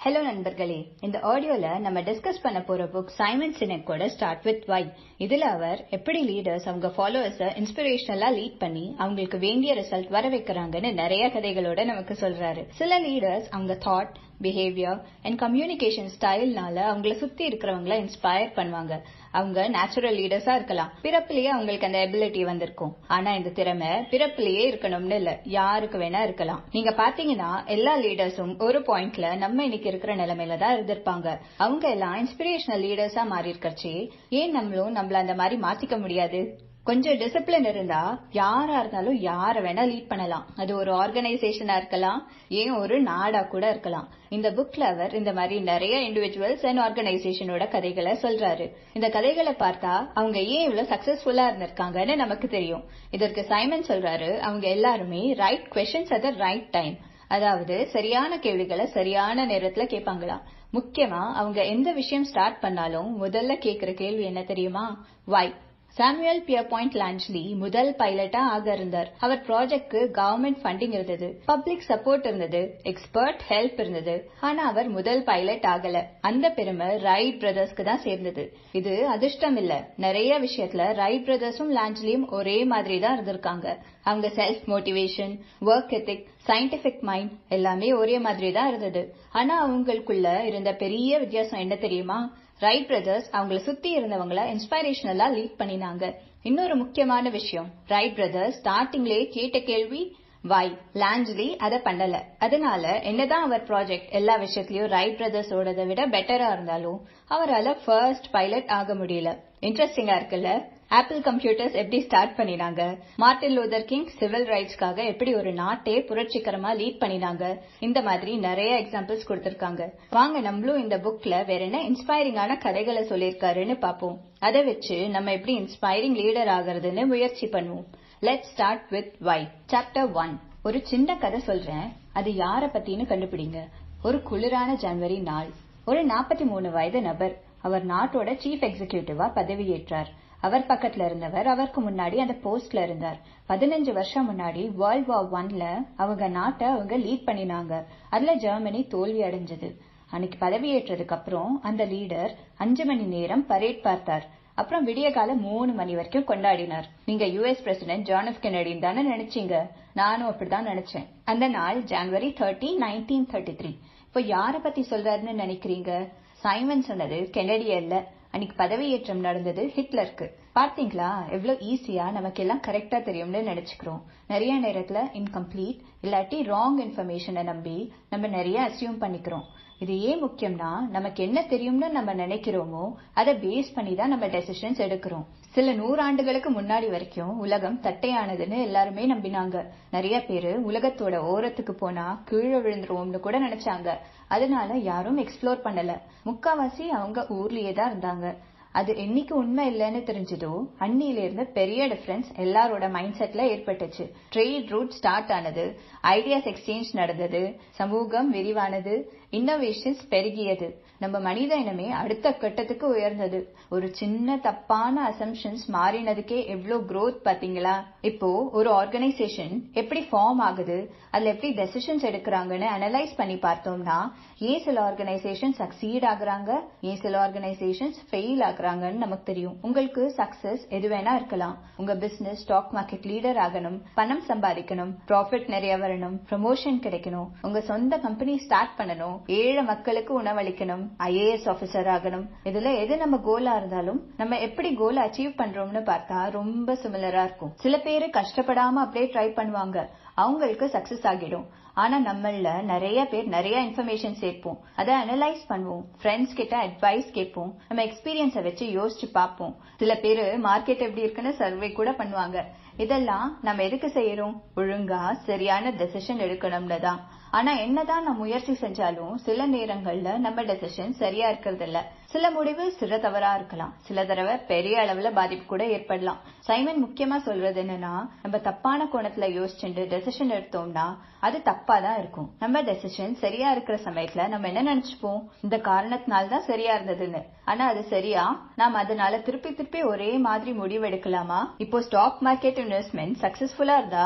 Hello நண்பர்களே இந்த ஆடியோல நம்ம டிஸ்கஸ் பண்ண போற புக் சைமன் சினெக்கோட ஸ்டார்ட் வித் வை இதுல அவர் எப்படி லீடர்ஸ் அவங்க ஃபாலோவர்ஸ இன்ஸ்பிரேஷனலா லீட் பண்ணி அவங்களுக்கு வேண்டிய ரிசல்ட் வர வைக்கிறாங்கன்னு நிறைய கதைகளோட நமக்கு சொல்றாரு சில லீடர்ஸ் அவங்க தாட் பிஹேவியர் அண்ட் கம்யூனிகேஷன் ஸ்டைல்னால அவங்கள சுத்தி இருக்கிறவங்கள இன்ஸ்பயர் பண்ணுவாங்க அவங்க நேச்சுரல் லீடர்ஸா இருக்கலாம் பிறப்பிலேயே அவங்களுக்கு அந்த எபிலிட்டி வந்திருக்கும் ஆனா இந்த திறமை பிறப்பிலேயே இருக்கணும்னு இல்ல யாருக்கு வேணா இருக்கலாம் நீங்க பாத்தீங்கன்னா எல்லா லீடர்ஸும் ஒரு பாயிண்ட்ல நம்ம இன்னைக்கு இருக்கிற நிலைமையில தான் இருந்திருப்பாங்க அவங்க எல்லாம் இன்ஸ்பிரேஷனல் லீடர்ஸா மாறி இருக்கறச்சு ஏன் நம்மளும் நம்மள அந்த மாதிரி மாத்திக்க முடியாது கொஞ்சம் டிசிப்ளின் இருந்தா யாரா இருந்தாலும் யார வேணா லீட் பண்ணலாம் அது ஒரு ஆர்கனைசேஷனா இருக்கலாம் ஏன் ஒரு நாடா கூட இருக்கலாம் இந்த புக்ல அவர் இந்த மாதிரி நிறைய இண்டிவிஜுவல்ஸ் அண்ட் ஆர்கனைசேஷனோட கதைகளை சொல்றாரு இந்த கதைகளை பார்த்தா அவங்க ஏன் இவ்வளவு சக்சஸ்ஃபுல்லா இருந்திருக்காங்கன்னு நமக்கு தெரியும் இதற்கு சைமன் சொல்றாரு அவங்க எல்லாருமே right questions at the right time அதாவது சரியான கேள்விகளை சரியான நேரத்துல கேட்பாங்களாம் முக்கியமா அவங்க எந்த விஷயம் ஸ்டார்ட் பண்ணாலும் முதல்ல கேக்குற கேள்வி என்ன தெரியுமா வை சாமுவேல் பியர்பாயிண்ட் லான்ச்லி முதல் பைலட்டா ஆக இருந்தார் அவர் ப்ராஜெக்ட்க்கு கவர்மெண்ட் ஃபண்டிங் இருந்தது பப்ளிக் சப்போர்ட் இருந்தது எக்ஸ்பர்ட் ஹெல்ப் இருந்தது ஆனா அவர் முதல் பைலட் ஆகல அந்த பெருமை ரைட் பிரதர்ஸ்க்கு தான் சேர்ந்தது இது அதிர்ஷ்டம் இல்ல நிறைய விஷயத்துல ரைட் பிரதர்ஸும் லான்ச்லியும் ஒரே மாதிரி தான் இருந்திருக்காங்க அவங்க self motivation work ethic scientific mind எல்லாமே ஒரே மாதிரி தான் இருந்தது ஆனா அவங்களுக்குள்ள இருந்த பெரிய வித்தியாசம் என்ன தெரியுமா ரைட் பிரதர்ஸ் அவங்கள சுத்தி இருந்தவங்கள இன்ஸ்பைரேஷனலா லீட் பண்ணினாங்க இன்னொரு முக்கியமான விஷயம் ரைட் பிரதர்ஸ் ஸ்டார்டிங்லயே கேட்ட கேள்வி வை லாஞ்ச்லி அத பண்ணல அதனால என்னதான் அவர் ப்ராஜெக்ட் எல்லா விஷயத்திலயும் ரைட் பிரதர்ஸோடத விட பெட்டரா இருந்தாலும் அவரால ஃபர்ஸ்ட் பைலட் ஆக முடியல இன்ட்ரெஸ்டிங்கா இருக்குல்ல ஆப்பிள் கம்ப்யூட்டர்ஸ் எப்படி ஸ்டார்ட் பண்ணினாங்க மார்டின் லூதர் கிங் சிவில் ரைட்ஸ்க்காக எப்படி ஒரு நாட்டே புரட்சிகரமா லீட் பண்ணினாங்க இந்த மாதிரி நிறைய எக்ஸாம்பிள்ஸ் கொடுத்திருக்காங்க வாங்க நம்மளும் இந்த புக்ல வேற என்ன இன்ஸ்பைரிங்கான கதைகளை சொல்லியிருக்காருன்னு பாப்போம் அதை வச்சு நம்ம எப்படி இன்ஸ்பைரிங் லீடர் ஆகிறதுன்னு முயற்சி பண்ணுவோம் let start with why chapter one ஒரு சின்ன கதை சொல்றேன் அது யார பத்தின்னு கண்டுபிடிங்க ஒரு குளிரான ஜனவரி நாள் ஒரு நாற்பத்தி மூணு வயது நபர் அவர் நாட்டோட சீஃப் எக்ஸிகியூட்டிவா பதவியேற்றார் அவர் பக்கத்துல இருந்தவர் அவருக்கு முன்னாடி அந்த போஸ்ட்ல இருந்தார் பதினஞ்சு வருஷம் முன்னாடி வேர்ல்ட் வார் ஒன்ல அவங்க நாட்டை அவங்க லீட் பண்ணினாங்க அதுல ஜெர்மனி தோல்வி அடைஞ்சது அன்னைக்கு பதவியேற்றதுக்கு அப்புறம் அந்த லீடர் அஞ்சு மணி நேரம் பரேட் பார்த்தார் அப்புறம் விடிய காலம் மூணு மணி வரைக்கும் கொண்டாடினார் நீங்க யுஎஸ் பிரசிடென்ட் ஜான் எஃப் கெனடின்னு தானே நினைச்சீங்க நானும் அப்படிதான் நினைச்சேன் அந்த நாள் ஜனவரி தேர்ட்டி நைன்டீன் தேர்ட்டி த்ரீ இப்போ யார பத்தி சொல்றாருன்னு நினைக்கிறீங்க சைமன் சொன்னது கெனடிய இல்ல அன்னைக்கு பதவியேற்றம் நடந்தது ஹிட்லருக்கு பார்த்தீங்களா எவ்வளவு ஈஸியா நமக்கு எல்லாம் கரெக்டா தெரியும்னு நினைச்சுக்கிறோம் நிறைய நேரத்துல இன்கம்ப்ளீட் இல்லாட்டி ராங் இன்ஃபர்மேஷனை நம்பி நம்ம நிறைய அசியூம் பண்ணிக்கிறோம் இது ஏன் முக்கியம்னா நமக்கு என்ன தெரியும்னு நம்ம நினைக்கிறோமோ அதை பேஸ் பண்ணி தான் நம்ம டெசிஷன்ஸ் எடுக்கிறோம் சில நூறாண்டுகளுக்கு முன்னாடி வரைக்கும் உலகம் தட்டையானதுன்னு எல்லாருமே நம்பினாங்க நிறைய பேரு உலகத்தோட ஓரத்துக்கு போனா கீழே விழுந்துருவோம்னு கூட நினைச்சாங்க அதனால யாரும் எக்ஸ்ப்ளோர் பண்ணல முக்காவாசி அவங்க ஊர்லயே தான் இருந்தாங்க அது என்னைக்கு உண்மை இல்லைன்னு தெரிஞ்சதோ அன்னியில இருந்து பெரிய டிஃபரன்ஸ் எல்லாரோட மைண்ட் செட்ல ஏற்பட்டுச்சு ட்ரேட் ரூட் ஸ்டார்ட் ஆனது ஐடியாஸ் எக்ஸ்சேஞ்ச் நடந்தது சமூகம் விரிவானது இன்னோவேஷன்ஸ் பெருகியது நம்ம மனித இனமே அடுத்த கட்டத்துக்கு உயர்ந்தது ஒரு சின்ன தப்பான அசம்ஷன்ஸ் மாறினதுக்கே எவ்வளவு growth பாத்தீங்களா இப்போ ஒரு ஆர்கனைசேஷன் எப்படி ஃபார்ம் ஆகுது அதுல எப்படி டெசிஷன்ஸ் எடுக்கிறாங்கன்னு அனலைஸ் பண்ணி பார்த்தோம்னா ஏன் சில ஆர்கனைசேஷன் சக்சீட் ஆகுறாங்க ஏன் சில ஆர்கனைசேஷன்ஸ் ஃபெயில் ஆகுறாங்கன்னு நமக்கு தெரியும் உங்களுக்கு சக்சஸ் எது வேணா இருக்கலாம் உங்க பிசினஸ் ஸ்டாக் மார்க்கெட் லீடர் ஆகணும் பணம் சம்பாதிக்கணும் ப்ராஃபிட் நிறைய வரணும் ப்ரமோஷன் கிடைக்கணும் உங்க சொந்த கம்பெனி ஸ்டார்ட் பண்ணணும் ஏழை மக்களுக்கு உணவளிக்கணும் ஐஏஎஸ் ஆபீசர் ஆகணும் இதுல எது நம்ம கோலா இருந்தாலும் நம்ம எப்படி கோல் அச்சீவ் பண்றோம்னு பார்த்தா ரொம்ப சிமிலரா இருக்கும் சில பேரு கஷ்டப்படாம அப்படியே ட்ரை பண்ணுவாங்க அவங்களுக்கு சக்சஸ் ஆகிடும் ஆனா நம்மள நிறைய பேர் நிறைய இன்ஃபர்மேஷன் சேர்ப்போம் அதை அனலைஸ் பண்ணுவோம் ஃப்ரெண்ட்ஸ் கிட்ட அட்வைஸ் கேட்போம் நம்ம எக்ஸ்பீரியன்ஸை வச்சு யோசிச்சு பார்ப்போம் சில பேரு மார்க்கெட் எப்படி இருக்குன்னு சர்வே கூட பண்ணுவாங்க இதெல்லாம் நம்ம எதுக்கு செய்யறோம் ஒழுங்கா சரியான டெசிஷன் எடுக்கணும்னு தான் ஆனா என்னதான் நம்ம முயற்சி செஞ்சாலும் சில நேரங்கள்ல நம்ம டெசிஷன் சரியா இருக்கிறது இல்ல சில முடிவு சில தவறா இருக்கலாம் சில தடவை பெரிய அளவுல பாதிப்பு கூட ஏற்படலாம் சைமன் முக்கியமா சொல்றது என்னன்னா நம்ம தப்பான கோணத்துல யோசிச்சுட்டு டெசிஷன் எடுத்தோம்னா அது தப்பா தான் இருக்கும் நம்ம டெசிஷன் சரியா இருக்கிற சமயத்துல நம்ம என்ன நினைச்சுப்போம் இந்த காரணத்தினால தான் சரியா இருந்ததுன்னு ஆனா அது சரியா நாம் அதனால திருப்பி திருப்பி ஒரே மாதிரி முடிவு எடுக்கலாமா இப்போ ஸ்டாக் மார்க்கெட் இன்வெஸ்ட்மெண்ட் சக்சஸ்ஃபுல்லா இருந்தா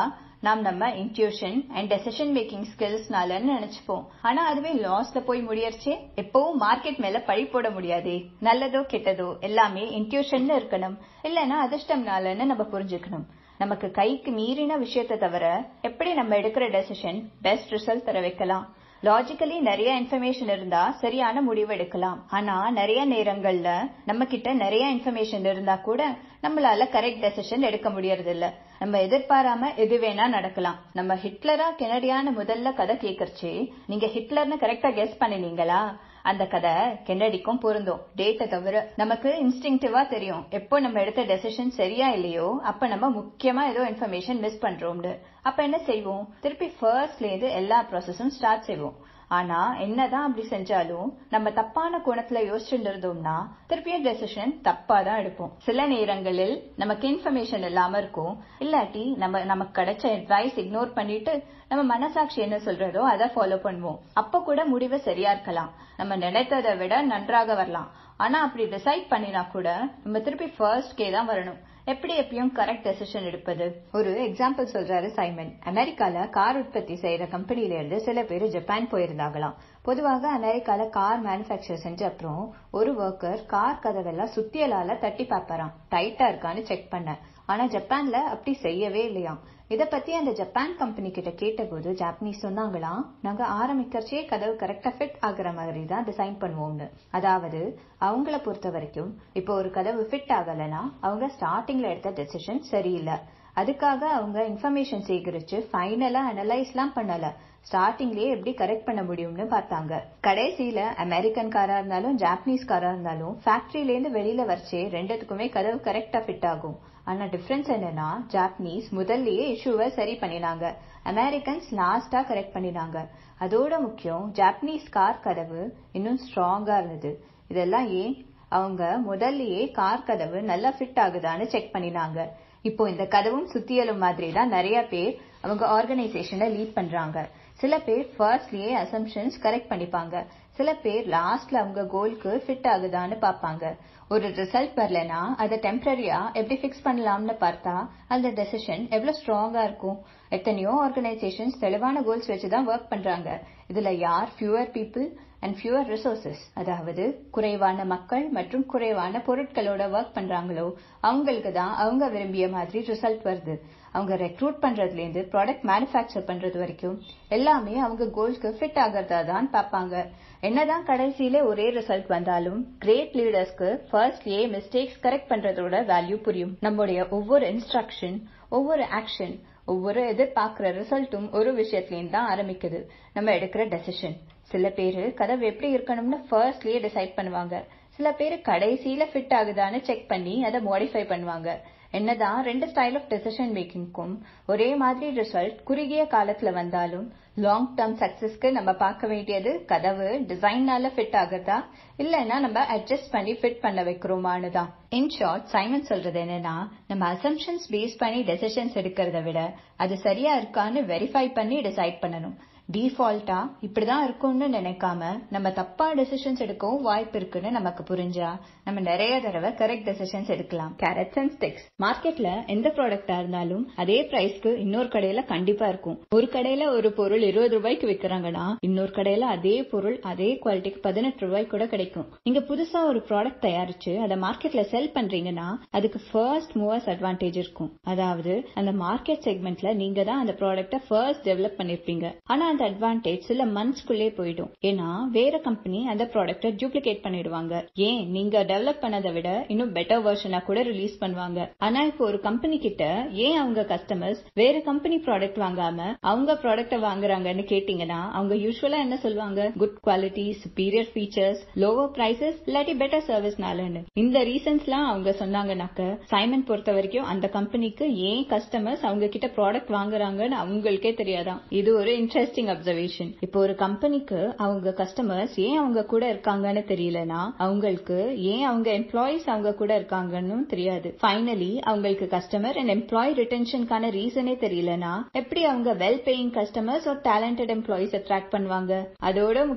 நாம் நம்ம இன்ட்யூஷன் அண்ட் டெசிஷன் மேக்கிங் ஸ்கில்ஸ்னாலன்னு நினைச்சுப்போம் ஆனா அதுவே லாஸ்ல போய் முடியறச்சே எப்பவும் மார்க்கெட் மேல பழி போட முடியாதே நல்லதோ கெட்டதோ எல்லாமே இன்ட்யூஷன் இருக்கணும் இல்லைன்னா அதிர்ஷ்டம்னாலன்னு நம்ம புரிஞ்சுக்கணும் நமக்கு கைக்கு மீறின விஷயத்தை தவிர எப்படி நம்ம எடுக்கிற டெசிஷன் பெஸ்ட் ரிசல்ட் தர வைக்கலாம் லாஜிக்கலி நிறைய இன்ஃபர்மேஷன் இருந்தா சரியான முடிவு எடுக்கலாம் ஆனா நிறைய நேரங்கள்ல நம்ம கிட்ட நிறைய இன்ஃபர்மேஷன் இருந்தா கூட நம்மளால கரெக்ட் டெசிஷன் எடுக்க முடியறது இல்ல நம்ம எதிர்பாராம எது வேணா நடக்கலாம் நம்ம ஹிட்லரா கெனடியான முதல்ல கதை கேக்குறச்சே நீங்க ஹிட்லர்னு கரெக்டா கெஸ் பண்ணினீங்களா அந்த கதை கென்னடிக்கும் பொருந்தும் டேட்டை தவிர நமக்கு இன்ஸ்டிங்டிவா தெரியும் எப்போ நம்ம எடுத்த டெசிஷன் சரியா இல்லையோ அப்ப நம்ம முக்கியமா ஏதோ இன்ஃபர்மேஷன் மிஸ் பண்றோம்னு அப்ப என்ன செய்வோம் திருப்பி ஃபர்ஸ்ட்ல இருந்து எல்லா ப்ராசஸும் ஸ்டார்ட் செய்வோம் ஆனா என்னதான் அப்படி செஞ்சாலும் நம்ம தப்பான குணத்துல யோசிச்சுட்டு இருந்தோம்னா திருப்பியும் டெசிஷன் தப்பா தான் எடுப்போம் சில நேரங்களில் நமக்கு இன்ஃபர்மேஷன் இல்லாம இருக்கும் இல்லாட்டி நம்ம நமக்கு கிடைச்ச அட்வைஸ் இக்னோர் பண்ணிட்டு நம்ம மனசாட்சி என்ன சொல்றதோ அதை ஃபாலோ பண்ணுவோம் அப்ப கூட முடிவு சரியா இருக்கலாம் நம்ம நினைத்ததை விட நன்றாக வரலாம் ஆனா அப்படி டிசைட் பண்ணினா கூட நம்ம திருப்பி ஃபர்ஸ்ட்கே தான் வரணும் எப்படி எப்பயும் கரெக்ட் டெசிஷன் எடுப்பது ஒரு எக்ஸாம்பிள் சொல்றாரு சைமன் அமெரிக்கால கார் உற்பத்தி செய்யற கம்பெனில இருந்து சில பேர் ஜப்பான் போயிருந்தாங்களாம் பொதுவாக அமெரிக்கால கார் மேனுபேக்சர் செஞ்ச அப்புறம் ஒரு ஒர்க்கர் கார் கதவெல்லாம் சுத்தியலால தட்டி பார்ப்பாராம் டைட்டா இருக்கான்னு செக் பண்ண ஆனா ஜப்பான்ல அப்படி செய்யவே இல்லையாம் இத பத்தி அந்த ஜப்பான் கம்பெனி கிட்ட கேட்டபோது ஜாப்பனீஸ் சொன்னாங்களாம் நாங்க ஆரம்பிக்கிறச்சே கதவு கரெக்டா ஃபிட் ஆகுற மாதிரி தான் டிசைன் பண்ணுவோம்னு அதாவது அவங்கள பொறுத்த வரைக்கும் இப்போ ஒரு கதவு ஃபிட் ஆகலைன்னா அவங்க ஸ்டார்டிங்ல எடுத்த டெசிஷன் சரியில்லை அதுக்காக அவங்க இன்ஃபர்மேஷன் சேகரிச்சு ஃபைனலா அனலைஸ்லாம் பண்ணல ஸ்டார்டிங்லயே எப்படி கரெக்ட் பண்ண முடியும்னு பார்த்தாங்க கடைசியில அமெரிக்கன் காரா இருந்தாலும் ஜாப்பனீஸ் காரா இருந்தாலும் ஃபேக்டரியில இருந்து வெளியில வரைச்சே ரெண்டுத்துக்குமே கதவு கரெக்டா ஃபிட் ஆகும் ஆனா டிஃபரன்ஸ் என்னன்னா ஜாப்பனீஸ் முதல்லயே இஷ்யூவை சரி பண்ணினாங்க அமெரிக்கன்ஸ் லாஸ்டா கரெக்ட் பண்ணினாங்க அதோட முக்கியம் ஜாப்பனீஸ் கார் கதவு இன்னும் ஸ்ட்ராங்கா இருந்தது இதெல்லாம் ஏன் அவங்க முதல்லயே கார் கதவு நல்லா ஃபிட் ஆகுதான்னு செக் பண்ணினாங்க இப்போ இந்த கதவும் சுத்தியலும் மாதிரி தான் நிறைய பேர் அவங்க ஆர்கனைசேஷனை லீட் பண்றாங்க சில பேர் ஃபர்ஸ்ட்லயே அசம்ஷன்ஸ் கரெக்ட் பண்ணிப்பாங்க சில பேர் லாஸ்ட்ல அவங்க கோல்க்கு ஃபிட் ஆகுதான்னு பார்ப்பாங்க ஒரு ரிசல்ட் வரலனா அதை டெம்பரரியா எப்படி ஃபிக்ஸ் பண்ணலாம்னு பார்த்தா அந்த டெசிஷன் எவ்வளவு ஸ்ட்ராங்கா இருக்கும் எத்தனையோ ஆர்கனைசேஷன்ஸ் தெளிவான கோல்ஸ் வச்சுதான் ஒர்க் பண்றாங்க இதுல யார் fewer people and fewer resources அதாவது குறைவான மக்கள் மற்றும் குறைவான பொருட்களோட ஒர்க் பண்றாங்களோ அவங்களுக்கு தான் அவங்க விரும்பிய மாதிரி ரிசல்ட் வருது அவங்க ரெக்ரூட் பண்றதுல இருந்து ப்ராடக்ட் மேனுஃபேக்சர் பண்றது வரைக்கும் எல்லாமே அவங்க கோல்ஸ்க்கு ஃபிட் ஆகிறதா தான் பார்ப்பாங்க என்னதான் கடைசியில ஒரே ரிசல்ட் வந்தாலும் கிரேட் லீடர்ஸ்க்கு ஃபர்ஸ்ட்லயே மிஸ்டேக்ஸ் கரெக்ட் பண்றதோட வேல்யூ புரியும் நம்முடைய ஒவ்வொரு இன்ஸ்ட்ரக்ஷன் ஒவ்வொரு ஆக்ஷன் ஒவ்வொரு எதிர்பார்க்கிற ரிசல்ட்டும் ஒரு விஷயத்துலேயும் தான் ஆரம்பிக்குது நம்ம எடுக்கிற டெசிஷன் சில பேரு கதவு எப்படி இருக்கணும்னு ஃபர்ஸ்ட்லயே டிசைட் பண்ணுவாங்க சில பேரு கடைசியில ஃபிட் ஆகுதான்னு செக் பண்ணி அதை மாடிஃபை பண்ணுவாங்க என்னதான் ரெண்டு ஸ்டைல் ஆஃப் டெசிஷன் மேக்கிங்க்கும் ஒரே மாதிரி ரிசல்ட் குறுகிய காலத்துல வந்தாலும் லாங் டேர்ம் சக்சஸ்க்கு நம்ம பார்க்க வேண்டியது கதவு டிசைன்னால ஃபிட் ஆகுதா இல்லைன்னா நம்ம அட்ஜஸ்ட் பண்ணி ஃபிட் பண்ண வைக்கிறோமான்னு தான் இன் ஷார்ட் சைமன் சொல்றது என்னன்னா நம்ம அசம்ஷன்ஸ் பேஸ் பண்ணி டெசிஷன்ஸ் எடுக்கிறத விட அது சரியா இருக்கான்னு வெரிஃபை பண்ணி டிசைட் பண்ணணும் டிஃபால்ட்டா இப்படிதான் இருக்கும்னு நினைக்காம நம்ம தப்பா டெசிஷன்ஸ் எடுக்கவும் வாய்ப்பு இருக்குன்னு நமக்கு புரிஞ்சா நம்ம நிறைய தடவை கரெக்ட் டெசிஷன்ஸ் எடுக்கலாம் கேரட்ஸ் அண்ட் ஸ்டிக்ஸ் மார்க்கெட்ல எந்த ப்ராடக்டா இருந்தாலும் அதே பிரைஸ்க்கு இன்னொரு கடையில கண்டிப்பா இருக்கும் ஒரு கடையில ஒரு பொருள் இருபது ரூபாய்க்கு விக்கிறாங்கன்னா இன்னொரு கடையில அதே பொருள் அதே குவாலிட்டிக்கு பதினெட்டு ரூபாய்க்கு கூட கிடைக்கும் நீங்க புதுசா ஒரு ப்ராடக்ட் தயாரிச்சு அதை மார்க்கெட்ல செல் பண்றீங்கன்னா அதுக்கு ஃபர்ஸ்ட் மூவர்ஸ் அட்வான்டேஜ் இருக்கும் அதாவது அந்த மார்க்கெட் செக்மெண்ட்ல நீங்க தான் அந்த ப்ராடக்ட ஃபர்ஸ்ட் டெவலப் பண்ணிருப்பீங்க ஆனா அந்த அட்வான்டேஜ் சில மந்த்ஸ்க்குள்ளே போயிடும் ஏன்னா வேற கம்பெனி அந்த ப்ராடக்ட டூப்ளிகேட் பண்ணிடுவாங்க ஏன் நீங்க டெவலப் பண்ணதை விட இன்னும் பெட்டர் வெர்ஷனா கூட ரிலீஸ் பண்ணுவாங்க ஆனா இப்போ ஒரு கம்பெனி கிட்ட ஏன் அவங்க கஸ்டமர்ஸ் வேற கம்பெனி ப்ராடக்ட் வாங்காம அவங்க ப்ராடக்ட வாங்குறாங்கன்னு கேட்டீங்கன்னா அவங்க யூஸ்வலா என்ன சொல்லுவாங்க good quality superior features lower prices இல்லாட்டி பெட்டர் சர்வீஸ்னாலன்னு இந்த ரீசன்ஸ்லாம் அவங்க சொன்னாங்கன்னாக்க சைமன் பொறுத்த வரைக்கும் அந்த கம்பெனிக்கு ஏன் கஸ்டமர்ஸ் அவங்க கிட்ட ப்ராடக்ட் வாங்குறாங்கன்னு அவங்களுக்கே தெரியாதான் இது ஒரு இன்ட்ரெஸ்டிங் அப்சர்வேஷன் இப்போ ஒரு கம்பெனிக்கு அவங்க கஸ்டமர்ஸ் ஏன் அவங்க கூட இருக்காங்கன்னு தெரியலனா அவங்களுக்கு ஏன் அவங்க எம்ப்ளாயிஸ் அவங்க கூட இருக்காங்கன்னு தெரியாது ஃபைனலி அவங்களுக்கு கஸ்டமர் அண்ட் எம்ப்ளாயி ரிட்டென்ஷனுக்கான ரீசனே தெரியலனா எப்படி அவங்க வெல் பேயிங் கஸ்டமர்ஸ் ஒரு டேலண்டட் எம்ப்ளாயிஸ் அட்ராக்ட் பண்ணுவாங்க அதோட முக்கியம்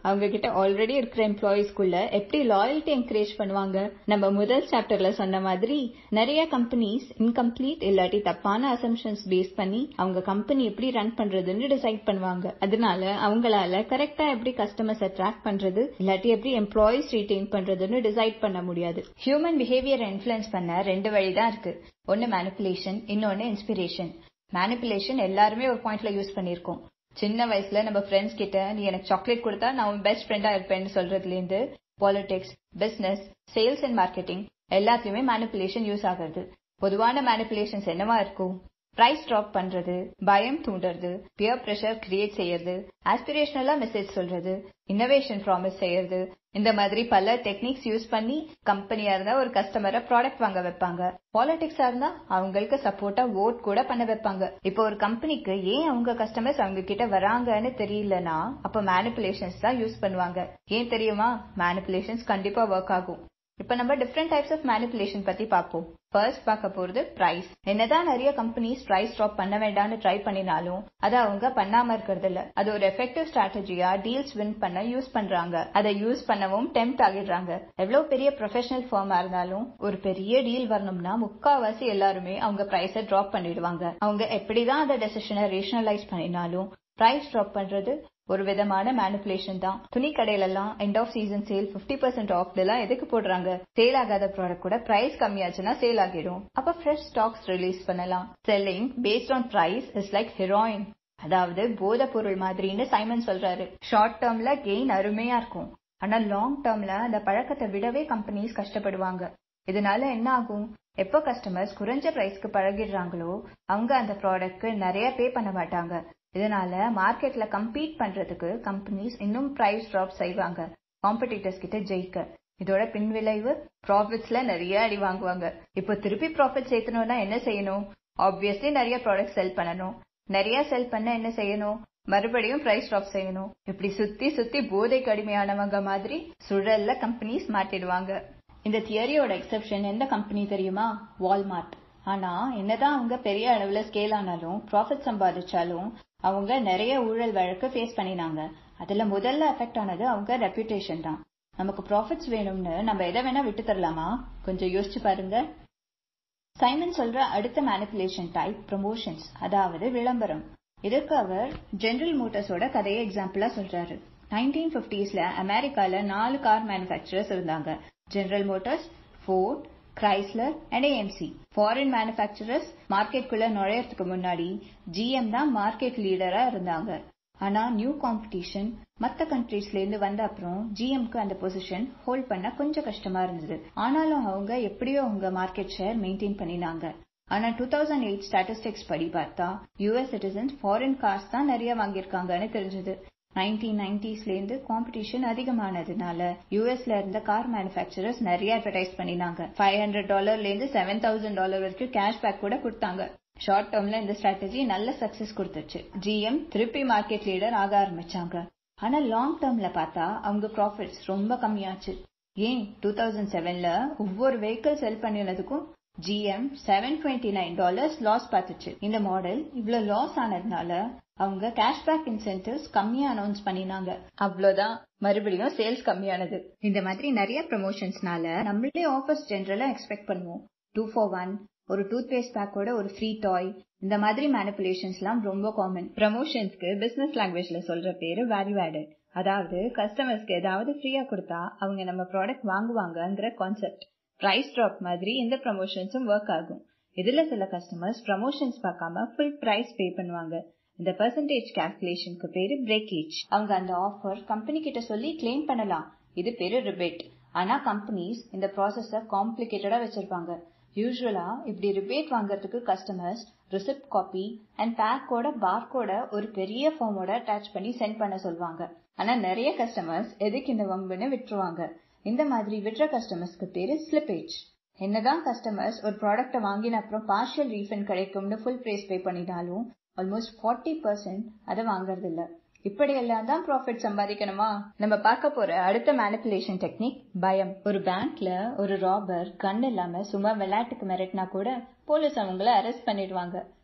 அவங்க கிட்ட ஆல்ரெடி இருக்கிற எம்ப்ளாயிஸ்க்குள்ள எப்படி லாயல்ட்டி என்கரேஜ் பண்ணுவாங்க நம்ம முதல் சாப்டர்ல சொன்ன மாதிரி நிறைய கம்பெனிஸ் இன்கம்ப்ளீட் இல்லாட்டி தப்பான அசம்ஷன்ஸ் பேஸ் பண்ணி அவங்க கம்பெனி எப்படி ரன் பண்றதுன்னு டிசைட் பண்ணுவாங்க அதனால அவங்களால கரெக்டா எப்படி கஸ்டமர்ஸ் அட்ராக்ட் பண்றது இல்லாட்டி எப்படி எம்ப்ளாயிஸ் ரீடைன் பண்றதுன்னு டிசைட் பண்ண முடியாது ஹியூமன் பிஹேவியர் இன்ஃபுளுன்ஸ் பண்ண ரெண்டு வழிதான் இருக்கு ஒன்னு மேனிப்புலேஷன் இன்னொன்னு இன்ஸ்பிரேஷன் மேனிப்புலேஷன் எல்லாருமே ஒரு பாயிண்ட்ல யூஸ் பண்ணிருக்கோம் சின்ன வயசுல நம்ம ஃப்ரெண்ட்ஸ் கிட்ட நீ எனக்கு சாக்லேட் கொடுத்தா நான் உன் பெஸ்ட் ஃப்ரெண்டா இருப்பேன்னு சொல்றதுல இருந்து politics business sales and marketing எல்லாத்துலயுமே மேனிப்புலேஷன் யூஸ் ஆகுறது பொதுவான மேனிப்புலேஷன்ஸ் என்னவா இருக்கும் பிரைஸ் ட்ராப் பண்றது பயம் தூண்டுறது பியர் பிரஷர் கிரியேட் செய்யறது ஆஸ்பிரேஷனலா மெசேஜ் சொல்றது இன்னோவேஷன் ப்ராமிஸ் செய்யறது இந்த மாதிரி பல டெக்னிக்ஸ் யூஸ் பண்ணி கம்பெனியா இருந்தா ஒரு கஸ்டமரை ப்ராடக்ட் வாங்க வைப்பாங்க பாலிடிக்ஸா இருந்தா அவங்களுக்கு சப்போர்ட்டா ஓட் கூட பண்ண வைப்பாங்க இப்போ ஒரு கம்பெனிக்கு ஏன் அவங்க கஸ்டமர்ஸ் அவங்க கிட்ட வராங்கன்னு தெரியலனா அப்ப மேனிப்புலேஷன்ஸ் தான் யூஸ் பண்ணுவாங்க ஏன் தெரியுமா மேனிப்புலேஷன்ஸ் கண்டிப்பா ஒர்க் ஆகும் இப்ப நம்ம டிஃப்ரெண்ட் டைப்ஸ் ஆஃப் மேனிப்புலேஷன் பத்தி பார்ப்போம் ஃபர்ஸ்ட் பார்க்க போறது பிரைஸ் என்னதான் நிறைய கம்பெனிஸ் பிரைஸ் ட்ராப் பண்ண வேண்டாம்னு ட்ரை பண்ணினாலும் அதை அவங்க பண்ணாம இருக்கிறது இல்ல அது ஒரு எஃபெக்டிவ் ஸ்ட்ராட்டஜியா டீல்ஸ் வின் பண்ண யூஸ் பண்றாங்க அதை யூஸ் பண்ணவும் டெம்ட் ஆகிடுறாங்க எவ்வளவு பெரிய ப்ரொஃபஷனல் ஃபார்மா இருந்தாலும் ஒரு பெரிய டீல் வரணும்னா முக்காவாசி எல்லாருமே அவங்க பிரைஸ ட்ராப் பண்ணிடுவாங்க அவங்க எப்படிதான் அந்த டெசிஷனை ரேஷனலைஸ் பண்ணினாலும் பிரைஸ் ட்ராப் பண்றது ஒரு விதமான மேனிப்புலேஷன் தான் துணி கடையில எல்லாம் end of season sale fifty percent off எல்லாம் எதுக்கு போடுறாங்க சேல் ஆகாத ப்ராடக்ட் கூட பிரைஸ் கம்மியாச்சுன்னா சேல் ஆகிடும் அப்ப ஃப்ரெஷ் ஸ்டாக்ஸ் ரிலீஸ் பண்ணலாம் selling based on price is like heroin அதாவது போத பொருள் மாதிரின்னு சைமன் சொல்றாரு ஷார்ட் டேர்ம்ல கெயின் அருமையா இருக்கும் ஆனா லாங் டேர்ம்ல அந்த பழக்கத்தை விடவே கம்பெனிஸ் கஷ்டப்படுவாங்க இதனால என்ன ஆகும் எப்போ கஸ்டமர்ஸ் குறைஞ்ச பிரைஸ்க்கு பழகிடுறாங்களோ அவங்க அந்த ப்ராடக்ட்க்கு நிறைய பே பண்ண மாட்டாங்க இதனால மார்க்கெட்ல கம்பீட் பண்றதுக்கு கம்பெனிஸ் இன்னும் பிரைஸ் ட்ராப் செய்வாங்க காம்படிட்டர்ஸ் கிட்ட ஜெயிக்க இதோட பின்விளைவு ப்ராஃபிட்ஸ்ல நிறைய அடி வாங்குவாங்க இப்போ திருப்பி ப்ராஃபிட் சேர்த்தணும்னா என்ன செய்யணும் ஆப்வியஸ்லி நிறைய ப்ராடக்ட் செல் பண்ணணும் நிறைய செல் பண்ண என்ன செய்யணும் மறுபடியும் பிரைஸ் ட்ராப் செய்யணும் இப்படி சுத்தி சுத்தி போதைக்கு அடிமையானவங்க மாதிரி சுழல்ல கம்பெனிஸ் மாட்டிடுவாங்க இந்த தியரியோட எக்ஸெப்ஷன் எந்த கம்பெனி தெரியுமா வால்மார்ட் ஆனா என்னதான் அவங்க பெரிய அளவுல ஸ்கேல் ஆனாலும் ப்ராஃபிட் சம்பாதிச்சாலும் அவங்க நிறைய ஊழல் வழக்கு ஃபேஸ் பண்ணினாங்க அதுல முதல்ல அஃபெக்ட் ஆனது அவங்க ரெப்யூட்டேஷன் தான் நமக்கு ப்ராஃபிட்ஸ் வேணும்னு நம்ம எதை வேணா விட்டு தரலாமா கொஞ்சம் யோசிச்சு பாருங்க சைமன் சொல்ற அடுத்த மேனிப்புலேஷன் டைப் ப்ரொமோஷன்ஸ் அதாவது விளம்பரம் இதற்கு அவர் ஜெனரல் மோட்டார்ஸோட கதையை எக்ஸாம்பிளா சொல்றாரு நைன்டீன் பிப்டிஸ்ல அமெரிக்கால நாலு கார் மேனுஃபேக்சரர்ஸ் இருந்தாங்க General Motors Ford Chrysler and AMC foreign manufacturers மார்க்கெட்குள்ள நுழையறதுக்கு முன்னாடி ஜிஎம் தான் மார்க்கெட் லீடரா இருந்தாங்க ஆனா நியூ காம்படிஷன் மத்த கண்ட்ரீஸ்ல இருந்து வந்த அப்புறம் ஜிஎம்க்கு அந்த பொசிஷன் ஹோல்ட் பண்ண கொஞ்சம் கஷ்டமா இருந்தது ஆனாலும் அவங்க எப்படியோ அவங்க மார்க்கெட் ஷேர் மெயின்டைன் பண்ணினாங்க ஆனா டூ தௌசண்ட் எயிட் ஸ்டாட்டிஸ்டிக்ஸ் படி பார்த்தா யூஎஸ் சிட்டிசன்ஸ் ஃபாரின் கார்ஸ் தான் நிறைய வாங்கியிருக்காங்கன்னு தெரிஞ்சது நைன்டீன் நைன்டிஸ்ல இருந்து காம்படிஷன் அதிகமானதுனால யூஎஸ்ல இருந்த கார் மேனுஃபேக்சரர்ஸ் நிறைய அட்வர்டைஸ் பண்ணினாங்க ஃபைவ் ஹண்ட்ரட் டாலர்ல இருந்து செவன் தௌசண்ட் டாலர் வரைக்கும் கேஷ்பேக் கூட கொடுத்தாங்க ஷார்ட் டேர்ம்ல இந்த ஸ்ட்ராட்டஜி நல்ல சக்சஸ் கொடுத்துச்சு ஜிஎம் திருப்பி மார்க்கெட் லீடர் ஆக ஆரம்பிச்சாங்க ஆனா லாங் டேர்ம்ல பார்த்தா அவங்க ப்ராஃபிட்ஸ் ரொம்ப கம்மியாச்சு ஏன் டூ தௌசண்ட் செவன்ல ஒவ்வொரு வெஹிக்கிள் செல் பண்ணினதுக்கும் GM seven twenty nine dollars loss பார்த்துச்சு இந்த மாடல் இவ்வளவு லாஸ் ஆனதுனால அவங்க கேஷ்பேக் இன்சென்டிவ்ஸ் கம்மியா அனௌன்ஸ் பண்ணினாங்க அவ்வளவுதான் மறுபடியும் சேல்ஸ் கம்மியானது இந்த மாதிரி நிறைய ப்ரமோஷன்ஸ்னால நம்மளே ஆஃபர்ஸ் ஜென்ரலா எக்ஸ்பெக்ட் பண்ணுவோம் டூ ஃபார் ஒன் ஒரு டூத் பேஸ்ட் பேக்கோட ஒரு ஃப்ரீ டாய் இந்த மாதிரி மேனிப்புலேஷன்ஸ் எல்லாம் ரொம்ப காமன் ப்ரமோஷன்ஸ்க்கு பிசினஸ் லாங்குவேஜ்ல சொல்ற பேரு வேல்யூ ஆடட் அதாவது கஸ்டமர்ஸ்க்கு ஏதாவது ஃப்ரீயா கொடுத்தா அவங்க நம்ம ப்ராடக்ட் வாங்குவாங்கங்கிற கான்செப்ட் பிரைஸ் ட்ராப் மாதிரி இந்த ப்ரமோஷன்ஸும் ஒர்க் ஆகும் இதுல சில கஸ்டமர்ஸ் ப்ரமோஷன்ஸ் பார்க்காம ஃபுல் பிரைஸ் பே பண்ணுவாங்க இந்த பெர்சன்டேஜ் கால்குலேஷனுக்கு பேரு பிரேக்கேஜ் அவங்க அந்த ஆஃபர் கம்பெனி கிட்ட சொல்லி கிளைம் பண்ணலாம் இது பேரு ரிபேட் ஆனா கம்பெனிஸ் இந்த ப்ராசஸ காம்ப்ளிகேட்டடா வச்சிருப்பாங்க யூஸ்வலா இப்படி ரிபேட் வாங்குறதுக்கு கஸ்டமர்ஸ் ரிசிப்ட் காப்பி அண்ட் பேக்கோட பார்கோட ஒரு பெரிய ஃபார்மோட அட்டாச் பண்ணி சென்ட் பண்ண சொல்லுவாங்க ஆனா நிறைய கஸ்டமர்ஸ் எதுக்கு இந்த வம்புன்னு விட்டுருவாங்க இந்த மாதிரி விடுற கஸ்டமர்ஸ்க்கு பேரு ஸ்லிப்பேஜ் என்னதான் கஸ்டமர்ஸ் ஒரு ப்ராடக்ட வாங்கின அப்புறம் பார்ஷியல் ரீஃபண்ட் கிடைக்கும்னு ஃபுல் பிரைஸ் பே பண்ணினாலும் ஆல்மோஸ்ட் ஃபார்ட்டி பர்சன்ட் அதை வாங்குறது இல்ல இப்படியெல்லாம் தான் ப்ராஃபிட் சம்பாதிக்கணுமா நம்ம பார்க்க போற அடுத்த மேனிப்புலேஷன் டெக்னிக் பயம் ஒரு பேங்க்ல ஒரு ராபர் கண் இல்லாம சும்மா விளையாட்டுக்கு மிரட்டினா கூட போலீஸ் அவங்கள அரெஸ்ட் பண்ணிடுவாங்க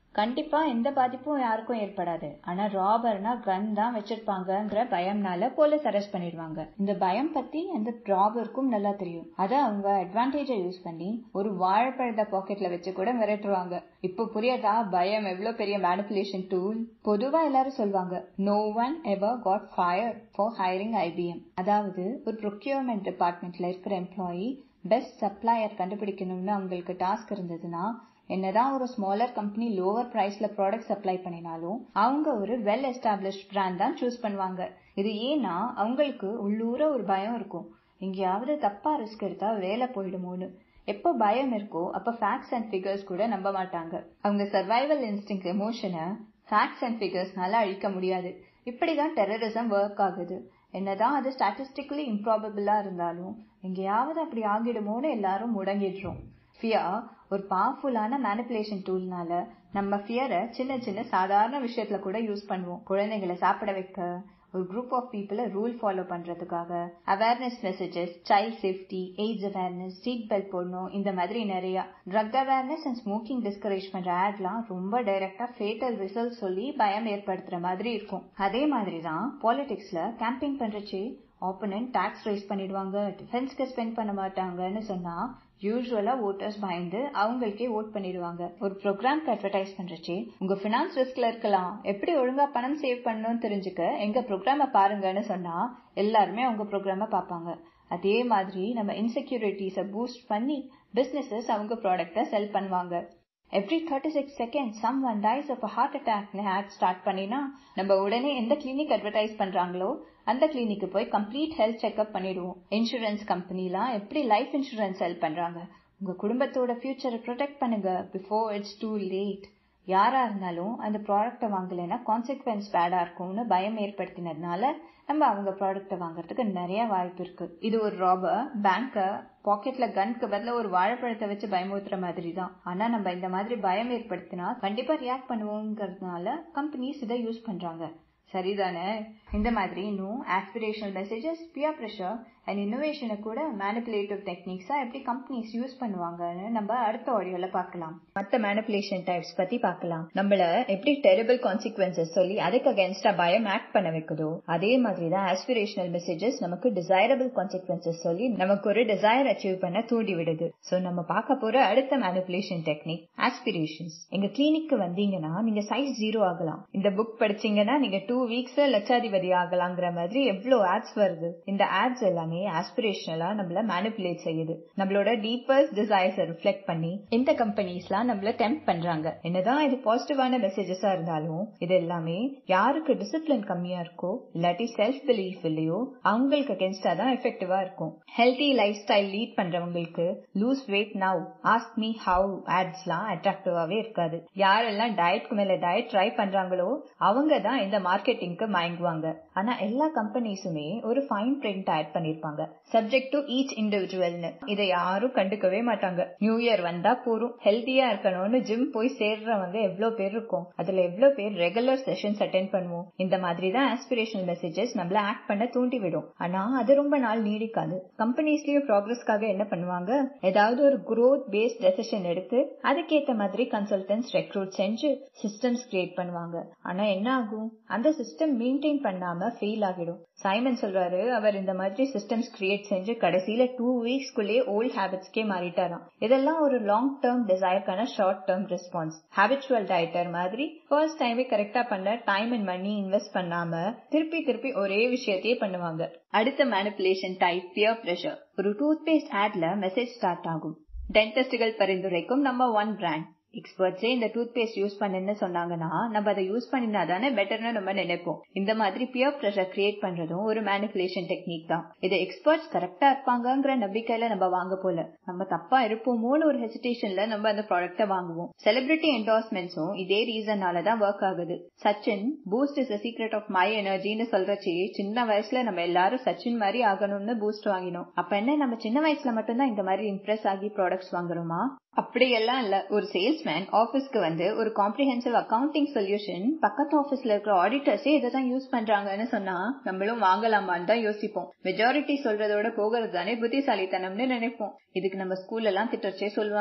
கண்டிப்பா எந்த பாதிப்பும் யாருக்கும் ஏற்படாது ஆனா ராபர்னா கன் தான் வச்சிருப்பாங்கங்கிற பயம்னால போலீஸ் அரெஸ்ட் பண்ணிடுவாங்க இந்த பயம் பத்தி அந்த ராபருக்கும் நல்லா தெரியும் அத அவங்க அட்வான்டேஜ யூஸ் பண்ணி ஒரு வாழைப்பழத்தை பாக்கெட்ல வச்சு கூட மிரட்டுவாங்க இப்போ புரியாதா பயம் எவ்வளவு பெரிய மேனிபுலேஷன் டூல் பொதுவா எல்லாரும் சொல்லுவாங்க no one ever got fired for hiring IBM அதாவது ஒரு ப்ரொக்யூர்மெண்ட் டிபார்ட்மெண்ட்ல இருக்கிற எம்ப்ளாயி பெஸ்ட் சப்ளையர் கண்டுபிடிக்கணும்னு அவங்களுக்கு டாஸ்க் இருந்ததுன்னா என்னதான் ஒரு ஸ்மாலர் கம்பெனி லோவர் பிரைஸ்ல ப்ராடக்ட் சப்ளை பண்ணினாலும் அவங்க ஒரு வெல் எஸ்டாப்ளிஷ் பிராண்ட் தான் சூஸ் பண்ணுவாங்க இது ஏன்னா அவங்களுக்கு உள்ளூர ஒரு பயம் இருக்கும் எங்கேயாவது தப்பா ரிஸ்க் எடுத்தா வேலை போயிடுமோன்னு எப்போ பயம் இருக்கோ அப்ப ஃபேக்ட்ஸ் அண்ட் ஃபிகர்ஸ் கூட நம்ப மாட்டாங்க அவங்க சர்வைவல் இன்ஸ்டிங் எமோஷனை ஃபேக்ட்ஸ் அண்ட் ஃபிகர்ஸ்னால அழிக்க முடியாது இப்படிதான் டெரரிசம் ஒர்க் ஆகுது என்னதான் அது ஸ்டாட்டிஸ்டிக்கலி இம்ப்ராபபிளா இருந்தாலும் எங்கேயாவது அப்படி ஆகிடுமோன்னு எல்லாரும் முடங்கிடுறோம் ஃபியர் ஒரு பவர்ஃபுல்லான மேனிப்புலேஷன் டூல்னால நம்ம ஃபியரை சின்ன சின்ன சாதாரண விஷயத்துல கூட யூஸ் பண்ணுவோம் குழந்தைகளை சாப்பிட வைக்க ஒரு குரூப் ஆஃப் பீப்புளை ரூல் ஃபாலோ பண்றதுக்காக awareness messages child safety AIDS awareness seat belt போடணும் இந்த மாதிரி நிறைய drug awareness and smoking discourage பண்ற ஆட்லாம் ரொம்ப டைரக்டா ஃபேட்டல் ரிசல்ட் சொல்லி பயம் ஏற்படுத்துற மாதிரி இருக்கும் அதே மாதிரி தான் பாலிடிக்ஸ்ல கேம்பெயின் பண்றச்சு ஆப்போனன்ட் டாக்ஸ் ரைஸ் பண்ணிடுவாங்க டிஃபென்ஸ்க்கு ஸ்பெண்ட் பண்ண மாட்டாங்கன்னு சொன்னா யூஸ்வலா ஓட்டர்ஸ் பயந்து அவங்களுக்கே ஓட் பண்ணிடுவாங்க ஒரு ப்ரோக்ராம்க்கு அட்வர்டைஸ் பண்றச்சு உங்க பினான்ஸ் ரிஸ்க்ல இருக்கலாம் எப்படி ஒழுங்கா பணம் சேவ் பண்ணணும்னு தெரிஞ்சுக்க எங்க ப்ரோக்ராம பாருங்கன்னு சொன்னா எல்லாருமே உங்க ப்ரோக்ராம பார்ப்பாங்க அதே மாதிரி நம்ம இன்செக்யூரிட்டிஸை பூஸ்ட் பண்ணி பிசினஸஸ் அவங்க ப்ராடக்ட்டை செல் பண்ணுவாங்க every thirty six second someone dies of heart அட்டாக்னு ஆட் ஸ்டார்ட் பண்ணினா நம்ம உடனே எந்த கிளினிக் அட்வர்டைஸ் பண்றாங்களோ அந்த கிளினிக்கு போய் கம்ப்ளீட் ஹெல்த் செக்அப் பண்ணிடுவோம் இன்சூரன்ஸ் கம்பெனிலாம் எப்படி லைஃப் இன்சூரன்ஸ் செல் பண்றாங்க உங்க குடும்பத்தோட ஃபியூச்சரை ப்ரொடெக்ட் பண்ணுங்க பிஃபோர் இட்ஸ் டூ லேட் யாரா இருந்தாலும் அந்த ப்ராடக்ட்டை வாங்கலைன்னா கான்சிக்வன்ஸ் பேடா இருக்கும்னு பயம் ஏற்படுத்தினதுனால நம்ம அவங்க ப்ராடக்ட்டை வாங்குறதுக்கு நிறைய வாய்ப்பு இருக்கு இது ஒரு ராபர் பேங்க பாக்கெட்ல கன்க்கு பதில ஒரு வாழைப்பழத்தை வச்சு பயமுறுத்துற மாதிரி தான் ஆனா நம்ம இந்த மாதிரி பயம் ஏற்படுத்தினா கண்டிப்பா ரியாக்ட் பண்ணுவோங்கிறதுனால கம்பெனிஸ் இதை யூஸ் பண்றாங்க சரிதானே இந்த மாதிரி இன்னும் aspirational messages peer pressure and இன்னோவேஷனை கூட மேனிப்புலேட்டிவ் டெக்னிக்ஸா எப்படி கம்பெனிஸ் யூஸ் பண்ணுவாங்கன்னு நம்ம அடுத்த ஆடியோல பார்க்கலாம் மத்த மேனிப்புலேஷன் டைப்ஸ் பத்தி பார்க்கலாம் நம்மள எப்படி டெரிபிள் கான்சிக்வன்சஸ் சொல்லி அதுக்கு அகேன்ஸ்டா பயம் ஆக்ட் பண்ண வைக்குதோ அதே மாதிரி தான் ஆஸ்பிரேஷனல் மெசேஜஸ் நமக்கு டிசைரபிள் கான்சிக்வன்சஸ் சொல்லி நமக்கு ஒரு டிசைர் அச்சீவ் பண்ண தூண்டி விடுது சோ நம்ம பார்க்க போற அடுத்த மேனிப்புலேஷன் டெக்னிக் ஆஸ்பிரேஷன்ஸ் எங்க கிளினிக்கு வந்தீங்கன்னா நீங்க சைஸ் ஜீரோ ஆகலாம் இந்த புக் படிச்சீங்கன்னா நீங்க டூ வீக்ஸ் லட்சாதிபதி ஆகலாங்கிற மாதிரி எவ்வளவு ஆட்ஸ் வருது இந்த ஆட்ஸ் எல்லாமே ஆஸ்பிரேஷனலா நம்மள மேனிப்புலேட் செய்யுது நம்மளோட டீப்பஸ்ட் டிசைர்ஸ் ரிஃப்ளெக்ட் பண்ணி இந்த கம்பெனிஸ்லாம் நம்மள டெம்ப் பண்றாங்க என்னதான் இது பாசிட்டிவான மெசேஜஸா இருந்தாலும் இது எல்லாமே யாருக்கு டிசிப்ளின் கம்மியா இருக்கோ இல்லாட்டி செல்ஃப் பிலீஃப் இல்லையோ அவங்களுக்கு அகேன்ஸ்டா தான் எஃபெக்டிவா இருக்கும் ஹெல்தி லைஃப் ஸ்டைல் லீட் பண்றவங்களுக்கு lose weight now ask me how ஆட்ஸ்லாம் அட்ராக்டிவாவே இருக்காது யாரெல்லாம் டயட்க்கு மேல டயட் ட்ரை பண்றாங்களோ அவங்க தான் இந்த மார்க்கெட்டிங்க்கு மயங்குவாங்க ஆனா எல்லா கம்பெனிஸுமே ஒரு ஃபைன் பிரிண்ட் ஆட் பண்ணிருப்பாங்க சப்ஜெக்ட் டு ஈச் இண்டிவிஜுவல்னு இதை யாரும் கண்டுக்கவே மாட்டாங்க நியூ இயர் வந்தா போறோம் ஹெல்த்தியா இருக்கணும்னு ஜிம் போய் சேர்றவங்க எவ்வளவு பேர் இருக்கும் அதுல எவ்வளவு பேர் ரெகுலர் செஷன்ஸ் அட்டென்ட் பண்ணுவோம் இந்த மாதிரி தான் ஆஸ்பிரேஷனல் மெசேஜஸ் நம்மள ஆக்ட் பண்ண தூண்டி விடும் ஆனா அது ரொம்ப நாள் நீடிக்காது கம்பெனிஸ்லயும் ப்ராக்ரஸ்க்காக என்ன பண்ணுவாங்க ஏதாவது ஒரு குரோத் பேஸ்ட் டெசிஷன் எடுத்து அதுக்கேத்த மாதிரி கன்சல்டன்ஸ் ரெக்ரூட் செஞ்சு சிஸ்டம்ஸ் கிரியேட் பண்ணுவாங்க ஆனா என்ன ஆகும் அந்த சிஸ்டம் மெயின்டைன் பண்ணாம ஃபெயில் ஆகிடும் சைமன் சொல்றாரு அவர் இந்த மாதிரி சிஸ்டம்ஸ் கிரியேட் செஞ்சு கடைசியில டூ வீக்ஸ்க்குள்ளே ஓல்ட் ஹேபிட்ஸ்க்கே மாறிட்டாராம் இதெல்லாம் ஒரு லாங் டேர்ம் டிசைர்க்கான short term response habitual dieter மாதிரி ஃபர்ஸ்ட் டைமே கரெக்டா பண்ண டைம் அண்ட் மணி இன்வெஸ்ட் பண்ணாம திருப்பி திருப்பி ஒரே விஷயத்தையே பண்ணுவாங்க அடுத்த மேனிப்புலேஷன் டைப் பியர் பிரஷர் ஒரு டூத் பேஸ்ட் ஆட்ல மெசேஜ் ஸ்டார்ட் ஆகும் டென்டிஸ்டுகள் பரிந்துரைக்கும் நம்ம ஒன் பிராண்ட் எக்ஸ்பர்ட்ஸே இந்த டூத் பேஸ்ட் யூஸ் பண்ணுன்னு சொன்னாங்கன்னா நம்ம அதை யூஸ் பண்ணினா தானே பெட்டர்னு நம்ம நினைப்போம் இந்த மாதிரி பியர் ப்ரெஷர் கிரியேட் பண்றதும் ஒரு மேனிப்புலேஷன் டெக்னிக் தான் இது எக்ஸ்பர்ட்ஸ் கரெக்டா இருப்பாங்கங்கிற நம்பிக்கையில நம்ம வாங்க போல நம்ம தப்பா இருப்போமோன்னு ஒரு ஹெசிடேஷன்ல நம்ம அந்த ப்ராடக்ட வாங்குவோம் செலிபிரிட்டி என்டோர்ஸ்மெண்ட்ஸும் இதே ரீசன்னால தான் ஒர்க் ஆகுது Sachin Boost is secret of my எனர்ஜின்னு சொல்றச்சு சின்ன வயசுல நம்ம எல்லாரும் சச்சின் மாதிரி ஆகணும்னு பூஸ்ட் வாங்கினோம் அப்ப என்ன நம்ம சின்ன வயசுல மட்டும்தான் இந்த மாதிரி இம்ப்ரெஸ் ஆகி ப்ராடக்ட்ஸ் வாங்குறோமா அப்படியெல்லாம் இல்ல ஒரு சேல்ஸ்மேன் ஆபீஸ்க்கு வந்து ஒரு காம்ப்ரிஹென்சிவ் அக்கவுண்டிங் சொல்யூஷன் பக்கத்து ஆபீஸ்ல இருக்கிற ஆடிட்டர்ஸே இதை தான் யூஸ் பண்றாங்கன்னு சொன்னா நம்மளும் வாங்கலாமான்னு தான் யோசிப்போம் மெஜாரிட்டி சொல்றதோட போகிறது தானே புத்திசாலித்தனம்னு நினைப்போம் இதுக்கு நம்ம ஸ்கூல்ல எல்லாம் திட்டச்சே சொல்லுவாங்க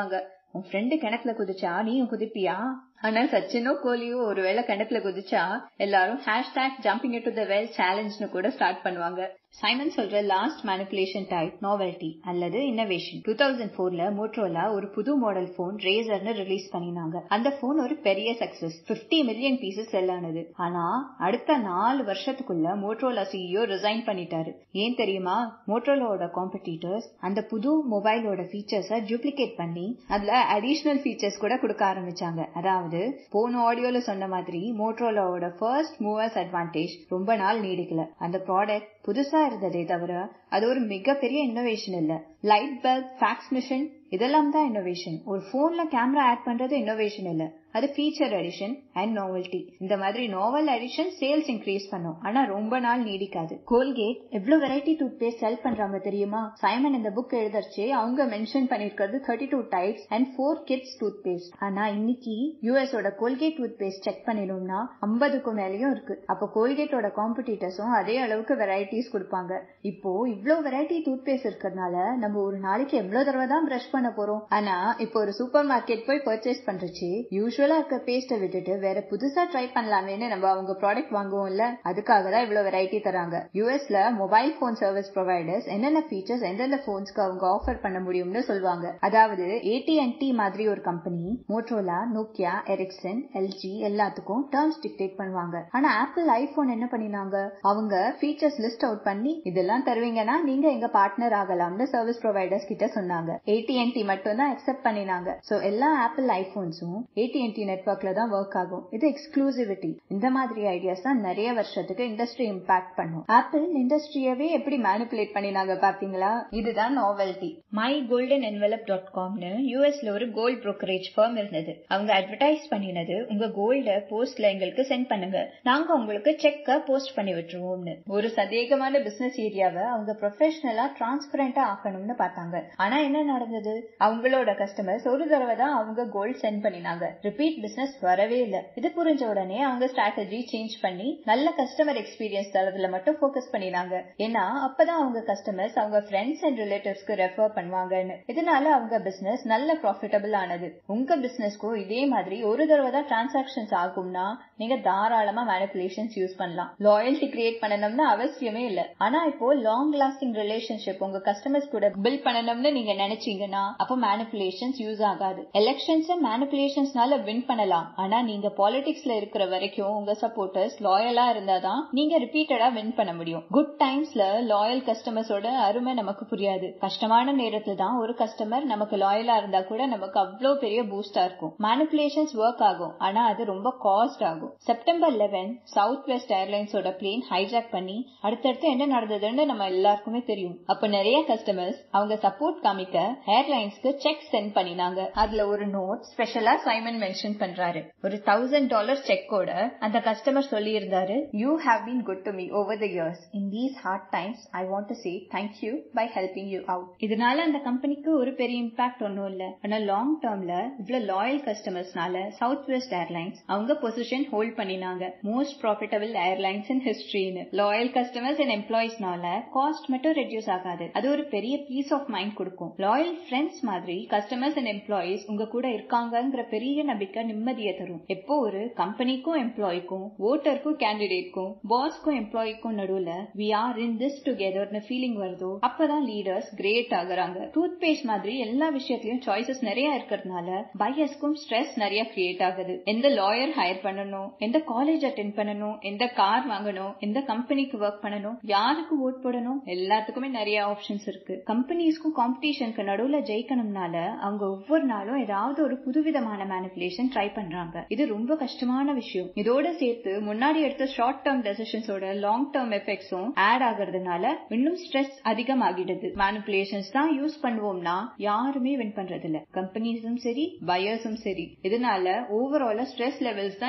உன் ஃப்ரெண்டு கிணத்துல குதிச்சா நீயும் குதிப்பியா ஆனா சச்சினோ கோலியோ ஒருவேளை கிணத்துல குதிச்சா எல்லாரும் hashtag jumping to the well சேலஞ்ச்னு கூட ஸ்டார்ட் பண்ணுவாங்க சைமன் சொல்ற லாஸ்ட் மேனிபுலேஷன் டைப் நாவல்டி அல்லது இன்னோவேஷன் டூ தௌசண்ட் போர்ல மோட்ரோலா ஒரு புது மாடல் போன் ரேசர்னு ரிலீஸ் பண்ணினாங்க அந்த போன் ஒரு பெரிய success fifty million pieces sell ஆனது ஆனா அடுத்த நாலு வருஷத்துக்குள்ள மோட்ரோலா சிஇஓ ரிசைன் பண்ணிட்டாரு ஏன் தெரியுமா மோட்ரோலாவோட காம்படிட்டர்ஸ் அந்த புது மொபைலோட ஃபீச்சர்ஸ டூப்ளிகேட் பண்ணி அதுல அடிஷனல் ஃபீச்சர்ஸ் கூட கொடுக்க ஆரம்பிச்சாங்க அதாவது போன ஆடியோல சொன்ன மாதிரி மோட்ரோலாவோட ஃபர்ஸ்ட் மூவர்ஸ் அட்வான்டேஜ் ரொம்ப நாள் நீடிக்கல அந்த ப்ராடக்ட் புதுசா இருந்ததே தவிர அது ஒரு மிகப்பெரிய இன்னோவேஷன் இல்ல லைட் பல்ப் ஃபேக்ஸ் மிஷின் இதெல்லாம் தான் இன்னோவேஷன் ஒரு போன்ல கேமரா ஆட் பண்றது இன்னோவேஷன் இல்ல அது ஃபீச்சர் அடிஷன் அண்ட் நாவல்டி இந்த மாதிரி நாவல் அடிஷன் சேல்ஸ் இன்க்ரீஸ் பண்ணும் ஆனா ரொம்ப நாள் நீடிக்காது கோல்கேட் எவ்வளவு வெரைட்டி டூத் பேஸ்ட் செல் பண்றாங்க தெரியுமா சைமன் இந்த புக் எழுதர்ச்சே அவங்க மென்ஷன் பண்ணிருக்கிறது thirty two types and four kids toothpaste ஆனா இன்னைக்கு யூஎஸோட கோல்கேட் டூத் பேஸ்ட் செக் பண்ணினோம்னா ஐம்பதுக்கும் மேலயும் இருக்கு அப்போ கோல்கேட்டோட காம்படிட்டர்ஸும் அதே அளவுக்கு வெரைட்டிஸ் கொடுப்பாங்க இப்போ இவ்வளவு வெரைட்டி டூத் பேஸ்ட் இருக்கிறதுனால நம்ம ஒரு நாளைக்கு எவ்வளவு தடவை தான் பிரஷ் பண்ண போறோம் ஆனா இப்போ ஒரு சூப்பர் மார்க்கெட் போய் பர்ச்சேஸ் பண்றச்சு யூஸ்வலா இருக்க பேஸ்ட விட்டுட்டு வேற புதுசா ட்ரை பண்ணலாமேன்னு நம்ம அவங்க ப்ராடக்ட் வாங்குவோம்ல அதுக்காக தான் இவ்வளவு வெரைட்டி தராங்க யூஎஸ்ல மொபைல் போன் சர்வீஸ் ப்ரொவைடர்ஸ் என்னென்ன ஃபீச்சர்ஸ் எந்தெந்த போன்ஸ்க்கு அவங்க ஆஃபர் பண்ண முடியும்னு சொல்லுவாங்க அதாவது ஏடிஎன்டி மாதிரி ஒரு company Motorola Nokia Ericsson LG எல்லாத்துக்கும் டேர்ம்ஸ் டிக்டேட் பண்ணுவாங்க ஆனா ஆப்பிள் ஐபோன் என்ன பண்ணினாங்க அவங்க ஃபீச்சர்ஸ் லிஸ்ட் அவுட் பண்ணி இதெல்லாம் தருவீங்கன்னா நீங்க எங்க பார்ட்னர் ஆகலாம்னு சர்வீஸ் ப்ரொவைடர்ஸ் கிட்ட சொன்னாங்க ஏடிஎன்டி மட்டும் தான் அக்செப்ட் பண்ணினாங்க சோ எல்லா ஆப்பிள் ஐபோன்ஸும் ஏடிஎன்டி நெட்ஒர்க்ல தான் ஒர்க் ஆகும் இது எக்ஸ்க்ளூசிவிட்டி இந்த மாதிரி ஐடியாஸ் தான் நிறைய வருஷத்துக்கு இண்டஸ்ட்ரி இம்பாக்ட் பண்ணும் ஆப்பிள் இண்டஸ்ட்ரியவே எப்படி மேனிபுலேட் பண்ணினாங்க பாத்தீங்களா இதுதான் novelty my golden envelope dot காம்னு யூஎஸ்ல ஒரு கோல்ட் புரோக்கரேஜ் ஃபர்ம் இருந்தது அவங்க அட்வர்டைஸ் பண்ணினது உங்க கோல்ட போஸ்ட்ல எங்களுக்கு சென்ட் பண்ணுங்க நாங்க உங்களுக்கு செக்க போஸ்ட் பண்ணி விட்டுருவோம்னு ஒரு சந்தேகமான பிசினஸ் ஏரியாவை அவங்க ப்ரொஃபஷனலா டிரான்ஸ்பரண்டா ஆக்கணும்னு பார்த்தாங்க ஆனா என்ன நடந்தது அவங்களோட கஸ்டமர்ஸ் ஒரு தடவை தான் அவங்க கோல்ட் சென்ட் பண்ணினாங்க ரிப்பீட் பிசினஸ் வரவே இல்ல இது புரிஞ்ச உடனே அவங்க ஸ்ட்ராட்டஜி சேஞ்ச் பண்ணி நல்ல கஸ்டமர் எக்ஸ்பீரியன்ஸ் தரதுல மட்டும் போக்கஸ் பண்ணினாங்க ஏன்னா அப்பதான் அவங்க கஸ்டமர்ஸ் அவங்க ஃப்ரெண்ட்ஸ் அண்ட் ரிலேட்டிவ்ஸ்க்கு ரெஃபர் பண்ணுவாங்கன்னு இதனால அவங்க பிசினஸ் நல்ல ப்ராஃபிட்டபிள் ஆனது உங்க பிசினஸ்க்கும் இதே மாதிரி ஒரு தடவை தான் டிரான்சாக்சன்ஸ் ஆகும்னா நீங்க தாராளமா மேனிபுலேஷன்ஸ் யூஸ் பண்ணலாம் லாயல்ட்டி கிரியேட் பண்ணணும்னு அவசியமே இல்ல ஆனா இப்போ லாங் லாஸ்டிங் ரிலேஷன்ஷிப் உங்க கஸ்டமர்ஸ் கூட பில்ட் பண்ணணும்னு நீங்க நினைச்சீங்கன்னா அப்போ மேனிபுலேஷன்ஸ் யூஸ் ஆகாது எலெக்ஷன்ஸ் மேனிபுலேஷன்ஸ்னால வின் பண்ணலாம் ஆனா நீங்க பாலிடிக்ஸ்ல இருக்கிற வரைக்கும் உங்க சப்போர்ட்டர்ஸ் லாயலா இருந்தாதான் நீங்க ரிப்பீட்டடா வின் பண்ண முடியும் குட் டைம்ஸ்ல லாயல் கஸ்டமர்ஸோட அருமை நமக்கு புரியாது கஷ்டமான நேரத்துல தான் ஒரு கஸ்டமர் நமக்கு லாயலா இருந்தா கூட நமக்கு அவ்வளவு பெரிய பூஸ்டா இருக்கும் மேனிபுலேஷன்ஸ் ஒர்க் ஆகும் ஆனா அது ரொம்ப காஸ்ட் ஆகும் செப்டம்பர் லெவன் சவுத் வெஸ்ட் ஏர்லைன்ஸோட பிளேன் ஹைஜாக் பண்ணி அடுத்தடுத்து என்ன நடந்ததுன்னு நம்ம எல்லாருக்குமே தெரியும் அப்ப நிறைய கஸ்டமர்ஸ் அவங்க சப்போர்ட் காமிக்க ஏர்லைன்ஸ்க்கு செக் சென்ட் பண்ணினாங்க அதுல ஒரு நோட் ஸ்பெஷலா சைமன் மென்ஷன் பண்றாரு ஒரு தௌசண்ட் டாலர் செக்கோட அந்த கஸ்டமர் சொல்லி இருந்தாரு you have been good to me over the years in these hard times I want to say thank you by helping you out இதனால அந்த கம்பெனிக்கு ஒரு பெரிய இம்பாக்ட் ஒன்றும் இல்ல ஆனா லாங் டேர்ம்ல இவ்வளவு லாயல் கஸ்டமர்ஸ்னால சவுத் வெஸ்ட் ஏர்லைன்ஸ் அவங்க பொசிஷன் ஹோல்ட் பண்ணினாங்க மோஸ்ட் ப்ராஃபிட்டபிள் ஏர்லைன்ஸ் இன் ஹிஸ்டரின்னு லாயல் கஸ்டமர்ஸ் அண்ட் எம்ப்ளாயிஸ்னால காஸ்ட் மட்டும் ரெடியூஸ் ஆகாது அது ஒரு பெரிய பீஸ் ஆஃப் மைண்ட் கொடுக்கும் லாயல் ஃப்ரெண்ட்ஸ் மாதிரி கஸ்டமர்ஸ் அண்ட் எம்ப்ளாயிஸ் உங்க கூட இருக்காங்கங்கிற பெரிய நம்பிக்கை நிம்மதியை தரும் எப்போ ஒரு கம்பெனிக்கும் எம்ப்ளாய்க்கும் ஓட்டருக்கும் கேண்டிடேட்க்கும் பாஸ்க்கும் எம்ப்ளாய்க்கும் நடுவுல வி ஆர் இன் திஸ் டுகெதர்னு ஃபீலிங் வருதோ அப்பதான் லீடர்ஸ் கிரேட் ஆகுறாங்க டூத் பேஸ்ட் மாதிரி எல்லா விஷயத்திலயும் சாய்ஸஸ் நிறைய இருக்கிறதுனால பையர்ஸ்க்கும் ஸ்ட்ரெஸ் நிறைய கிரியேட் ஆகுது எந்த லாயர் ஹையர் பண்ணணும் எந்த காலேஜ் அட்டென்ட் பண்ணணும் எந்த கார் வாங்கணும் எந்த கம்பெனிக்கு ஒர்க் பண்ணணும் யாருக்கு ஓட் போடணும் எல்லாத்துக்குமே நிறைய ஆப்ஷன்ஸ் இருக்கு கம்பெனிஸ்க்கும் காம்படிஷனுக்கு நடுவுல ஜெயிக்கணும்னால அவங்க ஒவ்வொரு நாளும் ஏதாவது ஒரு புதுவிதமான மேனிபுலேஷன் ட்ரை பண்றாங்க இது ரொம்ப கஷ்டமான விஷயம் இதோட சேர்த்து முன்னாடி எடுத்த ஷார்ட் டேர்ம் டெசிஷன்ஸோட லாங் டேர்ம் எஃபெக்ட்ஸும் ஆட் ஆகுறதுனால இன்னும் ஸ்ட்ரெஸ் அதிகமாகிடுது மேனிபுலேஷன்ஸ் தான் யூஸ் பண்ணுவோம்னா யாருமே வின் பண்றது இல்ல கம்பெனிஸும் சரி பையர்ஸும் சரி இதனால ஓவராலா ஸ்ட்ரெஸ் லெவல்ஸ் தான் இன்க்ரீஸ்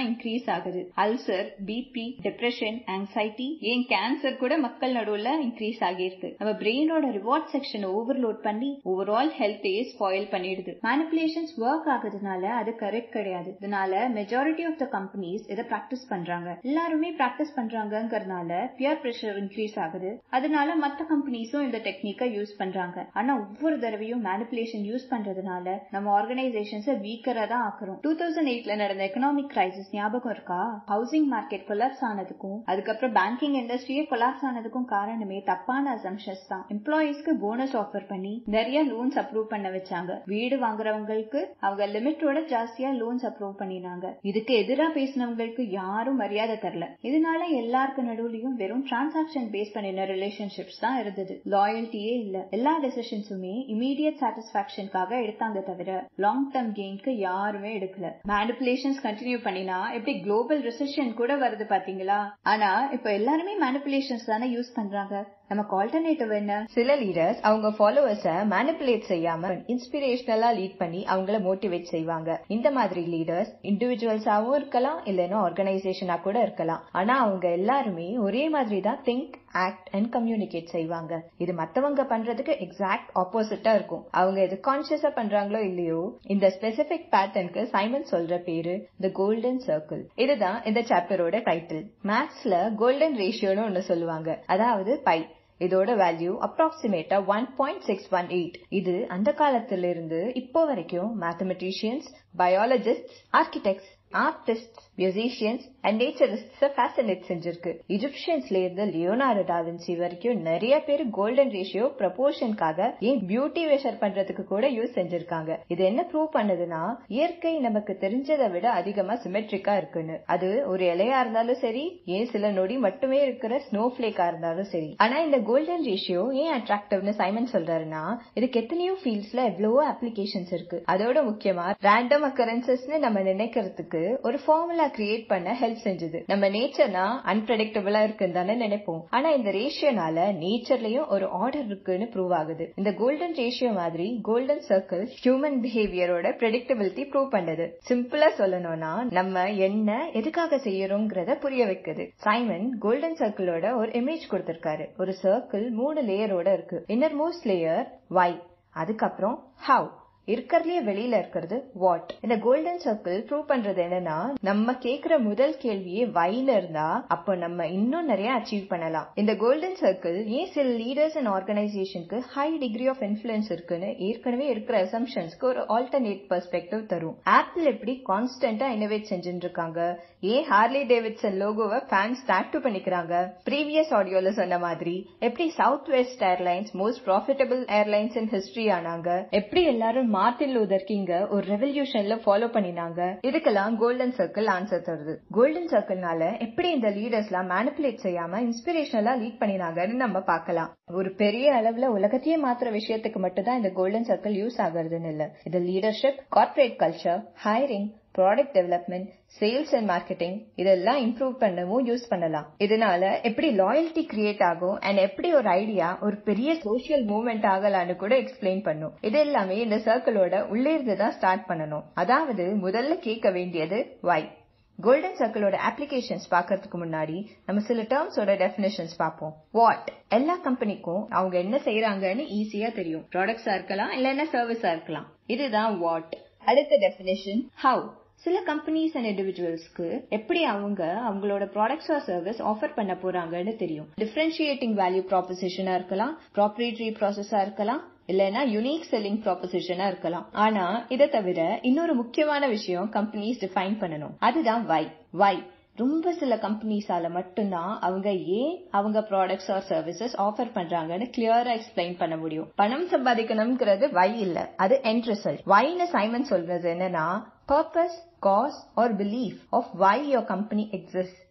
ஆகுது அல்சர் பிபி டிப்ரெஷன் ஆங்ஸைட்டி ஏன் கேன்சர் கூட மக்கள் நடுவுல இன்க்ரீஸ் ஆகியிருக்கு நம்ம பிரெயினோட ரிவார்ட் செக்ஷன் ஓவர்லோட் பண்ணி ஓவரால் ஹெல்த்தையே ஸ்பாயில் பண்ணிடுது மேனிப்புலேஷன்ஸ் ஒர்க் ஆகுதுனால அது கரெக்ட் கிடையாது இதனால மெஜாரிட்டி ஆஃப் த கம்பெனிஸ் இதை பிராக்டிஸ் பண்றாங்க எல்லாருமே பிராக்டிஸ் பண்றாங்கங்கறதுனால பியர் பிரஷர் இன்க்ரீஸ் ஆகுது அதனால மத்த கம்பெனிஸும் இந்த டெக்னிக்கை யூஸ் பண்றாங்க ஆனா ஒவ்வொரு தடவையும் மேனிப்புலேஷன் யூஸ் பண்றதுனால நம்ம ஆர்கனைசேஷன்ஸ் வீக்கரா தான் ஆக்குறோம் டூ தௌசண்ட் எயிட்ல நடந்த எக்கனாமிக் கிரைசிஸ் ஞாபகம் இருக்கா ஹவுசிங் மார்க்கெட் கொலாப்ஸ் ஆனதுக்கும் அதுக்கப்புறம் பேங்கிங் இண்டஸ்ட்ரியே கொலாப்ஸ் ஆனதுக்கும் காரணமே தப்பான அசம்ஷன்ஸ் தான் எம்ப்ளாயிஸ்க்கு போனஸ் ஆஃபர் பண்ணி நிறைய லோன்ஸ் அப்ரூவ் பண்ண வச்சாங்க வீடு வாங்குறவங்களுக்கு அவங்க லிமிட்டோட ஜாஸ்தியா லோன்ஸ் அப்ரூவ் பண்ணினாங்க இதுக்கு எதிராக பேசினவங்களுக்கு யாரும் மரியாதை தரல இதனால எல்லாருக்கு நடுவுலயும் வெறும் டிரான்சாக்சன் பேஸ் பண்ணின ரிலேஷன்ஷிப்ஸ் தான் இருந்தது லாயல்ட்டியே இல்ல எல்லா டெசிஷன்ஸுமே இமீடியட் சாட்டிஸ்பாக்சனுக்காக எடுத்தாங்க தவிர லாங் டேர்ம் கெயின்க்கு யாருமே எடுக்கல மேனிப்புலேஷன்ஸ் கண்டினியூ பண்ணினா எப்படி குளோபல் ரிசெஷன் கூட வருது பாத்தீங்களா ஆனா இப்ப எல்லாருமே மேனிப்புலேஷன்ஸ் தானே யூஸ் பண்றாங்க நமக்கு ஆல்டர்னேட்டிவ் என்ன சில லீடர்ஸ் அவங்க ஃபாலோவர்ஸ மேனிப்புலேட் செய்யாம இன்ஸ்பிரேஷனலா லீட் பண்ணி அவங்கள மோட்டிவேட் செய்வாங்க இந்த மாதிரி லீடர்ஸ் இண்டிவிஜுவல்ஸாவும் இருக்கலாம் இல்லைன்னா ஆர்கனைசேஷனா கூட இருக்கலாம் ஆனா அவங்க எல்லாருமே ஒரே மாதிரி தான் திங்க் ஆக்ட் அண்ட் கம்யூனிகேட் செய்வாங்க இது மத்தவங்க பண்றதுக்கு எக்ஸாக்ட் ஆப்போசிட்டா இருக்கும் அவங்க இது கான்சியஸா பண்றாங்களோ இல்லையோ இந்த ஸ்பெசிபிக் பேட்டர்னுக்கு சைமன் சொல்ற பேரு த கோல்டன் சர்க்கிள் இதுதான் இந்த சாப்டரோட டைட்டில் மேத்ஸ்ல கோல்டன் ரேஷியோன்னு ஒன்னு சொல்லுவாங்க அதாவது பை இதோட வேல்யூ அப்ராக்சிமேட்டா one point six one eight இது அந்த காலத்துல இருந்து இப்போ வரைக்கும் mathematicians biologist architects artist musicians and naturist fascinate செஞ்சிருக்கு இஜிப்சியன்ஸ்ல இருந்து லியோனார்டோ டாவின்சி வரைக்கும் நிறைய பேர் கோல்டன் ரேஷியோ ப்ரப்போர்ஷனுக்காக ஏன் பியூட்டி மெஷர் பண்றதுக்கு கூட யூஸ் செஞ்சிருக்காங்க இது என்ன ப்ரூவ் பண்ணுதுன்னா இயற்கை நமக்கு தெரிஞ்சதை விட அதிகமா சிமெட்ரிக்கா இருக்குன்னு அது ஒரு இலையா இருந்தாலும் சரி ஏன் சில நொடி மட்டுமே இருக்கிற ஸ்னோ பிளேக்கா இருந்தாலும் சரி ஆனா இந்த கோல்டன் ரேஷியோ ஏன் அட்ராக்டிவ்னு சைமன் சொல்றாருன்னா இதுக்கு எத்தனையோ ஃபீல்ட்ஸ்ல எவ்வளவோ அப்ளிகேஷன்ஸ் இருக்கு அதோட முக்கியமா ரேண்டம் அக்கரன்சஸ்னு நம்ம நினைக்கிறதுக்கு ஒரு ஃபார்முலா கிரியேட் பண்ண ஹெல்ப் செஞ்சது நம்ம நேச்சர்னா அன்பிரடிக்டபிளா இருக்குன்னு தானே நினைப்போம் ஆனா இந்த ரேஷியோனால நேச்சர்லயும் ஒரு ஆர்டர் இருக்குன்னு ப்ரூவ் ஆகுது இந்த கோல்டன் ரேஷியோ மாதிரி கோல்டன் சர்க்கிள் ஹியூமன் பிஹேவியரோட ப்ரெடிக்டபிலிட்டி ப்ரூவ் பண்ணுது சிம்பிளா சொல்லணும்னா நம்ம என்ன எதுக்காக செய்யறோங்கிறத புரிய வைக்குது சைமன் கோல்டன் சர்க்கிளோட ஒரு இமேஜ் கொடுத்திருக்காரு ஒரு சர்க்கிள் மூணு லேயரோட இருக்கு இன்னர் மோஸ்ட் லேயர் வை அதுக்கப்புறம் ஹவ் இருக்கிறதுலயே வெளியில இருக்கிறது வாட் இந்த கோல்டன் சர்க்கிள் ப்ரூவ் பண்றது என்னன்னா நம்ம கேக்குற முதல் கேள்வியே வைல இருந்தா அப்போ நம்ம இன்னும் நிறைய அச்சீவ் பண்ணலாம் இந்த கோல்டன் சர்க்கிள் ஏன் சில லீடர்ஸ் அண்ட் ஆர்கனைசேஷனுக்கு ஹை டிகிரி ஆஃப் இன்ஃபுளுன்ஸ் இருக்குன்னு ஏற்கனவே இருக்கிற அசம்ஷன்ஸ்க்கு ஒரு ஆல்டர்னேட் பெர்ஸ்பெக்டிவ் தரும் ஆப்பிள் எப்படி கான்ஸ்டன்டா இனோவேட் செஞ்சுட்டு இருக்காங்க ஏன் ஹார்லி டேவிட்சன் லோகோவை ஃபேன்ஸ் டாட்டு பண்ணிக்கிறாங்க ப்ரீவியஸ் ஆடியோல சொன்ன மாதிரி எப்படி South west airlines most profitable airlines in history ஆனாங்க எப்படி எல்லாரும் மார்டின் லூதர் கிங்க ஒரு ரெவல்யூஷன்ல ஃபாலோ பண்ணினாங்க இதுக்கெல்லாம் கோல்டன் சர்க்கிள் ஆன்சர் தருது கோல்டன் சர்க்கிள்னால எப்படி இந்த லீடர்ஸ்லாம் மேனிப்புலேட் செய்யாம இன்ஸ்பிரேஷனலா லீட் பண்ணினாங்கன்னு நம்ம பார்க்கலாம் ஒரு பெரிய அளவுல உலகத்தையே மாத்திர விஷயத்துக்கு மட்டும் தான் இந்த கோல்டன் சர்க்கிள் யூஸ் ஆகுறதுன்னு இல்ல இது leadership corporate culture hiring product development sales and marketing இதெல்லாம் இம்ப்ரூவ் பண்ணவும் யூஸ் பண்ணலாம் இதனால எப்படி லாயல்ட்டி கிரியேட் ஆகும் அண்ட் எப்படி ஒரு ஐடியா ஒரு பெரிய சோசியல் மூவ்மெண்ட் ஆகலான்னு கூட எக்ஸ்பிளைன் பண்ணும் இது எல்லாமே இந்த சர்க்கிளோட உள்ளே இருந்து தான் ஸ்டார்ட் பண்ணணும் அதாவது முதல்ல கேட்க வேண்டியது வை கோல்டன் சர்க்கிளோட அப்ளிகேஷன்ஸ் பாக்கிறதுக்கு முன்னாடி நம்ம சில டேர்ம்ஸோட டெபினேஷன்ஸ் பார்ப்போம் வாட் எல்லா கம்பெனிக்கும் அவங்க என்ன செய்யறாங்கன்னு ஈஸியா தெரியும் ப்ராடக்ட்ஸா இருக்கலாம் இல்லைன்னா சர்வீஸா இருக்கலாம் இதுதான் வாட் அடுத்த டெபினேஷன் ஹவு சில கம்பெனிஸ் அண்ட் இண்டிவிஜுவல்ஸ்க்கு எப்படி அவங்க அவங்களோட ப்ராடக்ட்ஸ் ஆர் சர்வீஸ் ஆஃபர் பண்ண போறாங்கன்னு தெரியும் டிஃபரன்ஷியேட்டிங் வேல்யூ ப்ராpositionஆ இருக்கலாம் ப்ராப்ரேட்டரி ப்ராசஸா இருக்கலாம் இல்லைன்னா யுனிக் செல்லிங் ப்ராpositionஆ இருக்கலாம் ஆனா இதை தவிர இன்னொரு முக்கியமான விஷயம் கம்பெனிஸ் டிஃபைன் பண்ணணும் அதுதான் வை வை ரொம்ப சில கம்பெனிஸால மட்டும்தான் அவங்க ஏன் அவங்க ப்ராடக்ட்ஸ் ஆர் சர்வீசஸ் ஆஃபர் பண்றாங்கன்னு கிளியரா எக்ஸ்பிளைன் பண்ண முடியும் பணம் சம்பாதிக்கணும்ங்கிறது வை இல்ல அது எண்ட் ரிசல்ட் வைன்னு சைமன் சொல்றது என்னன்னா purpose cause or belief of why your company exist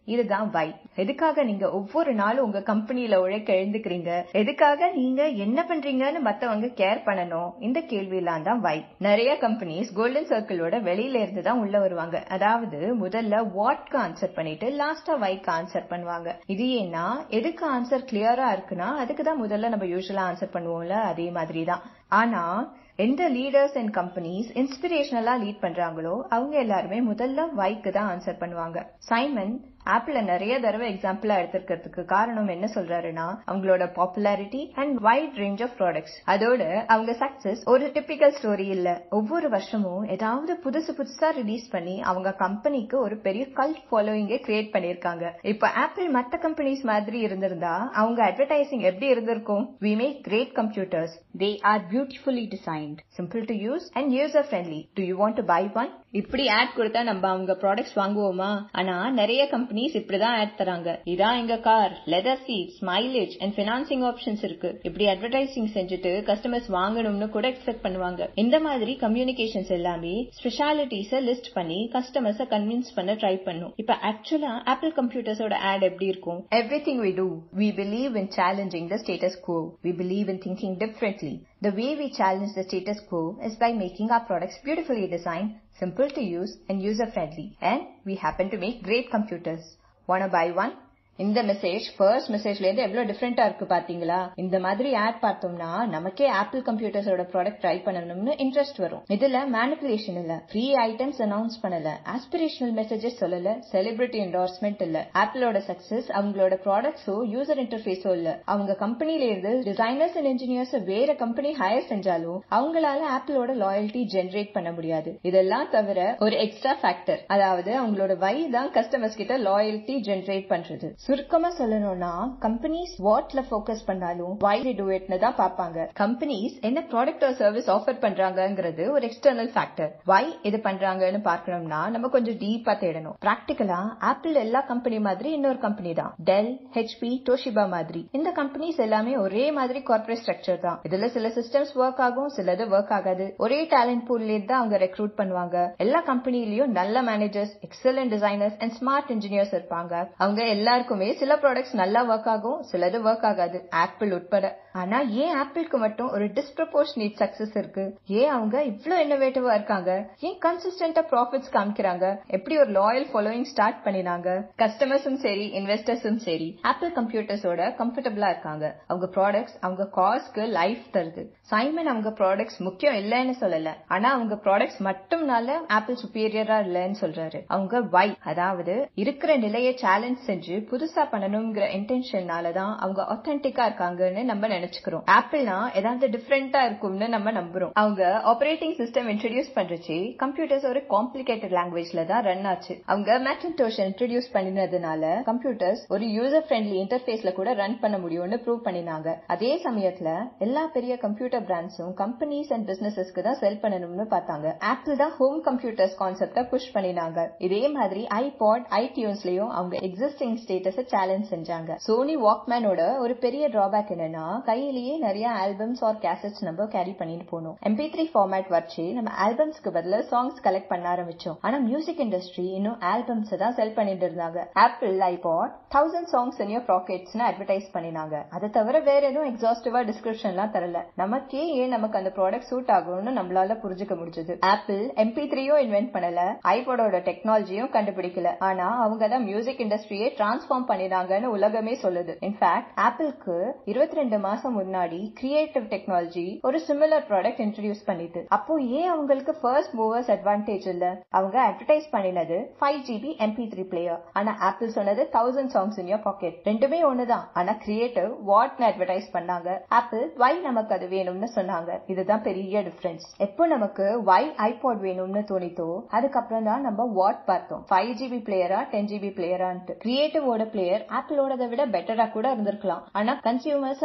இதுதான் வை எதுக்காக நீங்க ஒவ்வொரு நாளும் உங்க கம்பெனில உழைக்க எழுந்துக்கிறீங்க எதுக்காக நீங்க என்ன பண்றீங்கன்னு மத்தவங்க கேர் பண்ணணும் இந்த கேள்வியெல்லாம் தான் வை நிறைய கம்பெனிஸ் கோல்டன் சர்க்கிளோட வெளியில இருந்து தான் உள்ள வருவாங்க அதாவது முதல்ல வாட்க்கு ஆன்சர் பண்ணிட்டு லாஸ்டா வைக்கு ஆன்சர் பண்ணுவாங்க இது ஏன்னா எதுக்கு ஆன்சர் கிளியரா இருக்குன்னா அதுக்கு தான் முதல்ல நம்ம யூஸ்வலா ஆன்சர் பண்ணுவோம்ல அதே மாதிரி தான் ஆனா எந்த லீடர்ஸ் அண்ட் கம்பெனிஸ் இன்ஸ்பிரேஷனலா லீட் பண்றாங்களோ அவங்க எல்லாருமே முதல்ல வைக்கு தான் ஆன்சர் பண்ணுவாங்க சைமன் ஆப்பிள நிறைய தடவை எக்ஸாம்பிளா எடுத்திருக்கிறதுக்கு காரணம் என்ன சொல்றாருன்னா அவங்களோட popularity and wide range of products அதோட அவங்க சக்சஸ் ஒரு டிபிக்கல் ஸ்டோரி இல்ல ஒவ்வொரு வருஷமும் ஏதாவது புதுசு புதுசா ரிலீஸ் பண்ணி அவங்க கம்பெனிக்கு ஒரு பெரிய கல்ட் ஃபாலோயிங்கே கிரியேட் பண்ணிருக்காங்க இப்ப ஆப்பிள் மத்த கம்பெனிஸ் மாதிரி இருந்திருந்தா அவங்க அட்வர்டைசிங் எப்படி இருந்திருக்கும் we make great computers They are beautifully designed. Simple to use and user friendly do you want to buy one இப்படி ஆட் கொடுத்தா நம்ம அவங்க ப்ராடக்ட்ஸ் வாங்குவோமா ஆனா நிறைய கம்பெனிஸ் இப்படிதான் ஆட் தராங்க இதான் எங்க car leather seats mileage and financing options இருக்கு இப்படி அட்வர்டைசிங் செஞ்சுட்டு கஸ்டமர்ஸ் வாங்கணும்னு கூட எக்ஸ்பெக்ட் பண்ணுவாங்க இந்த மாதிரி கம்யூனிகேஷன்ஸ் எல்லாமே ஸ்பெஷாலிட்டிஸ லிஸ்ட் பண்ணி கஸ்டமர்ஸ கன்வின்ஸ் பண்ண ட்ரை பண்ணும் இப்ப ஆக்சுவலா ஆப்பிள் கம்ப்யூட்டர்ஸோட ஆட் எப்படி இருக்கும் everything we do we believe in challenging the status quo we believe in thinking differently the way we challenge the status quo is by making our products beautifully designed simple to use and user friendly and we happen to make great computers wanna buy one இந்த message first மெசேஜ்ல இருந்து எவ்வளவு டிஃபரெண்டா இருக்கு பாத்தீங்களா இந்த மாதிரி ad பார்த்தோம்னா நமக்கே ஆப்பிள் கம்ப்யூட்டர்ஸோட ப்ராடக்ட் ட்ரை பண்ணணும்னு இன்ட்ரெஸ்ட் வரும் இதுல மேனிபுலேஷன் இல்ல ஃப்ரீ ஐட்டம்ஸ் அனௌன்ஸ் பண்ணல ஆஸ்பிரேஷனல் மெசேஜஸ் சொல்லல செலிபிரிட்டி என்டோர்ஸ்மெண்ட் இல்ல ஆப்பிளோட சக்சஸ் அவங்களோட ப்ராடக்ட்ஸோ யூசர் இன்டர்ஃபேஸோ இல்ல அவங்க கம்பெனில இருந்து டிசைனர்ஸ் அண்ட் இன்ஜினியர்ஸ் வேற கம்பெனி ஹையர் செஞ்சாலும் அவங்களால ஆப்பிளோட லாயல்ட்டி ஜென்ரேட் பண்ண முடியாது இதெல்லாம் தவிர ஒரு எக்ஸ்ட்ரா ஃபேக்டர் அதாவது அவங்களோட வை தான் கஸ்டமர்ஸ் கிட்ட லாயல்ட்டி ஜென்ரேட் பண்றது சுருக்கமா சொல்லணும்னா கம்பெனிஸ் வாட்ல ஃபோக்கஸ் பண்ணாலும் வை டு இட்னு தான் பாப்பாங்க கம்பெனிஸ் என்ன ப்ராடக்ட் ஆர் சர்வீஸ் ஆஃபர் பண்றாங்கங்கிறது ஒரு எக்ஸ்டர்னல் ஃபேக்டர் வை இது பண்றாங்கன்னு பார்க்கணும்னா நம்ம கொஞ்சம் டீப்பா தேடணும் பிராக்டிகலா ஆப்பிள் எல்லா கம்பெனி மாதிரி இன்னொரு கம்பெனி தான் டெல் ஹெச்பி டோஷிபா மாதிரி இந்த கம்பெனிஸ் எல்லாமே ஒரே மாதிரி கார்பரேட் ஸ்ட்ரக்சர் தான் இதுல சில சிஸ்டம்ஸ் ஒர்க் ஆகும் சிலது ஒர்க் ஆகாது ஒரே டேலண்ட் பூல்ல தான் அவங்க ரெக்ரூட் பண்ணுவாங்க எல்லா கம்பெனிலயும் நல்ல managers excellent designers and smart engineers இருப்பாங்க அவங்க எல்லாருக்குமே சில ப்ராடக்ட்ஸ் நல்லா ஒர்க் ஆகும் சிலது ஒர்க் ஆகாது ஆப்பிள் உட்பட ஆனா ஏன் ஆப்பிளுக்கு மட்டும் ஒரு டிஸ்ப்ரப்போர்ஷனேட் சக்சஸ் இருக்கு ஏன் அவங்க இவ்ளோ இன்னோவேட்டிவா இருக்காங்க ஏன் கன்சிஸ்டன்டா ப்ராஃபிட்ஸ் காமிக்கிறாங்க எப்படி ஒரு லாயல் ஃபாலோயிங் ஸ்டார்ட் பண்ணினாங்க கஸ்டமர்ஸும் சரி இன்வெஸ்டர்ஸும் சரி ஆப்பிள் கம்ப்யூட்டர்ஸோட கம்ஃபர்டபுளா இருக்காங்க அவங்க ப்ராடக்ட்ஸ் அவங்க காஸ்ட்க்கு லைஃப் தருது சைமன் அவங்க ப்ராடக்ட்ஸ் முக்கியம் இல்லைன்னு சொல்லல ஆனா அவங்க ப்ராடக்ட்ஸ் மட்டும்னால ஆப்பிள் சுப்பீரியரா இல்லைன்னு சொல்றாரு அவங்க வை அதாவது இருக்கிற நிலையை சேலஞ்ச் செஞ்சு புதுசா பண்ணணுங்கிற இன்டென்ஷனால தான் அவங்க ஆத்தென்டிக்கா இருக்காங்கன்னு நம்ம நினைச்சுக்கிறோம் ஆப்பிள்னா ஏதாவது டிஃப்ரெண்டா இருக்கும்னு நம்ம நம்புறோம் அவங்க ஆபரேட்டிங் சிஸ்டம் இன்ட்ரடியூஸ் பண்றச்சு கம்ப்யூட்டர்ஸ் ஒரு காம்ப்ளிகேட்டட் லாங்குவேஜ்ல தான் ரன் ஆச்சு அவங்க மேக்கன்டோஷ் இன்ட்ரடியூஸ் பண்ணினதுனால கம்ப்யூட்டர்ஸ் ஒரு யூசர் ஃப்ரெண்ட்லி இன்டர்ஃபேஸ்ல கூட ரன் பண்ண முடியும்னு ப்ரூவ் பண்ணினாங்க அதே சமயத்துல எல்லா பெரிய கம்ப்யூட்டர் பிராண்ட்ஸும் கம்பெனிஸ் அண்ட் பிசினஸஸ்க்கு தான் செல் பண்ணணும்னு பார்த்தாங்க ஆப்பிள் தான் ஹோம் கம்ப்யூட்டர்ஸ் கான்செப்ட புஷ் பண்ணினாங்க இதே மாதிரி ஐபாட் ஐடியூன்ஸ்லயும் அவங்க எக்ஸிஸ்டிங் ஸ்டேட்டஸ சேலஞ்ச் செஞ்சாங்க சோனி வாக்மேனோட ஒரு பெரிய டிராபேக் என்னன்னா கையிலேயே நிறைய ஆல்பம்ஸ் ஆர் கேசட்ஸ் நம்ம கேரி பண்ணிட்டு போனோம் எம்பி த்ரீ ஃபார்மேட் வச்சு நம்ம ஆல்பம்ஸ்க்கு பதிலா சாங்ஸ் கலெக்ட் பண்ண ஆரம்பிச்சோம் ஆனா மியூசிக் இண்டஸ்ட்ரி இன்னும் ஆல்பம்ஸ் தான் செல் பண்ணிட்டு இருந்தாங்க Apple iPod thousand songs in your பாக்கெட்ஸ்னு அட்வர்டைஸ் பண்ணினாங்க அதை தவிர வேற எதுவும் எக்ஸாஸ்டிவா டிஸ்கிரிப்ஷன்லாம் தரல நமக்கே ஏன் நமக்கு அந்த ப்ராடக்ட் சூட் ஆகும்னு நம்மளால புரிஞ்சுக்க முடிஞ்சது ஆப்பிள் எம்பி த்ரீயும் இன்வென்ட் பண்ணல ஐபாடோட டெக்னாலஜியும் கண்டுபிடிக்கல ஆனா அவங்க தான் மியூசிக் இண்டஸ்ட்ரியே டிரான்ஸ்ஃபார்ம் பண்ணினாங்கன்னு உலகமே சொல்லுது இன்ஃபேக்ட் ஆப்பிள்க்கு இருபத்தி ரெண்டு மாசம் முன்னாடி கிரியேட்டிவ் டெக்னாலஜி ஒரு சிமிலர் ப்ராடக்ட் இன்ட்ரடியூஸ் பண்ணிட்டு அப்போ ஏன் அவங்களுக்கு ஃபர்ஸ்ட் மூவர்ஸ் அட்வான்டேஜ் இல்ல அவங்க அட்வர்டைஸ் பண்ணினது five GB MP three player ஆனா ஆப்பிள் சொன்னது thousand songs in your pocket ரெண்டுமே ஒண்ணுதான் ஆனா கிரியேட்டிவ் வாட்னு அட்வர்டைஸ் பண்ணாங்க ஆப்பிள் வை நமக்கு அது வேணும்னு சொன்னாங்க இதுதான் பெரிய டிஃபரன்ஸ் எப்போ நமக்கு வை ஐபாட் வேணும்னு தோணித்தோ அதுக்கப்புறம் தான் நம்ம வாட் பார்த்தோம் ஃபைவ் ஜிபி பிளேயரா டென் ஜிபி பிளேயரான்ட்டு கிரியேட்டிவோட பிளேயர் ஆப்பிளோட விட பெட்டரா கூட இருந்திருக்கலாம் ஆனா கன்சியூமர்ஸா நம்ம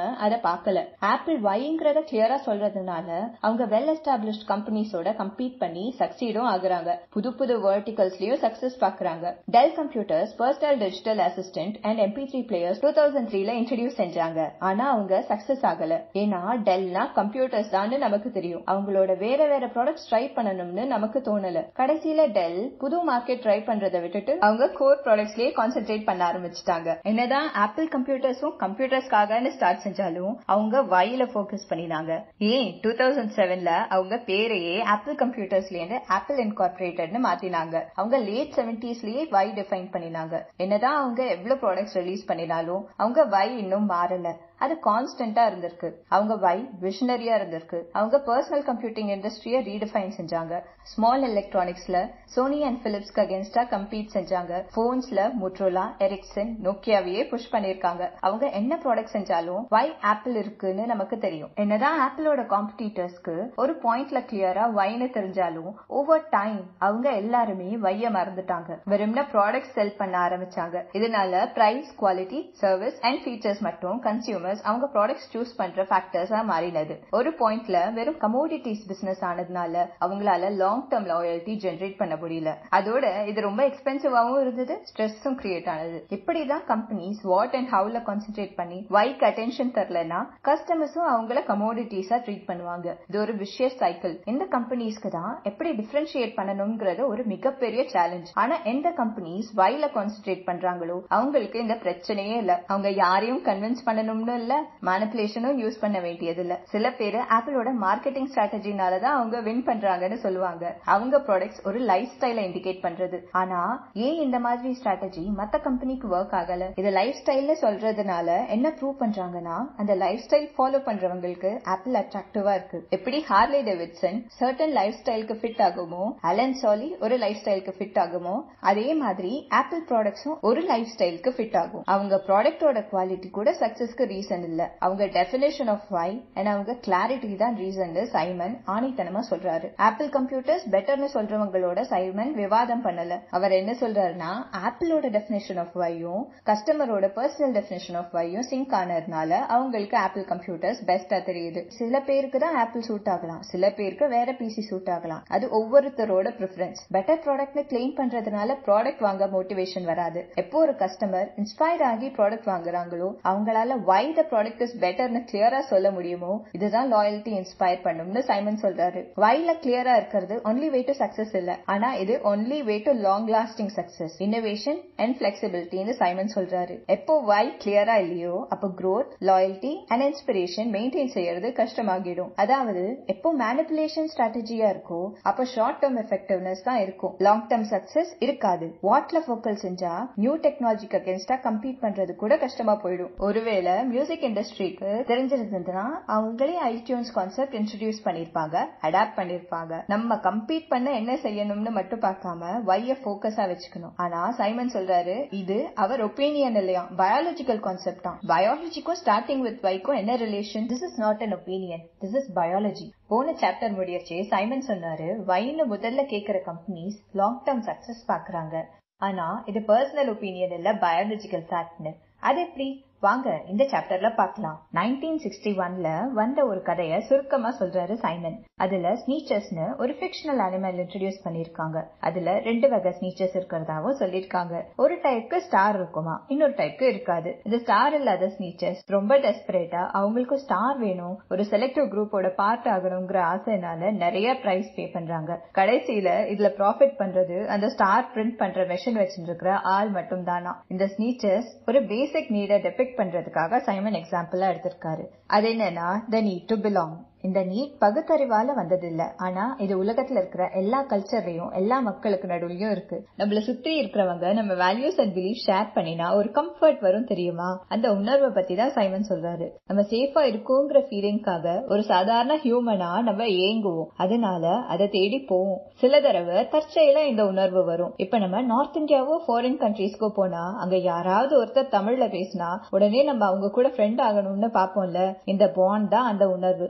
அதை பார்க்கல ஆப்பிள் வைங்கிறத கிளியரா சொல்றதுனால அவங்க வெல் எஸ்டாப்ளிஷ்ட் கம்பெனிஸோட கம்பீட் பண்ணி சக்சீடும் ஆகுறாங்க புது புது வெர்டிகல்ஸ்லயும் சக்சஸ் பாக்குறாங்க Dell computers personal digital assistant and MP three players two thousand த்ரீல இன்ட்ரடியூஸ் செஞ்சாங்க ஆனா அவங்க சக்சஸ் ஆகல ஏன்னா டெல்னா கம்ப்யூட்டர்ஸ் தான் நமக்கு தெரியும் அவங்களோட வேற வேற ப்ராடக்ட்ஸ் ட்ரை பண்ணணும்னு நமக்கு தோணல கடைசியில டெல் புது மார்க்கெட் ட்ரை பண்றதை விட்டுட்டு அவங்க கோர் ப்ராடக்ட்ஸ்லயே கான்சென்ட்ரேட் பண்ண ஆரம்பிச்சிட்டாங்க என்னதான் ஆப்பிள் கம்ப்யூட்டர்ஸும் கம்ப்யூட்டர்ஸ்க்காக ஸ்டார்ட் செஞ்சாலும் அவங்க வாயில போக்கஸ் பண்ணினாங்க ஏன் டூ தௌசண்ட் செவன்ல அவங்க பேரையே ஆப்பிள் கம்ப்யூட்டர்ஸ்ல இருந்து ஆப்பிள் இன்கார்பரேட்டட்னு மாத்தினாங்க அவங்க லேட் செவன்டிஸ்லயே வை டிஃபைன் பண்ணினாங்க என்னதான் அவங்க எவ்வளவு ப்ராடக்ட்ஸ் ரிலீஸ் பண்ணினாலும் அவங்க வை இன்னும் மாறல அது கான்ஸ்டன்டா இருந்திருக்கு அவங்க வை விஷனரியா இருந்திருக்கு அவங்க பர்சனல் கம்ப்யூட்டிங் இண்டஸ்ட்ரியை ரீடிஃபைன் செஞ்சாங்க ஸ்மால் எலக்ட்ரானிக்ஸ்ல சோனி அண்ட் பிலிப்ஸ்க்கு அகேன்ஸ்டா கம்பீட் செஞ்சாங்க போன்ஸ்ல முட்ரோலா எரிக்சன் நோக்கியாவையே புஷ் பண்ணிருக்காங்க அவங்க என்ன ப்ராடக்ட் செஞ்சாலும் வை ஆப்பிள் இருக்குன்னு நமக்கு தெரியும் என்னதான் ஆப்பிளோட காம்படிட்டர்ஸ்க்கு ஒரு பாயிண்ட்ல கிளியரா வைன்னு தெரிஞ்சாலும் ஓவர் டைம் அவங்க எல்லாருமே வைய மறந்துட்டாங்க வெறும்னா ப்ராடக்ட் செல் பண்ண ஆரம்பிச்சாங்க இதனால price quality service and features மட்டும் கன்சியூமர் கஸ்டமர்ஸ் அவங்க ப்ராடக்ட்ஸ் சூஸ் பண்ற ஃபேக்டர்ஸா மாறினது ஒரு பாயிண்ட்ல வெறும் கமோடிட்டிஸ் பிசினஸ் ஆனதுனால அவங்களால லாங் டேர்ம் லாயல்ட்டி ஜென்ரேட் பண்ண முடியல அதோட இது ரொம்ப எக்ஸ்பென்சிவாவும் இருந்தது ஸ்ட்ரெஸ்ஸும் கிரியேட் ஆனது இப்படிதான் கம்பெனிஸ் வாட் அண்ட் ஹவுல கான்சென்ட்ரேட் பண்ணி வைக்கு அட்டென்ஷன் தரலனா கஸ்டமர்ஸும் அவங்கள கமோடிட்டிஸா ட்ரீட் பண்ணுவாங்க இது ஒரு விஷயஸ் சைக்கிள் இந்த கம்பெனிஸ்க்கு தான் எப்படி டிஃபரன்ஷியேட் பண்ணணும்ங்கிறது ஒரு மிகப்பெரிய சேலஞ்ச் ஆனா எந்த கம்பெனிஸ் வைல கான்சென்ட்ரேட் பண்றாங்களோ அவங்களுக்கு இந்த பிரச்சனையே இல்ல அவங்க யாரையும் கன்வின்ஸ் பண்ணணும்னு இல்ல மேனிப்புலேஷனும் யூஸ் பண்ண வேண்டியது இல்ல சில பேரு ஆப்பிளோட மார்க்கெட்டிங் ஸ்ட்ராட்டஜினால தான் அவங்க வின் பண்றாங்கன்னு சொல்லுவாங்க அவங்க ப்ராடக்ட்ஸ் ஒரு லைஃப் ஸ்டைல இண்டிகேட் பண்றது ஆனா ஏன் இந்த மாதிரி ஸ்ட்ராட்டஜி மத்த கம்பெனிக்கு ஒர்க் ஆகல இது லைஃப் ஸ்டைல்ல சொல்றதுனால என்ன ப்ரூவ் பண்றாங்கன்னா அந்த லைஃப் ஸ்டைல் ஃபாலோ பண்றவங்களுக்கு ஆப்பிள் அட்ராக்டிவா இருக்கு எப்படி ஹார்லே டேவிட்சன் சர்டன் லைஃப் ஸ்டைலுக்கு ஃபிட் ஆகுமோ அலன் சாலி ஒரு லைஃப் ஸ்டைலுக்கு ஃபிட் ஆகுமோ அதே மாதிரி ஆப்பிள் ப்ராடக்ட்ஸும் ஒரு லைஃப் ஸ்டைலுக்கு ஃபிட் ஆகும் அவங்க ப்ராடக்டோட குவாலிட்டி கூட சக்சஸ்க்கு ரீசன் இல்ல அவங்க டெபினேஷன் ஆஃப் வை அண்ட் அவங்க கிளாரிட்டி தான் ரீசன் சைமன் ஆணித்தனமா சொல்றாரு ஆப்பிள் கம்ப்யூட்டர்ஸ் பெட்டர்னு சொல்றவங்களோட சைமன் விவாதம் பண்ணல அவர் என்ன சொல்றாருன்னா ஆப்பிளோட டெபினேஷன் ஆஃப் வையும் கஸ்டமரோட பர்சனல் டெபினேஷன் ஆஃப் வையும் சிங்க் ஆனதுனால அவங்களுக்கு ஆப்பிள் கம்ப்யூட்டர்ஸ் பெஸ்டா தெரியுது சில பேருக்கு தான் ஆப்பிள் சூட் ஆகலாம் சில பேருக்கு வேற பிசி சூட் ஆகலாம் அது ஒவ்வொருத்தரோட ப்ரிஃபரன்ஸ் பெட்டர் ப்ராடக்ட்னு கிளைம் பண்றதுனால ப்ராடக்ட் வாங்க மோட்டிவேஷன் வராது எப்போ ஒரு கஸ்டமர் இன்ஸ்பயர் ஆகி ப்ராடக்ட் வாங்குறாங்களோ அவங்களால வை த ப்ராடக்ட் இஸ் பெட்டர்னு கிளியரா சொல்ல முடியுமோ இதுதான் லாயல்ட்டி இன்ஸ்பயர் பண்ணும்னு சைமன் சொல்றாரு வைல கிளியரா இருக்கிறது ஒன்லி வே டு சக்சஸ் இல்ல ஆனா இது only way to long lasting success innovation and பிளெக்சிபிலிட்டின்னு சைமன் சொல்றாரு எப்போ வை கிளியரா இல்லையோ அப்போ growth loyalty and inspiration maintain செய்யறது கஷ்டமாகிடும் அதாவது எப்போ மேனிப்புலேஷன் ஸ்ட்ராட்டஜியா இருக்கோ அப்போ ஷார்ட் டேர்ம் எஃபெக்டிவ்னஸ் தான் இருக்கும் லாங் டேர்ம் சக்சஸ் இருக்காது வாட்ல ஃபோக்கல் செஞ்சா நியூ டெக்னாலஜிக்கு அகேன்ஸ்டா கம்பீட் பண்றது கூட கஷ்டமா போயிடும் ஒருவேளை மியூசிக் இண்டஸ்ட்ரிக்கு தெரிஞ்சிருந்ததுன்னா அவங்களே ஐடியூன்ஸ் கான்செப்ட் இன்ட்ரடியூஸ் பண்ணிருப்பாங்க அடாப்ட் பண்ணிருப்பாங்க நம்ம கம்பீட் பண்ண என்ன செய்யணும்னு மட்டும் பார்க்காம வைய போக்கஸா வச்சுக்கணும் ஆனா சைமன் சொல்றாரு இது அவர் ஒப்பீனியன் இல்லையா பயாலஜிக்கல் கான்செப்ட் தான் பயாலஜிக்கும் ஸ்டார்டிங் வித் வைக்கும் என்ன relation this is not an opinion this is biology போன சாப்டர் முடியச்சு சைமன் சொன்னாரு வைன்னு முதல்ல கேக்குற கம்பெனிஸ் லாங் டேர்ம் சக்சஸ் பாக்குறாங்க ஆனா இது பர்சனல் ஒப்பீனியன் இல்ல பயாலஜிக்கல் ஃபேக்ட்னு அது எப்படி வாங்க இந்த சாப்டர்ல பார்க்கலாம் நைன்டீன் சிக்ஸ்டி ஒன்ல வந்த ஒரு கதைய சுருக்கமா சொல்றாரு சைமன் அதுல ஸ்னீச்சர்ஸ்னு ஒரு ஃபிக்ஷனல் அனிமல் இன்ட்ரடியூஸ் பண்ணிருக்காங்க அதுல ரெண்டு வகை ஸ்னீச்சர்ஸ் இருக்கிறதாவும் சொல்லிருக்காங்க ஒரு டைப்க்கு ஸ்டார் இருக்குமா இன்னொரு டைப்க்கு இருக்காது இந்த ஸ்டார் இல்லாத ஸ்னீச்சர்ஸ் ரொம்ப டெஸ்பரேட்டா அவங்களுக்கு ஸ்டார் வேணும் ஒரு செலக்டிவ் குரூப்போட பார்ட் ஆகணுங்கிற ஆசைனால நிறைய பிரைஸ் பே பண்றாங்க கடைசியில இதுல ப்ராஃபிட் பண்றது அந்த ஸ்டார் பிரிண்ட் பண்ற மெஷின் வச்சிருக்கிற ஆள் மட்டும் தானா இந்த ஸ்னீச்சர்ஸ் ஒரு பேசிக் நீட டெபிக் பண்றதுக்காக சைமன் எக்ஸாம்பிளா எடுத்திருக்காரு அது என்னன்னா த நீட் டு பிலாங் இந்த நீட் பகுத்தறிவால வந்ததில்ல ஆனா இது உலகத்துல இருக்கிற எல்லா கல்ச்சர்லயும் எல்லா மக்களுக்கு நடுவுலயும் இருக்கு நம்மள சுத்தி இருக்கிறவங்க நம்ம வேல்யூஸ் அண்ட் பிலீஃப் ஷேர் பண்ணினா ஒரு கம்ஃபர்ட் வரும் தெரியுமா அந்த உணர்வை பத்தி தான் சைமன் சொல்றாரு நம்ம சேஃபா இருக்கோங்கிற ஃபீலிங்காக ஒரு சாதாரண ஹியூமனா நம்ம ஏங்குவோம் அதனால அதை தேடி போவோம் சில தடவை தற்செயலா இந்த உணர்வு வரும் இப்ப நம்ம நார்த் இந்தியாவோ ஃபாரின் கண்ட்ரீஸ்க்கோ போனா அங்க யாராவது ஒருத்தர் தமிழ்ல பேசினா உடனே நம்ம அவங்க கூட ஃப்ரெண்ட் ஆகணும்னு பாப்போம்ல இந்த பாண்ட் தான் அந்த உணர்வு ஒரு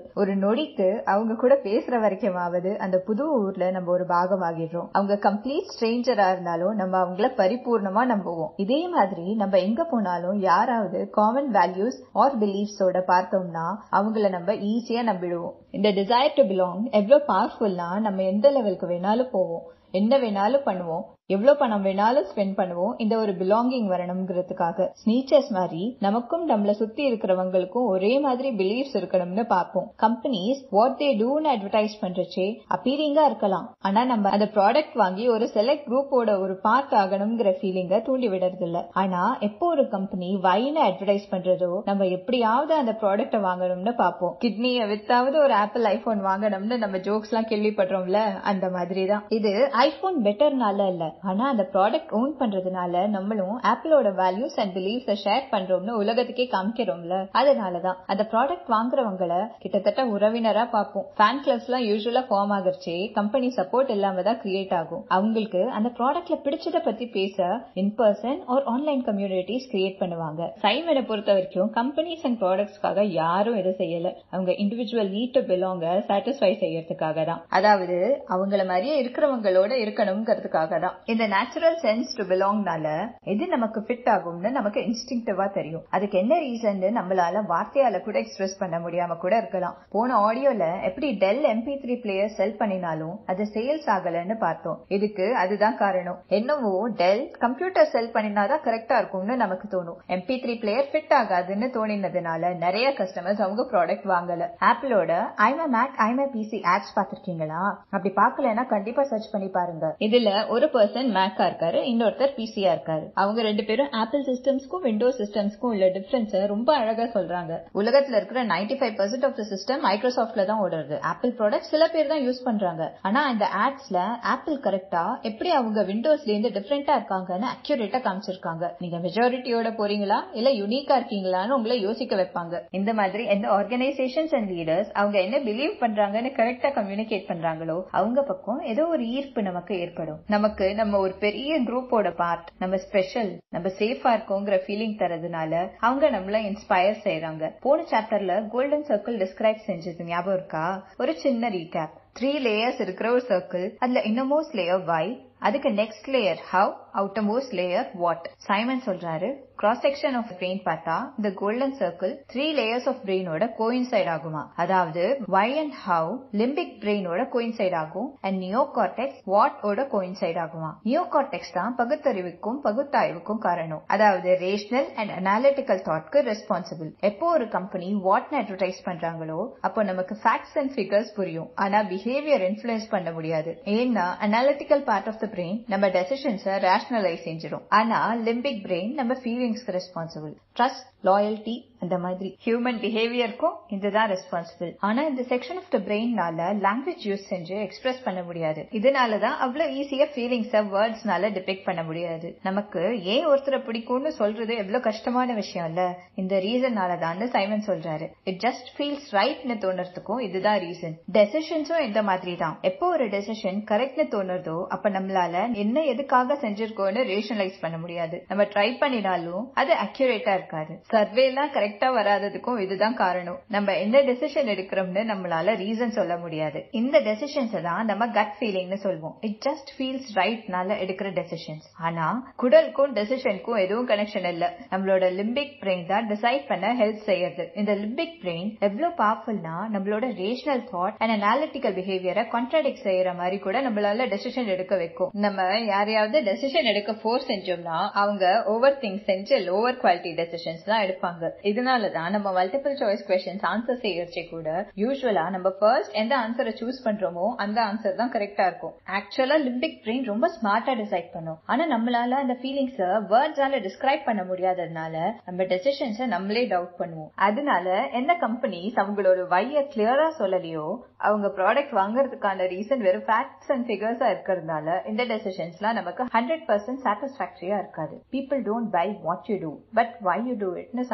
நொடிக்கு அவங்க கூட பேசுற வரைக்குமாவது அந்த புது ஊர்ல நம்ம ஒரு பாகமாகிடுறோம் அவங்க கம்ப்ளீட் ஸ்ட்ரேஞ்சரா இருந்தாலும் நம்ம அவங்கள பரிபூர்ணமா நம்புவோம் இதே மாதிரி நம்ம எங்க போனாலும் யாராவது காமன் வேல்யூஸ் ஆர் பிலீஃப்ஸோட பார்த்தோம்னா அவங்கள நம்ம ஈஸியா நம்பிடுவோம் இந்த டிசைர் டு பிலாங் எவ்வளவு பவர்ஃபுல்னா நம்ம எந்த லெவலுக்கு வேணாலும் போவோம் என்ன வேணாலும் பண்ணுவோம் எவ்வளவு பணம் வேணாலும் ஸ்பெண்ட் பண்ணுவோம் இந்த ஒரு பிலாங்கிங் வரணுங்கிறதுக்காக ஸ்னீச்சர்ஸ் மாதிரி நமக்கும் நம்மள சுத்தி இருக்கிறவங்களுக்கும் ஒரே மாதிரி பிலீஃப்ஸ் இருக்கணும்னு பார்ப்போம் கம்பெனிஸ் வாட் தே டூன்னு அட்வர்டைஸ் பண்றச்சே அப்பீரிங்கா இருக்கலாம் ஆனா நம்ம அந்த ப்ராடக்ட் வாங்கி ஒரு செலக்ட் குரூப்போட ஒரு பார்ட் ஆகணுங்கிற ஃபீலிங்க தூண்டி விடுறது இல்ல ஆனா எப்போ ஒரு கம்பெனி வைன்னு அட்வர்டைஸ் பண்றதோ நம்ம எப்படியாவது அந்த ப்ராடக்ட வாங்கணும்னு பார்ப்போம் கிட்னியை வித்தாவது ஒரு ஆப்பிள் ஐபோன் வாங்கணும்னு நம்ம ஜோக்ஸ் எல்லாம் கேள்விப்படுறோம்ல அந்த மாதிரி தான் இது ஐபோன் பெட்டர்னால இல்ல ஆனா அந்த ப்ராடக்ட் ஓன் பண்றதுனால நம்மளும் ஆப்பிளோட வேல்யூஸ் அண்ட் பிலீவ்ஸ் ஷேர் பண்றோம்னு உலகத்துக்கே காமிக்கிறோம்ல அதனாலதான் அந்த ப்ராடக்ட் வாங்குறவங்கள கிட்டத்தட்ட உறவினரா பார்ப்போம் ஃபேன் கிளப்ஸ் எல்லாம் யூஸ்வலா ஃபார்ம் ஆகிறச்சே கம்பெனி சப்போர்ட் இல்லாம தான் கிரியேட் ஆகும் அவங்களுக்கு அந்த ப்ராடக்ட்ல பிடிச்சத பத்தி பேச in person or online communities create பண்ணுவாங்க சைமனை பொறுத்த வரைக்கும் கம்பெனிஸ் அண்ட் ப்ராடக்ட்ஸ்க்காக யாரும் எதுவும் செய்யல அவங்க இண்டிவிஜுவல் நீட் டு பிலாங்க சாட்டிஸ்ஃபை செய்யறதுக்காக தான் அதாவது அவங்கள மாதிரியே இருக்கிறவங்களோட இருக்கணுங்கிறதுக்காக தான் இந்த நேச்சுரல் சென்ஸ் டு பிலாங்னால எது நமக்கு ஃபிட் ஆகும்னு நமக்கு இன்ஸ்டிங்டிவா தெரியும் அதுக்கு என்ன ரீசன் நம்மளால வார்த்தையால கூட எக்ஸ்பிரஸ் பண்ண முடியாம கூட இருக்கலாம் போன ஆடியோல எப்படி Dell MP three player sell பண்ணினாலும் அது சேல்ஸ் ஆகலன்னு பார்த்தோம் இதுக்கு அதுதான் காரணம் என்னவோ டெல் கம்ப்யூட்டர் செல் பண்ணினாதான் கரெக்டா இருக்கும்னு நமக்கு தோணும் எம்பி த்ரீ பிளேயர் ஃபிட் ஆகாதுன்னு தோணினதுனால நிறைய கஸ்டமர்ஸ் அவங்க ப்ராடக்ட் வாங்கல ஆப்பிளோட I'm a Mac I'm a PC ads பாத்திருக்கீங்களா அப்படி பாக்கலன்னா கண்டிப்பா சர்ச் பண்ணி பாருங்க இதுல ஒரு பர்சன் மேக்கா இருக்காரு இன்னொருத்தர் பிசியா இருக்காரு அவங்க ரெண்டு பேரும் ஆப்பிள் சிஸ்டம்ஸ்க்கும் விண்டோஸ் சிஸ்டம்ஸ்க்கும் உள்ள டிஃபரன்ஸ் ரொம்ப அழகா சொல்றாங்க உலகத்துல இருக்கிற ninety five percent of the system மைக்ரோசாஃப்ட்ல தான் ஓடுறது ஆப்பிள் ப்ராடக்ட் சில பேர் தான் யூஸ் பண்றாங்க ஆனா இந்த ஆட்ஸ்ல ஆப்பிள் கரெக்டா எப்படி அவங்க விண்டோஸ்ல இருந்து டிஃபரெண்டா இருக்காங்கன்னு அக்யூரேட்டா காமிச்சிருக்காங்க நீங்க மெஜாரிட்டியோட போறீங்களா இல்ல யூனிக்கா இருக்கீங்களான்னு உங்களை யோசிக்க வைப்பாங்க இந்த மாதிரி எந்த ஆர்கனைசேஷன்ஸ் அண்ட் லீடர்ஸ் அவங்க என்ன பிலீவ் பண்றாங்கன்னு கரெக்டா கம்யூனிகேட் பண்றாங்களோ அவங்க பக்கம் ஏதோ ஒரு ஈர்ப்பு நமக்கு ஏற்படும் நமக்கு நம்ம ஒரு பெரிய குரூப்போட பார்ட் நம்ம ஸ்பெஷல் நம்ம சேஃபா இருக்கோங்கிற ஃபீலிங் தரதுனால அவங்க நம்மள இன்ஸ்பயர் செய்யறாங்க போன சாப்டர்ல கோல்டன் சர்க்கிள் டிஸ்கிரைப் செஞ்சது ஞாபகம் இருக்கா ஒரு சின்ன ரீகேப் த்ரீ லேயர்ஸ் இருக்கிற ஒரு சர்க்கிள் அதுல இன்னமோஸ்ட் லேயர் வை அதுக்கு next layer how outermost layer what Simon சொல்றாரு கிராஸ் செக்ஷன் ஆஃப் பிரெயின் பார்த்தா இந்த golden circle three layers of பிரெயினோட கோயின்சைட் ஆகுமா அதாவது வை அண்ட் ஹவ் லிம்பிக் பிரெயினோட கோயின்சைட் ஆகும் அண்ட் நியோ கார்டெக்ஸ் வாட் ஓட கோயின்சைட் ஆகுமா நியோ கார்டெக்ஸ் தான் பகுத்தறிவுக்கும் பகுத்தாய்வுக்கும் காரணம் அதாவது ரேஷனல் அண்ட் அனாலிட்டிக்கல் தாட்க்கு ரெஸ்பான்சிபிள் எப்போ ஒரு கம்பெனி வாட்னு அட்வர்டைஸ் பண்றாங்களோ அப்போ நமக்கு ஃபேக்ட்ஸ் அண்ட் ஃபிகர்ஸ் புரியும் ஆனா பிஹேவியர் இன்ஃபுளுன்ஸ் பண்ண முடியாது ஏன்னா analytical part of the brain நம்ம டெசிஷன்ஸை ரேஷனலைஸ் செஞ்சிடும் ஆனா லிம்பிக் பிரெயின் நம்ம ஃபீலிங்ஸ்க்கு ரெஸ்பான்சிபிள் ட்ரஸ்ட் லாயல்டி அந்த மாதிரி ஹியூமன் பிஹேவியருக்கும் இதுதான் ரெஸ்பான்சிபிள் ஆனா இந்த செக்ஷன் ஆஃப் த பிரெயின்னால லாங்குவேஜ் யூஸ் செஞ்சு எக்ஸ்பிரஸ் பண்ண முடியாது இதனாலதான் அவ்வளவு ஈஸியா ஃபீலிங்ஸ வேர்ட்ஸ்னால டிபெக்ட் பண்ண முடியாது நமக்கு ஏன் ஒருத்தரை பிடிக்கும்னு சொல்றது எவ்வளவு கஷ்டமான விஷயம் இல்ல இந்த ரீசன்னால தான் சைமன் சொல்றாரு இட் ஜஸ்ட் ஃபீல்ஸ் ரைட்னு தோணுறதுக்கும் இதுதான் ரீசன் டெசிஷன்ஸும் இந்த மாதிரி தான் எப்போ ஒரு டெசிஷன் கரெக்ட்னு தோணுறதோ அப்ப நம்மளால என்ன எதுக்காக செஞ்சிருக்கோம்னு ரேஷனலைஸ் பண்ண முடியாது நம்ம ட்ரை பண்ணினாலும் அது அக்யூரேட்டா இருக்காது சர்வே எல்லாம் கரெக்டா வராததுக்கும் இதுதான் காரணம் நம்ம என்ன டெசிஷன் எடுக்கிறோம்னு நம்மளால ரீசன் சொல்ல முடியாது இந்த டெசிஷன்ஸ் தான் நம்ம கட் ஃபீலிங்னு சொல்வோம் இட் ஜஸ்ட் ஃபீல்ஸ் ரைட்னால எடுக்கிற டெசிஷன்ஸ் ஆனா குடலுக்கும் டெசிஷனுக்கும் எதுவும் கனெக்ஷன் இல்ல நம்மளோட லிம்பிக் பிரெயின் தான் டிசைட் பண்ண ஹெல்ப் செய்யறது இந்த லிம்பிக் பிரெயின் எவ்வளவு பவர்ஃபுல்னா நம்மளோட ரேஷனல் தாட் அண்ட் அனாலிட்டிக்கல் பிஹேவியரை கான்ட்ராடிக்ட் செய்யற மாதிரி கூட நம்மளால டெசிஷன் எடுக்க வைக்கும் நம்ம யாரையாவது டெசிஷன் எடுக்க ஃபோர்ஸ் செஞ்சோம்னா அவங்க ஓவர் திங்க் செஞ்சு லோவர் குவாலிட்டி டெசிஷன்ஸ் தான் எடுப்பாங்க இதனாலதான் நம்ம மல்டிபிள் சாய்ஸ் கொஸ்டின்ஸ் ஆன்சர் செய்யறச்சே கூட யூஸ்வலா நம்ம ஃபர்ஸ்ட் எந்த ஆன்சரை சூஸ் பண்றோமோ அந்த ஆன்சர் தான் கரெக்டா இருக்கும் ஆக்சுவலா லிம்பிக் பிரெயின் ரொம்ப ஸ்மார்ட்டா டிசைட் பண்ணும் ஆனா நம்மளால அந்த ஃபீலிங்ஸ் வேர்ட்ஸால டிஸ்கிரைப் பண்ண முடியாததுனால நம்ம டெசிஷன்ஸை நம்மளே டவுட் பண்ணுவோம் அதனால எந்த கம்பெனிஸ் அவங்களோட வைய கிளியரா சொல்லலையோ அவங்க ப்ராடக்ட் வாங்குறதுக்கான ரீசன் வெறும் ஃபேக்ட்ஸ் அண்ட் ஃபிகர்ஸா இருக்கிறதுனால இந்த டெசிஷன்ஸ்லாம் நமக்கு ஹண்ட்ரட் பர்சன்ட் சாட்டிஸ்பாக்டரியா இருக்காது people don't buy what you do but why you do இட்னு சைமன் திரும்ப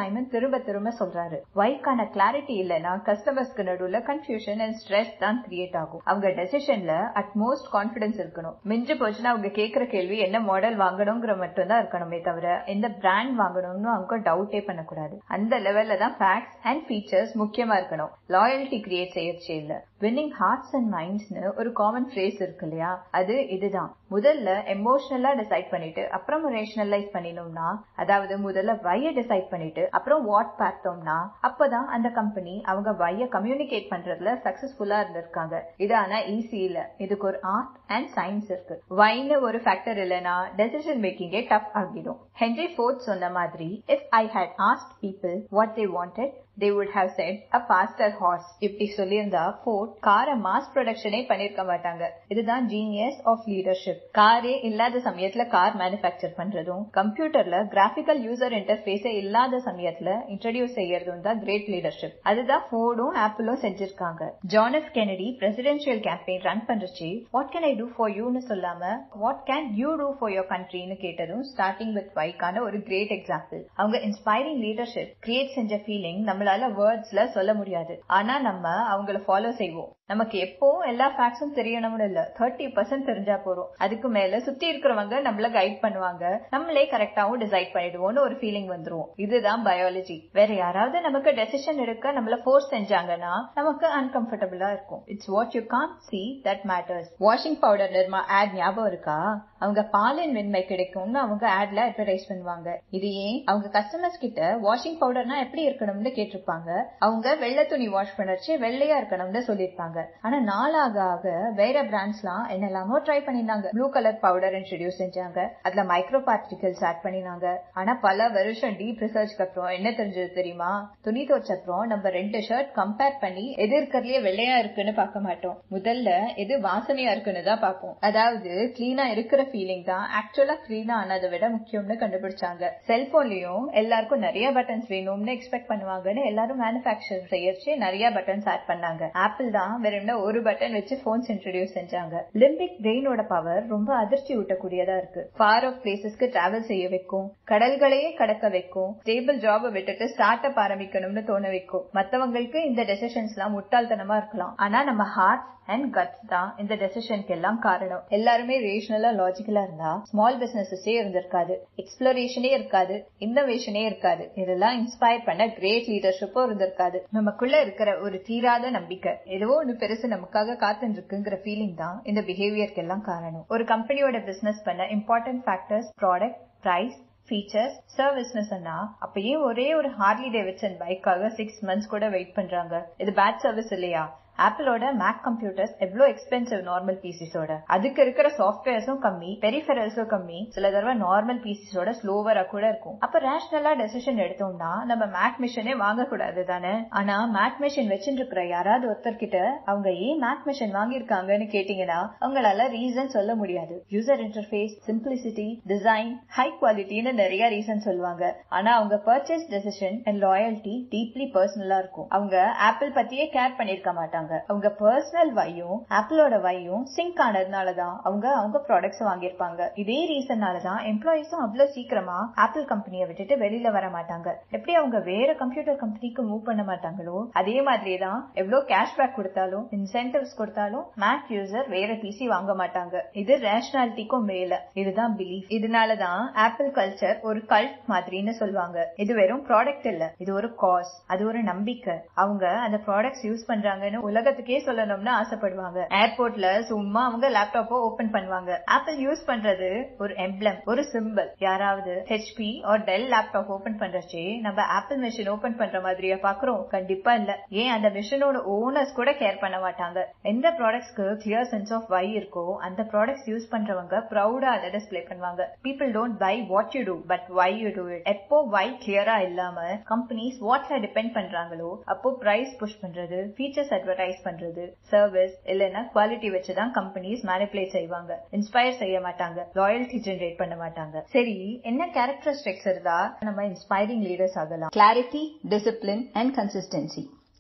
திரும்ப திரும்ப சொல்றாரு வைக்கான கிளாரிட்டி இல்லைன்னா கஸ்டமர்ஸ்க்கு நடுவுல கன்ஃபியூஷன் அண்ட் ஸ்ட்ரெஸ் தான் கிரியேட் ஆகும் அவங்க டெசிஷன்ல அட்மோஸ்ட் கான்பிடன்ஸ் இருக்கணும் மிஞ்சு போச்சுன்னா அவங்க கேக்குற கேள்வி என்ன மாடல் வாங்கணுங்கிற மட்டும் தான் இருக்கணுமே தவிர எந்த பிராண்ட் வாங்கணும்னு அவங்க டவுட்டே பண்ணக்கூடாது அந்த லெவல்ல தான் ஃபேக்ட்ஸ் அண்ட் ஃபீச்சர்ஸ் முக்கியமா இருக்கணும் லாயல்ட்டி கிரியேட் செய்யறச்சே இல்ல வின்னிங் ஹார்ட்ஸ் அண்ட் மைண்ட்ஸ்னு ஒரு காமன் ஃப்ரேஸ் இருக்கு இல்லையா அது இதுதான் முதல்ல எமோஷனலா டிசைட் பண்ணிட்டு அப்புறம் ரேஷனலைஸ் பண்ணினோம்னா அதாவது முதல்ல வைய டிசைட் பண்ணிட்டு அப்புறம் வாட் பார்த்தோம்னா அப்பதான் அந்த கம்பெனி அவங்க வைய கம்யூனிகேட் பண்றதுல சக்சஸ்ஃபுல்லா இருந்திருக்காங்க இது ஆனா ஈஸி இல்ல இதுக்கு ஒரு ஆர்ட் அண்ட் சயின்ஸ் இருக்கு வைன்னு ஒரு ஃபேக்டர் இல்லைன்னா டெசிஷன் மேக்கிங்கே டஃப் ஆகிடும் ஹென்ரி ஃபோர்ட் சொன்ன மாதிரி if I had asked people what they wanted they would have said a faster horse இப்படி சொல்லியிருந்தா ஃபோர்ட் காரை மாஸ் ப்ரொடக்ஷனே பண்ணிருக்க மாட்டாங்க இதுதான் ஜீனியஸ் ஆஃப் லீடர்ஷிப் காரே இல்லாத சமயத்துல கார் மேனுஃபேக்சர் பண்றதும் கம்ப்யூட்டர்ல கிராபிக்கல் யூசர் இன்டர்ஃபேஸே இல்லாத சமயத்துல இன்ட்ரடியூஸ் செய்யறதும் தான் கிரேட் லீடர்ஷிப் அதுதான் ஃபோர்டும் ஆப்பிளும் செஞ்சிருக்காங்க John F Kennedy presidential campaign run பண்றச்சு what can I do for யூன்னு சொல்லாம what can you do for your கண்ட்ரின்னு கேட்டதும் ஸ்டார்டிங் வித் வைக்கான ஒரு கிரேட் எக்ஸாம்பிள் அவங்க இன்ஸ்பைரிங் லீடர்ஷிப் கிரியேட் செஞ்ச ஃபீலிங் நம்மள நம்மளால வேர்ட்ஸ்ல சொல்ல முடியாது ஆனா நம்ம அவங்கள ஃபாலோ செய்வோம் நமக்கு எப்பவும் எல்லா ஃபேக்ட்ஸும் தெரியணும்னு இல்ல தேர்ட்டி பர்சன்ட் தெரிஞ்சா போறோம் அதுக்கு மேல சுத்தி இருக்கிறவங்க நம்மள கைட் பண்ணுவாங்க நம்மளே கரெக்டாவும் டிசைட் பண்ணிடுவோம்னு ஒரு ஃபீலிங் வந்துரும் இதுதான் பயாலஜி வேற யாராவது நமக்கு டெசிஷன் எடுக்க நம்மள ஃபோர்ஸ் செஞ்சாங்கன்னா நமக்கு அன்கம்ஃபர்டபுளா இருக்கும் it's what you can't see that matters washing powder Nirma ad ஞாபகம் இருக்கா அவங்க பாலின் வெண்மை கிடைக்கும்னு அவங்க ஆட்ல அட்வர்டைஸ் பண்ணுவாங்க இது ஏன் அவங்க கஸ்டமர்ஸ் கிட்ட வாஷிங் பவுடர்னா எப்படி இருக்கணும்னு கேட்டிருப்பாங்க அவங்க வெள்ளை துணி வாஷ் பண்ணச்சு வெள்ளையா இருக்கணும்னு சொல்லியிருப்பாங்க ஆனா நாளாக ஆக வேற பிராண்ட்ஸ்லாம் என்னெல்லாமோ ட்ரை பண்ணிருந்தாங்க ப்ளூ கலர் பவுடர் இன்ட்ரடியூஸ் செஞ்சாங்க அதுல மைக்ரோ பார்ட்டிகல்ஸ் ஆட் பண்ணினாங்க ஆனா பல வருஷம் டீப் ரிசர்ச்க்கு அப்புறம் என்ன தெரிஞ்சது தெரியுமா துணி துவச்ச அப்புறம் நம்ம ரெண்டு ஷர்ட் கம்பேர் பண்ணி எது இருக்கிறதுலயே வெள்ளையா இருக்குன்னு பார்க்க மாட்டோம் முதல்ல எது வாசனையா இருக்குன்னு தான் பார்ப்போம் அதாவது கிளீனா இருக்கிற ஃபீலிங் தான் ஆக்சுவலா கிளீனா ஆனதை விட முக்கியம்னு கண்டுபிடிச்சாங்க செல்போன்லயும் எல்லாருக்கும் நிறைய பட்டன்ஸ் வேணும்னு எக்ஸ்பெக்ட் பண்ணுவாங்கன்னு எல்லாரும் மேனுபேக்சர் செய்யறச்சு நிறைய பட்டன்ஸ் ஆட் பண்ணாங்க ஆப்பிள் தான் வெறும்னா ஒரு பட்டன் வச்சு போன்ஸ் இன்ட்ரடியூஸ் செஞ்சாங்க லிம்பிக் பிரெயினோட பவர் ரொம்ப அதிர்ச்சி ஊட்டக்கூடியதா இருக்கு ஃபார் ஆஃப் பிளேசஸ்க்கு டிராவல் செய்ய வைக்கும் கடல்களையே கடக்க வைக்கும் ஸ்டேபிள் ஜாப விட்டுட்டு ஸ்டார்ட் அப் ஆரம்பிக்கணும்னு தோண வைக்கும் மத்தவங்களுக்கு இந்த டெசிஷன்ஸ் எல்லாம் முட்டாள்தனமா இருக்கலாம் ஆனா நம்ம ஹார்ட் அண்ட் கட்ஸ் தான் இந்த டெசிஷனுக்கு எல்லாம் காரணம் எல்லாருமே ரேஷனலா லாஜிக்கலா இருந்தா ஸ்மால் பிசினஸஸே இருந்திருக்காது எக்ஸ்ப்ளோரேஷனே இருக்காது இன்னோவேஷனே இருக்காது இதெல்லாம் இன்ஸ்பயர் பண்ண கிரேட் லீடர்ஷிப்பும் இருந்திருக்காது நமக்குள்ள இருக்கிற ஒரு தீராத நம்பிக்கை ஏதோ ஒண்ணு பெருசு நமக்காக காத்துட்டு இருக்குங்கிற ஃபீலிங் தான் இந்த பிஹேவியருக்கு எல்லாம் காரணம் ஒரு கம்பெனியோட பிசினஸ் பண்ண important factors product price features சர்வீஸ்னு சொன்னா அப்பயே ஒரே ஒரு ஹார்லி டேவிட்சன் பைக்காக சிக்ஸ் மந்த்ஸ் கூட வெயிட் பண்றாங்க இது பேட் சர்வீஸ் இல்லையா ஆப்பிளோட மேக் கம்ப்யூட்டர்ஸ் எவ்வளவு எக்ஸ்பென்சிவ் நார்மல் பிசிஸோட அதுக்கு இருக்கிற சாஃப்ட்வேர்ஸும் கம்மி பெரிஃபெரல்ஸும் கம்மி சில தடவை நார்மல் பிசிஸோட ஸ்லோவரா கூட இருக்கும் அப்ப ரேஷனலா டெசிஷன் எடுத்தோம்னா நம்ம மேக் மிஷினே வாங்க கூடாது தானே ஆனா மேக் மிஷின் வச்சுட்டு இருக்கிற யாராவது ஒருத்தர் கிட்ட அவங்க ஏன் மேக் மிஷின் வாங்கியிருக்காங்கன்னு கேட்டீங்கன்னா அவங்களால ரீசன் சொல்ல முடியாது user interface simplicity design high குவாலிட்டின்னு நிறைய ரீசன் சொல்லுவாங்க ஆனா அவங்க purchase decision and loyalty deeply பர்சனலா இருக்கும் அவங்க ஆப்பிள் பத்தியே கேர் பண்ணிருக்க மாட்டாங்க அவங்க பர்சனல் வையும் ஆப்பிளோட வையும் சிங்க் ஆனதுனாலதான் அவங்க அவங்க ப்ராடக்ட்ஸ் வாங்கியிருப்பாங்க இதே ரீசன்னாலதான் எம்ப்ளாயிஸும் அவ்வளவு சீக்கிரமா ஆப்பிள் கம்பெனியை விட்டுட்டு வெளியில வர மாட்டாங்க எப்படி அவங்க வேற கம்ப்யூட்டர் கம்பெனிக்கு மூவ் பண்ண மாட்டாங்களோ அதே மாதிரியே தான் எவ்வளவு கேஷ்பேக் கொடுத்தாலும் இன்சென்டிவ்ஸ் கொடுத்தாலும் மேக் யூசர் வேற பிசி வாங்க மாட்டாங்க இது ரேஷனாலிட்டிக்கும் மேல இதுதான் பிலீஃப் இதனாலதான் ஆப்பிள் கல்ச்சர் ஒரு கல்ட் மாதிரின்னு சொல்லுவாங்க இது வெறும் ப்ராடக்ட் இல்ல இது ஒரு காஸ் அது ஒரு நம்பிக்கை அவங்க அந்த ப்ராடக்ட்ஸ் யூஸ் பண்றாங்கன்னு உலகத்துக்கே சொல்லணும்னு ஆசைப்படுவாங்க ஏர்போர்ட்ல சும்மா அவங்க லேப்டாப்போ ஓபன் பண்ணுவாங்க ஆப்பிள் யூஸ் பண்றது ஒரு எம்ப்ளம் ஒரு சிம்பிள் யாராவது HP or Dell laptop open பண்றச்சே நம்ம ஆப்பிள் மிஷின் ஓபன் பண்ற மாதிரியா பாக்குறோம் கண்டிப்பா இல்ல ஏன் அந்த மிஷினோட ஓனர்ஸ் கூட கேர் பண்ண மாட்டாங்க எந்த ப்ராடக்ட்ஸ்க்கு கிளியர் சென்ஸ் ஆஃப் வை இருக்கோ அந்த ப்ராடக்ட்ஸ் யூஸ் பண்றவங்க ப்ரௌடா அதை டிஸ்பிளே பண்ணுவாங்க people don't buy what you do but why you do it எப்போ வை கிளியரா இல்லாம கம்பெனிஸ் வாட்ல டிபெண்ட் பண்றாங்களோ அப்போ பிரைஸ் புஷ் பண்றது ஃபீச்சர்ஸ் அட்வர்டைஸ் பண்றது சர்வீஸ் இல்லைன்னா குவாலிட்டி வச்சுதான் கம்பெனிஸ் மேனிபுலேட் செய்வாங்க இன்ஸ்பயர் செய்ய மாட்டாங்க லாயல்டி ஜென்ரேட் பண்ண மாட்டாங்க சரி என்ன கேரக்டரிஸ்டிக்ஸ் இருந்தா நம்ம இன்ஸ்பைரிங் லீடர்ஸ் ஆகலாம் கிளாரிட்டி டிசிப்ளின் அண்ட் கன்சிஸ்டன்சி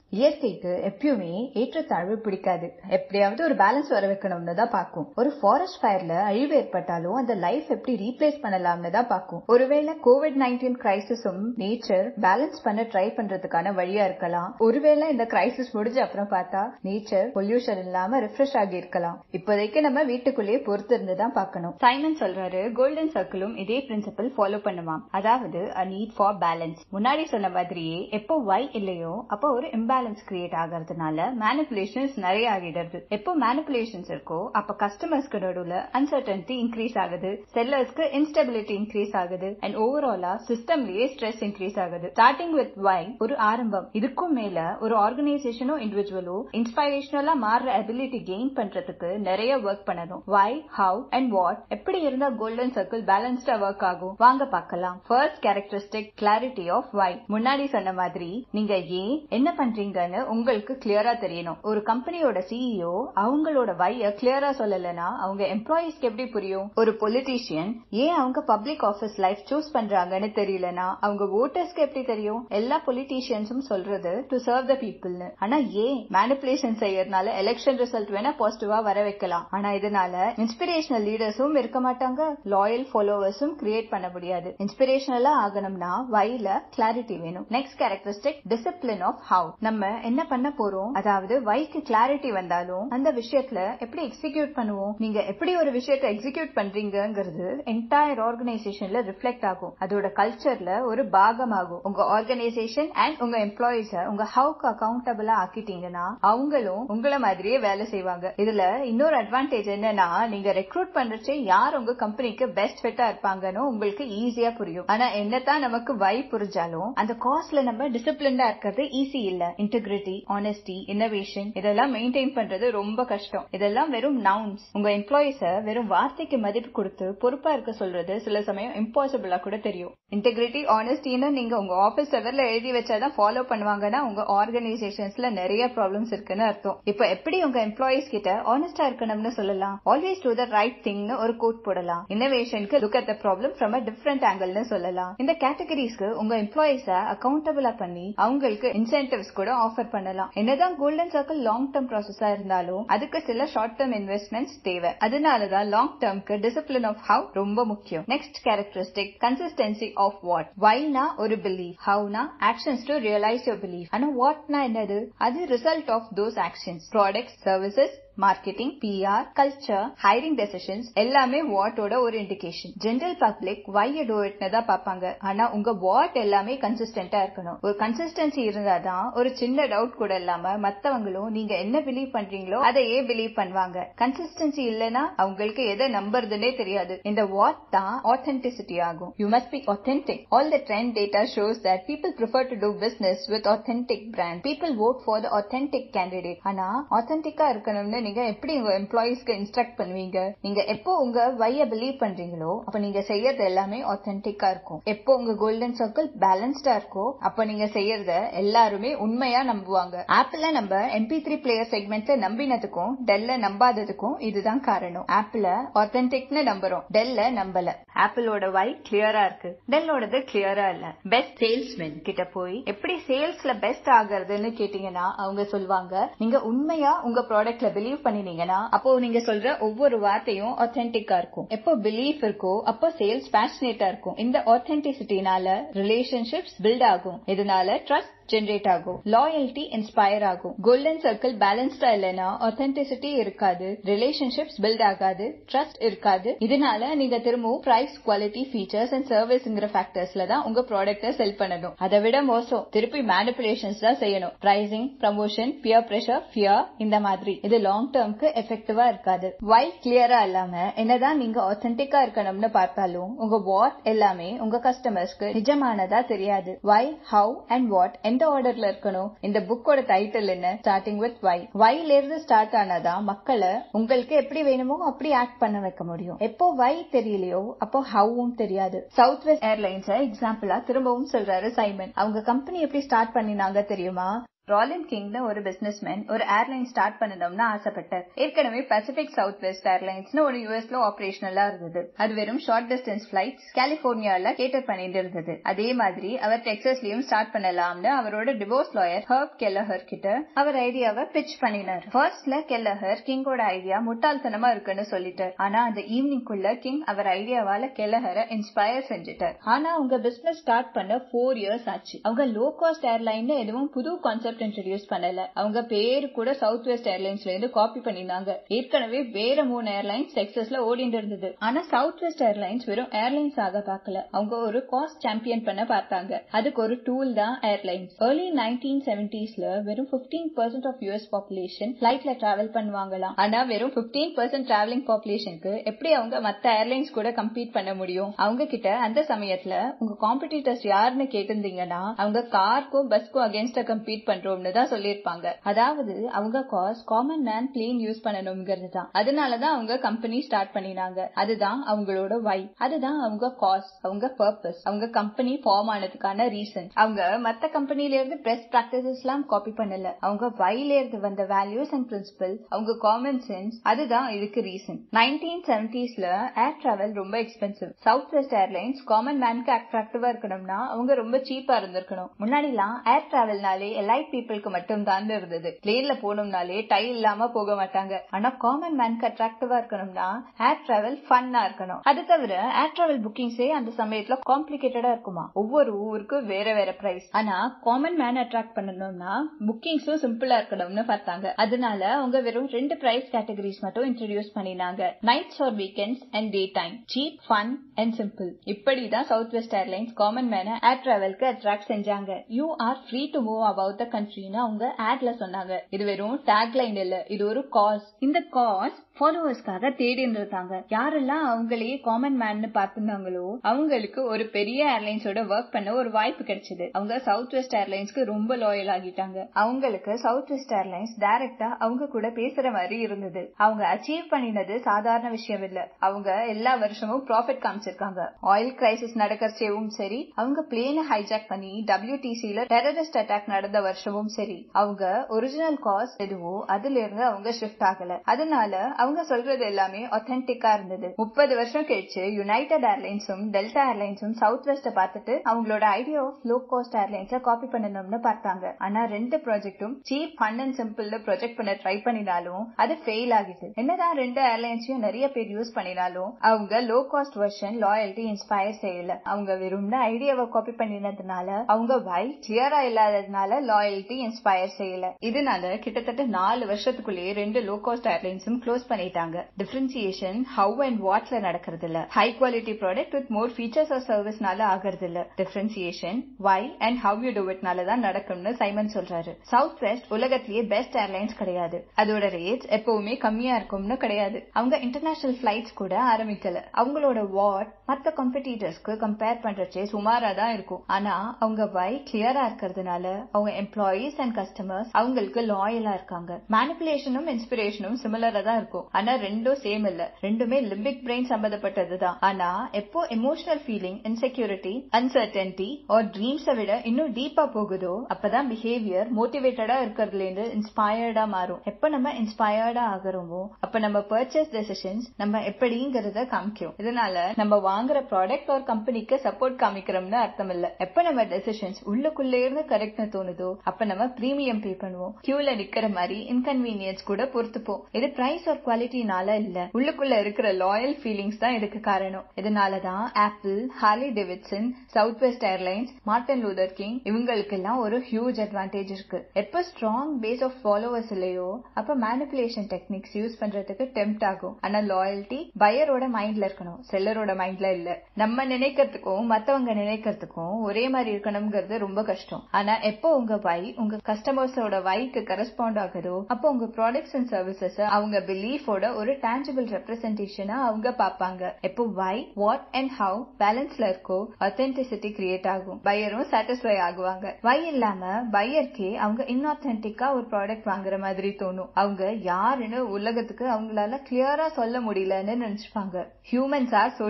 இயற்கைக்கு எப்பயுமே ஏற்றத்தாழ்வு பிடிக்காது எப்படியாவது ஒரு பேலன்ஸ் வர வைக்கணும்னு தான் பார்க்கும் ஒரு ஃபாரஸ்ட் ஃபயர்ல அழிவு ஏற்பட்டாலும் அந்த லைஃப் எப்படி ரீப்ளேஸ் பண்ணலாம்னு தான் பார்க்கும் ஒருவேளை கோவிட் நைன்டீன் கிரைசிஸும் நேச்சர் பேலன்ஸ் பண்ண ட்ரை பண்றதுக்கான வழியா இருக்கலாம் ஒருவேளை இந்த கிரைசிஸ் முடிஞ்ச அப்புறம் பார்த்தா நேச்சர் பொல்யூஷன் இல்லாம ரிஃப்ரெஷ் ஆகி இருக்கலாம் இப்போதைக்கு நம்ம வீட்டுக்குள்ளேயே பொறுத்து இருந்து தான் பார்க்கணும் சைமன் சொல்றாரு கோல்டன் சர்க்கிளும் இதே பிரின்சிபல் ஃபாலோ பண்ணுவான் அதாவது அ நீட் ஃபார் பேலன்ஸ் முன்னாடி சொன்ன மாதிரியே எப்போ வை இல்லையோ அப்போ ஒரு இம்பேலன்ஸ் கிரியேட் ஆகிறதுனால மேனிபுலேஷன்ஸ் நிறைய ஆகிடுறது எப்போ மேனிபுலேஷன்ஸ் இருக்கோ அப்ப கஸ்டமர்ஸ்க்கு நடுவுல அன்சர்டன்டி இன்க்ரீஸ் ஆகுது செல்லர்ஸ்க்கு இன்ஸ்டபிலிட்டி இன்க்ரீஸ் ஆகுது அண்ட் ஓவராலா சிஸ்டம்லயே ஸ்ட்ரெஸ் இன்க்ரீஸ் ஆகுது ஸ்டார்டிங் வித் வை ஒரு ஆரம்பம் இதுக்கும் மேல ஒரு ஆர்கனைசேஷனோ இண்டிவிஜுவலோ இன்ஸ்பைரேஷனலா மாறுற அபிலிட்டி கெயின் பண்றதுக்கு நிறைய ஒர்க் பண்ணணும் வை ஹவு அண்ட் வாட் எப்படி இருந்தா கோல்டன் சர்க்கிள் பேலன்ஸ்டா ஒர்க் ஆகும் வாங்க பார்க்கலாம் first characteristic clarity of why முன்னாடி சொன்ன மாதிரி நீங்க ஏன் என்ன பண்றீங்கன்னு உங்களுக்கு கிளியரா தெரியணும் ஒரு கம்பெனியோட சிஇஓ அவங்களோட வைய கிளியரா சொல்லலனா அவங்க எம்ப்ளாயிஸ்க்கு எப்படி புரியும் ஒரு பொலிட்டீஷியன் ஏன் அவங்க பப்ளிக் ஆபீஸ் லைஃப் சூஸ் பண்றாங்கன்னு தெரியலனா அவங்க ஓட்டர்ஸ்க்கு எப்படி தெரியும் எல்லா பொலிட்டீஷியன்ஸும் சொல்றது டு சர்வ் த பீப்புள்னு ஆனா ஏன் மேனிபுலேஷன் செய்யறதுனால எலெக்ஷன் ரிசல்ட் வேணா பாசிட்டிவா வர வைக்கலாம் ஆனா இதனால இன்ஸ்பிரேஷனல் லீடர்ஸும் இருக்க மாட்டாங்க லாயல் ஃபாலோவர்ஸும் கிரியேட் பண்ண முடியாது இன்ஸ்பிரேஷனலா ஆகணும்னா வைல கிளாரிட்டி வேணும் next characteristic discipline of how நம்ம என்ன பண்ண போறோம் அதாவது வைக்கு கிளாரிட்டி வந்தாலும் அந்த விஷயத்துல எப்படி எக்ஸிக்யூட் பண்ணுவோம் நீங்க எப்படி ஒரு விஷயத்தை எக்ஸிக்யூட் பண்றீங்கிறது என்டையர் ஆர்கனைசேஷன்ல ரிஃப்ளெக்ட் ஆகும் அதோட கல்ச்சர்ல ஒரு பாகமாகும் உங்க ஆர்கனைசேஷன் அண்ட் உங்க எம்ப்ளாயிஸ உங்க ஹவுக்கு அக்கௌண்டபிளா ஆக்கிட்டீங்கன்னா அவங்களும் உங்கள மாதிரியே வேலை செய்வாங்க இதுல இன்னொரு அட்வான்டேஜ் என்னன்னா நீங்க ரெக்ரூட் பண்றச்சே யார் உங்க கம்பெனிக்கு பெஸ்ட் ஃபிட்டா இருப்பாங்கன்னு உங்களுக்கு ஈஸியா புரியும் ஆனா என்னதான் நமக்கு வை புரிஞ்சாலும் அந்த காஸ்ட்ல நம்ம டிசிப்ளின்டா இருக்கிறது ஈஸி இல்ல இன்டெகிரிட்டி ஆனஸ்டி இன்னோவேஷன் இதெல்லாம் மெயின்டைன் பண்றது ரொம்ப கஷ்டம் இதெல்லாம் வெறும் நவுன்ஸ் உங்க எம்ப்ளாயிஸ வெறும் வார்த்தைக்கு மதிப்பு கொடுத்து பொறுப்பா இருக்க சொல்றது சில சமயம் இம்பாசிபிளா கூட தெரியும் இன்டெகிரிட்டி ஆனஸ்டின்னு நீங்க உங்க ஆபீஸ் செவர்ல எழுதி வச்சாதான் ஃபாலோ பண்ணுவாங்கன்னா உங்க ஆர்கனைசேஷன்ஸ்ல நிறைய ப்ராப்ளம்ஸ் இருக்குன்னு அர்த்தம் இப்ப எப்படி உங்க எம்ப்ளாயிஸ் கிட்ட ஆனஸ்டா இருக்கணும்னு சொல்லலாம் ஆல்வேஸ் டூ த ரைட் திங்னு ஒரு கோட் போடலாம் இன்னோவேஷனுக்கு look at the problem from a different ஆங்கிள்னு சொல்லலாம் இந்த கேட்டகரிஸ்க்கு உங்க எம்ப்ளாயிஸ அக்கௌண்டபிளா பண்ணி அவங்களுக்கு இன்சென்டிவ்ஸ் கூட ஆஃபர் பண்ணலாம் என்னதான் கோல்டன் சர்க்கிள் லாங் டேர்ம் ப்ராசஸா இருந்தாலும் அதுக்கு சில ஷார்ட் டேர்ம் இன்வெஸ்ட்மெண்ட்ஸ் தேவை அதனாலதான் லாங் டேர்ம்க்கு டிசிப்ளின் ஆஃப் ஹவ் ரொம்ப முக்கியம் next characteristic consistency of what வைனா ஒரு பிலீஃப் ஹவுனா actions to realize your belief ஆனா வாட்னா என்னது அது result of those actions products services marketing PR culture hiring decisions எல்லாமே வாட்டோட ஒரு indication general public why do இட்னு தான் பார்ப்பாங்க ஆனா உங்க வாட் எல்லாமே கன்சிஸ்டன்டா இருக்கணும் ஒரு கன்சிஸ்டன்சி இருந்தாதான் ஒரு சின்ன டவுட் கூட இல்லாம மத்தவங்களும் நீங்க என்ன பிலீவ் பண்றீங்களோ அதையே பிலீவ் பண்ணுவாங்க கன்சிஸ்டன்சி இல்லனா அவங்களுக்கு எதை நம்புறதுன்னே தெரியாது இந்த வாட் தான் ஆத்தென்டிசிட்டி ஆகும் you must be authentic all the trend data shows that people prefer to do business with authentic brand people vote for the authentic candidate ஆனா ஆத்தென்டிக்கா இருக்கணும்னு நீங்க எப்படி உங்க எம்ப்ளாயிஸ்க்கு இன்ஸ்ட்ரக்ட் பண்ணுவீங்க நீங்க எப்போ உங்க வைய பிலீவ் பண்றீங்களோ அப்ப நீங்க செய்யறது எல்லாமே ஆத்தென்டிக்கா இருக்கும் எப்போ உங்க கோல்டன் சர்க்கிள் பேலன்ஸ்டா இருக்கோ அப்ப நீங்க செய்யறத எல்லாருமே உண்மையா நம்புவாங்க ஆப்பிள நம்ம எம்பி த்ரீ பிளேயர் செக்மெண்ட்ல நம்பினதுக்கும் டெல்ல நம்பாததுக்கும் இதுதான் காரணம் ஆப்பிள ஆத்தென்டிக்னு நம்புறோம் டெல்ல நம்பல ஆப்பிளோட வை கிளியரா இருக்கு டெல்லோடது கிளியரா இல்ல பெஸ்ட் சேல்ஸ்மேன் கிட்ட போய் எப்படி சேல்ஸ்ல பெஸ்ட் ஆகுறதுன்னு கேட்டீங்கன்னா அவங்க சொல்லுவாங்க நீங்க உண்மையா உங்க ப்ராடக்ட்ல பிலீவ் பண்ணினீங்கன்னா அப்போ நீங்க சொல்ற ஒவ்வொரு வார்த்தையும் ஆத்தென்டிக்கா இருக்கும் எப்போ பிலீஃப் இருக்கோ அப்போ சேல்ஸ் பேஷனேட்டா இருக்கும் இந்த ஆத்தென்டிசிட்டினால ரிலேஷன்ஷிப்ஸ் பில்ட் ஆகும் இதனால ட்ரஸ்ட் ஜென்ரேட் ஆகும் லாயல்டி இன்ஸ்பயர் ஆகும் கோல்டன் சர்க்கிள் பேலன்ஸ்டா இல்லைன்னா ஆத்தென்டிசிட்டி இருக்காது ரிலேஷன்ஷிப்ஸ் பில்ட் ஆகாது ட்ரஸ்ட் இருக்காது இதனால நீங்க திரும்பவும் பிரைஸ் குவாலிட்டி ஃபீச்சர்ஸ் அண்ட் சர்வீஸ்ங்கிற ஃபேக்டர்ஸ்ல தான் உங்க ப்ராடக்ட்டை செல் பண்ணணும் அதை விட மோசம் திருப்பி மேனிபுலேஷன்ஸ் தான் செய்யணும் pricing promotion peer pressure fear இந்த மாதிரி இது லாங் டேர்ம்க்கு எஃபெக்டிவா இருக்காது வை கிளியரா இல்லாம என்னதான் நீங்க ஆத்தென்டிக்கா இருக்கணும்னு பார்த்தாலும் உங்க வாட் எல்லாமே உங்க கஸ்டமர்ஸ்க்கு நிஜமானதா தெரியாது வை ஹவு அண்ட் வாட் எந்த ஆர்டர்ல இருக்கணும் இந்த புக்கோட டைட்டில் என்ன ஸ்டார்டிங் வித் வை வைல இருந்து ஸ்டார்ட் ஆனாதான் மக்களை உங்களுக்கு எப்படி வேணுமோ அப்படி ஆக்ட் பண்ண வைக்க முடியும் எப்போ வை தெரியலையோ அப்போ ஹவும் தெரியாது சவுத் வெஸ்ட் ஏர்லைன்ஸ் எக்ஸாம்பிளா திரும்பவும் சொல்றாரு சைமன் அவங்க கம்பெனி எப்படி ஸ்டார்ட் பண்ணினாங்க தெரியுமா ராலின் கிங்னு ஒரு பிசினஸ் மேன் ஒரு ஏர்லைன் ஸ்டார்ட் பண்ணணும்னு ஆசைப்பட்டார் ஏற்கனவே பசிபிக் சவுத் வெஸ்ட் ஏர்லைன்ஸ்னு ஒரு யூஎஸ்ல ஆபரேஷனலா இருந்தது அது வெறும் ஷார்ட் டிஸ்டன்ஸ் பிளைட்ஸ் கலிபோர்னியால கேட்டர் பண்ணிட்டு இருந்தது அதே மாதிரி அவர் டெக்ஸஸ்லயும் ஸ்டார்ட் பண்ணலாம்னு அவரோட டிவோர்ஸ் லாயர் ஹர்ப் கெல்லஹர் கிட்ட அவர் ஐடியாவை பிச் பண்ணினார் ஃபர்ஸ்ட்ல கெல்லஹர் கிங்கோட ஐடியா முட்டாள்தனமா இருக்குன்னு சொல்லிட்டார் ஆனா அந்த ஈவினிங்குள்ள கிங் அவர் ஐடியாவால கெல்லஹரை இன்ஸ்பயர் செஞ்சுட்டார் ஆனா அவங்க பிசினஸ் ஸ்டார்ட் பண்ண ஃபோர் இயர்ஸ் ஆச்சு அவங்க லோ காஸ்ட் ஏர்லைன் எதுவும் புது கான்செப்ட் இன்ட்ரடியூஸ் பண்ணல அவங்க பேரு கூட சவுத் வெஸ்ட் ஏர்லைன்ஸ்ல இருந்து காப்பி பண்ணிருந்தாங்க ஏற்கனவே வேற மூணு ஏர்லைன்ஸ் டெக்ஸஸ்ல ஓடிட்டு இருந்தது ஆனா சவுத் வெஸ்ட் ஏர்லைன்ஸ் வெறும் ஏர்லைன்ஸ் ஆக பார்க்கல அவங்க ஒரு காஸ்ட் சாம்பியன் பண்ண பார்த்தாங்க அதுக்கு ஒரு டூல் தான் ஏர்லைன்ஸ் ஏர்லி நைன்டீன் செவன்டிஸ்ல வெறும் fifteen percent of US population பிளைட்ல டிராவல் பண்ணுவாங்களாம் ஆனா வெறும் பிப்டீன் பர்சன்ட் டிராவலிங் பாப்புலேஷனுக்கு எப்படி அவங்க மத்த ஏர்லைன்ஸ் கூட கம்பீட் பண்ண முடியும் அவங்க கிட்ட அந்த சமயத்துல உங்க காம்படிட்டர்ஸ் யாருன்னு கேட்டிருந்தீங்கன்னா அவங்க காருக்கும் பஸ்க்கும் அகேன்ஸ்டா கம்பீட் பண்றோம்னு தான் சொல்லியிருப்பாங்க அதாவது அவங்க cause common man plane use பண்ணணுங்கிறது தான் அதனாலதான் அவங்க கம்பெனி ஸ்டார்ட் பண்ணினாங்க அதுதான் அவங்களோட வை அதுதான் அவங்க காஸ் அவங்க பர்பஸ் அவங்க கம்பெனி ஃபார்ம் ஆனதுக்கான ரீசன் அவங்க மத்த கம்பெனில இருந்து பெஸ்ட் பிராக்டிசஸ் எல்லாம் காப்பி பண்ணல அவங்க வைல இருந்து வந்த வேல்யூஸ் அண்ட் பிரின்சிபல் அவங்க காமன் சென்ஸ் அதுதான் இதுக்கு ரீசன் நைன்டீன் செவன்டிஸ்ல ஏர் டிராவல் ரொம்ப expensive South west Airlines common மேனுக்கு அட்ராக்டிவா இருக்கணும்னா அவங்க ரொம்ப சீப்பா இருந்திருக்கணும் முன்னாடிலாம் ஏர் டிராவல்னாலே எலைட் பீப்புளுக்கு மட்டும் தான் இருந்தது பிளேன்ல போகணும்னாலே டை இல்லாம போக மாட்டாங்க ஆனா காமன் மேனுக்கு அட்ராக்டிவா இருக்கணும்னா ஏர் டிராவல் ஃபன்னா இருக்கணும் அது தவிர ஏர் டிராவல் புக்கிங்ஸே அந்த சமயத்துல காம்ப்ளிகேட்டடா இருக்குமா ஒவ்வொரு ஊருக்கு வேற வேற பிரைஸ் ஆனா காமன் மேன் அட்ராக்ட் பண்ணணும்னா புக்கிங்ஸும் சிம்பிளா இருக்கணும்னு பார்த்தாங்க அதனால அவங்க வெறும் ரெண்டு பிரைஸ் கேட்டகரிஸ் மட்டும் இன்ட்ரடியூஸ் பண்ணினாங்க nights or weekends and day time cheap fun and simple இப்படிதான் சவுத் வெஸ்ட் ஏர்லைன்ஸ் காமன் மேன ஏர் டிராவல்க்கு அட்ராக்ட் செஞ்சாங்க you are free to move about the கண்ட்ரின்னு அவங்க ஆட்ல சொன்னாங்க இது வெறும் டேக்லைன் இல்ல இது ஒரு காஸ் இந்த காஸ் ஃபாலோவர்ஸ்க்காக தேடி இருந்திருந்தாங்க யாரெல்லாம் அவங்களையே காமன் மேன் பார்த்திருந்தாங்களோ அவங்களுக்கு ஒரு பெரிய ஏர்லைன்ஸோட ஒர்க் பண்ண ஒரு வாய்ப்பு கிடைச்சது அவங்க சவுத் வெஸ்ட் ஏர்லைன்ஸ்க்கு ரொம்ப லாயல் ஆகிட்டாங்க அவங்களுக்கு சவுத் வெஸ்ட் ஏர்லைன்ஸ் டைரக்டா அவங்க கூட பேசுற மாதிரி இருந்தது அவங்க அச்சீவ் பண்ணினது சாதாரண விஷயம் இல்ல அவங்க எல்லா வருஷமும் ப்ராஃபிட் காமிச்சிருக்காங்க ஆயில் கிரைசிஸ் நடக்கிறச்சேவும் சரி அவங்க பிளேனை ஹைஜாக் பண்ணி டபிள்யூடிசில டெரரிஸ்ட் அட்டாக் நடந்த வருஷமும் சரி அவங்க ஒரிஜினல் காஸ் எதுவோ அதுல இருந்து அவங்க ஷிஃப்ட் ஆகல அதனால அவங்க சொல்றது எல்லாமே ஒத்தென்டிக்கா இருந்தது முப்பது வருஷம் கழிச்சு யுனைடெட் ஏர்லைன்ஸும் டெல்டா ஏர்லைன்ஸும் சவுத் வெஸ்ட பார்த்துட்டு அவங்களோட ஐடியா ஆஃப் லோ காஸ்ட் ஏர்லைன்ஸ காப்பி பண்ணணும்னு பார்த்தாங்க ஆனா ரெண்டு ப்ராஜெக்டும் சீப் ஃபன் அண்ட் சிம்பிள்ல ப்ரொஜெக்ட் பண்ண ட்ரை பண்ணினாலும் அது ஃபெயில் ஆகிது என்னதான் ரெண்டு ஏர்லைன்ஸையும் நிறைய பேர் யூஸ் பண்ணினாலும் அவங்க low cost version loyalty inspire செய்யல அவங்க வெறும் ஐடியாவை காப்பி பண்ணினதுனால அவங்க வை கிளியரா இல்லாததுனால லாயல்ட்டி இன்ஸ்பயர் செய்யல இதனால கிட்டத்தட்ட நாலு வருஷத்துக்குள்ளேயே ரெண்டு லோ காஸ்ட் ஏர்லைன்ஸும் க்ளோஸ் பண்ணிட்டாங்க டிஃபரன்சியேஷன் ஹவு அண்ட் வாட்ல நடக்கிறது இல்ல high quality product with more features or சர்வீஸ்னால ஆகிறது இல்ல differentiation why and how you do இட்னால தான் நடக்கும்னு சைமன் சொல்றாரு சவுத் வெஸ்ட் உலகத்திலேயே பெஸ்ட் ஏர்லைன்ஸ் கிடையாது அதோட ரேட்ஸ் எப்பவுமே கம்மியா இருக்கும்னு கிடையாது அவங்க இன்டர்நேஷனல் பிளைட்ஸ் கூட ஆரம்பிக்கல அவங்களோட வாட் மத்த காம்படிட்டர்ஸ்க்கு கம்பேர் பண்றச்சே சுமாரா தான் இருக்கும் ஆனா அவங்க வை கிளியரா இருக்கிறதுனால அவங்க எம்ப்ளாயீஸ் அண்ட் கஸ்டமர்ஸ் அவங்களுக்கு லாயலா இருக்காங்க மேனிபுலேஷனும் இன்ஸ்பிரேஷனும் சிமிலரா தான் இருக்கும் ஆனா ரெண்டும் சேம் இல்ல ரெண்டுமே லிம்பிக் பிரெயின் சம்பந்தப்பட்டதுதான் ஆனா எப்போ emotional feeling insecurity uncertainty or ட்ரீம்ஸை விட இன்னும் டீப்பா போகுதோ அப்பதான் பிஹேவியர் மோட்டிவேட்டடா இருக்கிறதுல இருந்து இன்ஸ்பயர்டா மாறும் எப்ப நம்ம இன்ஸ்பயர்டா ஆகிறோமோ அப்ப நம்ம பர்ச்சேஸ் டெசிஷன்ஸ் நம்ம எப்படிங்கறத காமிக்கும் இதனால நம்ம வாங்குற ப்ராடக்ட் ஒரு கம்பெனிக்கு சப்போர்ட் காமிக்கிறோம்னு அர்த்தம் இல்ல எப்ப நம்ம டெசிஷன்ஸ் உள்ளுக்குள்ளே இருந்து கரெக்ட்னு தோணுதோ அப்ப நம்ம பிரீமியம் பே பண்ணுவோம் கியூல நிக்கிற மாதிரி இன்கன்வீனியன்ஸ் கூட பொறுத்துப்போம் இது பிரைஸ் ஒரு குவாலிட்டினால இல்ல உள்ளுக்குள்ள இருக்கிற லாயல் ஃபீலிங்ஸ் தான் இதுக்கு காரணம் இதனாலதான் Apple Harley Davidson south west Airlines Martin Luther King இவங்களுக்கு எல்லாம் ஒரு ஹியூஜ் அட்வான்டேஜ் இருக்கு எப்ப ஸ்ட்ராங் பேஸ் ஆஃப் ஃபாலோவர்ஸ் இல்லையோ அப்ப மேனிபுலேஷன் டெக்னிக்ஸ் யூஸ் பண்றதுக்கு டெம்ட் ஆகும் ஆனா லாயல்ட்டி பையரோட மைண்ட்ல இருக்கணும் செல்லரோட மைண்ட்ல இல்ல நம்ம நினைக்கிறதுக்கும் மத்தவங்க நினைக்கிறதுக்கும் ஒரே மாதிரி இருக்கணுங்கிறது ரொம்ப கஷ்டம் ஆனா எப்போ உங்க வை உங்க கஸ்டமர்ஸோட வைக்கு கரஸ்பாண்ட் ஆகுதோ அப்போ உங்க ப்ராடக்ட்ஸ் அண்ட் சர்வீசஸ் அவங்க பிலீஃபோட ஒரு டேஞ்சபிள் ரெப்ரஸன்டேஷனா அவங்க பாப்பாங்க எப்போ வை வாட் அண்ட் ஹவு பேலன்ஸ்ல இருக்கோ அத்தென்டிசிட்டி கிரியேட் ஆகும் பையரும் சாட்டிஸ்ஃபை ஆகுவாங்க வை இல்லாம பையர்க்கே அவங்க இன்ஆத்தென்டிக்கா ஒரு ப்ராடக்ட் வாங்குற மாதிரி தோணும் அவங்க யாருன்னு உலகத்துக்கு அவங்களால கிளியரா சொல்ல முடியலன்னு நினைச்சுப்பாங்க humans are social animal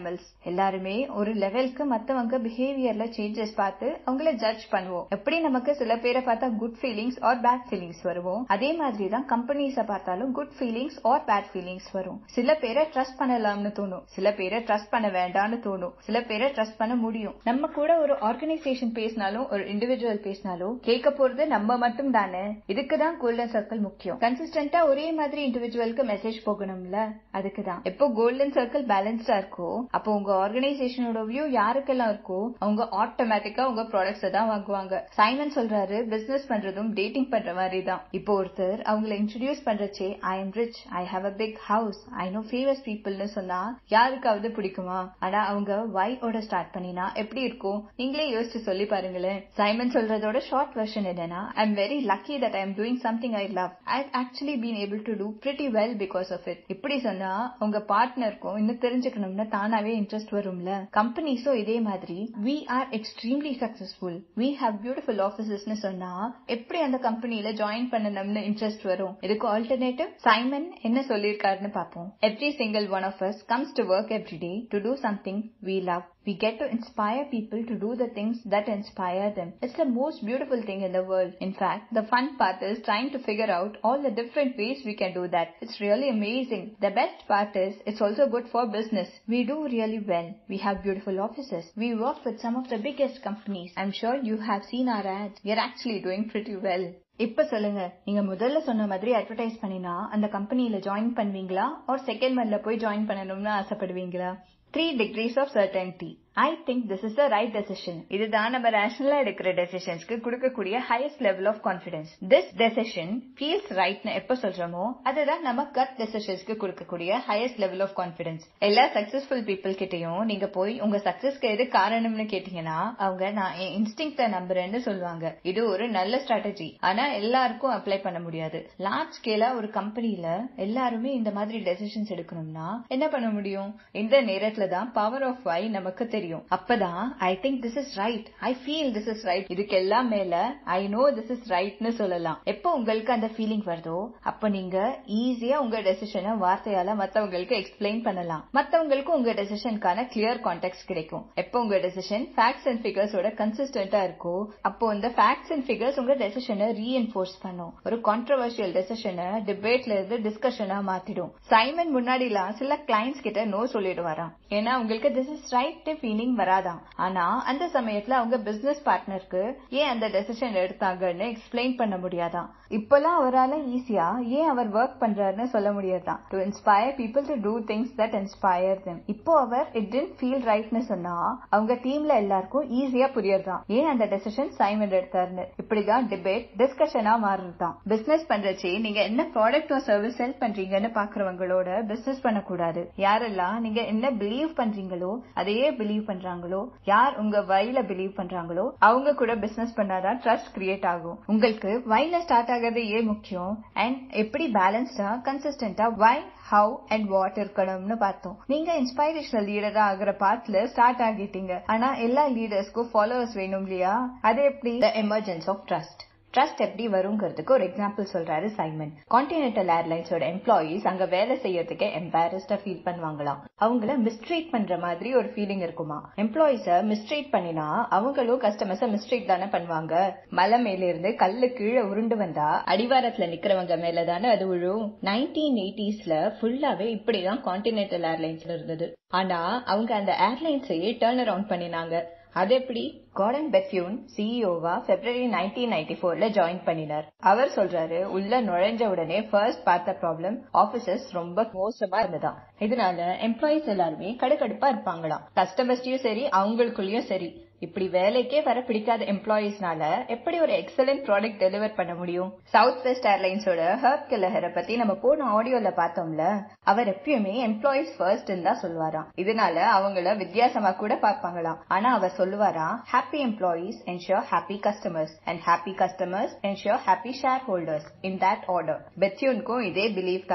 animals எல்லாருமே ஒரு லெவலுக்கு மத்தவங்க பிஹேவியர்ல சேஞ்சஸ் பார்த்து அவங்கள ஜட்ஜ் பண்ணுவோம் எப்படி நமக்கு சில பேரை பார்த்தா good feelings or bad feelings வருவோம் அதே மாதிரி தான் கம்பெனிஸ பார்த்தாலும் good feelings or bad feelings வரும் சில பேரை ட்ரஸ்ட் பண்ணலாம்னு தோணும் சில பேரை ட்ரஸ்ட் பண்ண வேண்டாம்னு தோணும் சில பேரை ட்ரஸ்ட் பண்ண முடியும் நம்ம கூட ஒரு ஆர்கனைசேஷன் பேசினாலும் ஒரு இண்டிவிஜுவல் பேசினாலும் கேட்க போறது நம்ம மட்டும் தானே இதுக்கு தான் கோல்டன் சர்க்கிள் முக்கியம் கன்சிஸ்டன்டா ஒரே மாதிரி இண்டிவிஜுவலுக்கு மெசேஜ் போகணும்ல அதுக்கு தான் எப்போ கோல்டன் சர்க்கிள் பேலன்ஸ்டா இருக்கோ அப்போ உங்க ஆர்கனைசேஷனோட வியூ யாருக்கெல்லாம் இருக்கோ அவங்க ஆட்டோமேட்டிக்கா உங்க ப்ராடக்ட்ஸ் தான் வாங்குவாங்க சைமன் சொல்றாரு பிசினஸ் பண்றதும் டேட்டிங் பண்ற மாதிரி தான் இப்போ ஒருத்தர் அவங்களை இன்ட்ரடியூஸ் பண்றச்சே I am rich I have a big house I know famous பீப்புள்னு சொன்னா யாருக்காவது பிடிக்குமா ஆனா அவங்க ஒய் ஓட ஸ்டார்ட் பண்ணினா எப்படி இருக்கும் நீங்களே யோசிச்சு சொல்லி பாருங்களேன் சைமன் சொல்றதோட ஷார்ட் வெர்ஷன் என்னன்னா I am very lucky that I am doing something I love I actually been able to do pretty well because of it இப்படி சொன்னா உங்க பார்ட்னருக்கும் இன்னும் தெரிஞ்சுக்கணும்னா தானாவே இன்ட்ரெஸ்ட் வரும்ல கம்பெனிஸும் இதே மாதிரி we are extremely successful we have beautiful ஆபீசஸ்னு சொன்னா எப்படி அந்த கம்பெனில ஜாயின் பண்ணணும்னு இன்ட்ரெஸ்ட் வரும் இதுக்கு ஆல்டர்னேட்டிவ் சைமன் என்ன சொல்லியிருக்காருன்னு பார்ப்போம் every single one of us comes to work every day to do something we love We get to inspire people to do the things that inspire them. It's the most beautiful thing in the world. In fact, the fun part is trying to figure out all the different ways we can do that. It's really amazing. The best part is it's also good for business. We do really well. We have beautiful offices. We work with some of the biggest companies. I'm sure you have seen our ads. We're actually doing pretty well. இப்ப சொல்லுங்க நீங்க முதல்ல சொன்ன மாதிரி advertise பண்ணினா அந்த கம்பெனில join பண்ணுவீங்களா ஆர் செகண்ட் மந்த்ல போய் ஜாயின் பண்ணணும்னு ஆசைப்படுவீங்களா three degrees of certainty I think this is the right decision இதுதான் நம்ம ரேஷனலா எடுக்கிற டெசிஷன்ஸ்க்கு கொடுக்கக்கூடிய highest level of confidence this decision feels ரைட்னு எப்ப சொல்றோமோ அதுதான் நம்ம கட் டெசிஷன்ஸ்க்கு கொடுக்கக்கூடிய ஹையஸ்ட் லெவல் ஆஃப் கான்பிடன்ஸ் எல்லா சக்சஸ்ஃபுல் பீப்புள் கிட்டயும் நீங்க போய் உங்க சக்சஸ்க்கு எது காரணம்னு கேட்டீங்கன்னா அவங்க நான் என் இன்ஸ்டிங்ட நம்புறேன்னு சொல்லுவாங்க இது ஒரு நல்ல ஸ்ட்ராட்டஜி ஆனா எல்லாருக்கும் அப்ளை பண்ண முடியாது லார்ஜ் ஸ்கேலா ஒரு கம்பெனில எல்லாருமே இந்த மாதிரி டெசிஷன்ஸ் எடுக்கணும்னா என்ன பண்ண முடியும் இந்த நேரத்துல தான் பவர் ஆஃப் வை நமக்கு தெரியும் தெரியும் அப்பதான் I think this is right I feel this is right இதுக்கெல்லாம் மேல ஐ நோ திஸ் இஸ் ரைட்னு சொல்லலாம் எப்போ உங்களுக்கு அந்த ஃபீலிங் வருதோ அப்ப நீங்க ஈஸியா உங்க டெசிஷனை வார்த்தையால மத்தவங்களுக்கு எக்ஸ்பிளைன் பண்ணலாம் மத்தவங்களுக்கு உங்க டெசிஷனுக்கான கிளியர் கான்டெக்ட் கிடைக்கும் எப்போ உங்க டெசிஷன் ஃபேக்ட்ஸ் அண்ட் ஃபிகர்ஸோட கன்சிஸ்டன்டா இருக்கோ அப்போ இந்த ஃபேக்ட்ஸ் அண்ட் ஃபிகர்ஸ் உங்க டெசிஷனை ரீஎன்ஃபோர்ஸ் பண்ணும் ஒரு கான்ட்ரவர்ஷியல் டெசிஷனை டிபேட்ல இருந்து டிஸ்கஷனா மாத்திடும் சைமன் முன்னாடிலாம் சில கிளைண்ட்ஸ் கிட்ட நோ சொல்லிடுவாராம் ஏன்னா உங்களுக்கு திஸ் இஸ் ரைட் ஃபீலிங் வராதாம் ஆனா அந்த சமயத்துல அவங்க பிசினஸ் பார்ட்னருக்கு ஏன் அந்த டெசிஷன் எடுத்தாங்கன்னு எக்ஸ்பிளைன் பண்ண முடியாதாம் இப்பெல்லாம் அவரால் ஈஸியா ஏன் அவர் ஒர்க் பண்றாருன்னு சொல்ல முடியாதான் to inspire people to do things that inspire them இப்போ அவர் இட் டென்ட் ஃபீல் ரைட்னு சொன்னா அவங்க டீம்ல எல்லாருக்கும் ஈஸியா புரியறதாம் ஏன் அந்த டெசிஷன் சைமன் எடுத்தாருன்னு இப்படிதான் டிபேட் டிஸ்கஷனா மாறுறதாம் பிசினஸ் பண்றச்சே நீங்க என்ன ப்ராடக்ட் சர்வீஸ் செல் பண்றீங்கன்னு பாக்குறவங்களோட பிசினஸ் பண்ணக்கூடாது யாரெல்லாம் நீங்க என்ன பிலீவ் பண்றீங்களோ அதையே பிலீவ் பண்றாங்களோ யார் உங்க வைல பிலீவ் பண்றாங்களோ அவங்க கூட பிசினஸ் பண்ணாதான் ட்ரஸ்ட் கிரியேட் ஆகும் உங்களுக்கு வைல ஸ்டார்ட் ஆகிறது ஏன் முக்கியம் அண்ட் எப்படி பேலன்ஸ்டா கன்சிஸ்டன்டா வை ஹவு அண்ட் வாட் இருக்கணும்னு பார்த்தோம் நீங்க இன்ஸ்பைரேஷனல் லீடரா ஆகிற பாத்ல ஸ்டார்ட் ஆகிட்டீங்க ஆனா எல்லா லீடர்ஸ்க்கும் ஃபாலோவர்ஸ் வேணும் இல்லையா அது எப்படி எமர்ஜென்ஸ் ஆஃப் ட்ரஸ்ட் ட்ரஸ்ட் எப்படி வருங்கிறதுக்கு ஒரு எக்ஸாம்பிள் சொல்றாரு சைமன் கான்டினென்டல் ஏர்லைன்ஸோட எம்ப்ளாயீஸ் அங்க வேலை செய்யறதுக்கே எம்பாரஸ்டா ஃபீல் பண்ணுவாங்களாம் அவங்கள மிஸ்ட்ரீட் பண்ற மாதிரி ஒரு ஃபீலிங் இருக்குமா எம்ப்ளாயீஸ மிஸ்ட்ரீட் பண்ணினா அவங்களும் கஸ்டமர்ஸ மிஸ்ட்ரீட் தானே பண்ணுவாங்க மலை மேல இருந்து கல்லு கீழே உருண்டு வந்தா அடிவாரத்துல நிக்கிறவங்க மேல தானே அது விழும் நைன்டீன் எயிட்டிஸ்ல ஃபுல்லாவே இப்படிதான் கான்டினென்டல் ஏர்லைன்ஸ்ல இருந்தது ஆனா அவங்க அந்த ஏர்லைன்ஸையே டேர்ன் அரவுண்ட் பண்ணினாங்க அது எப்படி கார்டன் பெத்யூன் சிஇஓவா பிப்ரவரி நைன்டீன் நைன்டி ஃபோர்ல ஜாயின் பண்ணினார் அவர் சொல்றாரு உள்ள நுழைஞ்ச உடனே ஃபர்ஸ்ட் பார்த்த ப்ராப்ளம் ஆபீசஸ் ரொம்ப மோசமா இருந்ததா இதனால எம்ப்ளாயிஸ் எல்லாருமே கடுக்கடுப்பா இருப்பாங்களாம் கஸ்டமர்ஸ்டயும் சரி அவங்களுக்குள்ளயும் சரி இப்படி வேலைக்கே வர பிடிக்காத எம்ப்ளாயீஸ்னால எப்படி ஒரு எக்ஸலன்ட் ப்ராடக்ட் டெலிவர் பண்ண முடியும் சவுத் வெஸ்ட் ஏர்லைன்ஸோட ஹர்ப் கில்லஹரை பத்தி நம்ம போன ஆடியோல பார்த்தோம்ல அவர் எப்பயுமே எம்ப்ளாயிஸ் ஃபர்ஸ்ட் தான் சொல்லுவாராம் இதனால அவங்கள வித்தியாசமா கூட பார்ப்பாங்களாம் ஆனா அவர் சொல்லுவாராம் happy employees ensure happy customers and happy customers ensure happy shareholders in that order பெத்யூனுக்கும் இதே பிலீவ் தானா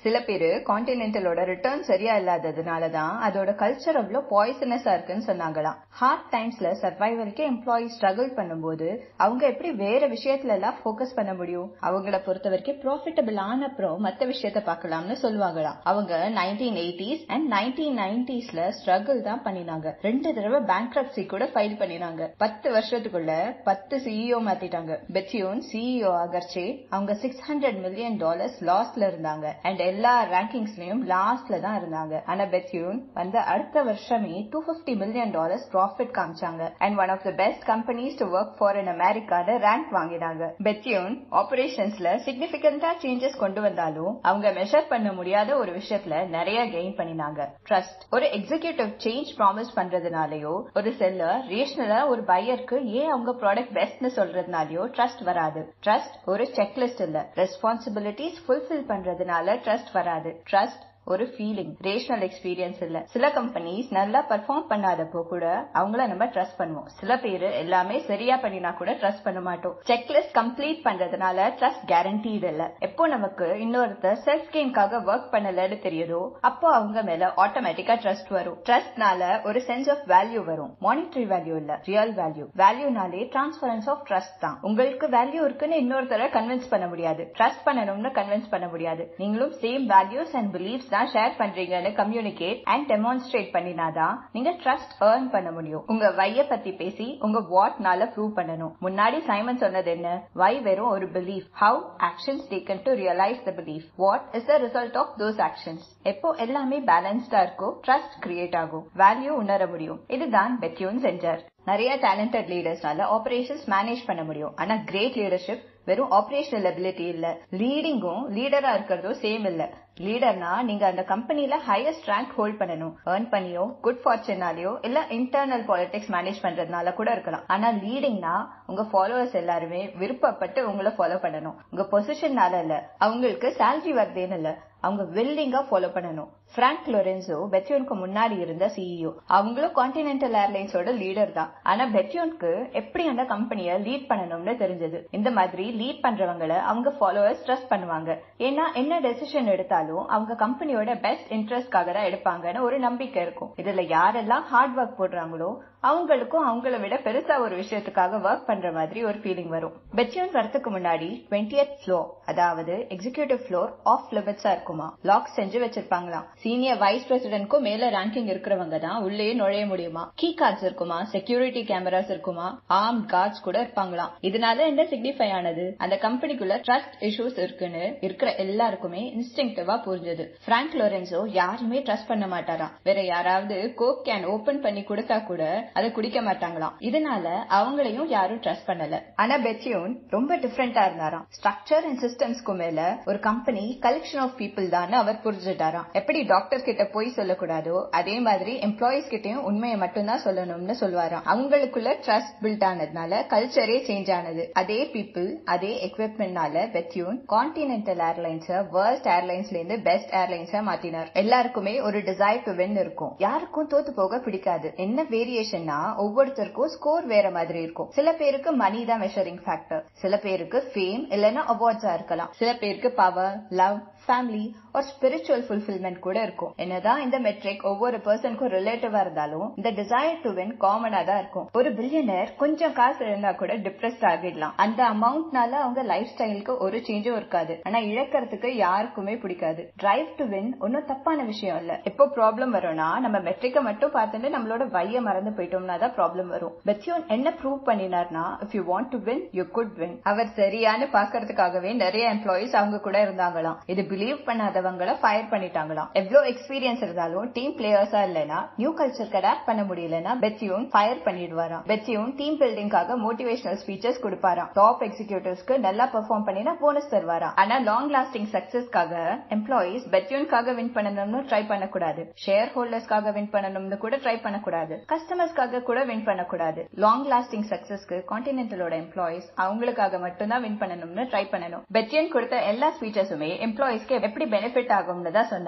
சில பேரு கான்டினென்டலோட ரிட்டர்ன் சரியா இல்லாததுனால தான் அதோட கல்ச்சர் அவ்வளோ பாய்சனஸா இருக்குன்னு சொன்னாங்களாம் ஹார்ட் டைம்ஸ்ல சர்வைவலுக்கே எம்ப்ளாயி ஸ்ட்ரகிள் பண்ணும்போது அவங்க எப்படி வேற விஷயத்துல எல்லாம் ஃபோக்கஸ் பண்ண முடியும் அவங்கள பொறுத்த வரைக்கும் ப்ராஃபிட்டபிள் ஆன அப்புறம் மத்த விஷயத்த பார்க்கலாம்னு சொல்லுவாங்களாம் அவங்க நைன்டீன் எயிட்டிஸ் அண்ட் நைன்டீன் நைன்டிஸ்ல ஸ்ட்ரகிள் தான் பண்ணினாங்க ரெண்டு தடவை பேங்க்ரப்சி கூட ஃபைல் பண்ணினாங்க பத்து வருஷத்துக்குள்ள பத்து சிஇஓ மாத்திட்டாங்க பெத்தியூன் சிஇஓ ஆகர்ச்சே அவங்க சிக்ஸ் ஹண்ட்ரட் மில்லியன் டாலர்ஸ் லாஸ்ல இருந்தாங்க அண்ட் எல்லா ரேங்கிங்ஸ்லயும் லாஸ்ட்ல தான் இருந்தாங்க ஆனா பெத்தியூன் வந்து அடுத்த வருஷமே two fifty million dollars profit காமிச்சாங்க and one of the best companies to work for in அமெரிக்கான ரேங்க் வாங்கினாங்க பெத்தியூன் ஆபரேஷன்ஸ்ல சிக்னிபிகண்டா சேஞ்சஸ் கொண்டு வந்தாலும் அவங்க மெஷர் பண்ண முடியாத ஒரு விஷயத்துல நிறைய கெயின் பண்ணினாங்க ட்ரஸ்ட் ஒரு எக்ஸிகியூட்டிவ் சேஞ்ச் ப்ராமிஸ் பண்றதுனாலயோ ஒரு செல்லர் ரேஷனலா ஒரு பையருக்கு ஏன் அவங்க ப்ராடக்ட் பெஸ்ட்னு சொல்றதுனாலயோ ட்ரஸ்ட் வராது ட்ரஸ்ட் ஒரு செக்லிஸ்ட் இல்ல ரெஸ்பான்சிபிலிட்டிஸ் ஃபுல்ஃபில் பண்றதுனால ட்ரஸ்ட் வராது ட்ரஸ்ட் ஒரு ஃபீலிங் ரேஷனல் எக்ஸ்பீரியன்ஸ் இல்ல சில கம்பெனிஸ் நல்லா பர்ஃபார்ம் பண்ணாதப்போ கூட அவங்கள நம்ம ட்ரஸ்ட் பண்ணுவோம் சில பேரு எல்லாமே சரியா பண்ணினா கூட ட்ரஸ்ட் பண்ண மாட்டோம் செக்லிஸ்ட் கம்ப்ளீட் பண்றதுனால ட்ரஸ்ட் கேரண்டீடு இல்ல எப்போ நமக்கு இன்னொருத்தர் செல்ஃப் கெயின்காக ஒர்க் பண்ணலன்னு தெரியுதோ அப்போ அவங்க மேல ஆட்டோமேட்டிக்கா ட்ரஸ்ட் வரும் ட்ரஸ்ட்னால ஒரு சென்ஸ் ஆஃப் வேல்யூ வரும் மானிட்டரி வேல்யூ இல்ல ரியல் வேல்யூ வேல்யூனாலே டிரான்ஸ்பரன்ஸ் ஆஃப் ட்ரஸ்ட் தான் உங்களுக்கு வேல்யூ இருக்குன்னு இன்னொருத்தரை கன்வின்ஸ் பண்ண முடியாது ட்ரஸ்ட் பண்ணணும்னு கன்வின்ஸ் பண்ண முடியாது நீங்களும் சேம் வேல்யூஸ் அண்ட் பிலீஃப்ஸ் தான் ஷேர் பண்றீங்கன்னு கம்யூனிகேட் அண்ட் டெமான்ஸ்ட்ரேட் பண்ணினாதான் நீங்க ட்ரஸ்ட் ஏர்ன் பண்ண முடியும் உங்க வைய பத்தி பேசி உங்க வாட்னால ப்ரூவ் பண்ணணும் முன்னாடி சைமன் சொன்னது என்ன வை வெறும் ஒரு belief how actions taken to realise the belief what is the result of those actions எப்போ எல்லாமே பேலன்ஸ்டா இருக்கோ ட்ரஸ்ட் கிரியேட் ஆகும் வேல்யூ உணர முடியும் இதுதான் பெத்யூன் சென்டர் நிறைய டேலண்டட் லீடர்ஸ்னால ஆபரேஷன்ஸ் மேனேஜ் பண்ண முடியும் ஆனா கிரேட் லீடர்ஷிப் வெறும் ஆபரேஷனல் எபிலிட்டி இல்ல லீடிங்கும் லீடரா இருக்கிறதும் சேம் இல்ல லீடர்னா நீங்க அந்த கம்பெனில ஹையஸ்ட் ரேங்க் ஹோல்ட் பண்ணணும் ஏர்ன் பண்ணியோ குட் ஃபார்ச்சுனாலயோ இல்ல இன்டர்னல் பாலிடிக்ஸ் மேனேஜ் பண்றதுனால கூட இருக்கலாம் ஆனா லீடிங்னா உங்க ஃபாலோவர்ஸ் எல்லாருமே விருப்பப்பட்டு உங்களை ஃபாலோ பண்ணணும் உங்க பொசிஷன்னால இல்ல அவங்களுக்கு சேலரி வருதேன்னு இல்ல அவங்க வில்லிங்கா ஃபாலோ பண்ணணும் பிராங்க் லொரென்சோ பெத்தியோனுக்கு முன்னாடி இருந்த சிஇஓ அவங்களும் கான்டினென்டல் ஏர்லைன்ஸோட லீடர் தான் ஆனா பெத்தியோனுக்கு எப்படி அந்த கம்பெனியை லீட் பண்ணணும்னு தெரிஞ்சது இந்த மாதிரி லீட் பண்றவங்களை அவங்க ஃபாலோவர்ஸ் ட்ரஸ்ட் பண்ணுவாங்க ஏன்னா என்ன டெசிஷன் எடுத்தாலும் அவங்க கம்பெனியோட பெஸ்ட் இன்ட்ரெஸ்ட்காக தான் எடுப்பாங்கன்னு ஒரு நம்பிக்கை இருக்கும் இதுல யாரெல்லாம் ஹார்ட் ஒர்க் போடுறாங்களோ அவங்களுக்கும் அவங்கள விட பெருசா ஒரு விஷயத்துக்காக ஒர்க் பண்ற மாதிரி ஒரு ஃபீலிங் வரும் பெத்தியோன் வரதுக்கு முன்னாடி டுவெண்ட்டியத் ஃப்ளோர் அதாவது எக்ஸிகியூட்டிவ் ஃப்ளோர் ஆஃப் லிமிட்ஸா இருக்குமா லாக் செஞ்சு வச்சிருப்பாங்களாம் சீனியர் வைஸ் பிரசிடென்ட்க்கும் மேல ரேங்கிங் இருக்கிறவங்க தான் உள்ளே நுழைய முடியுமா கீ கார்ட்ஸ் இருக்குமா செக்யூரிட்டி கேமராஸ் இருக்குமா ஆர்ம் கார்ட்ஸ் கூட இருப்பாங்களாம் இதனால என்ன சிக்னிஃபை ஆனது அந்த கம்பெனிக்குள்ள ட்ரஸ்ட் இஷ்யூஸ் இருக்குன்னு இருக்கிற எல்லாருக்குமே இன்ஸ்டிங்டிவா புரிஞ்சது பிராங்க் லோரென்சோ யாருமே ட்ரஸ்ட் பண்ண மாட்டாராம் வேற யாராவது கோக் கேன் ஓபன் பண்ணி கொடுத்தா கூட அதை குடிக்க மாட்டாங்களாம் இதனால அவங்களையும் யாரும் ட்ரஸ்ட் பண்ணல ஆனா பெச்சியூன் ரொம்ப டிஃப்ரெண்டா இருந்தாராம் ஸ்ட்ரக்சர் அண்ட் சிஸ்டம்ஸ்க்கு மேல ஒரு கம்பெனி கலெக்ஷன் ஆஃப் பீப்புள் தான் அவர் புரிஞ்சுட்டாராம் எப்படி டாக்டர் கிட்ட போய் சொல்லக்கூடாதோ அதே மாதிரி எம்ப்ளாயிஸ் கிட்டயும் உண்மையை மட்டும்தான் சொல்லணும்னு சொல்லுவாராம் அவங்களுக்குள்ள ட்ரஸ்ட் பில்ட் ஆனதுனால கல்ச்சரே சேஞ்ச் ஆனது அதே பீப்புள் அதே எக்யூப்மெண்ட்னால பெத்யூன் கான்டினென்டல் ஏர்லைன்ஸ் வேர்ல்ட் ஏர்லைன்ஸ்ல இருந்து பெஸ்ட் ஏர்லைன்ஸா மாத்தினார் எல்லாருக்குமே ஒரு டிசைர் டு வின் இருக்கும் யாருக்கும் தோத்து போக பிடிக்காது என்ன வேரியேஷன்னா ஒவ்வொருத்தருக்கும் ஸ்கோர் வேற மாதிரி இருக்கும் சில பேருக்கு மணி தான் மெஷரிங் ஃபேக்டர் சில பேருக்கு ஃபேம் இல்லைன்னா அவார்ட்ஸா இருக்கலாம் சில பேருக்கு பவர் லவ் ஃபேமிலி ஒரு ஸ்பிரிச்சுவல் ஃபுல்ஃபில்மெண்ட் கூட இருக்கும் என்னதான் இந்த மெட்ரிக் ஒவ்வொரு பர்சனுக்கும் ரிலேட்டிவா இருந்தாலும் இந்த டிசைர் டு வின் காமனா தான் இருக்கும் ஒரு பில்லியனர் கொஞ்சம் காசு இருந்தா கூட டிப்ரெஸ்ட் ஆகிடலாம் அந்த அமௌண்ட்னால அவங்க லைஃப் ஸ்டைலுக்கு ஒரு சேஞ்சும் இருக்காது ஆனா இழக்கிறதுக்கு யாருக்குமே பிடிக்காது டிரைவ் டு வின் ஒன்னும் தப்பான விஷயம் இல்ல எப்போ ப்ராப்ளம் வரும்னா நம்ம மெட்ரிக்கை மட்டும் பார்த்துட்டு நம்மளோட வைய மறந்து போயிட்டோம்னா தான் ப்ராப்ளம் வரும் பெத்தியோன் என்ன ப்ரூவ் பண்ணினார்னா if you want to win you could win அவர் சரியானு பாக்குறதுக்காகவே நிறைய எம்ப்ளாயிஸ் அவங்க கூட இருந்தாங்களாம் இது பிலீவ் பண்ணாதவங்கள ஃபயர் பண்ணிட்டாங்களாம் எவ்வளவு எக்ஸ்பீரியன்ஸ் இருந்தாலும் டீம் பிளேயர்ஸா இல்லைன்னா நியூ கல்ச்சருக்கு அடாப்ட் பண்ண முடியலன்னா பெத்தியூன் ஃபயர் பண்ணிடுவாராம் பெத்தியூன் டீம் பில்டிங்காக மோட்டிவேஷனல் ஸ்பீச்சஸ் கொடுப்பாராம் டாப் எக்ஸிகியூட்டிவ்ஸ்க்கு நல்லா பெர்ஃபார்ம் பண்ணினா போனஸ் தருவாராம் ஆனா லாங் லாஸ்டிங் சக்சஸ்க்காக எம்ப்ளாயிஸ் பெத்தியூன்காக வின் பண்ணணும்னு ட்ரை பண்ணக்கூடாது ஷேர் ஹோல்டர்ஸ்க்காக வின் பண்ணணும்னு கூட ட்ரை பண்ணக்கூடாது கஸ்டமர்ஸ்க்காக கூட வின் பண்ணக்கூடாது லாங் லாஸ்டிங் சக்சஸ்க்கு கான்டினென்டலோட எம்ப்ளாயிஸ் அவங்களுக்காக மட்டும்தான் வின் பண்ணணும்னு ட்ரை பண்ணணும் பெத்தியன் கொடுத்த எல்லா ஸ்பீச்சஸுமே எம்ப்ளாயிஸ்க்கு எப்படி பெனிஃபிட் ஆகும்னு தான் சொன்னாரு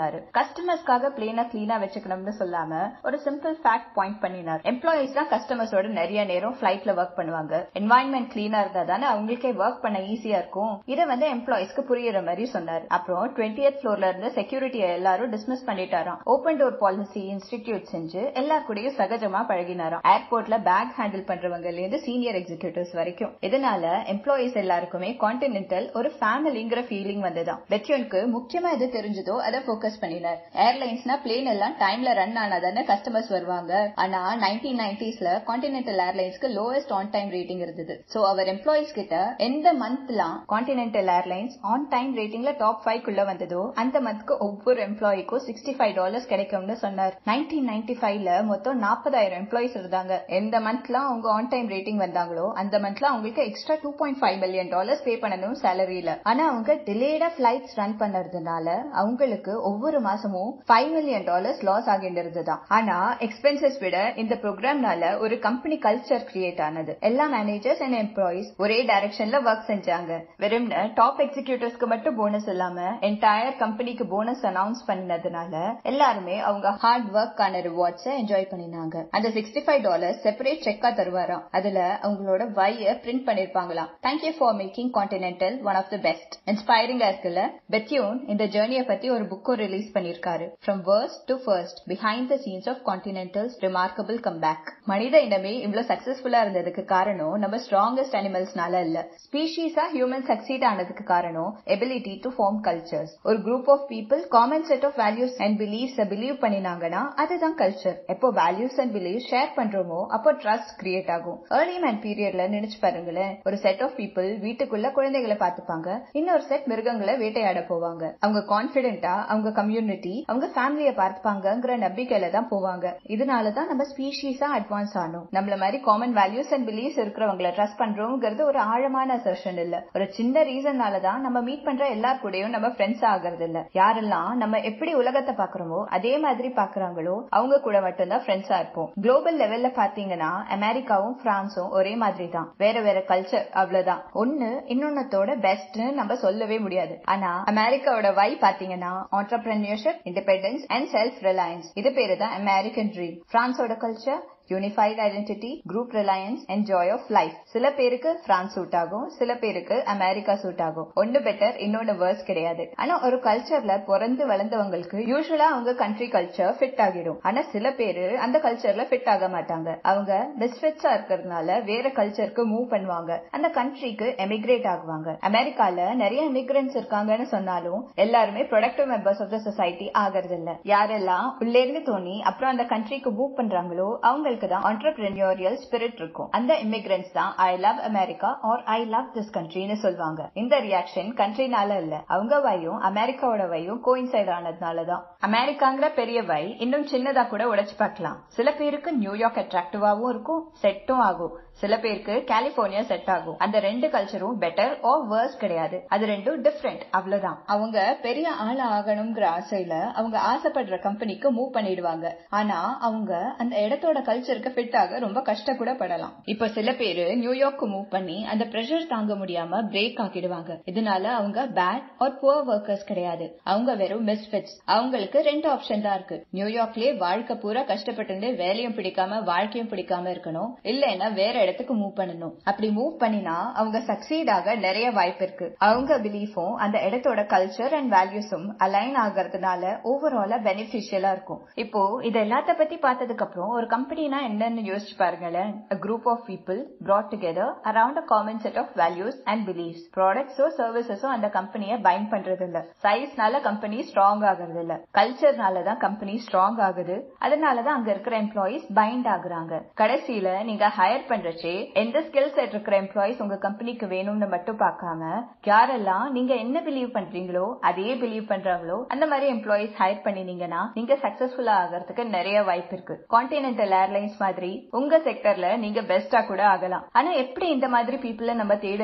கஸ்டமர்ஸ்க்காக பிளேனா கிளீனா வச்சுக்கணும்னு சொல்லாம ஒரு சிம்பிள் ஃபேக்ட் பாயிண்ட் பண்ணினார் எம்ப்ளாயிஸ் தான் கஸ்டமர்ஸோட நிறைய நேரம் பிளைட்ல ஒர்க் பண்ணுவாங்க என்வாயன்மெண்ட் கிளீனா இருந்தா தானே அவங்களுக்கே ஒர்க் பண்ண ஈஸியா இருக்கும் இதை வந்து எம்ப்ளாயிஸ்க்கு புரியுற மாதிரி சொன்னார் அப்புறம் டுவெண்ட்டி ஃப்ளோர்ல இருந்து செக்யூரிட்டி எல்லாரும் டிஸ்மிஸ் பண்ணிட்டாராம் ஓபன் டோர் பாலிசி இன்ஸ்டிடியூட் செஞ்சு எல்லார் கூடயும் சகஜமா பழகினாராம் ஏர்போர்ட்ல பேக் ஹேண்டில் பண்றவங்கல இருந்து சீனியர் எக்ஸிகியூட்டிவ்ஸ் வரைக்கும் இதனால எம்ப்ளாயிஸ் எல்லாருக்குமே கான்டினென்டல் ஒரு ஃபேமிலிங்கிற ஃபீலிங் வந்ததாம் பெட்யூனுக்கு முக்கியமா எது தெரிஞ்சதோ அதை போக்கஸ் பண்ணினார் ஏர்லைன்ஸ்னா பிளேன் எல்லாம் டைம்ல ரன் ஆனாதானே கஸ்டமர்ஸ் வருவாங்க ஆனா நைன்டீன் நைன்டிஸ்ல கான்டினென்டல் ஏர்லைன்ஸ்க்கு லோவஸ்ட் ஆன் டைம் ரேட்டிங் இருந்தது சோ அவர் எம்ப்ளாயிஸ் கிட்ட எந்த மந்த்லாம் கான்டினென்டல் ஏர்லைன்ஸ் ஆன் டைம் ரேட்டிங்ல டாப் ஃபைவ் குள்ள வந்ததோ அந்த மந்த்க்கு ஒவ்வொரு எம்ப்ளாய்க்கும் சிக்ஸ்டி ஃபைவ் டாலர்ஸ் கிடைக்கும்னு சொன்னார் நைன்டீன் நைன்டி ஃபைவ்ல மொத்தம் நாற்பதாயிரம் எம்ப்ளாயிஸ் இருந்தாங்க எந்த மந்த்லாம் அவங்க ஆன் டைம் ரேட்டிங் வந்தாங்களோ அந்த மந்த்ல அவங்களுக்கு extra two point five million dollars pay பண்ணணும் சேலரியில ஆனா அவங்க டிலேடா பிளைட்ஸ் ரன் பண்ணதுனால அவங்களுக்கு ஒவ்வொரு மாசமும் ஃபைவ் மில்லியன் டாலர்ஸ் லாஸ் ஆகிட்டு இருந்ததா ஆனா எக்ஸ்பென்சஸ் விட இந்த ப்ரோக்ராம்னால ஒரு கம்பெனி கல்ச்சர் கிரியேட் ஆனது எல்லா மேனேஜர்ஸ் அண்ட் எம்ப்ளாயிஸ் ஒரே டைரக்ஷன்ல ஒர்க் செஞ்சாங்க வெறும் டாப் எக்ஸிகியூட்டிவ்ஸ்க்கு மட்டும் போனஸ் இல்லாம என்டையர் கம்பெனிக்கு போனஸ் அனௌன்ஸ் பண்ணதுனால எல்லாருமே அவங்க ஹார்ட் ஒர்க் ஆன ரிவார்ட்ஸ் என்ஜாய் பண்ணினாங்க அந்த சிக்ஸ்டி ஃபைவ் டாலர் செப்பரேட் செக்கா தருவாராம் அதுல அவங்களோட வைய பிரிண்ட் பண்ணிருப்பாங்களாம் thank you for making Continental one of the best இன்ஸ்பைரிங்கா இருக்குல்ல பெத்யூன் இந்த ஜேர்னிய பத்தி ஒரு புக்கும் ரிலீஸ் பண்ணிருக்காரு from worst to first behind the scenes of கான்டினென்டல்ஸ் ரிமார்க்கபிள் கம்பேக் மனித இனமே இவ்வளவு சக்சஸ்ஃபுல்லா இருந்ததுக்கு காரணம் நம்ம ஸ்ட்ராங்கஸ்ட் அனிமல்ஸ்னால இல்ல ஸ்பீஷீஸா ஹியூமன் சக்சீட் ஆனதுக்கு காரணம் எபிலிட்டி டு ஃபார்ம் கல்ச்சர்ஸ் ஒரு group of people common set of values and believes believe பண்ணினாங்கன்னா அதுதான் கல்ச்சர் எப்போ வேல்யூஸ் அண்ட் பிலீவ் ஷேர் பண்றோமோ அப்போ ட்ரஸ்ட் கிரியேட் ஆகும் ஏர்லி மேன் பீரியட்ல நினைச்சு பாருங்களேன் ஒரு செட் ஆஃப் பீப்புள் வீட்டுக்குள்ள குழந்தைகளை பார்த்துப்பாங்க இன்னொரு செட் மிருகங்களை வேட்டையாட போவாங்க அவங்க கான்பிடென்டா அவங்க கம்யூனிட்டி அவங்க ஃபேமிலிய பார்த்துப்பாங்கங்கிற நம்பிக்கையில தான் போவாங்க இதனாலதான் நம்ம ஸ்பீஷீஸா அட்வான்ஸ் ஆனோம் நம்மள மாதிரி காமன் வேல்யூஸ் அண்ட் பிலீவ்ஸ் இருக்கிறவங்களை ட்ரஸ்ட் பண்றோங்கிறது ஒரு ஆழமான அசர்ஷன் இல்ல ஒரு சின்ன ரீசன்னால தான் நம்ம மீட் பண்ற எல்லார் கூடயும் நம்ம ஃப்ரெண்ட்ஸ் ஆகிறது இல்ல யாரெல்லாம் நம்ம எப்படி உலகத்தை பாக்குறோமோ அதே மாதிரி பாக்குறாங்களோ அவங்க கூட மட்டும்தான் ஃப்ரெண்ட்ஸா இருப்போம் குளோபல் லெவல்ல பாத்தீங்கன்னா அமெரிக்காவும் பிரான்ஸும் ஒரே மாதிரி தான் வேற வேற கல்ச்சர் அவ்வளவுதான் ஒண்ணு இன்னொன்னத்தோட பெஸ்ட்னு நம்ம சொல்லவே முடியாது ஆனா அமெரிக்காவோட வை பாத்தீங்கன்னா entrepreneurship independence and self reliance இது பேரு தான் அமெரிக்கன் ட்ரீம் பிரான்ஸோட culture unified identity group reliance and joy of life சில பேருக்கு பிரான்ஸ் சூட் ஆகும் சில பேருக்கு அமெரிக்கா சூட் ஆகும் ஒன்னு பெட்டர் இன்னொன்னு வேர்ஸ் கிடையாது ஆனா ஒரு கல்ச்சர்ல பிறந்து வளர்ந்தவங்களுக்கு யூஸ்வலா அவங்க கண்ட்ரி கல்ச்சர் ஃபிட் ஆகிடும் ஆனா சில பேரு அந்த கல்ச்சர்ல ஃபிட் ஆக மாட்டாங்க அவங்க மிஸ்ஃபிட்ஸா இருக்கிறதுனால வேற கல்ச்சருக்கு மூவ் பண்ணுவாங்க அந்த கண்ட்ரிக்கு எமிகிரேட் ஆகுவாங்க அமெரிக்கால நிறைய இமிகிரன்ஸ் இருக்காங்கன்னு சொன்னாலும் எல்லாருமே productive members of the society ஆகிறது இல்ல யாரெல்லாம் உள்ளே இருந்து தோணி அப்புறம் அந்த கண்ட்ரிக்கு மூவ் பண்றாங்களோ அவங்க அவங்களுக்கு தான் ஆண்டர்பிரினியோரியல் ஸ்பிரிட் இருக்கும் அந்த இமிகிரன்ஸ் தான் I love America or I love this கண்ட்ரின்னு சொல்லுவாங்க இந்த ரியாக்ஷன் கண்ட்ரினால இல்ல அவங்க வையும் அமெரிக்காவோட வையும் கோயின்சைட் ஆனதுனாலதான் அமெரிக்காங்கிற பெரிய வை இன்னும் சின்னதா கூட உடைச்சு பார்க்கலாம் சில பேருக்கு நியூயார்க் அட்ராக்டிவாவும் இருக்கும் செட்டும் ஆகும் சில பேருக்கு கலிபோர்னியா செட் ஆகும் அந்த ரெண்டு கல்ச்சரும் பெட்டர் ஆர் வேர்ஸ் கிடையாது அது ரெண்டும் டிஃப்ரெண்ட் அவ்வளவுதான் அவங்க பெரிய ஆள் ஆகணுங்கிற ஆசையில அவங்க ஆசைப்படுற கம்பெனிக்கு மூவ் பண்ணிடுவாங்க ஆனா அவங்க அந்த இடத்தோட கல்ச்சருக்கு ஃபிட் ஆக ரொம்ப கஷ்ட கூட படலாம் இப்ப சில பேரு நியூயார்க்கு மூவ் பண்ணி அந்த பிரஷர் தாங்க முடியாம பிரேக் ஆக்கிடுவாங்க இதனால அவங்க பேட் ஆர் புவர் ஒர்க்கர்ஸ் கிடையாது அவங்க வெறும் மிஸ்ஃபிட்ஸ் அவங்களுக்கு ரெண்டு ஆப்ஷன் தான் இருக்கு நியூயார்க்லயே வாழ்க்கை பூரா கஷ்டப்பட்டு வேலையும் பிடிக்காம வாழ்க்கையும் பிடிக்காம இருக்கணும் இல்லைன்னா வேற இடத்துக்கு மூவ் பண்ணணும் அப்படி மூவ் பண்ணினா அவங்க சக்சீட் ஆக நிறைய வாய்ப்பு இருக்கு அவங்க பிலீஃபும் அந்த இடத்தோட கல்ச்சர் அண்ட் வேல்யூஸும் அலைன் ஆகிறதுனால ஓவராலா பெனிஃபிஷியலா இருக்கும் இப்போ இது எல்லாத்த பத்தி பார்த்ததுக்கு அப்புறம் ஒரு கம்பெனினா என்னன்னு யோசிச்சு பாருங்களேன் a group of people brought together around a common set of values and beliefs ப்ராடக்ட்ஸோ சர்வீசஸோ அந்த கம்பெனியை பைண்ட் பண்றது இல்ல சைஸ்னால கம்பெனி ஸ்ட்ராங் ஆகுறது இல்ல கல்ச்சர்னால தான் கம்பெனி ஸ்ட்ராங் ஆகுது அதனாலதான் அங்க இருக்கிற எம்ப்ளாயிஸ் பைண்ட் ஆகுறாங்க கடைசியில நீங்க ஹையர் பண்றச்சே எந்த ஸ்கில் செட் இருக்கிற எம்ப்ளாயிஸ் உங்க கம்பெனிக்கு வேணும்னு மட்டும் பார்க்காம யாரெல்லாம் நீங்க என்ன பிலீவ் பண்றீங்களோ அதே பிலீவ் பண்றாங்களோ அந்த மாதிரி எம்ப்ளாயிஸ் ஹையர் பண்ணினீங்கன்னா நீங்க சக்சஸ்ஃபுல்லா ஆகிறதுக்கு நிறைய வாய்ப்பு இருக்கு கான்டினென்டல் ஏர்லைன்ஸ் மாதிரி உங்க செக்டர்ல நீங்க பெஸ்டா கூட ஆகலாம் ஆனா எப்படி இந்த மாதிரி பீப்புள நம்ம தேடுறது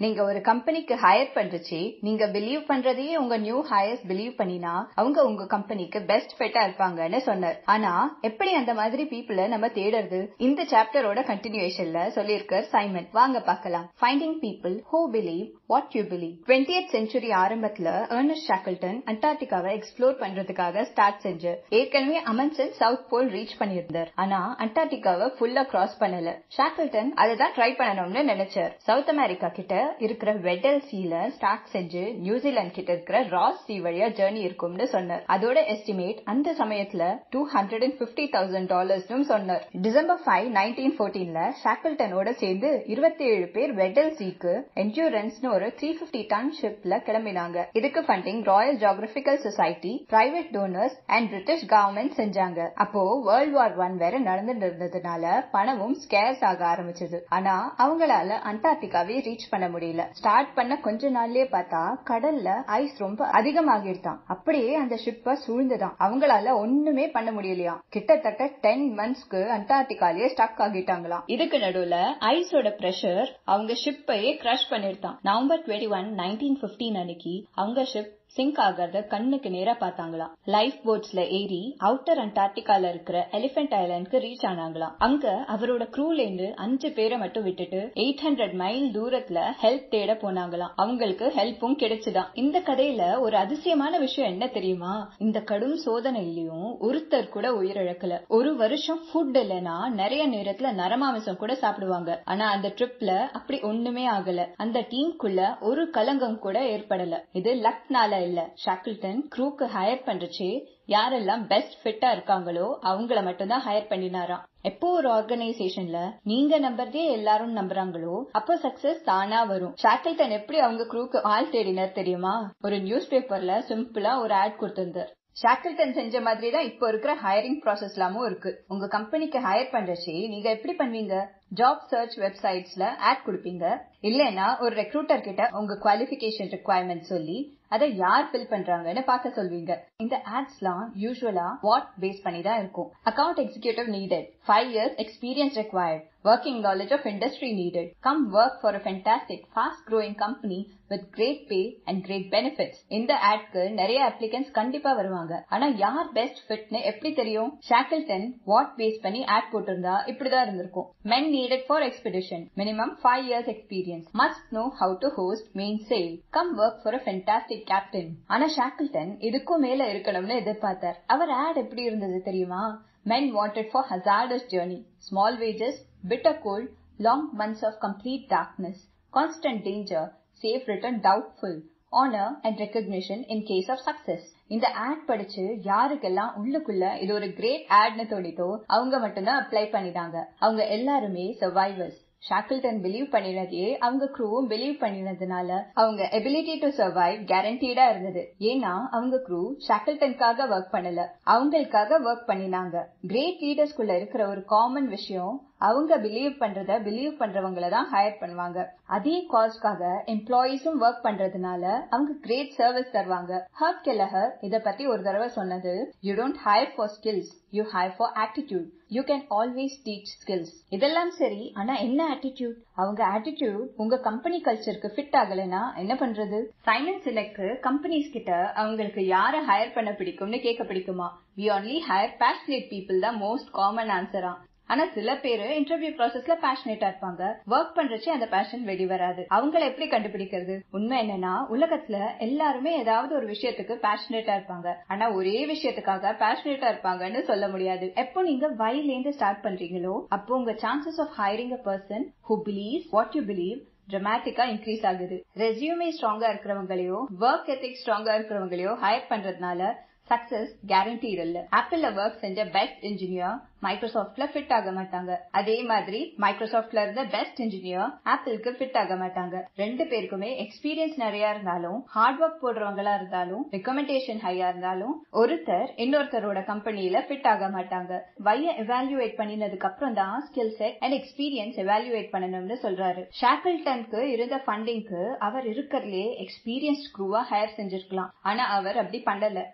நீங்க ஒரு கம்பெனிக்கு ஹையர் பண்றச்சு நீங்க பிலீவ் பண்றதையே உங்க நியூ ஹையர்ஸ் பிலீவ் பண்ணினா அவங்க உங்க கம்பெனிக்கு பெஸ்ட் ஃபிட்டா இருப்பாங்கன்னு சொன்னார் ஆனா எப்படி அந்த மாதிரி பீப்புள நம்ம தேடுறது இந்த சாப்டரோட கண்டினியூஷன்ல சொல்லியிருக்கார் சைமன் வாங்க பார்க்கலாம் finding people who believe what you believe twenty century ஆரம்பத்துல ஏர்னஸ்ட் ஷாக்கிள்டன் அண்டார்டிகாவை எக்ஸ்ப்ளோர் பண்றதுக்காக ஸ்டார்ட் செஞ்சு ஏற்கனவே அமன்சன் சவுத் போல் ரீச் பண்ணியிருந்தார் ஆனா அண்டார்டிகாவை ஃபுல்லா கிராஸ் பண்ணல ஷாக்கிள்டன் அதை தான் ட்ரை பண்ணணும்னு நினைச்சார் சவுத் அமெரிக்கா கிட்ட இருக்கிற வெடல் சீல ஸ்டார்ட் செஞ்சு நியூசிலாந்து கிட்ட இருக்கிற ராஸ் சி வழியா ஜேர்னி இருக்கும்னு சொன்னார் அதோட எஸ்டிமேட் அந்த சமயத்துல two hundred and fifty thousand dollars சொன்னார் டிசம்பர் ஃபைவ் நைன்டீன் போர்டீன்ல ஷாக்கிள்டனோட சேர்ந்து இருபத்தி ஏழு பேர் வெடல் சீக்கு என்ஜூரன்ஸ் ஒரு த்ரீ பிப்டி டன் ஷிப்ல கிளம்பினாங்க இதுக்கு funding Royal Geographical Society private donors and British government செஞ்சாங்க அப்போ வேர்ல்ட் வார் ஒன் வேற நடந்துட்டு இருந்ததுனால பணமும் ஸ்கேர்ஸ் ஆக ஆரம்பிச்சது ஆனா அவங்களால அண்டார்டிகாவே ரீச் பண்ண முடியல ஸ்டார்ட் பண்ண கொஞ்ச நாள்லயே பார்த்தா கடல்ல ஐஸ் ரொம்ப அதிகமாகிடுதான் அப்படியே அந்த ஷிப்ப சூழ்ந்துதான் அவங்களால ஒண்ணுமே பண்ண முடியலையா கிட்டத்தட்ட டென் மந்த்ஸ்க்கு அண்டார்டிகாலேயே ஸ்டக் ஆகிட்டாங்களாம் இதுக்கு நடுவுல ஐஸோட பிரஷர் அவங்க ஷிப்பையே கிரஷ் பண்ணிருந்தான் November twenty one nineteen fifteen அன்னைக்கு அவங்க ஷிப் சிங்க் ஆகிறத கண்ணுக்கு நேரா பார்த்தாங்களாம் லைஃப் போட்ஸ்ல ஏறி அவுட்டர் அண்டார்டிகால இருக்கிற எலிபென்ட் ஐலாண்டுக்கு ரீச் ஆனாங்களாம் அங்க அவரோட க்ரூல இருந்து அஞ்சு பேரை மட்டும் விட்டுட்டு எயிட் ஹண்ட்ரட் மைல் தூரத்துல ஹெல்ப் தேட போனாங்களாம் அவங்களுக்கு ஹெல்ப்பும் கிடைச்சுதான் இந்த கதையில ஒரு அதிசயமான விஷயம் என்ன தெரியுமா இந்த கடும் சோதனையிலயும் ஒருத்தர் கூட உயிரிழக்கல ஒரு வருஷம் ஃபுட் இல்லைன்னா நிறைய நேரத்துல நரமாமிசம் கூட சாப்பிடுவாங்க ஆனா அந்த ட்ரிப்ல அப்படி ஒண்ணுமே ஆகல அந்த டீமுக்குள்ள ஒரு கலங்கம் கூட ஏற்படல இது லக்னால இல்ல ஷாக்கிள்டன் க்ரூக்கு ஹையர் பண்றச்சு யாரெல்லாம் பெஸ்ட் ஃபிட்டா இருக்காங்களோ அவங்கள மட்டும்தான் ஹையர் பண்ணினாராம் எப்போ ஒரு ஆர்கனைசேஷன்ல நீங்க நம்புறதே எல்லாரும் நம்புறாங்களோ அப்போ சக்சஸ் தானா வரும் ஷாக்கிள்டன் எப்படி அவங்க க்ரூக்கு ஆள் தேடினர் தெரியுமா ஒரு நியூஸ் பேப்பர்ல சிம்பிளா ஒரு ஆட் கொடுத்திருந்தார் ஷாக்கிள்டன் செஞ்ச மாதிரி தான் இப்போ இருக்கிற ஹையரிங் ப்ராசஸ் எல்லாமும் இருக்கு உங்க கம்பெனிக்கு ஹையர் பண்றச்சு நீங்க எப்படி பண்ணுவீங்க ஜாப் சர்ச் வெப்சைட்ஸ்ல ஆட் கொடுப்பீங்க இல்லைன்னா ஒரு ரெக்ரூட்டர் கிட்ட உங்க குவாலிபிகேஷன் ரெக்குவயர்மெண்ட் சொல்லி அதை யார் ஃபில் பண்றாங்கன்னு பார்க்க சொல்வீங்க இந்த ஆட்ஸ்லாம் யூஸ்வலா வாட் பேஸ் பண்ணி தான் இருக்கும் account executive needed five years experience required working knowledge of industry needed. Come work for a fantastic, fast-growing company with great pay and great benefits. இந்த ஆட்க்கு நிறைய அப்ளிகன்ஸ் கண்டிப்பா வருவாங்க ஆனா யார் பெஸ்ட் ஃபிட்னு எப்படி தெரியும் ஷாக்கிள்டன் வாட் பேஸ் பண்ணி ஆட் போட்டிருந்தா இப்படிதான் இருந்திருக்கும் men needed for expedition minimum 5 years experience must know how to host main sail come work for a fantastic captain ஆனா ஷாக்கிள்டன் இதுக்கும் மேல இருக்கணும்னு எதிர்பார்த்தார் அவர் ஆட் எப்படி இருந்தது தெரியுமா Men wanted for hazardous journey, small wages, bitter cold, long months of complete darkness, constant danger, safe return doubtful, honor and recognition in case of success. இந்த ad படிச்சு யாருக்கெல்லாம் உள்ளுக்குள்ள இது ஒரு கிரேட் ஆட்னு தோணித்தோ அவங்க மட்டும்தான் அப்ளை பண்ணிட்டாங்க அவங்க எல்லாருமே சர்வைவர்ஸ் ஷாக்கிள்டன் பிலீவ் பண்ணினதையே அவங்க க்ரூவும் பிலீவ் பண்ணினதுனால அவங்க எபிலிட்டி டு சர்வைவ் கேரண்டீடா இருந்தது ஏன்னா அவங்க க்ரூ ஷாக்கிள்டனுக்காக ஒர்க் பண்ணல அவங்களுக்காக ஒர்க் பண்ணினாங்க கிரேட் லீடர்ஸ்குள்ள இருக்கிற ஒரு காமன் விஷயம் அவங்க பிலீவ் பண்றத பிலீவ் பண்றவங்கள தான் ஹையர் பண்ணுவாங்க அதே காஸ்க்காக எம்ப்ளாயீஸும் ஒர்க் பண்றதுனால அவங்க கிரேட் சர்வீஸ் தருவாங்க ஹர்ப் கெலஹர் இத பத்தி ஒரு தடவை சொன்னது you don't hire for skills you hire for attitude you can always teach skills இதெல்லாம் சரி ஆனா என்ன ஆட்டிடியூட் அவங்க ஆட்டிடியூட் உங்க கம்பெனி கல்ச்சருக்கு ஃபிட் ஆகலைன்னா என்ன பண்றது சைமன் சினக்கு கம்பெனிஸ் கிட்ட அவங்களுக்கு யார ஹையர் பண்ண பிடிக்கும்னு கேட்க பிடிக்குமா we only hire passionate people தான் மோஸ்ட் காமன் ஆன்சரா ஆனா சில பேரு இன்டர்வியூ ப்ராசஸ்ல பேஷனேட்டா இருப்பாங்க ஒர்க் பண்றச்சு அந்த பேஷன் வெடி வராது அவங்கள எப்படி கண்டுபிடிக்கிறது உண்மை என்னன்னா உலகத்துல எல்லாருமே ஏதாவது ஒரு விஷயத்துக்கு பேஷனேட்டா இருப்பாங்க ஆனா ஒரே விஷயத்துக்காக பேஷனேட்டா இருப்பாங்கன்னு சொல்ல முடியாது எப்போ நீங்க வயல இருந்து ஸ்டார்ட் பண்றீங்களோ அப்போ உங்க chances of hiring a person who believe what you believe டிராமட்டிக்கா இன்க்ரீஸ் ஆகுது ரெசியூமே ஸ்ட்ராங்கா இருக்கிறவங்களையோ ஒர்க் எத்திக் ஸ்ட்ராங்கா இருக்கிறவங்களையோ ஹையர் பண்றதுனால சக்சஸ் கேரண்டீட் இல்ல ஆப்பிள்ல ஒர்க் செஞ்ச பெஸ்ட் இன்ஜினியர் மைக்ரோசாஃப்ட்ல ஃபிட் ஆக மாட்டாங்க அதே மாதிரி மைக்ரோசாஃப்ட்ல இருந்த பெஸ்ட் இன்ஜினியர் ஆப்பிளுக்கு ஃபிட் ஆக மாட்டாங்க ரெண்டு பேருக்குமே எக்ஸ்பீரியன்ஸ் நிறைய இருந்தாலும் ஹார்ட் ஒர்க் போடுறவங்களா இருந்தாலும் ரெக்கமெண்டேஷன் ஹையா இருந்தாலும் ஒருத்தர் இன்னொருத்தரோட கம்பெனில ஃபிட் ஆக மாட்டாங்க வைய எவாலுவேட் பண்ணினதுக்கு அப்புறம் தான் skill set and experience evaluate பண்ணணும்னு சொல்றாரு ஷாக்கிள்டனுக்கு இருந்த ஃபண்டிங்க்கு அவர் இருக்கிறதுலே எக்ஸ்பீரியன்ஸ் க்ரூவா ஹையர் செஞ்சிருக்கலாம் ஆனா அவர் அப்படி பண்ணல அவங்க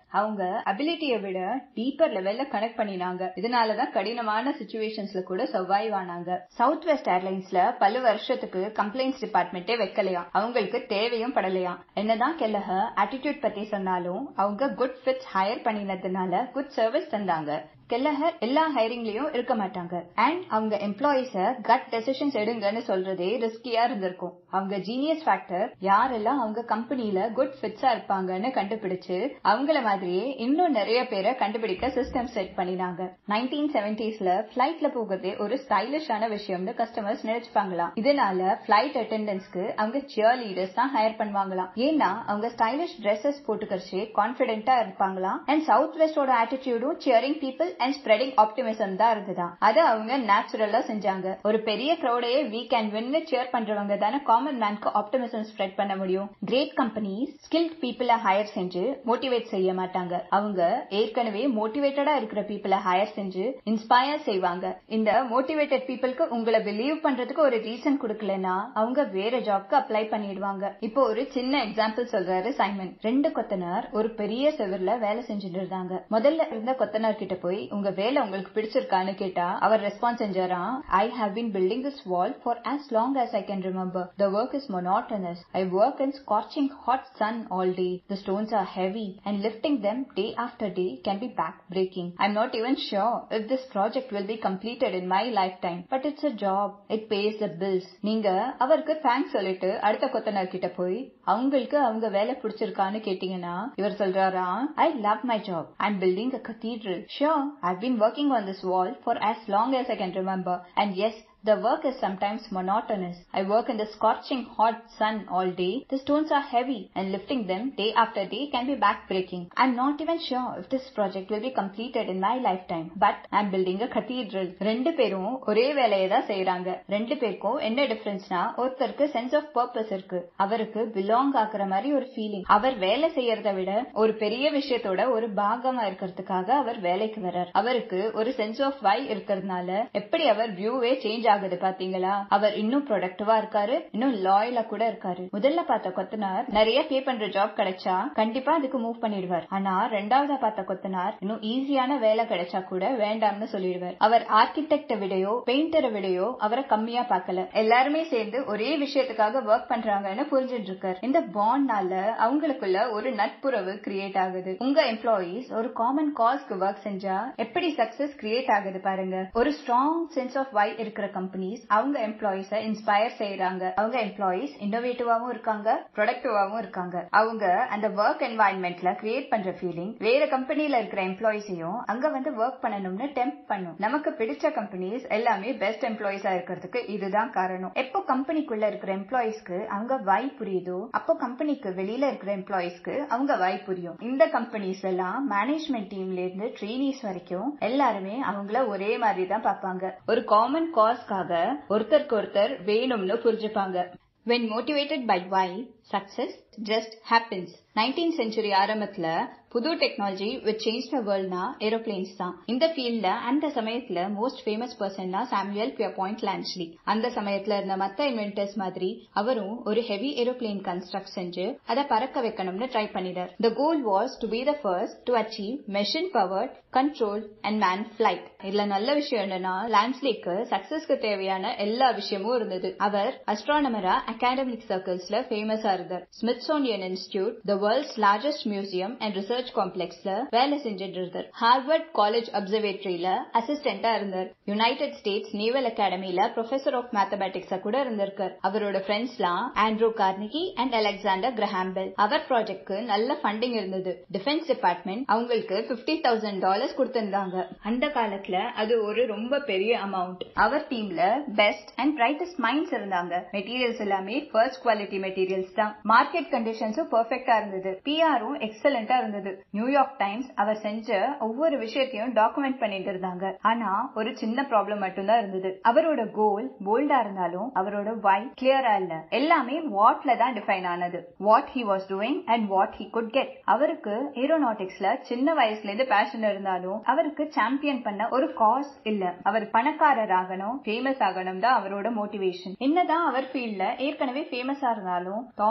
அபிலிட்டியை விட டீப்பர் லெவல்ல கனெக்ட் பண்ணினாங்க இதனாலதான் கடினமான சுச்சுவேஷன்ஸ்ல கூட சர்வைவ் ஆனாங்க சவுத் வெஸ்ட் ஏர்லைன்ஸ்ல பல வருஷத்துக்கு கம்ப்ளைண்ட்ஸ் டிபார்ட்மெண்ட்டே வைக்கலையாம் அவங்களுக்கு தேவையும் படலையாம் என்னதான் கெல்லஹ ஆட்டிடியூட் பத்தி சொன்னாலும் அவங்க குட் ஃபிட்ஸ் ஹையர் பண்ணினதுனால குட் சர்வீஸ் தந்தாங்க கெல்லஹர் எல்லா ஹைரிங்லயும் இருக்க மாட்டாங்க அண்ட் அவங்க எம்ப்ளாயிஸ கட் டெசிஷன்ஸ் எடுங்கன்னு சொல்றதே ரிஸ்கியா இருந்திருக்கும் அவங்க ஜீனியஸ் ஃபேக்டர் யாரெல்லாம் அவங்க கம்பெனில குட் ஃபிட்ஸா இருப்பாங்கன்னு கண்டுபிடிச்சு அவங்கள மாதிரியே இன்னும் நிறைய பேரை கண்டுபிடிக்க சிஸ்டம் செட் பண்ணினாங்க நைன்டீன் செவன்டிஸ்ல பிளைட்ல போகிறதே ஒரு ஸ்டைலிஷான விஷயம்னு கஸ்டமர்ஸ் நினைச்சுப்பாங்களாம் இதனால பிளைட் அட்டெண்டன்ஸ்க்கு அவங்க சியர் லீடர்ஸ் தான் ஹையர் பண்ணுவாங்களாம் ஏன்னா அவங்க ஸ்டைலிஷ் ட்ரெஸ்ஸஸ் போட்டுக்கரிச்சு கான்பிடென்ட்டா இருப்பாங்களாம் அண்ட் சவுத் வெஸ்டோட ஆட்டிடியூடும் cheering people and spreading optimism தான் இருந்ததா அதை அவங்க நேச்சுரலா செஞ்சாங்க ஒரு பெரிய கிரௌடையே வீக் அண்ட் வின்னு சேர் பண்றவங்க தானே காமன் மேன்க்கு ஆப்டிமிசம் ஸ்ப்ரெட் பண்ண முடியும் கிரேட் கம்பெனிஸ் ஸ்கில்ட் பீப்புள ஹையர் செஞ்சு மோட்டிவேட் செய்ய மாட்டாங்க அவங்க ஏற்கனவே மோட்டிவேட்டடா இருக்கிற பீப்புள ஹையர் செஞ்சு இன்ஸ்பயர் செய்வாங்க இந்த மோட்டிவேட்டட் பீப்புளுக்கு உங்களை பிலீவ் பண்றதுக்கு ஒரு ரீசன் கொடுக்கலனா அவங்க வேற ஜாப்க்கு அப்ளை பண்ணிடுவாங்க இப்போ ஒரு சின்ன எக்ஸாம்பிள் சொல்றாரு சைமன் ரெண்டு கொத்தனார் ஒரு பெரிய செவர்ல வேலை செஞ்சுட்டு இருந்தாங்க முதல்ல இருந்த கொத்தனார் கிட்ட போய் உங்க வேலை உங்களுக்கு பிடிச்சிருக்கான்னு கேட்டா அவர் ரெஸ்பான்ஸ் செஞ்சாராம் I have been building this wall for as long as I can remember. The work is monotonous. I work in scorching hot sun all day. The stones are heavy and lifting them day after day can be back-breaking. I'm not even sure if this project will be completed in my lifetime. But it's a job. It pays the bills. நீங்க அவருக்கு thanks சொல்லிட்டு அடுத்த கொத்தனார் கிட்ட போய் அவங்களுக்கு அவங்க வேலை பிடிச்சிருக்கான்னு கேட்டீங்கன்னா இவர் சொல்றாராம் I love my job I'm building a cathedral sure I've been working on this wall for as long as I can remember. And yes, the work is sometimes monotonous. I work in the scorching hot sun all day. The stones are heavy and lifting them day after day can be back-breaking. I'm not even sure if this project will be completed in my lifetime. But I'm building a cathedral. ரெண்டு பேரும் ஒரே வேலையை தான் செய்யறாங்க ரெண்டு பேருக்கும் என்ன டிஃபரன்ஸ்னா ஒருத்தருக்கு சென்ஸ் ஆஃப் பர்பஸ் இருக்கு அவருக்கு பிலாங் ஆக்குற மாதிரி ஒரு ஃபீலிங் அவர் வேலை செய்யறத விட ஒரு பெரிய விஷயத்தோட ஒரு பாகமா இருக்கிறதுக்காக அவர் வேலைக்கு வர்றார் அவருக்கு ஒரு சென்ஸ் ஆஃப் வை இருக்கிறதுனால எப்படி அவர் வியூவே சேஞ்ச் ஆகுது பாத்தீங்களா அவர் இன்னும் ப்ரொடக்டிவா இருக்காரு இன்னும் லாயலா கூட இருக்காரு முதல்ல பார்த்த கொத்தனார் நிறைய பே பண்ற ஜாப் கிடைச்சா கண்டிப்பா அதுக்கு மூவ் பண்ணிடுவார் ஆனா ரெண்டாவதா பார்த்த கொத்தனார் இன்னும் ஈஸியான வேலை கிடைச்சா கூட வேண்டாம்னு சொல்லிடுவார் அவர் ஆர்கிடெக்ட விடையோ பெயிண்டரை விடையோ அவரை கம்மியா பார்க்கல எல்லாருமே சேர்ந்து ஒரே விஷயத்துக்காக ஒர்க் பண்றாங்கன்னு புரிஞ்சுட்டு இருக்காரு இந்த பாண்ட்னால அவங்களுக்குள்ள ஒரு நட்புறவு கிரியேட் ஆகுது உங்க எம்ப்ளாயீஸ் ஒரு காமன் காஸ்க்கு ஒர்க் செஞ்சா எப்படி சக்சஸ் கிரியேட் ஆகுது பாருங்க ஒரு ஸ்ட்ராங் சென்ஸ் ஆஃப் வை இருக்கிற கம்பெனிஸ் அவங்க எம்ப்ளாயிஸ இன்ஸ்பயர் செய்யறாங்க அவங்க எம்ப்ளாயிஸ் இன்னோவேட்டிவாவும் இருக்காங்க ப்ரொடக்டிவாவும் இருக்காங்க அவங்க அந்த ஒர்க் என்வாயன்மெண்ட்ல கிரியேட் பண்ற ஃபீலிங் வேற கம்பெனில இருக்கிற எம்ப்ளாயிஸையும் அங்க வந்து ஒர்க் பண்ணணும்னு டெம்ப் பண்ணும் நமக்கு பிடிச்ச கம்பெனிஸ் எல்லாமே பெஸ்ட் எம்ப்ளாயிஸா இருக்கிறதுக்கு இதுதான் காரணம் எப்போ கம்பெனிக்குள்ள இருக்கிற எம்ப்ளாயிஸ்க்கு அவங்க வை புரியுதோ அப்போ கம்பெனிக்கு வெளியில இருக்கிற எம்ப்ளாயிஸ்க்கு அவங்க வை புரியும் இந்த கம்பெனிஸ் எல்லாம் மேனேஜ்மெண்ட் டீம்ல இருந்து ட்ரெயினிஸ் வரைக்கும் எல்லாருமே அவங்கள ஒரே மாதிரி தான் பார்ப்பாங்க ஒரு காமன் காஸ்க்காக ஒருத்தருக்கு ஒருத்தர் வேணும்னு புரிஞ்சுப்பாங்க When motivated by why, success just happens. 19th century ஆரம்பத்துல புது டெக்னாலஜி விச் சேஞ்ச் த வேர்ல்ட்னா ஏரோப்ளேன்ஸ் தான் இந்த ஃபீல்ட்ல அந்த சமயத்துல மோஸ்ட் ஃபேமஸ் பர்சன்னா சாமுவேல் பியர் பாயிண்ட் லான்ஸ்லி அந்த சமயத்துல இருந்த மத்த இன்வென்டர்ஸ் மாதிரி அவரும் ஒரு ஹெவி ஏரோப்ளேன் கன்ஸ்ட்ரக்ட் செஞ்சு அதை பறக்க வைக்கணும்னு ட்ரை பண்ணினார் the goal was to be the first to achieve machine powered control and man flight இதுல நல்ல விஷயம் என்னன்னா லான்ஸ்லிக்கு சக்சஸ்க்கு தேவையான எல்லா விஷயமும் இருந்தது அவர் அஸ்ட்ரானமரா அகாடமிக் சர்க்கிள்ஸ்ல ஃபேமஸா இருந்தார் Smithsonian Institute the world's largest museum and research காம்ப்ளெக்ஸ்ல வேலை செஞ்சுட்டு இருந்தார் ஹார்வர்ட் காலேஜ் அப்சர்வேட்டரியில அசிஸ்டண்டா இருந்தார் யுனைடெட் ஸ்டேட்ஸ் நேவல் அகாடமில ப்ரொஃபசர் ஆஃப் மேத்தமேட்டிக்ஸா கூட இருந்திருக்கார் அவரோட ஃப்ரெண்ட்ஸ்லாம் Andrew Carnegie and Alexander Graham Bell அவர் ப்ராஜெக்ட்க்கு நல்ல ஃபண்டிங் இருந்தது டிஃபென்ஸ் டிபார்ட்மெண்ட் அவங்களுக்கு பிப்டி தௌசண்ட் டாலர்ஸ் கொடுத்திருந்தாங்க அந்த காலத்துல அது ஒரு ரொம்ப பெரிய அமௌண்ட் அவர் டீம்ல பெஸ்ட் அண்ட் பிரைட்டஸ்ட் மைண்ட்ஸ் இருந்தாங்க மெட்டீரியல்ஸ் எல்லாமே ஃபர்ஸ்ட் குவாலிட்டி மெட்டீரியல்ஸ் தான் மார்க்கெட் கண்டிஷன்ஸும் பெர்ஃபெக்டா இருந்தது பிஆரும் எக்ஸலண்டா இருந்தது நியூயார்க் டைம்ஸ் அவர் செஞ்ச ஒவ்வொரு விஷயத்தையும் டாக்குமெண்ட் பண்ணிட்டு இருந்தாங்க ஆனா ஒரு சின்ன ப்ராப்ளம் மட்டும்தான் இருந்தது அவரோட கோல் போல்டா இருந்தாலும் அவரோட வை கிளியரா இல்ல எல்லாமே வாட்ல தான் டிஃபைன் ஆனது what he was doing and what he could get அவருக்கு ஏரோநாட்டிக்ஸ்ல சின்ன வயசுல இருந்து பேஷன் இருந்தாலும் அவருக்கு சாம்பியன் பண்ண ஒரு காஸ் இல்ல அவர் பணக்காரர் ஆகணும் ஃபேமஸ் ஆகணும் தான் அவரோட மோட்டிவேஷன் என்னதான் அவர் ஃபீல்ட்ல ஏற்கனவே ஃபேமஸா இருந்தாலும் தாமஸ்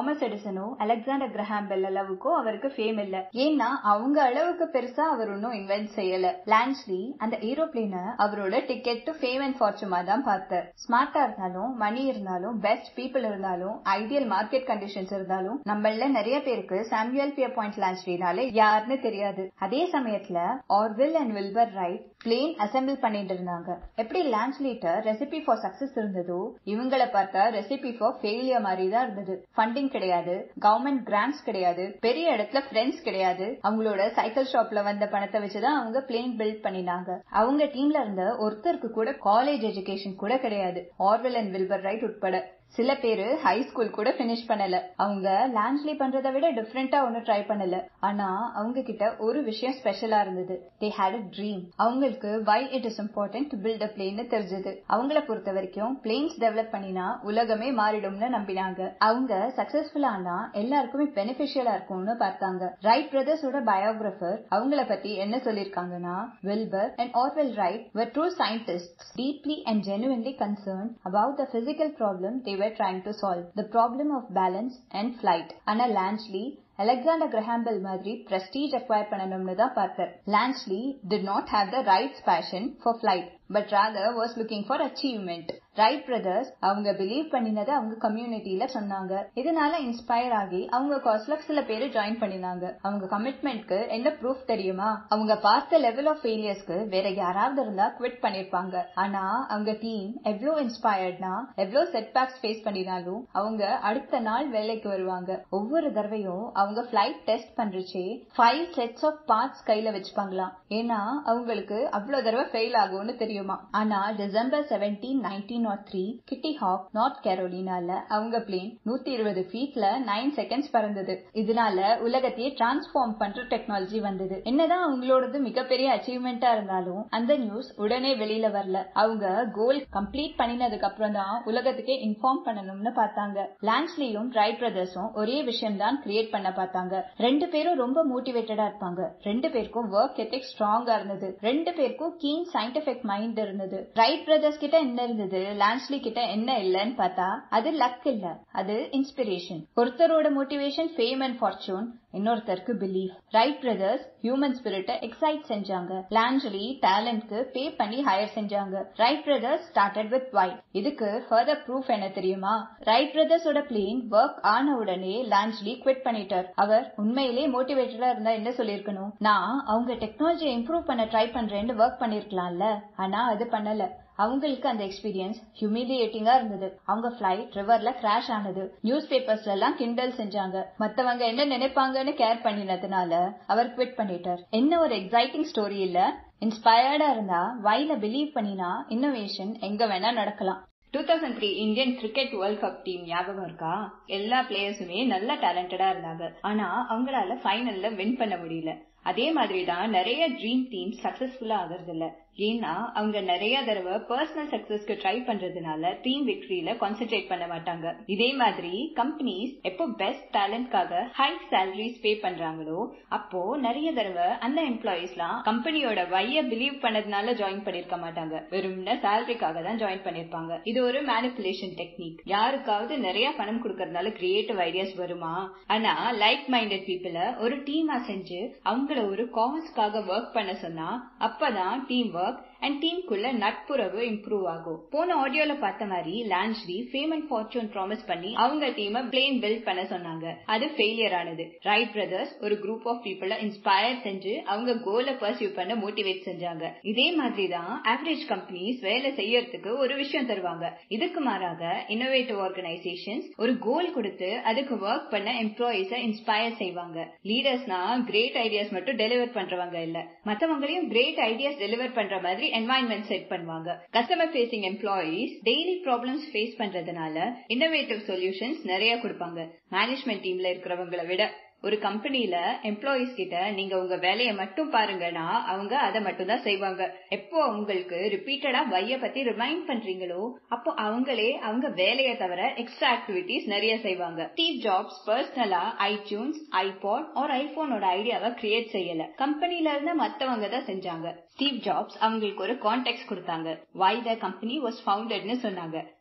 தாமஸ் எடிசனோ அலெக்சாண்டர் கிரஹாம் பெல் அளவுக்கோ அவருக்கு ஃபேம் இல்ல ஏன்னா அவங்க அளவுக்கு பெருசா அவர் ஒன்னும் இன்வென்ட் செய்யல லான்ஸ்லி அந்த ஏரோப்ளேனை அவரோட டிக்கெட் டு ஃபேம் அண்ட் ஃபார்ச்சுமா தான் பார்த்தார் ஸ்மார்ட்டா இருந்தாலும் மணி இருந்தாலும் பெஸ்ட் பீப்புள் இருந்தாலும் ஐடியல் மார்க்கெட் கண்டிஷன்ஸ் இருந்தாலும் நம்மள நிறைய பேருக்கு சாமுவல் பியர் பாயிண்ட் லான்ஸ்லினால யாருன்னு தெரியாது அதே சமயத்துல Orville and Wilbur Wright plane assemble பண்ணிட்டு இருந்தாங்க எப்படி லான்ஸ்லீட்ட ரெசிபி ஃபார் சக்சஸ் இருந்ததோ இவங்களை பார்த்தா ரெசிபி ஃபார் ஃபெயிலியர் மாதிரி தான் இருந்தது ஃபண்டிங் கிடையாது கவர்மெண்ட் கிராண்ட்ஸ் கிடையாது பெரிய இடத்துல ஃப்ரெண்ட்ஸ் கிடையாது அவங்களோட சைக்கிள் ஷாப்ல வந்த பணத்தை வச்சுதான் அவங்க பிளேன் பில்ட் பண்ணினாங்க அவங்க டீம்ல இருந்த ஒருத்தருக்கு கூட காலேஜ் எஜுகேஷன் கூட கிடையாது ஆர்வெல் அண்ட் வில்பர் ரைட் உட்பட சில பேரு ஹை ஸ்கூல் கூட பினிஷ் பண்ணல அவங்க லான்ச்லி பண்றதை விட டிஃப்ரெண்டா ஒன்னும் ட்ரை பண்ணல ஆனா அவங்க கிட்ட ஒரு விஷயம் ஸ்பெஷலா இருந்தது தே ஹேட் அ ட்ரீம் அவங்களுக்கு why it is important to build a plane தெரிஞ்சது அவங்கள பொறுத்த வரைக்கும் பிளேன்ஸ் டெவலப் பண்ணினா உலகமே மாறிடும்னு நம்பினாங்க அவங்க சக்சஸ்ஃபுல் ஆனா எல்லாருக்குமே பெனிஃபிஷியலா இருக்கும்னு பார்த்தாங்க ரைட் பிரதர்ஸோட பயோகிராஃபர் அவங்கள பத்தி என்ன சொல்லிருக்காங்கன்னா Wilbur and Orville Wright were true scientists deeply and genuinely concerned about the physical problem they were trying to solve the problem of balance and flight ஆனா லான்ச்லி அலெக்சாண்டர் கிரஹாம்பெல் மாதிரி prestige acquire பண்ணணும்னு தான் பார்த்தார் Langley did not have the Wrights passion for flight but rather was looking for achievement Wright brothers அவங்க believe பண்ணினதை அவங்க கம்யூனிட்டியில சொன்னாங்க இதனால இன்ஸ்பயர் ஆகி அவங்க காஸ்ட்ல சில பேர் ஜாயின் பண்ணினாங்க அவங்க கமிட்மெண்ட்க்கு என்ன ப்ரூஃப் தெரியுமா அவங்க பார்த்த லெவல் ஆஃப் ஃபெயிலியர்ஸ்க்கு வேற யாராவது இருந்தா குவிட் பண்ணிருப்பாங்க ஆனா அவங்க டீம் எவ்வளவு இன்ஸ்பயர்ட்னா எவ்வளவு செட் பேக்ஸ் ஃபேஸ் பண்ணினாலும் அவங்க அடுத்த நாள் வேலைக்கு வருவாங்க ஒவ்வொரு தடவையும் அவங்க பிளைட் டெஸ்ட் பண்றச்சே ஃபைவ் செட்ஸ் ஆஃப் பார்ட்ஸ் கையில வச்சுப்பாங்களாம் ஏன்னா அவங்களுக்கு அவ்வளவு தடவை ஃபெயில் ஆகும்னு தெரியுமா ஆனா December seventeen nineteen nought three Kitty Hawk North கேரோலினால அவங்க பிளேன் நூத்தி இருபது ஃபீட்ல நைன் செகண்ட்ஸ் பறந்தது இதனால உலகத்தையே டிரான்ஸ்ஃபார்ம் பண்ற டெக்னாலஜி வந்தது என்னதான் அவங்களோடது மிகப்பெரிய அச்சீவ்மெண்டா இருந்தாலும் அந்த நியூஸ் உடனே வெளியில வரல அவங்க கோல் கம்ப்ளீட் பண்ணினதுக்கு அப்புறம் தான் உலகத்துக்கே இன்ஃபார்ம் பண்ணணும்னு பார்த்தாங்க லான்ஸ்லியும் ரைட் பிரதர்ஸும் ஒரே விஷயம் தான் கிரியேட் பண்ண பார்த்தாங்க ரெண்டு பேரும் ரொம்ப மோட்டிவேட்டடா இருப்பாங்க ரெண்டு பேருக்கும் ஒர்க் எத்திக் ஸ்ட்ராங்கா இருந்தது ரெண்டு பேருக்கும் கீன் சயின்டிபிக் மைண்ட் இருந்தது ரைட் பிரதர்ஸ் கிட்ட என்ன இருந்தது லான்ஸ்லி கிட்ட என்ன இல்லன்னு பார்த்தா அது லக் இல்ல அது இன்ஸ்பிரேஷன் ஒருத்தரோட மோட்டிவேஷன் ஃபேம் அண்ட் ஃபார்ச்சூன் இன்னொருத்தருக்கு பிலீஃப் ரைட் பிரதர்ஸ் ஹியூமன் ஸ்பிரிட்ட எக்ஸைட் செஞ்சாங்க லான்ஜலி டேலண்ட்க்கு பே பண்ணி ஹையர் செஞ்சாங்க Wright brothers started with why இதுக்கு ஃபர்தர் ப்ரூஃப் என்ன தெரியுமா ரைட் பிரதர்ஸோட பிளேன் ஒர்க் ஆன உடனே லான்ஜலி குவிட் பண்ணிட்டார் அவர் உண்மையிலே மோட்டிவேட்டடா இருந்தா என்ன சொல்லிருக்கணும் நான் அவங்க டெக்னாலஜியை இம்ப்ரூவ் பண்ண ட்ரை பண்றேன்னு ஒர்க் பண்ணிருக்கலாம்ல ஆனா அது பண்ணல அவங்களுக்கு அந்த எக்ஸ்பீரியன்ஸ் ஹியூமிலியேட்டிங்கா இருந்தது அவங்க பிளைட் ரிவர்ல கிராஷ் ஆனது நியூஸ் பேப்பர்ஸ்ல எல்லாம் கிண்டல் செஞ்சாங்க மத்தவங்க என்ன நினைப்பாங்கன்னு கேர் பண்ணினதுனால அவர் குவிட் பண்ணிட்டார் என்ன ஒரு எக்ஸைட்டிங் ஸ்டோரி இல்ல இன்ஸ்பயர்டா இருந்தா வைல பிலீவ் பண்ணினா இன்னோவேஷன் எங்க வேணா நடக்கலாம் two thousand three Indian cricket world cup team ஞாபகம் இருக்கா எல்லா பிளேயர்ஸுமே நல்ல டேலண்டடா இருந்தாங்க ஆனா அவங்களால ஃபைனல்ல வின் பண்ண முடியல அதே மாதிரி தான் நிறைய ட்ரீம் டீம் சக்சஸ்ஃபுல்லா ஆகிறது இல்ல ஏன்னா அவங்க நிறைய தடவை பர்சனல் சக்சஸ்க்கு ட்ரை பண்றதுனால டீம் விக்டரியில கான்சென்ட்ரேட் பண்ண மாட்டாங்க இதே மாதிரி கம்பெனிஸ் எப்போ பெஸ்ட் டேலண்ட்காக ஹை சேலரிஸ் பே பண்றாங்களோ அப்போ நிறைய தடவை அந்த எம்ப்ளாயிஸ்லாம் கம்பெனியோட வைய பிலீவ் பண்ணதுனால ஜாயின் பண்ணிருக்க மாட்டாங்க வெறும்ன சேலரிக்காக தான் ஜாயின் பண்ணிருப்பாங்க இது ஒரு மேனிப்புலேஷன் டெக்னிக் யாருக்காவது நிறைய பணம் கொடுக்கறதுனால கிரியேட்டிவ் ஐடியாஸ் வருமா ஆனா லைக் மைண்டட் பீப்புள ஒரு டீமா செஞ்சு அவங்கள ஒரு காஸ்க்காக ஒர்க் பண்ண சொன்னா அப்பதான் டீம் ஒர்க் அண்ட் டீமுக்குள்ள நட்புறவு இம்ப்ரூவ் ஆகும் போன ஆடியோல பார்த்த மாதிரி Langley fame and fortune promise பண்ணி அவங்க டீமை பிளேன் பில்ட் பண்ண சொன்னாங்க அது ஃபெயிலியர் ஆனது ரைட் பிரதர்ஸ் ஒரு குரூப் ஆஃப் பீப்புள இன்ஸ்பயர் செஞ்சு அவங்க கோலை பர்சியூ பண்ண மோட்டிவேட் செஞ்சாங்க இதே மாதிரி தான் ஆவரேஜ் கம்பெனிஸ் வேலை செய்யறதுக்கு ஒரு விஷயம் தருவாங்க இதுக்கு மாறாக இன்னோவேட்டிவ் ஆர்கனைசேஷன்ஸ் ஒரு கோல் கொடுத்து அதுக்கு ஒர்க் பண்ண எம்ப்ளாயிஸ இன்ஸ்பயர் செய்வாங்க லீடர்ஸ்னா கிரேட் ஐடியாஸ் மட்டும் டெலிவர் பண்றவங்க இல்ல மத்தவங்களையும் கிரேட் ஐடியாஸ் டெலிவர் பண்ற மாதிரி என்வாயன்மெண்ட் செட் பண்ணுவாங்க customer facing employees daily problems face பண்றதுனால இன்னோவேட்டிவ் சொல்யூஷன்ஸ் நிறைய கொடுப்பாங்க மேனேஜ்மெண்ட் டீம்ல இருக்கிறவங்களை விட ஒரு கம்பெனில எம்ப்ளாயிஸ் கிட்ட நீங்க உங்க வேலையை மட்டும் பாருங்கன்னா அவங்க அதை மட்டும் தான் செய்வாங்க எப்போ உங்களுக்கு ரிப்பீட்டடா வைய பத்தி ரிமைண்ட் பண்றீங்களோ அப்போ அவங்களே அவங்க வேலையை தவிர எக்ஸ்ட்ரா ஆக்டிவிட்டிஸ் நிறைய செய்வாங்க ஸ்டீவ் ஜாப்ஸ் பர்சனலா ஐடியூன்ஸ் ஐபாட் ஒரு ஐபோனோட ஐடியாவை கிரியேட் செய்யல கம்பெனில இருந்த மத்தவங்க தான் செஞ்சாங்க ஸ்டீவ் ஜாப்ஸ் அவங்களுக்கு ஒரு கான்டெக்ட் கொடுத்தாங்க வை த கம்பெனி வாஸ் ஃபவுண்டட்னு சொன்னாங்க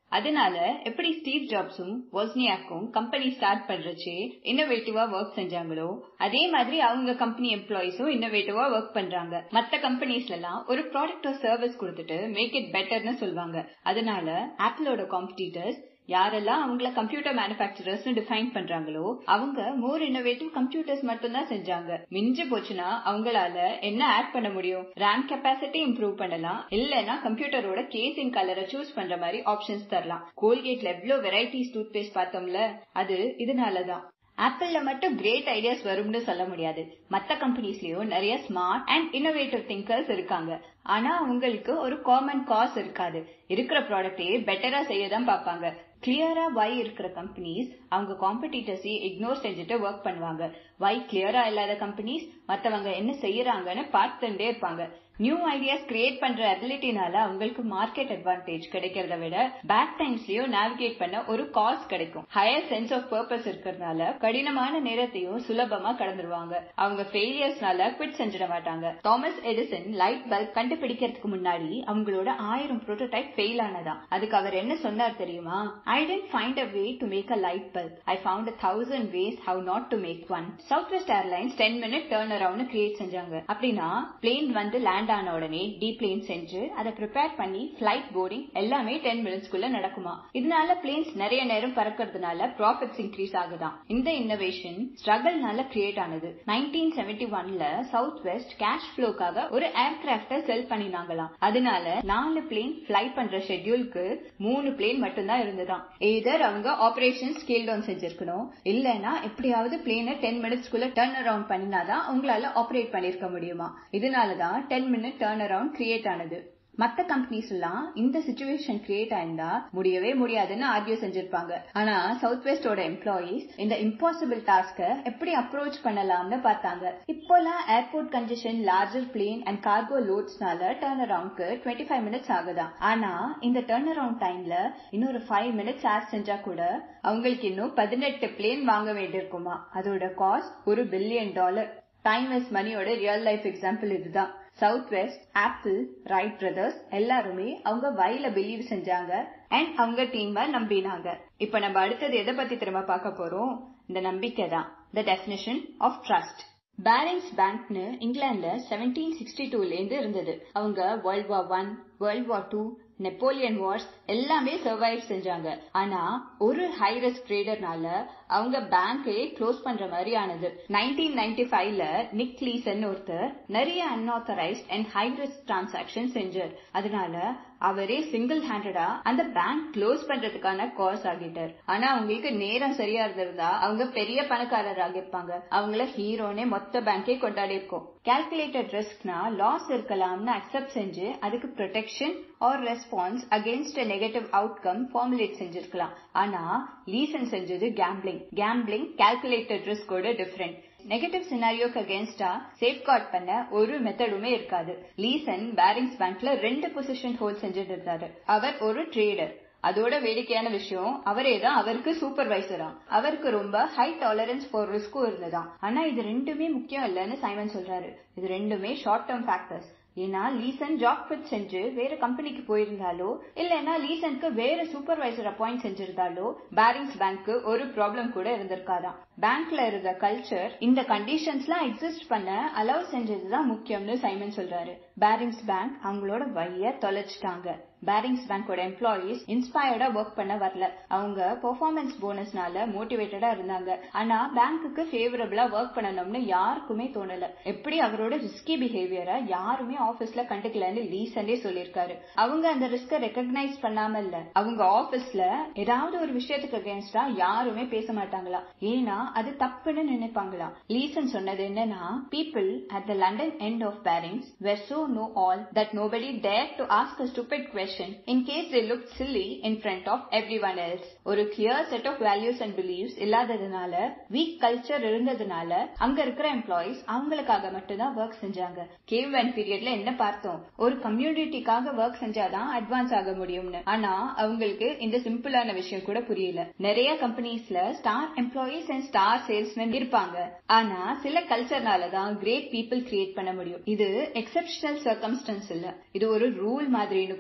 அதனால எப்படி ஸ்டீவ் ஜாப்ஸும் ஒஸ்னியாக்கும் கம்பெனி ஸ்டார்ட் பண்றச்சு இன்னோவேட்டிவா ஒர்க் செஞ்சாங்களோ அதே மாதிரி அவங்க கம்பெனி எம்ப்ளாயிஸும் இன்னோவேட்டிவா ஒர்க் பண்றாங்க மத்த கம்பெனிஸ்ல எல்லாம் ஒரு ப்ராடக்ட் சர்வீஸ் கொடுத்துட்டு மேக் இட் பெட்டர்னு சொல்லுவாங்க அதனால ஆப்பிளோட காம்படிட்டர்ஸ் யாரெல்லாம் அவங்கள கம்ப்யூட்டர் மேனுபேக்சரர்ஸ் டிஃபைன் பண்றாங்களோ அவங்க மோர் இன்னோவேட்டிவ் கம்ப்யூட்டர்ஸ் மட்டும் தான் செஞ்சாங்க மிஞ்சு போச்சுன்னா அவங்களால என்ன ஆட் பண்ண முடியும் ரேம் கெப்பாசிட்டி இம்ப்ரூவ் பண்ணலாம் இல்லனா கம்ப்யூட்டரோட கேசிங் கலரை சூஸ் பண்ற மாதிரி ஆப்ஷன்ஸ் தரலாம் கோல்கேட்ல எவ்வளவு வெரைட்டிஸ் டூத் பேஸ்ட் பார்த்தோம்ல அது இதனாலதான் ஆப்பிள்ல மட்டும் கிரேட் ஐடியாஸ் வரும்னு சொல்ல முடியாது மத்த கம்பெனிஸ்லயும் நிறைய ஸ்மார்ட் அண்ட் இன்னோவேட்டிவ் திங்கர்ஸ் இருக்காங்க ஆனா அவங்களுக்கு ஒரு காமன் காஸ் இருக்காது இருக்கிற ப்ராடக்டையே பெட்டரா செய்ய தான் பார்ப்பாங்க கிளியரா வை இருக்கிற கம்பெனிஸ் அவங்க காம்படிட்டர்ஸையும் இக்னோர் செஞ்சுட்டு ஒர்க் பண்ணுவாங்க வை கிளியரா இல்லாத கம்பெனிஸ் மத்தவங்க என்ன செய்யறாங்கன்னு பார்த்துட்டே இருப்பாங்க நியூ ஐடியாஸ் கிரியேட் பண்ற அபிலிட்டினால அவங்களுக்கு மார்க்கெட் அட்வான்டேஜ் கிடைக்கிறத விட பேக் டைம்ஸ்லயும் நேவிகேட் பண்ண ஒரு காஸ் கிடைக்கும் ஹையர் சென்ஸ் ஆஃப் பர்பஸ் இருக்கிறதுனால கடினமான நேரத்தையும் சுலபமா கடந்துருவாங்க அவங்க ஃபெயிலியர்ஸ்னால குவிட் செஞ்சிட மாட்டாங்க தாமஸ் எடிசன் லைட் பல்ப் கண்டுபிடிக்கிறதுக்கு முன்னாடி அவங்களோட ஆயிரம் ப்ரோட்டோடைப் ஃபெயில் ஆனதா அதுக்கு அவர் என்ன சொன்னார் தெரியுமா I didn't find a way to make a light bulb I found a thousand ways how not to make one south west Airlines ten minute turn around create செஞ்சாங்க அப்படின்னா பிளேன் வந்து land land ஆன உடனே டீப்ளேன் செஞ்சு அதை prepare பண்ணி flight boarding எல்லாமே ten மினிட்ஸ்க்குள்ள நடக்குமா இதனால பிளேன்ஸ் நிறைய நேரம் பறக்கிறதுனால ப்ராஃபிட்ஸ் இன்க்ரீஸ் ஆகுதான் இந்த இன்னோவேஷன் ஸ்ட்ரகிள்னால கிரியேட் ஆனது நைன்டீன் செவன்டி ஒன்ல சவுத் வெஸ்ட் கேஷ் ஃப்ளோக்காக ஒரு ஏர்கிராப்ட செல் பண்ணினாங்களாம் அதனால நாலு பிளேன் பிளை பண்ற ஷெட்யூலுக்கு மூணு பிளேன் மட்டும்தான் இருந்ததாம் எதர் அவங்க ஆபரேஷன் ஸ்கேல் டவுன் செஞ்சிருக்கணும் இல்லைன்னா எப்படியாவது பிளேனை டென் மினிட்ஸ்க்குள்ள டர்ன் அரவுண்ட் பண்ணினாதான் உங்களால ஆபரேட் பண்ணிருக்க முடியுமா இதனாலதான் ten minute turn around create ஆனது மத்த கம்பெனிஸ் எல்லாம் இந்த சுச்சுவேஷன் கிரியேட் ஆயிருந்தா முடியவே முடியாதுன்னு ஆர்கியூ செஞ்சிருப்பாங்க ஆனா சவுத் வெஸ்டோட எம்ப்ளாயீஸ் இந்த இம்பாசிபிள் டாஸ்க எப்படி அப்ரோச் பண்ணலாம்னு பார்த்தாங்க இப்போலாம் airport congestion larger plane and cargo லோட்ஸ்னால டேர்ன் அரவுண்ட்க்கு டுவெண்ட்டி ஃபைவ் மினிட்ஸ் ஆகுதான் ஆனா இந்த டேர்ன் அரவுண்ட் டைம்ல இன்னொரு ஃபைவ் மினிட்ஸ் ஆட் செஞ்சா கூட அவங்களுக்கு இன்னும் பதினெட்டு பிளேன் வாங்க வேண்டியிருக்குமா அதோட காஸ்ட் ஒரு பில்லியன் டாலர் டைம் இஸ் மணியோட ரியல் லைஃப் எக்ஸாம்பிள் இதுதான் Southwest Apple Wright brothers எல்லாருமே அவங்க வயல பிலீவ் செஞ்சாங்க அண்ட் அவங்க டீம நம்பினாங்க இப்ப நம்ம அடுத்தது எதை பத்தி திரும்ப பார்க்க போறோம் இந்த நம்பிக்கை தான் the definition of trust Barings பேங்க்னு இங்கிலாந்துல செவன்டீன் சிக்ஸ்டி டூல இருந்து இருந்தது அவங்க world war one world war two Napoleon wars எல்லாமே சர்வைவ் செஞ்சாங்க ஆனா ஒரு ஹை ரிஸ்க் ட்ரேடர்னால அவங்க பேங்கே க்ளோஸ் பண்ற மாதிரி ஆனது நைன்டீன் நைன்டி ஃபைவ்ல நிக் லீசன் ஒருத்தர் நிறைய unauthorised and high risk transaction செஞ்சார் அதனால அவரே சிங்கிள் ஹேண்டடா அந்த பேங்க் க்ளோஸ் பண்றதுக்கான காஸ் ஆகிட்டார் ஆனா அவங்களுக்கு நேரம் சரியா இருந்திருந்தா அவங்க பெரிய பணக்காரர் ஆகிருப்பாங்க அவங்கள ஹீரோனே மொத்த பேங்கே கொண்டாடி இருக்கும் கால்குலேட்டட் ரிஸ்க்னா லாஸ் இருக்கலாம்னு அக்செப்ட் செஞ்சு அதுக்கு protection or response against negative outcome formulate செஞ்சிருக்கலாம் ஆனா லீசன் செஞ்சது கேம்பிளிங் கேம்பிளிங் கால்குலேட்டட் ரிஸ்கோட டிஃபரெண்ட் நெகட்டிவ் சினாரியோக்கு அகேன்ஸ்டா சேஃப்கார்ட் பண்ண ஒரு மெத்தடுமே இருக்காது லீசன் பேரிங்ஸ் பேங்க்ல ரெண்டு பொசிஷன் ஹோல்ட் செஞ்சுட்டு இருந்தாரு அவர் ஒரு ட்ரேடர் அதோட வேடிக்கையான விஷயம் அவரே தான் அவருக்கு சூப்பர்வைசரா அவருக்கு ரொம்ப ஹை டாலரன்ஸ் ஃபார் ரிஸ்க்கும் இருந்ததாம் ஆனா இது ரெண்டுமே முக்கியம் இல்லைன்னு சைமன் சொல்றாரு இது ரெண்டுமே ஷார்ட் டேர்ம் ஃபேக்டர்ஸ் ஏன்னா லீசன் ஜாப் குவிட் செஞ்சு வேற கம்பெனிக்கு போயிருந்தாலோ இல்லைன்னா லீசனுக்கு வேற சூப்பர்வைசர் அப்பாயிண்ட் செஞ்சிருந்தாலோ பேரிங்ஸ் பேங்க்கு ஒரு ப்ராப்ளம் கூட இருந்திருக்காதாம் பேங்க்ல இருந்த கல்ச்சர் இந்த கண்டிஷன்ஸ்லாம் எக்ஸிஸ்ட் பண்ண அலோவ் செஞ்சதுதான் முக்கியம்னு சைமன் சொல்றாரு பேரிங்ஸ் பேங்க் அவங்களோட வழிய தொலைச்சிட்டாங்க பேரிங்ஸ் பேங்கோட எம்ப்ளாயீஸ் இன்ஸ்பயர்டா ஒர்க் பண்ண வரல அவங்க பெர்ஃபார்மன்ஸ் போனஸ்னால மோட்டிவேட்டடா இருந்தாங்க ஆனா பேங்க்குக்கு ஃபேவரபிளா ஒர்க் பண்ணணும்னு யாருக்குமே தோணல எப்படி அவரோட ரிஸ்கி பிஹேவியரை யாருமே ஆபீஸ்ல கண்டுக்கலன்னு லீசன்டே சொல்லியிருக்காரு அவங்க அந்த ரிஸ்க ரெக்கக்னைஸ் பண்ணாம இல்ல அவங்க ஆபீஸ்ல ஏதாவது ஒரு விஷயத்துக்கு அகேன்ஸ்டா யாருமே பேச மாட்டாங்களா ஏன்னா அது தப்புன்னு நினைப்பாங்களாம் லீசன் சொன்னது என்னன்னா people at the London end of Barings were so know all that nobody dare to ask a stupid question in case they looked silly in front of everyone else. ஒரு clear set of values and beliefs இல்லாததுனால weak culture இருந்ததுனால அங்க இருக்கிற employees அவங்களுக்காக மட்டும்தான் work செஞ்சாங்க cave van பீரியட்ல என்ன பார்த்தோம் ஒரு கம்யூனிட்டிக்காக ஒர்க் செஞ்சாதான் அட்வான்ஸ் ஆக முடியும்னு ஆனா அவங்களுக்கு இந்த சிம்பிளான விஷயம் கூட புரியல நிறைய கம்பெனிஸ்ல star employees and star salesman இருப்பாங்க ஆனா சில கல்ச்சர்னால தான் கிரேட் பீப்புள் கிரியேட் பண்ண முடியும் இது எக்ஸப்ஷனல் சர்க்கம்ஸ்டன்ஸ் இல்ல இது ஒரு ரூல் மாதிரின்னு கூட வச்சுக்கலாம்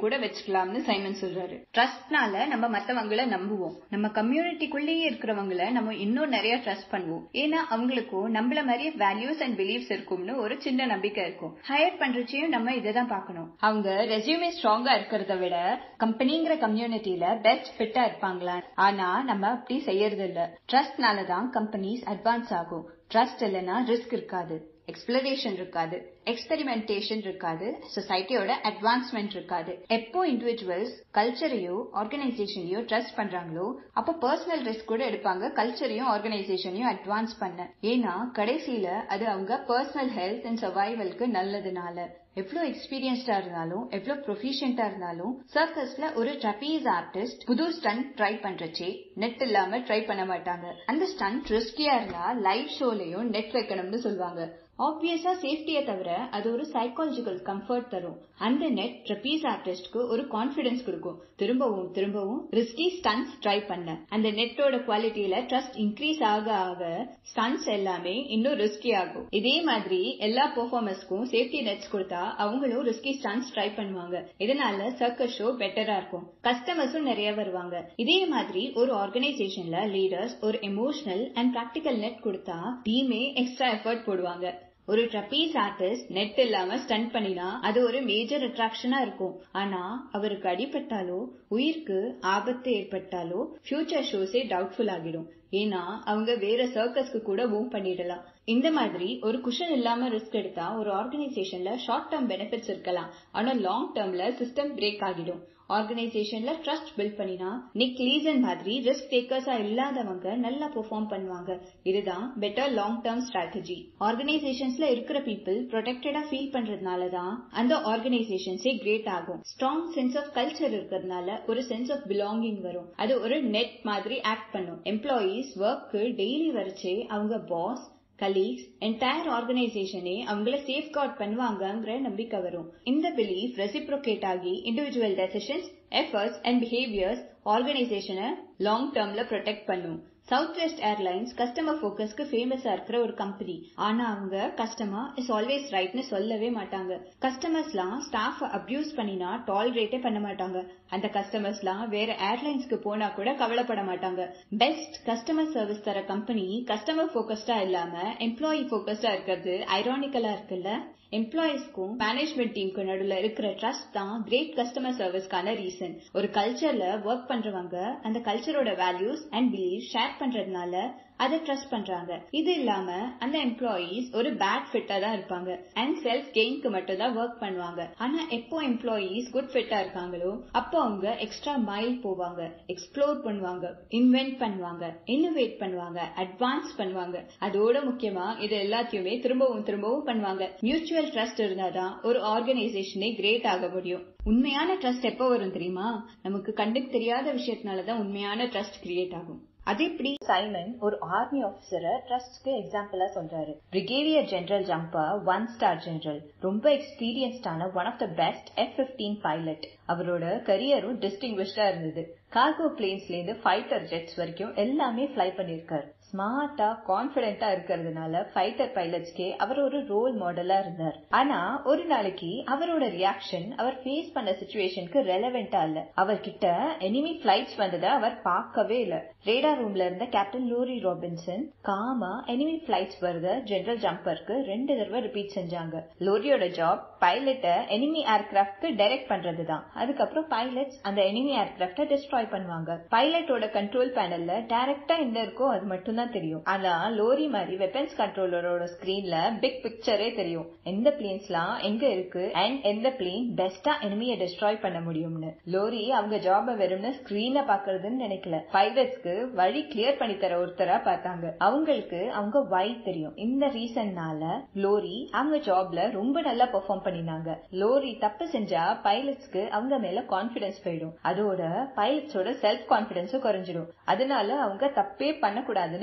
வச்சுக்கலாம்னு சைமன் சொல்றாரு ட்ரஸ்ட்னால நம்ம மத்தவங்கள நம்புவோம் நம்ம கம்யூனிட்டிக்குள்ளேயே இருக்கிறவங்கள நம்ம இன்னும் நிறைய ட்ரஸ்ட் பண்ணுவோம் ஏன்னா அவங்களுக்கும் நம்மள மாதிரியே வேல்யூஸ் அண்ட் பிலீவ்ஸ் இருக்கும்னு ஒரு சின்ன நம்பிக்கை இருக்கும் ஹையர் பண்றச்சையும் நம்ம இதை தான் பார்க்கணும் அவங்க ரெசியூமே ஸ்ட்ராங்கா இருக்கிறத விட கம்பெனிங்கிற கம்யூனிட்டியில பெஸ்ட் ஃபிட்டா இருப்பாங்களா ஆனா நம்ம அப்படி செய்யறது இல்ல ட்ரஸ்ட்னால தான் கம்பெனிஸ் அட்வான்ஸ் ஆகும் ட்ரஸ்ட் இல்லைன்னா ரிஸ்க் இருக்காது எக்ஸ்பிளரேஷன் இருக்காது எக்ஸ்பெரிமெண்டேஷன் இருக்காது சொசைட்டியோட அட்வான்ஸ்மெண்ட் இருக்காது எப்போ இண்டிவிஜுவல்ஸ் கல்ச்சரையோ ஆர்கனைசேஷனையோ ட்ரஸ்ட் பண்றாங்களோ அப்போ பர்சனல் ரிஸ்க் கூட எடுப்பாங்க கல்ச்சரையும் ஆர்கனைசேஷனையும் அட்வான்ஸ் பண்ண ஏன்னா கடைசியில அது அவங்க பர்சனல் ஹெல்த் அண்ட் சர்வைவலுக்கு நல்லதுனால எவ்வளோ எக்ஸ்பீரியன்ஸ்டா இருந்தாலும் எவ்வளோ ப்ரொஃபிஷியன்டா இருந்தாலும் சர்க்கஸ்ல ஒரு ட்ரபீஸ் ஆர்டிஸ்ட் புது ஸ்டண்ட் ட்ரை பண்றச்சே நெட் இல்லாம ட்ரை பண்ண மாட்டாங்க அந்த ஸ்டண்ட் ரிஸ்கியா இருந்தா லைவ் ஷோலையும் நெட் வைக்கணும்னு சொல்லுவாங்க ஆப்வியஸா சேஃப்டியை தவிர அது ஒரு சைக்காலஜிக்கல் கம்ஃபர்ட் தரும் அந்த நெட் ட்ரபீஸ் ஆர்டிஸ்ட்க்கு ஒரு கான்பிடன்ஸ் கொடுக்கும் திரும்பவும் திரும்பவும் ரிஸ்கி ஸ்டன்ஸ் ட்ரை பண்ண அந்த நெட்டோட குவாலிட்டியில ட்ரஸ்ட் இன்க்ரீஸ் ஆக ஆக ஸ்டன்ஸ் எல்லாமே இன்னும் ரிஸ்கி ஆகும் இதே மாதிரி எல்லா பெர்ஃபார்மர்ஸ்க்கும் சேஃப்டி நெட்ஸ் கொடுத்தா அவங்களும் ரிஸ்கி ஸ்டன்ஸ் ட்ரை பண்ணுவாங்க இதனால சர்க்கஸ் ஷோ பெட்டரா இருக்கும் கஸ்டமர்ஸும் நிறைய வருவாங்க இதே மாதிரி ஒரு ஆர்கனைசேஷன்ல லீடர்ஸ் ஒரு எமோஷனல் அண்ட் பிராக்டிக்கல் நெட் கொடுத்தா டீமே எக்ஸ்ட்ரா எஃபர்ட் போடுவாங்க ஒரு ட்ரபீஸ் ஆர்டிஸ்ட் நெட் இல்லாம ஸ்டண்ட் பண்ணினா அது ஒரு மேஜர் அட்ராக்ஷனா இருக்கும் ஆனா அவருக்கு அடிபட்டாலோ உயிருக்கு ஆபத்து ஏற்பட்டாலோ ஃபியூச்சர் ஷோஸே டவுட்ஃபுல் ஆகிடும் ஏன்னா அவங்க வேற சர்க்கஸ்க்கு கூட மூவ் பண்ணிடலாம் இந்த மாதிரி ஒரு குஷன் இல்லாம ரிஸ்க் எடுத்தா ஒரு ஆர்கனைசேஷன்ல ஷார்ட் டேர்ம் பெனிஃபிட்ஸ் இருக்கலாம் ஆனா லாங் டேர்ம்ல சிஸ்டம் பிரேக் ஆகிடும் ஆர்கனைசேஷன்ல ட்ரஸ்ட் பில்ட் பண்ணினா நிக் லீசன் மாதிரி ரிஸ்க் டேக்கர்ஸா இல்லாதவங்க நல்லா பெர்ஃபார்ம் பண்ணுவாங்க இதுதான் பெட்டர் லாங் டேர்ம் ஸ்ட்ராட்டஜி ஆர்கனைசேஷன்ஸ்ல இருக்கிற பீப்புள் ப்ரொடெக்டடா ஃபீல் பண்றதுனால தான் அந்த ஆர்கனைசேஷன்ஸே கிரேட் ஆகும் ஸ்ட்ராங் சென்ஸ் ஆஃப் கல்ச்சர் இருக்கிறதுனால ஒரு சென்ஸ் ஆஃப் பிலாங்கிங் வரும் அது ஒரு நெட் மாதிரி ஆக்ட் பண்ணும் எம்ப்ளாயீஸ் ஒர்க்கு டெய்லி வரைச்சே அவங்க பாஸ் கலீக்ஸ் என்டையர் ஆர்கனைசேஷனே அவங்கள சேஃப் கார்ட் பண்ணுவாங்கங்கிற நம்பிக்கை வரும் இந்த பிலீஃப் ரெசிப்ரோகேட் ஆகி individual decisions efforts and behaviours ஆர்கனைசேஷனை லாங் டேர்ம்ல ப்ரொடெக்ட் பண்ணும் சவுத் வெஸ்ட் ஏர்லைன்ஸ் கஸ்டமர் ஃபோக்கஸ்க்கு ஃபேமஸா இருக்கிற ஒரு கம்பெனி ஆனா அவங்க கஸ்டமர் இஸ் ஆல்வேஸ் ரைட்னு சொல்லவே மாட்டாங்க கஸ்டமர்ஸ்லாம் ஸ்டாஃப் அப்யூஸ் பண்ணினா டாலரேட்டே பண்ண மாட்டாங்க அந்த கஸ்டமர்ஸ்லாம் வேற ஏர்லைன்ஸ்க்கு போனா கூட கவலைப்பட மாட்டாங்க பெஸ்ட் கஸ்டமர் சர்வீஸ் தர கம்பெனி கஸ்டமர் ஃபோக்கஸ்டா இல்லாம எம்ப்ளாயி ஃபோக்கஸ்டா இருக்கிறது ஐரானிக்கலா இருக்குல்ல எம்ப்ளாயிஸ்க்கும் மேனேஜ்மெண்ட் டீமுக்கு நடுவில் இருக்கிற ட்ரஸ்ட் தான் கிரேட் கஸ்டமர் சர்வீஸ்க்கான ரீசன் ஒரு கல்ச்சர்ல ஒர்க் பண்றவங்க அந்த கல்ச்சரோட வேல்யூஸ் அண்ட் பிலீவ் ஷேர் பண்றதுனால அதை ட்ரஸ்ட் பண்றாங்க இது இல்லாம அந்த எம்ப்ளாயீஸ் ஒரு பேட் ஃபிட்டா தான் இருப்பாங்க அண்ட் செல்ஃப் கெயின்க்கு மட்டும் தான் ஒர்க் பண்ணுவாங்க ஆனா எப்போ எம்ப்ளாயீஸ் குட் ஃபிட்டா இருக்காங்களோ அப்போ அவங்க எக்ஸ்ட்ரா மைல் போவாங்க எக்ஸ்ப்ளோர் பண்ணுவாங்க இன்வென்ட் பண்ணுவாங்க இன்னோவேட் பண்ணுவாங்க அட்வான்ஸ் பண்ணுவாங்க அதோட முக்கியமா இது எல்லாத்தையுமே திரும்பவும் திரும்பவும் பண்ணுவாங்க மியூச்சுவல் ட்ரஸ்ட் இருந்தாதான் ஒரு ஆர்கனைசேஷனே கிரேட் ஆக முடியும் உண்மையான ட்ரஸ்ட் எப்போ வரும் தெரியுமா நமக்கு கண்ணுக்கு தெரியாத விஷயத்தினாலதான் உண்மையான ட்ரஸ்ட் கிரியேட் ஆகும் அது எப்படி சைமன் ஒரு ஆர்மி ஆபீசரை ட்ரஸ்ட்க்கு எக்ஸாம்பிளா சொல்றாரு brigadier general Jumper one star general ரொம்ப எக்ஸ்பீரியன்ஸ்டான one of the best F fifteen pilot அவரோட கரியரும் டிஸ்டிங்விஷ்டா இருந்தது கார்கோ பிளேன்ஸ்ல இருந்து ஃபைட்டர் ஜெட்ஸ் வரைக்கும் எல்லாமே ஃபிளை பண்ணிருக்காரு ஸ்மார்ட்டா கான்பிடென்டா இருக்கிறதுனால ஃபைட்டர் பைலட்ஸ்க்கே அவர் ஒரு ரோல் மாடலா இருந்தார் ஆனா ஒரு நாளைக்கு அவரோட ரியாக்ஷன் அவர் ஃபேஸ் பண்ண சுச்சுவேஷனுக்கு ரெலவெண்டா இல்ல அவர்கிட்ட எனிமி பிளைட்ஸ் வந்ததை அவர் பார்க்கவே இல்ல ரேடா ரூம்ல இருந்த கேப்டன் லோரி ராபின்சன் காமா எனிமி பிளைட்ஸ் வருத ஜெனரல் ஜம்பருக்கு ரெண்டு தடவை ரிப்பீட் செஞ்சாங்க லோரியோட ஜாப் பைலட்ட எனிமி ஏர்கிராஃப்ட்க்கு டைரக்ட் பண்றதுதான் அதுக்கப்புறம் பைலட்ஸ் அந்த எனிமி ஏர்கிராஃப்ட டிஸ்ட்ராய் பண்ணுவாங்க பைலட்டோட கண்ட்ரோல் பேனல்ல டைரக்டா என்ன இருக்கோ அது மட்டும் தான் தெரியும் ஆனா லோரி மாதிரி வெப்பன்ஸ் கண்ட்ரோலரோட ஸ்கிரீன்ல பிக் பிக்சரே தெரியும் எந்த பிளேன்ஸ்லாம் எங்க இருக்கு அண்ட் எந்த பிளேன் பெஸ்டா எனிமியை டிஸ்ட்ராய் பண்ண முடியும்னு லோரி அவங்க ஜாப வெறும்னு ஸ்கிரீன்ல பாக்குறதுன்னு நினைக்கல பைலட்ஸ்க்கு வழி கிளியர் பண்ணி தர ஒருத்தரா பார்த்தாங்க அவங்களுக்கு அவங்க வை தெரியும் இந்த ரீசன்னால லோரி அவங்க ஜாப்ல ரொம்ப நல்லா பெர்ஃபார்ம் பண்ணினாங்க லோரி தப்பு செஞ்சா பைலட்ஸ்க்கு அவங்க மேல கான்பிடன்ஸ் போயிடும் அதோட பைலட்ஸோட செல்ஃப் கான்பிடன்ஸும் குறைஞ்சிடும் அதனால அவங்க தப்பே பண்ணக்கூடாதுன்னு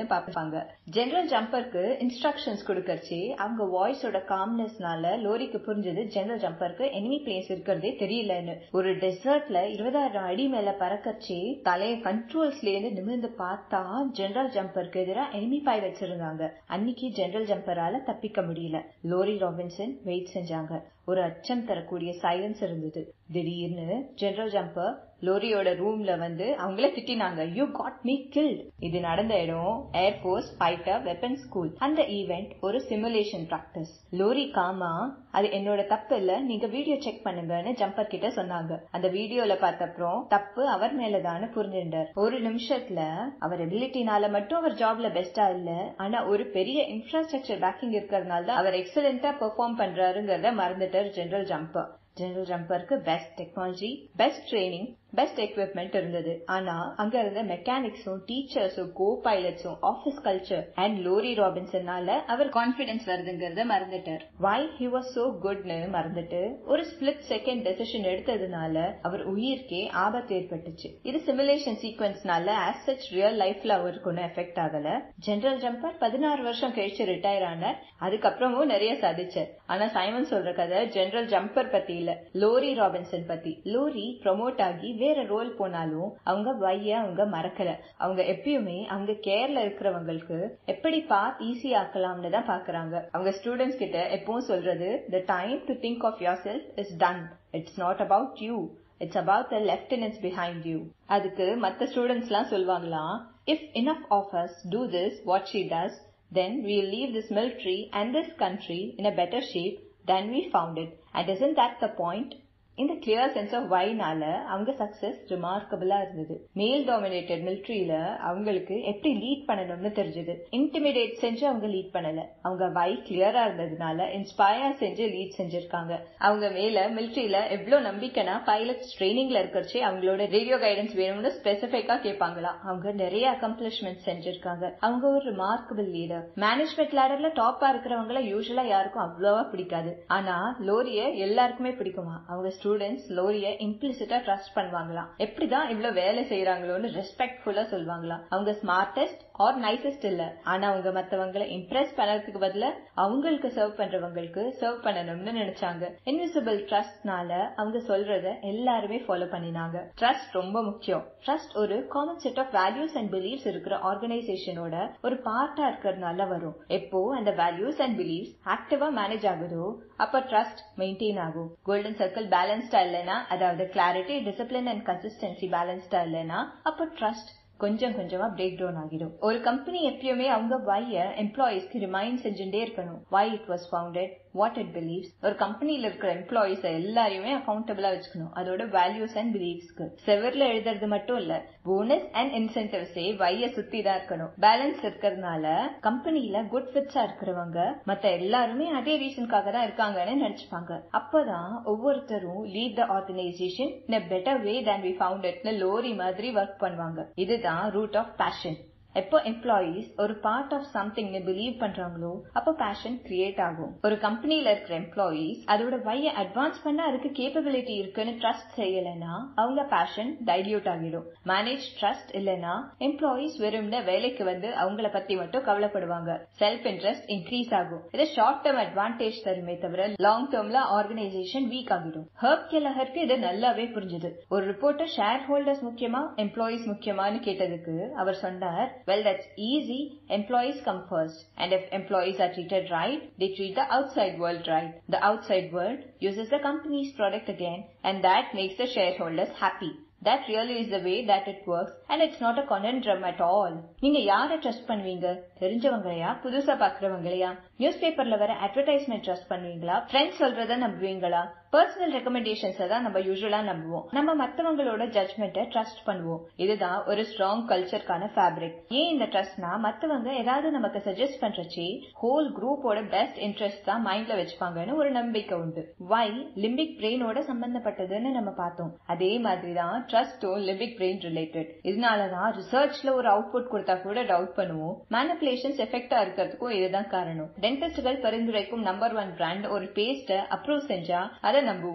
இருக்குன்னு பாப்பாங்க ஜெனரல் ஜம்பருக்கு இன்ஸ்ட்ரக்ஷன்ஸ் கொடுக்கறச்சு அவங்க வாய்ஸோட காம்னஸ்னால லோரிக்கு புரிஞ்சது ஜெனரல் ஜம்பருக்கு எனிமி பிளேஸ் இருக்கிறதே தெரியலன்னு ஒரு டெசர்ட்ல இருபதாயிரம் அடி மேல பறக்கச்சு தலைய கண்ட்ரோல்ஸ்ல இருந்து நிமிர்ந்து பார்த்தா ஜெனரல் ஜம்பருக்கு எதிராக எனிமி பாய் வச்சிருந்தாங்க அன்னைக்கு ஜெனரல் ஜம்பரால தப்பிக்க முடியல லோரி ராபின்சன் வெயிட் செஞ்சாங்க ஒரு அச்சம் தரக்கூடிய சைலன்ஸ் இருந்தது திடீர்னு ஜெனரல் ஜம்பர் லோரியோட ரூம்ல வந்து அவங்கள திட்டினாங்க யூ காட் மீ கில்ட் இது நடந்த இடம் ஏர்போர்ஸ் ஃபைட்டர் வெப்பன் ஸ்கூல் அந்த ஈவெண்ட் ஒரு சிமுலேஷன் பிராக்டிஸ் லோரி காமா அது என்னோட தப்பு இல்ல நீங்க வீடியோ செக் பண்ணுங்கன்னு ஜம்பர் கிட்ட சொன்னாங்க அந்த வீடியோல பார்த்தப்பறம் தப்பு அவர் மேலதான்னு புரிஞ்சிருந்தார் ஒரு நிமிஷத்துல அவர் எபிலிட்டினால மட்டும் அவர் ஜாப்ல பெஸ்டா இல்ல ஆனா ஒரு பெரிய இன்ஃப்ராஸ்ட்ரக்சர் பேக்கிங் இருக்கிறதுனால தான் அவர் எக்ஸலண்டா பெர்ஃபார்ம் பண்றாருங்கிறத மறந்துட்டார் ஜெனரல் ஜம்பர் ஜெனரல் ஜம்பருக்கு best technology best training best equipment இருந்தது ஆனா அங்க இருந்த மெக்கானிக்ஸும் டீச்சர்ஸும் கோ பைலட்ஸும் ஆபீஸ் கல்ச்சர் அண்ட் லோரி ராபின்சனால அவர் கான்பிடன்ஸ் வருதுங்கிறத மறந்துட்டார் வை ஹி வாஸ் சோ குட்னு மறந்துட்டு ஒரு ஸ்பிளிட் செகண்ட் டெசிஷன் எடுத்ததுனால அவர் உயிர்க்கே ஆபத்து ஏற்பட்டுச்சு இது சிமுலேஷன் சீக்வன்ஸ்னால ஆஸ் சச் ரியல் லைஃப்ல அவருக்கு ஒன்னும் எஃபெக்ட் ஆகல ஜெனரல் ஜம்பர் பதினாறு வருஷம் கழிச்சு ரிட்டையர் ஆனார் அதுக்கப்புறமும் நிறைய சாதிச்சார் ஆனா சைமன் சொல்ற கதை ஜெனரல் ஜம்பர் பத்தி இல்ல லோரி ராபின்சன் பத்தி லோரி ப்ரொமோட் ஆகி வேற ரோல் போனாலும் அவங்க வைய அவங்க மறக்கல அவங்க எப்பயுமே அவங்க கேர்ல இருக்கிறவங்களுக்கு எப்படி பாத் ஈஸி ஆக்கலாம்னு தான் பாக்குறாங்க அவங்க ஸ்டூடெண்ட்ஸ் கிட்ட எப்பவும் சொல்றது the time to think of yourself is done it's not about you it's about the lieutenants behind you அதுக்கு மத்த ஸ்டூடெண்ட்ஸ் எல்லாம் சொல்லுவாங்களாம் if enough of us do this what she does then we'll leave this military and this country in a better shape than we found it. And isn't that the point? இந்த clear sense of வைனால அவங்க success ரிமார்க்கபிளா இருந்தது மேல் dominated மிலிட்ரியில அவங்களுக்கு எப்படி lead பண்ணணும்னு தெரிஞ்சது intimidate செஞ்சு அவங்க லீட் பண்ணல அவங்க வை கிளியரா இருந்ததுனால இன்ஸ்பயர் செஞ்சு லீட் செஞ்சிருக்காங்க அவங்க மேல மிலிட்ரியில எவ்வளவு நம்பிக்கைனா பைலட்ஸ் ட்ரைனிங்ல இருக்கிறச்சே அவங்களோட ரேடியோ கைடன்ஸ் வேணும்னு ஸ்பெசிபிக்கா கேட்பாங்களா அவங்க நிறைய அக்கம்ப்ளிஷ்மெண்ட் செஞ்சிருக்காங்க அவங்க ஒரு ரிமார்க்கபிள் லீடர் மேனேஜ்மெண்ட் லேடர்ல டாப்பா இருக்கிறவங்கள யூஸ்வலா யாருக்கும் அவ்வளவா பிடிக்காது ஆனா லோரிய எல்லாருக்குமே பிடிக்குமா அவங்க ஸ்டூடெண்ட்ஸ் லோரிய இம்ப்ளிசிட்டா ட்ரஸ்ட் பண்ணுவாங்களாம் எப்படிதான் இவ்வளவு வேலை செய்யறாங்களோன்னு ரெஸ்பெக்ட்ஃபுல்லா சொல்லுவாங்களாம் அவங்க ஸ்மார்டஸ்ட் ஆர் நைசஸ்ட் இல்ல ஆனா அவங்க மத்தவங்களை இம்ப்ரெஸ் பண்ணறதுக்கு பதிலா அவங்களுக்கு சர்வ் பண்றவங்களுக்கு சர்வ் பண்ணணும்னு நினைச்சாங்க இன்விசிபிள் ட்ரஸ்ட்னால அவங்க சொல்றத எல்லாருமே ஃபாலோ பண்ணினாங்க ட்ரஸ்ட் ரொம்ப முக்கியம் ட்ரஸ்ட் ஒரு common set of values and beliefs இருக்கிற ஆர்கனைசேஷனோட ஒரு பார்ட்டா இருக்கிறதுனால வரும் எப்போ அந்த வேல்யூஸ் அண்ட் பிலீவ்ஸ் ஆக்டிவா மேனேஜ் ஆகுதோ அப்ப ட்ரஸ்ட் மெயின்டைன் ஆகும் கோல்டன் சர்க்கிள் பேலன்ஸ்டா இல்லைன்னா அதாவது கிளாரிட்டி டிசிப்ளின் அண்ட் கன்சிஸ்டன்சி பேலன்ஸ்டா இல்லைன்னா அப்ப ட்ரஸ்ட் கொஞ்சம் கொஞ்சமா பிரேக் டவுன் ஆகிடும் ஒரு கம்பெனி எப்பயுமே அவங்க வைய எம்ப்ளாயிஸ்க்கு ரிமைண்ட் செஞ்சுட்டே இருக்கணும் why it was founded what it believes ஒரு கம்பெனில இருக்கிற எம்ப்ளாயிஸ் எல்லாரையுமே அக்கௌண்டபிளா வச்சுக்கணும் அதோட வேல்யூஸ் அண்ட் பிலீவ்ஸ்க்கு செவர்ல எழுதுறது மட்டும் இல்ல போனஸ் அண்ட் இன்சென்டிவ்ஸே வைய சுத்தி தான் இருக்கணும் பேலன்ஸ் இருக்கிறதுனால கம்பெனில குட் ஃபிட்ஸா இருக்கிறவங்க மத்த எல்லாருமே அதே ரீசனுக்காக தான் இருக்காங்கன்னு நினைச்சுப்பாங்க அப்பதான் ஒவ்வொருத்தரும் lead the organisation in a better way than we found இட்னு லோரி மாதிரி ஒர்க் பண்ணுவாங்க இதுதான் ரூட் ஆஃப் பேஷன் எப்போ எம்ப்ளாயீஸ் ஒரு பார்ட் ஆஃப் சம்திங் பிலீவ் பண்றாங்களோ அப்போ பேஷன் கிரியேட் ஆகும் ஒரு கம்பெனில இருக்கிற எம்ப்ளாயீஸ் அதோட வைய அட்வான்ஸ் பண்ண அதுக்கு கேப்பபிலிட்டி இருக்குன்னு ட்ரஸ்ட் செய்யலைன்னா அவங்க பேஷன் டைல்யூட் ஆகிடும் மேனேஜ் ட்ரஸ்ட் இல்லைன்னா எம்ப்ளாயீஸ் வெறும்ன வேலைக்கு வந்து அவங்கள பத்தி மட்டும் கவலைப்படுவாங்க செல்ஃப் இன்ட்ரெஸ்ட் இன்க்ரீஸ் ஆகும் இது ஷார்ட் டேர்ம் அட்வான்டேஜ் தருமே தவிர லாங் டேர்ம்ல ஆர்கனைசேஷன் வீக் ஆகிடும் ஹர்ப் கெலஹருக்கு இது நல்லாவே புரிஞ்சுது ஒரு ரிப்போர்ட்டர் ஷேர் ஹோல்டர்ஸ் முக்கியமா எம்ப்ளாயீஸ் முக்கியமான்னு கேட்டதுக்கு அவர் சொன்னார் Well, that's easy. Employees come first. And if employees are treated right, they treat the outside world right. The outside world uses the company's product again, and that makes the shareholders happy. That really is the way that it works and it's not a conundrum at all. நீங்க யாரை trust பண்ணுவீங்க தெரிஞ்சவங்களையா புதுசா பாக்குறவங்களையா news பேப்பர்ல வர advertisement trust பண்ணுவீங்களா friends சொல்றத நம்புவீங்களா personal recommendations தான் நம்ம யூஸ்வலா நம்புவோம் நம்ம மத்தவங்களோட ஜட்மெண்ட்டை ட்ரஸ்ட் பண்ணுவோம் இதுதான் ஒரு ஸ்ட்ராங் கல்ச்சருக்கான ஃபேப்ரிக் ஏன் இந்த ட்ரஸ்ட்னா மத்தவங்க ஏதாவது நமக்கு சஜஸ்ட் பண்றச்சு ஹோல் குரூப்போட பெஸ்ட் இன்ட்ரெஸ்ட் தான் மைண்ட்ல வச்சுப்பாங்கன்னு ஒரு நம்பிக்கை உண்டு வை லிம்பிக் பிரெயினோட சம்பந்தப்பட்டதுன்னு நம்ம பார்த்தோம் அதே மாதிரி தான் ட்ரஸ்டும் லிம்பிக் பிரெயின் ரிலேட்டட் இதனாலதான் ரிசர்ச்ல ஒரு அவுட்புட் கொடுத்தா கூட டவுட் பண்ணுவோம் மேனிபுலேஷன்ஸ் எஃபெக்டா இருக்கிறதுக்கும் இதுதான் காரணம் டென்டிஸ்டுகள் பரிந்துரைக்கும் நம்பர் ஒன் பிராண்ட் ஒரு பேஸ்ட அப்ரூவ் செஞ்சா அதை நம்புவோம்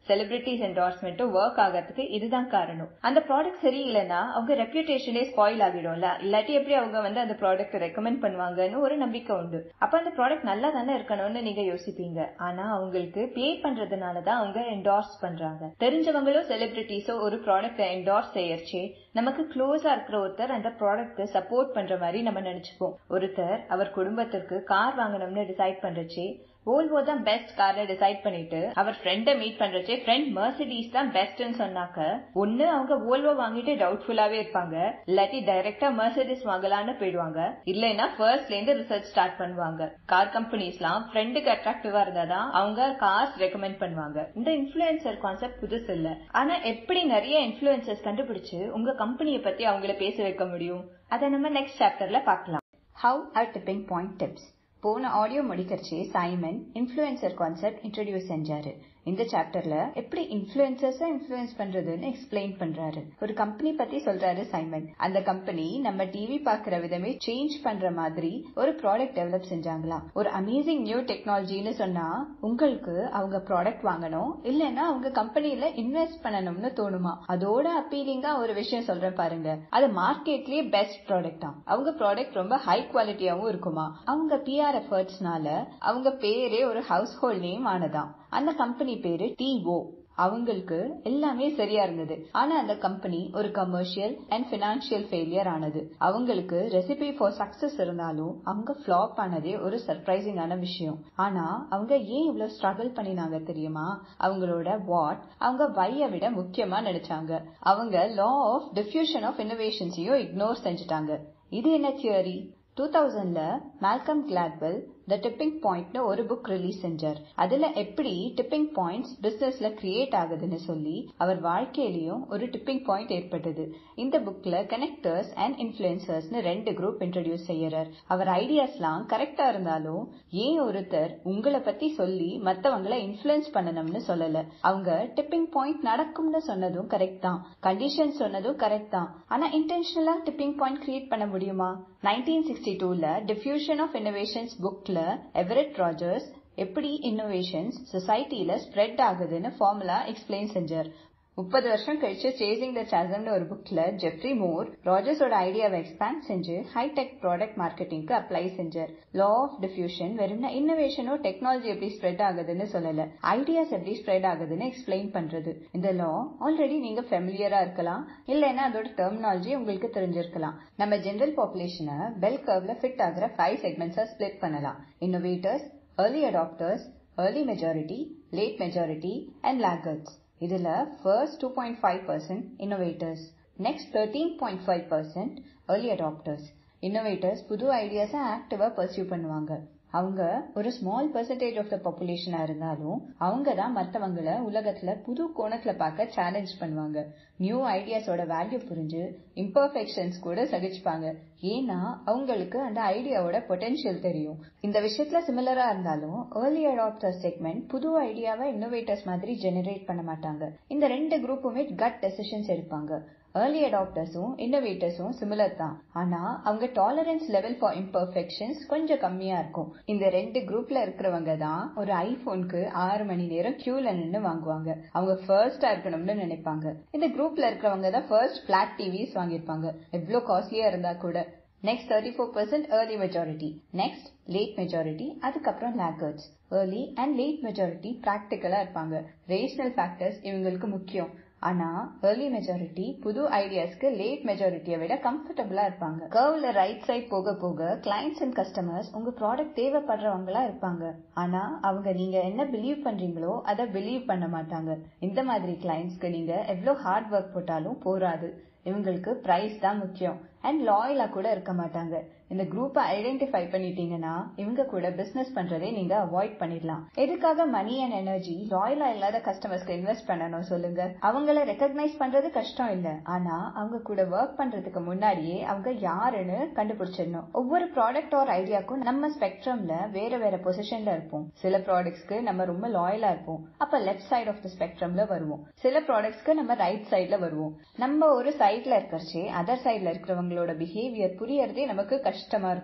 செலிபிரிட்டிஸ் என்டார்ஸ்மெண்ட்டும் ஒர்க் ஆகிறதுக்கு இதுதான் காரணம் அந்த ப்ராடக்ட் சரியில்லைன்னா அவங்க ரெப்யூட்டேஷனே ஸ்பாயில் ஆகிடும்ல இல்லாட்டி எப்படி அவங்க வந்து அந்த ப்ராடக்ட் ரெக்கமெண்ட் பண்ணுவாங்கன்னு ஒரு நம்பிக்கை உண்டு அப்ப அந்த ப்ராடக்ட் நல்லா தானே இருக்கணும்னு நீங்க யோசிப்பீங்க ஆனா அவங்களுக்கு பே பண்றதுனால தான் அவங்க என்டார்ஸ் பண்றாங்க தெரிஞ்சவங்களோ செலிபிரிட்டிஸோ ஒரு ப்ராடக்ட் என்டார்ஸ் செய்யறச்சே நமக்கு க்ளோஸா இருக்கிற ஒருத்தர் அந்த ப்ராடக்ட் சப்போர்ட் பண்ற மாதிரி நம்ம நினைச்சுப்போம் ஒருத்தர் அவர் குடும்பத்திற்கு கார் வாங்கணும்னு டிசைட் பண்றச்சே ஓல்வோ தான் பெஸ்ட் காரை டிசைட் பண்ணிட்டு அவர் ஃப்ரெண்ட மீட் பண்றச்சே ஃப்ரெண்ட் மெர்சிடிஸ் தான் பெஸ்ட்னு சொன்னாக்க ஒண்ணு அவங்க ஓல்வோ வாங்கிட்டு டவுட்ஃபுல்லாவே இருப்பாங்க இல்லாட்டி டைரக்டா மெர்சிடிஸ் வாங்கலாம்னு போயிடுவாங்க இல்லைன்னா ஃபர்ஸ்ட்ல இருந்து ரிசர்ச் ஸ்டார்ட் பண்ணுவாங்க கார் கம்பெனிஸ்லாம் ஃப்ரெண்டுக்கு அட்ராக்டிவா இருந்தாதான் அவங்க கார்ஸ் ரெக்கமெண்ட் பண்ணுவாங்க இந்த இன்ஃபுளுசர் கான்செப்ட் புதுசு இல்ல ஆனா எப்படி நிறைய இன்ஃபுளுசர்ஸ் கண்டுபிடிச்சு உங்க கம்பெனியை பத்தி அவங்கள பேச வைக்க முடியும் அதை நம்ம நெக்ஸ்ட் சாப்டர்ல பார்க்கலாம் how are tipping point tips போன ஆடியோ முடிக்கிறச்சே சைமன் இன்ஃப்ளூயன்சர் கான்செப்ட் இன்ட்ரடியூஸ் செஞ்சாரு இந்த சாப்டர்ல எப்படி இன்ஃபுளுசர்ஸ இன்ஃபுளுன்ஸ் பண்றதுன்னு எக்ஸ்பிளைன் பண்றாரு ஒரு கம்பெனி பத்தி சொல்றாரு சைமன் அந்த கம்பெனி நம்ம டிவி பாக்குற விதமே சேஞ்ச் பண்ற மாதிரி ஒரு ப்ராடக்ட் டெவலப் செஞ்சாங்களாம் ஒரு அமேசிங் நியூ டெக்னாலஜின்னு சொன்னா உங்களுக்கு அவங்க ப்ராடக்ட் வாங்கணும் இல்லைன்னா அவங்க கம்பெனில இன்வெஸ்ட் பண்ணணும்னு தோணுமா அதோட அப்பீலிங்கா ஒரு விஷயம் சொல்றேன் பாருங்க அது மார்க்கெட்லயே பெஸ்ட் ப்ராடக்டா அவங்க ப்ராடக்ட் ரொம்ப ஹை குவாலிட்டியாவும் இருக்குமா அவங்க பிஆர் எஃபர்ட்ஸ்னால அவங்க பேரே ஒரு ஹவுஸ் ஹோல்ட் நேம் ஆனதாம் அந்த கம்பெனி பேரு டிஓ அவங்களுக்கு எல்லாமே சரியா இருந்தது ஆனா அந்த கம்பெனி ஒரு கமர்ஷியல் அண்ட் பினான்சியல் ஃபெயிலியர் ஆனது அவங்களுக்கு ரெசிபி ஃபார் சக்சஸ் இருந்தாலும் அவங்க ஃபிளாப் ஆனதே ஒரு சர்ப்ரைசிங்கான விஷயம் ஆனா அவங்க ஏன் இவ்வளவு ஸ்ட்ரகிள் பண்ணினாங்க தெரியுமா அவங்களோட வாட் அவங்க வைய விட முக்கியமா நினைச்சாங்க அவங்க லா ஆஃப் டிஃப்யூஷன் ஆஃப் இன்னோவேஷன்ஸையும் இக்னோர் செஞ்சுட்டாங்க இது என்ன தியரி டூ தௌசண்ட்ல மேல்கம் கிளாட்வெல் த டிப்பிங் பாயிண்ட்னு ஒரு புக் ரிலீஸ் செஞ்சார் அதுல எப்படி டிப்பிங் பாயிண்ட்ஸ் பிசினஸ்ல கிரியேட் ஆகுதுன்னு சொல்லி அவர் வாழ்க்கையிலயும் ஒரு டிப்பிங் பாயிண்ட் ஏற்பட்டது இந்த புக்ல கனெக்டர்ஸ் அண்ட் இன்ஃபுளுசர்ஸ்னு ரெண்டு குரூப் இன்ட்ரடியூஸ் செய்யறார் அவர் ஐடியாஸ்லாம் கரெக்டா இருந்தாலும் ஏன் ஒருத்தர் உங்களை பத்தி சொல்லி மத்தவங்கள இன்ஃபுளுன்ஸ் பண்ணணும்னு சொல்லல அவங்க டிப்பிங் பாயிண்ட் நடக்கும்னு சொன்னதும் கரெக்ட் தான் கண்டிஷன் சொன்னதும் கரெக்ட் தான் ஆனா இன்டென்ஷனலா டிப்பிங் பாயிண்ட் கிரியேட் பண்ண முடியுமா நைன்டீன் சிக்ஸ்டி டூல டிஃப்யூஷன் ஆஃப் இன்னோவேஷன்ஸ் புக்ல எவரெட் ராஜர்ஸ் எப்படி இன்னோவேஷன்ஸ் சொசைட்டில ஸ்ப்ரெட் ஆகுதுன்னு ஃபார்முலா எக்ஸ்பிளைன் செஞ்சார் முப்பது வருஷம் கழிச்சு சேசிங் த சாசம்னு ஒரு புக்ல ஜெஃப்ரி மோர் ராஜர்ஸோட ஐடியாவை எக்ஸ்பேண்ட் செஞ்சு ஹைடெக் ப்ராடக்ட் மார்க்கெட்டிங்க்கு அப்ளை செஞ்சார் லா ஆஃப் டிஃப்யூஷன் வெறும் இன்னோவேஷனோ டெக்னாலஜி எப்படி ஸ்ப்ரெட் ஆகுதுன்னு சொல்லல ஐடியாஸ் எப்படி ஸ்ப்ரெட் ஆகுதுன்னு எக்ஸ்பிளைன் பண்றது இந்த லா ஆல்ரெடி நீங்க ஃபெமிலியரா இருக்கலாம் இல்லைன்னா அதோட டெர்மினாலஜி உங்களுக்கு தெரிஞ்சிருக்கலாம் நம்ம ஜெனரல் பாப்புலேஷனை பெல் கர்வ்ல ஃபிட் ஆகிற ஃபைவ் செக்மெண்ட்ஸா ஸ்பிளிட் பண்ணலாம் innovators early adopters early majority late majority and laggards இதுல first two point five percent innovators next thirteen point five percent early adopters innovators புது ஐடியாஸை ஆக்டிவா பர்சியூ பண்ணுவாங்க அவங்க ஒரு ஸ்மால் பெர்சன்டேஜ் ஆஃப் த பாப்புலேஷனா இருந்தாலும் அவங்க தான் மற்றவங்கள உலகத்துல புது கோணத்துல பார்க்க சேலஞ்ச் பண்ணுவாங்க நியூ ஐடியாஸோட வேல்யூ புரிஞ்சு இம்பர்ஃபெக்ஷன்ஸ் கூட சகிச்சுப்பாங்க ஏன்னா அவங்களுக்கு அந்த ஐடியாவோட பொட்டென்ஷியல் தெரியும் இந்த விஷயத்துல சிமிலரா இருந்தாலும் ஏர்லி அடாப்டர் செக்மெண்ட் புது ஐடியாவை இன்னோவேட்டர்ஸ் மாதிரி ஜெனரேட் பண்ண மாட்டாங்க இந்த ரெண்டு குரூப்புமே கட் டெசிஷன்ஸ் எடுப்பாங்க ஏர்லி அடாப்டர்ஸும் இன்னோவேட்டர்ஸும் சிமிலர் தான் ஆனா அவங்க டாலரன்ஸ் லெவல் ஃபார் இம்பர்ஃபெக்ஷன்ஸ் கொஞ்சம் கம்மியா இருக்கும் இந்த ரெண்டு குரூப்ல இருக்கிறவங்க தான் ஒரு ஐபோனுக்கு ஆறு மணி நேரம் கியூல நின்று வாங்குவாங்க அவங்க ஃபர்ஸ்டா இருக்கணும்னு நினைப்பாங்க இந்த குரூப்ல இருக்கிறவங்க தான் ஃபர்ஸ்ட் பிளாட் டிவிஸ் வாங்கியிருப்பாங்க எவ்வளவு காஸ்ட்லியா இருந்தா கூட next thirty four percent early majority next late majority அதுக்கப்புறம் laggards early and late majority ப்ராக்டிக்கலா இருப்பாங்க ரேஷனல் ஃபேக்டர்ஸ் இவங்களுக்கு முக்கியம் ஆனா ஏர்லி மெஜாரிட்டி புது ஐடியாஸ்க்கு லேட் மெஜாரிட்டியை விட கம்ஃபர்டபுளா இருப்பாங்க கர்வ்ல ரைட் சைட் போக போக கிளைண்ட்ஸ் அண்ட் கஸ்டமர்ஸ் உங்க ப்ராடக்ட் தேவைப்படுறவங்களா இருப்பாங்க ஆனா அவங்க நீங்க என்ன பிலீவ் பண்றீங்களோ அதை பிலீவ் பண்ண மாட்டாங்க இந்த மாதிரி கிளைண்ட்ஸ்க்கு நீங்க எவ்வளவு ஹார்ட் ஒர்க் போட்டாலும் போராது இவங்களுக்கு பிரைஸ் தான் முக்கியம் அண்ட் லாயலா கூட இருக்க மாட்டாங்க இந்த குரூப்பை ஐடென்டிஃபை பண்ணிட்டீங்கன்னா இவங்க கூட பிசினஸ் பண்றதே நீங்க அவாய்ட் பண்ணிடலாம் எதுக்காக மணி அண்ட் எனர்ஜி லாயலா இல்லாத கஸ்டமர்ஸ்க்கு இன்வெஸ்ட் பண்ணணும் சொல்லுங்க அவங்கள ரெக்கக்னைஸ் பண்றது கஷ்டம் இல்ல ஆனா அவங்க கூட ஒர்க் பண்றதுக்கு முன்னாடியே அவங்க யாருன்னு கண்டுபிடிச்சிடணும் ஒவ்வொரு ப்ராடக்ட் ஆர் ஐடியாக்கும் நம்ம ஸ்பெக்ட்ரம்ல வேற வேற பொசிஷன்ல இருப்போம் சில ப்ராடக்ட்ஸ்க்கு நம்ம ரொம்ப லாயலா இருப்போம் அப்ப லெஃப்ட் சைட் ஆஃப் த ஸ்பெக்ட்ரம்ல வருவோம் சில ப்ராடக்ட்ஸ்க்கு நம்ம ரைட் சைட்ல வருவோம் நம்ம ஒரு சைட்ல இருக்கிறச்சே அதர் சைட்ல இருக்கிறவங்களோட பிஹேவியர் புரியறதே நமக்கு கஷ்டமா இருக்கும்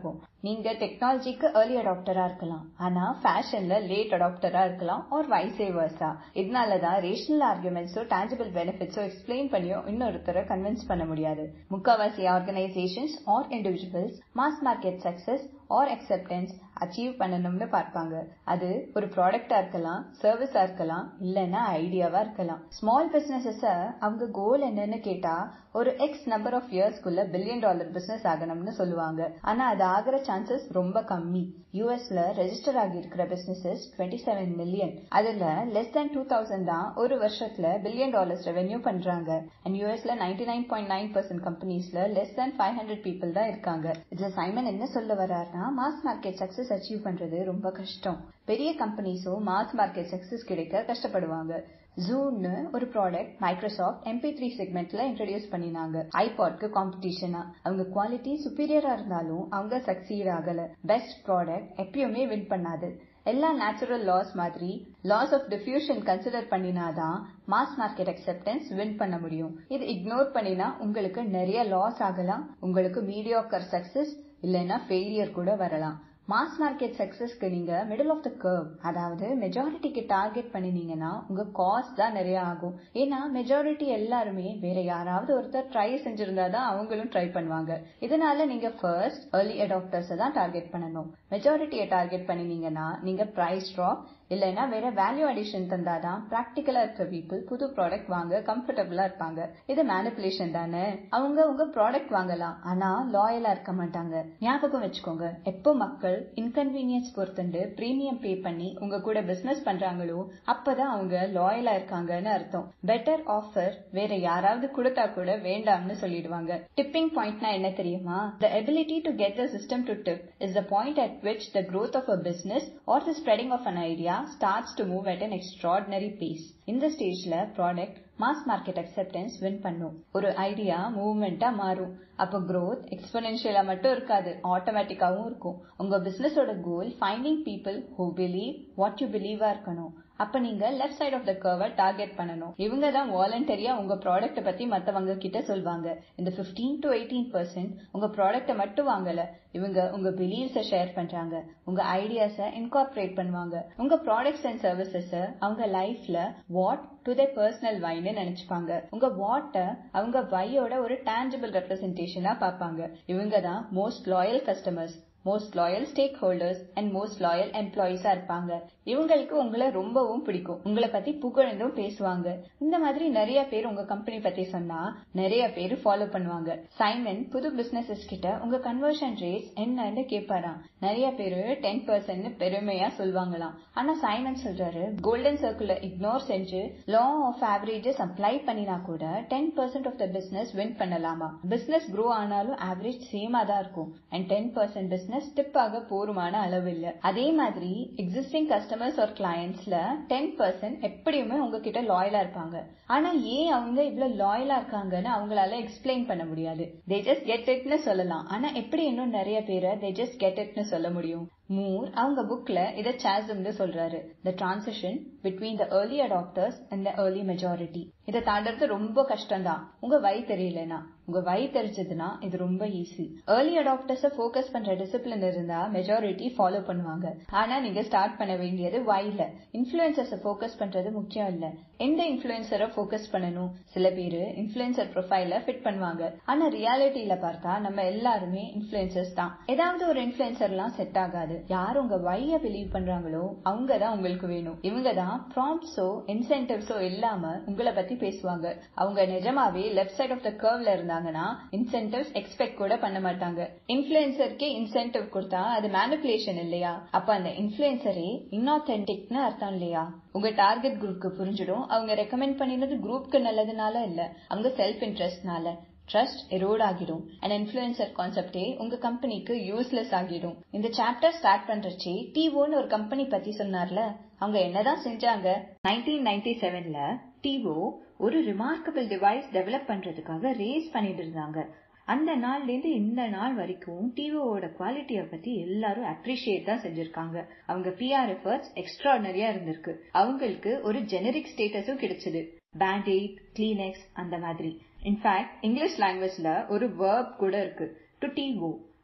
நீங்க டெக்னாலஜிக்கு ஏர்லி அடாப்டரா இருக்கலாம் ஆனா ஃபேஷன்ல லேட் அடாப்டரா இருக்கலாம் ஆர் வைசே வர்சா இதனாலதான் ரேஷனல் ஆர்குமெண்ட்ஸோ டான்ஜிபிள் பெனிஃபிட்ஸோ எக்ஸ்பிளைன் பண்ணியோ இன்னொருத்தரை கன்வின்ஸ் பண்ண முடியாது முக்காவாசி organisations or individuals mass market success or acceptance achieve பண்ணணும்னு பார்ப்பாங்க அது ஒரு ப்ராடக்டா இருக்கலாம் சர்வீஸா இருக்கலாம் இல்லைன்னா ஐடியாவா இருக்கலாம் ஸ்மால் பிசினஸஸ் அவங்க கோல் என்னன்னு கேட்டா ஒரு எக்ஸ் நம்பர் ஆஃப் இயர்ஸ்க்குள்ள பில்லியன் டாலர் பிசினஸ் ஆகணும்னு சொல்லுவாங்க ஆனா அது ஆகிற சான்சஸ் ரொம்ப கம்மி யூஎஸ்ல ரெஜிஸ்டர் ஆகி இருக்கிற பிசினஸஸ் டுவெண்ட்டி செவன் மில்லியன் அதுல லெஸ் தேன் டூ தௌசண்ட் தான் ஒரு வருஷத்துல பில்லியன் டாலர்ஸ் ரெவென்யூ பண்றாங்க அண்ட் யூஎஸ்ல ninety nine point nine percent கம்பெனிஸ்ல less than five hundred people தான் இருக்காங்க இதுல சைமன் என்ன சொல்ல வர்றாருன்னா மாஸ் மார்க்கெட் சக்சஸ் அச்சீவ் பண்றது ரொம்ப கஷ்டம் பெரிய கம்பெனிஸும் மாஸ் மார்க்கெட் சக்சஸ் கிடைக்க கஷ்டப்படுவாங்க ஜூன்னு ஒரு ப்ராடக்ட் மைக்ரோசாஃப்ட் எம்பி த்ரீ செக்மெண்ட்ல இன்ட்ரடியூஸ் பண்ணினாங்க ஐபாட்க்கு காம்படிஷனா அவங்க குவாலிட்டி சுப்பீரியரா இருந்தாலும் அவங்க சக்சீட் ஆகல பெஸ்ட் ப்ராடக்ட் எப்பயுமே வின் பண்ணாது எல்லா நேச்சுரல் லாஸ் மாதிரி லாஸ் ஆஃப் டிஃப்யூஷன் கன்சிடர் பண்ணினாதான் மாஸ் மார்க்கெட் அக்செப்டன்ஸ் வின் பண்ண முடியும் இது இக்னோர் பண்ணினா உங்களுக்கு நிறைய லாஸ் ஆகலாம் உங்களுக்கு மீடியோக்கர் சக்சஸ் இல்லைன்னா ஃபெயிலியர் கூட வரலாம் மாஸ் மார்க்கெட் சக்சஸ்க்கு நீங்க மிடில் ஆஃப் த கர்வ் அதாவது மெஜாரிட்டிக்கு டார்கெட் பண்ணினீங்கன்னா உங்க காஸ்ட் தான் நிறைய ஆகும் ஏன்னா மெஜாரிட்டி எல்லாருமே வேற யாராவது ஒருத்தர் ட்ரை செஞ்சிருந்தா தான் அவங்களும் ட்ரை பண்ணுவாங்க இதனால நீங்க ஃபர்ஸ்ட் ஏர்லி அடாப்டர்ஸ் தான் டார்கெட் பண்ணணும் மெஜாரிட்டியை டார்கெட் பண்ணினீங்கன்னா நீங்க பிரைஸ் ட்ராப் இல்லைன்னா வேற வேல்யூ அடிஷன் தந்தாதான் பிராக்டிக்கலா இருக்கிற பீப்புள் புது ப்ராடக்ட் வாங்க கம்ஃபர்டபுளா இருப்பாங்க இது மேனிப்புலேஷன் தானே அவங்க உங்க ப்ராடக்ட் வாங்கலாம் ஆனா லாயலா இருக்க மாட்டாங்க ஞாபகம் வச்சுக்கோங்க எப்போ மக்கள் இன்கன்வீனியன்ஸ் பொறுத்துண்டு பிரீமியம் பே பண்ணி உங்க கூட பிசினஸ் பண்றாங்களோ அப்பதான் அவங்க லாயலா இருக்காங்கன்னு அர்த்தம் பெட்டர் ஆஃபர் வேற யாராவது கொடுத்தா கூட வேண்டாம்னு சொல்லிடுவாங்க டிப்பிங் பாயிண்ட்னா என்ன தெரியுமா the ability to get the system to tip is the point at which the growth of a business or the spreading of an idea starts to move at an extraordinary pace. இந்த ஸ்டேஜ்ல product mass market acceptance win பண்ணும் ஒரு idea மூவ்மெண்டா மாறும் அப்போ growth எக்ஸ்போனென்ஷியலா மட்டும் இருக்காது ஆட்டோமேட்டிக்காவும் இருக்கும் உங்க பிசினஸோட goal finding people who believe what you பிலீவா இருக்கணும் அப்ப நீங்க லெஃப்ட் சைட் ஆஃப் த கர்வை டார்கெட் பண்ணணும் இவங்க தான் வாலண்டரியா உங்க ப்ராடக்ட்ட பத்தி மத்தவங்க கிட்ட சொல்வாங்க இந்த பிப்டீன் டு எயிட்டீன் பர்சன்ட் உங்க ப்ராடக்ட்ட மட்டும் வாங்கல இவங்க உங்க பிலீவ்ஸ ஷேர் பண்றாங்க உங்க ஐடியாஸ இன்கார்பரேட் பண்ணுவாங்க உங்க ப்ராடக்ட்ஸ் அண்ட் சர்வீசஸ் அவங்க லைஃப்ல வாட் டு த பர்சனல் வைன்னு நினைச்சுப்பாங்க உங்க வாட்ட அவங்க வையோட ஒரு டேஞ்சபிள் ரெப்ரஸன்டேஷனா பார்ப்பாங்க இவங்க தான் most loyal customers most loyal stakeholders and most loyal எம்ப்ளாயிஸா இருப்பாங்க இவங்களுக்கு உங்களை ரொம்பவும் பிடிக்கும் உங்களை பத்தி புகழ்ந்தும் பேசுவாங்க இந்த மாதிரி நிறைய பேர் உங்க கம்பெனி பத்தி சொன்னா நிறைய பேர் ஃபாலோ பண்ணுவாங்க சைமன் புது பிசினஸஸ் கிட்ட உங்க கன்வர்ஷன் ரேட்ஸ் என்னன்னு கேட்பாராம் நிறைய பேரு டென் பர்சன்ட் பெருமையா சொல்லுவாங்களாம் ஆனா சைமன் சொல்றாரு கோல்டன் சர்க்கிள இக்னோர் செஞ்சு லா ஆஃப் ஆவரேஜஸ் அப்ளை பண்ணினா கூட ten percent of the business win பண்ணலாமா பிசினஸ் க்ரோ ஆனாலும் ஆவரேஜ் சேமா தான் இருக்கும் and ten percent business tip ஆக போருமான அளவு இல்ல அதே மாதிரி எக்ஸிஸ்டிங் கஸ்டமர்ஸ் ஒரு கிளையன்ட்ஸ்ல டென் பர்சன்ட் எப்படியுமே உங்ககிட்ட லாயலா இருப்பாங்க ஆனா ஏன் அவங்க இவ்வளவு லாயலா இருக்காங்கன்னு அவங்களால எக்ஸ்பிளைன் பண்ண முடியாது தே ஜஸ்ட் கெட் இட்னு சொல்லலாம் ஆனா எப்படி இன்னும் நிறைய பேரை தே ஜஸ்ட் கெட் இட்னு சொல்ல முடியும் மூர் அவங்க புக்ல இத சாசம்னு சொல்றாரு the transition between the early adopters and the early majority இதை தாண்டறது ரொம்ப கஷ்டம் தான் உங்க வை தெரியலனா உங்க வை தெரிஞ்சதுன்னா இது ரொம்ப ஈஸி ஏர்லி அடாப்டர்ஸ ஃபோக்கஸ் பண்ற டிசிப்ளின் இருந்தா மெஜாரிட்டி ஃபாலோ பண்ணுவாங்க ஆனா நீங்க ஸ்டார்ட் பண்ண வேண்டியது வைல இன்ஃபுளுசர்ஸ ஃபோக்கஸ் பண்றது முக்கியம் இல்ல எந்த இன்ஃபுளுசரை ஃபோக்கஸ் பண்ணணும் சில பேரு இன்ஃபுளுசர் ப்ரொஃபைல ஃபிட் பண்ணுவாங்க ஆனா ரியாலிட்டியில பார்த்தா நம்ம எல்லாருமே இன்ஃபுளுசர்ஸ் தான் ஏதாவது ஒரு இன்ஃபுளுசர்லாம் செட் ஆகாது யார் உங்க வைய பிலீவ் பண்றாங்களோ அவங்க தான் உங்களுக்கு வேணும் இவங்க தான் ப்ராம்ப்ஸோ இன்சென்டிவ்ஸோ இல்லாம உங்களை பத்தி பேசுவாங்க அவங்க நிஜமாவே லெஃப்ட் சைட் ஆஃப் த கர்வ்ல இருந்தாங்கன்னா இன்சென்டிவ்ஸ் எக்ஸ்பெக்ட் கூட பண்ண மாட்டாங்க இன்ஃபுளுசருக்கே இன்சென்டிவ் கொடுத்தா அது மேனிப்புலேஷன் இல்லையா அப்ப அந்த இன்ஃபுளுசரே இன்ஆத்தென்டிக்னு அர்த்தம் இல்லையா உங்க டார்கெட் குரூப்க்கு புரிஞ்சிடும் அவங்க ரெக்கமெண்ட் பண்ணினது குரூப்க்கு நல்லதுனால இல்ல அவங்க செல்ஃப் இன்ட்ரெஸ்ட்னால ட்ரஸ்ட் எரோட் ஆகிடும் அண்ட் இன்ஃபுளுசர் கான்செப்டே உங்க கம்பெனிக்கு யூஸ்லெஸ் ஆகிடும் இந்த சாப்டர் ஸ்டார்ட் பண்றச்சே டிவோன்னு ஒரு கம்பெனி பத்தி சொன்னார்ல அவங்க என்னதான் செஞ்சாங்க நைன்டீன் நைன்டி செவன்ல டிவோ ஒரு ரிமார்க்கபிள் டிவைஸ் டெவலப் பண்றதுக்காக ரேஸ் பண்ணிட்டு இருந்தாங்க அந்த நாள்ல இருந்து இந்த நாள் வரைக்கும் டிவோவோட குவாலிட்டிய பத்தி எல்லாரும் அப்ரிஷியேட் தான் செஞ்சிருக்காங்க அவங்க பிஆர் எஃபர்ட்ஸ் எக்ஸ்ட்ராடனரியா இருந்திருக்கு அவங்களுக்கு ஒரு ஜெனரிக் ஸ்டேட்டஸும் கிடைச்சது பேண்டேட் கிளீனெக்ஸ் அந்த மாதிரி இன்ஃபேக்ட் இங்கிலீஷ் லாங்குவேஜ்ல ஒரு வேர்ப் கூட இருக்கு டு டிவோ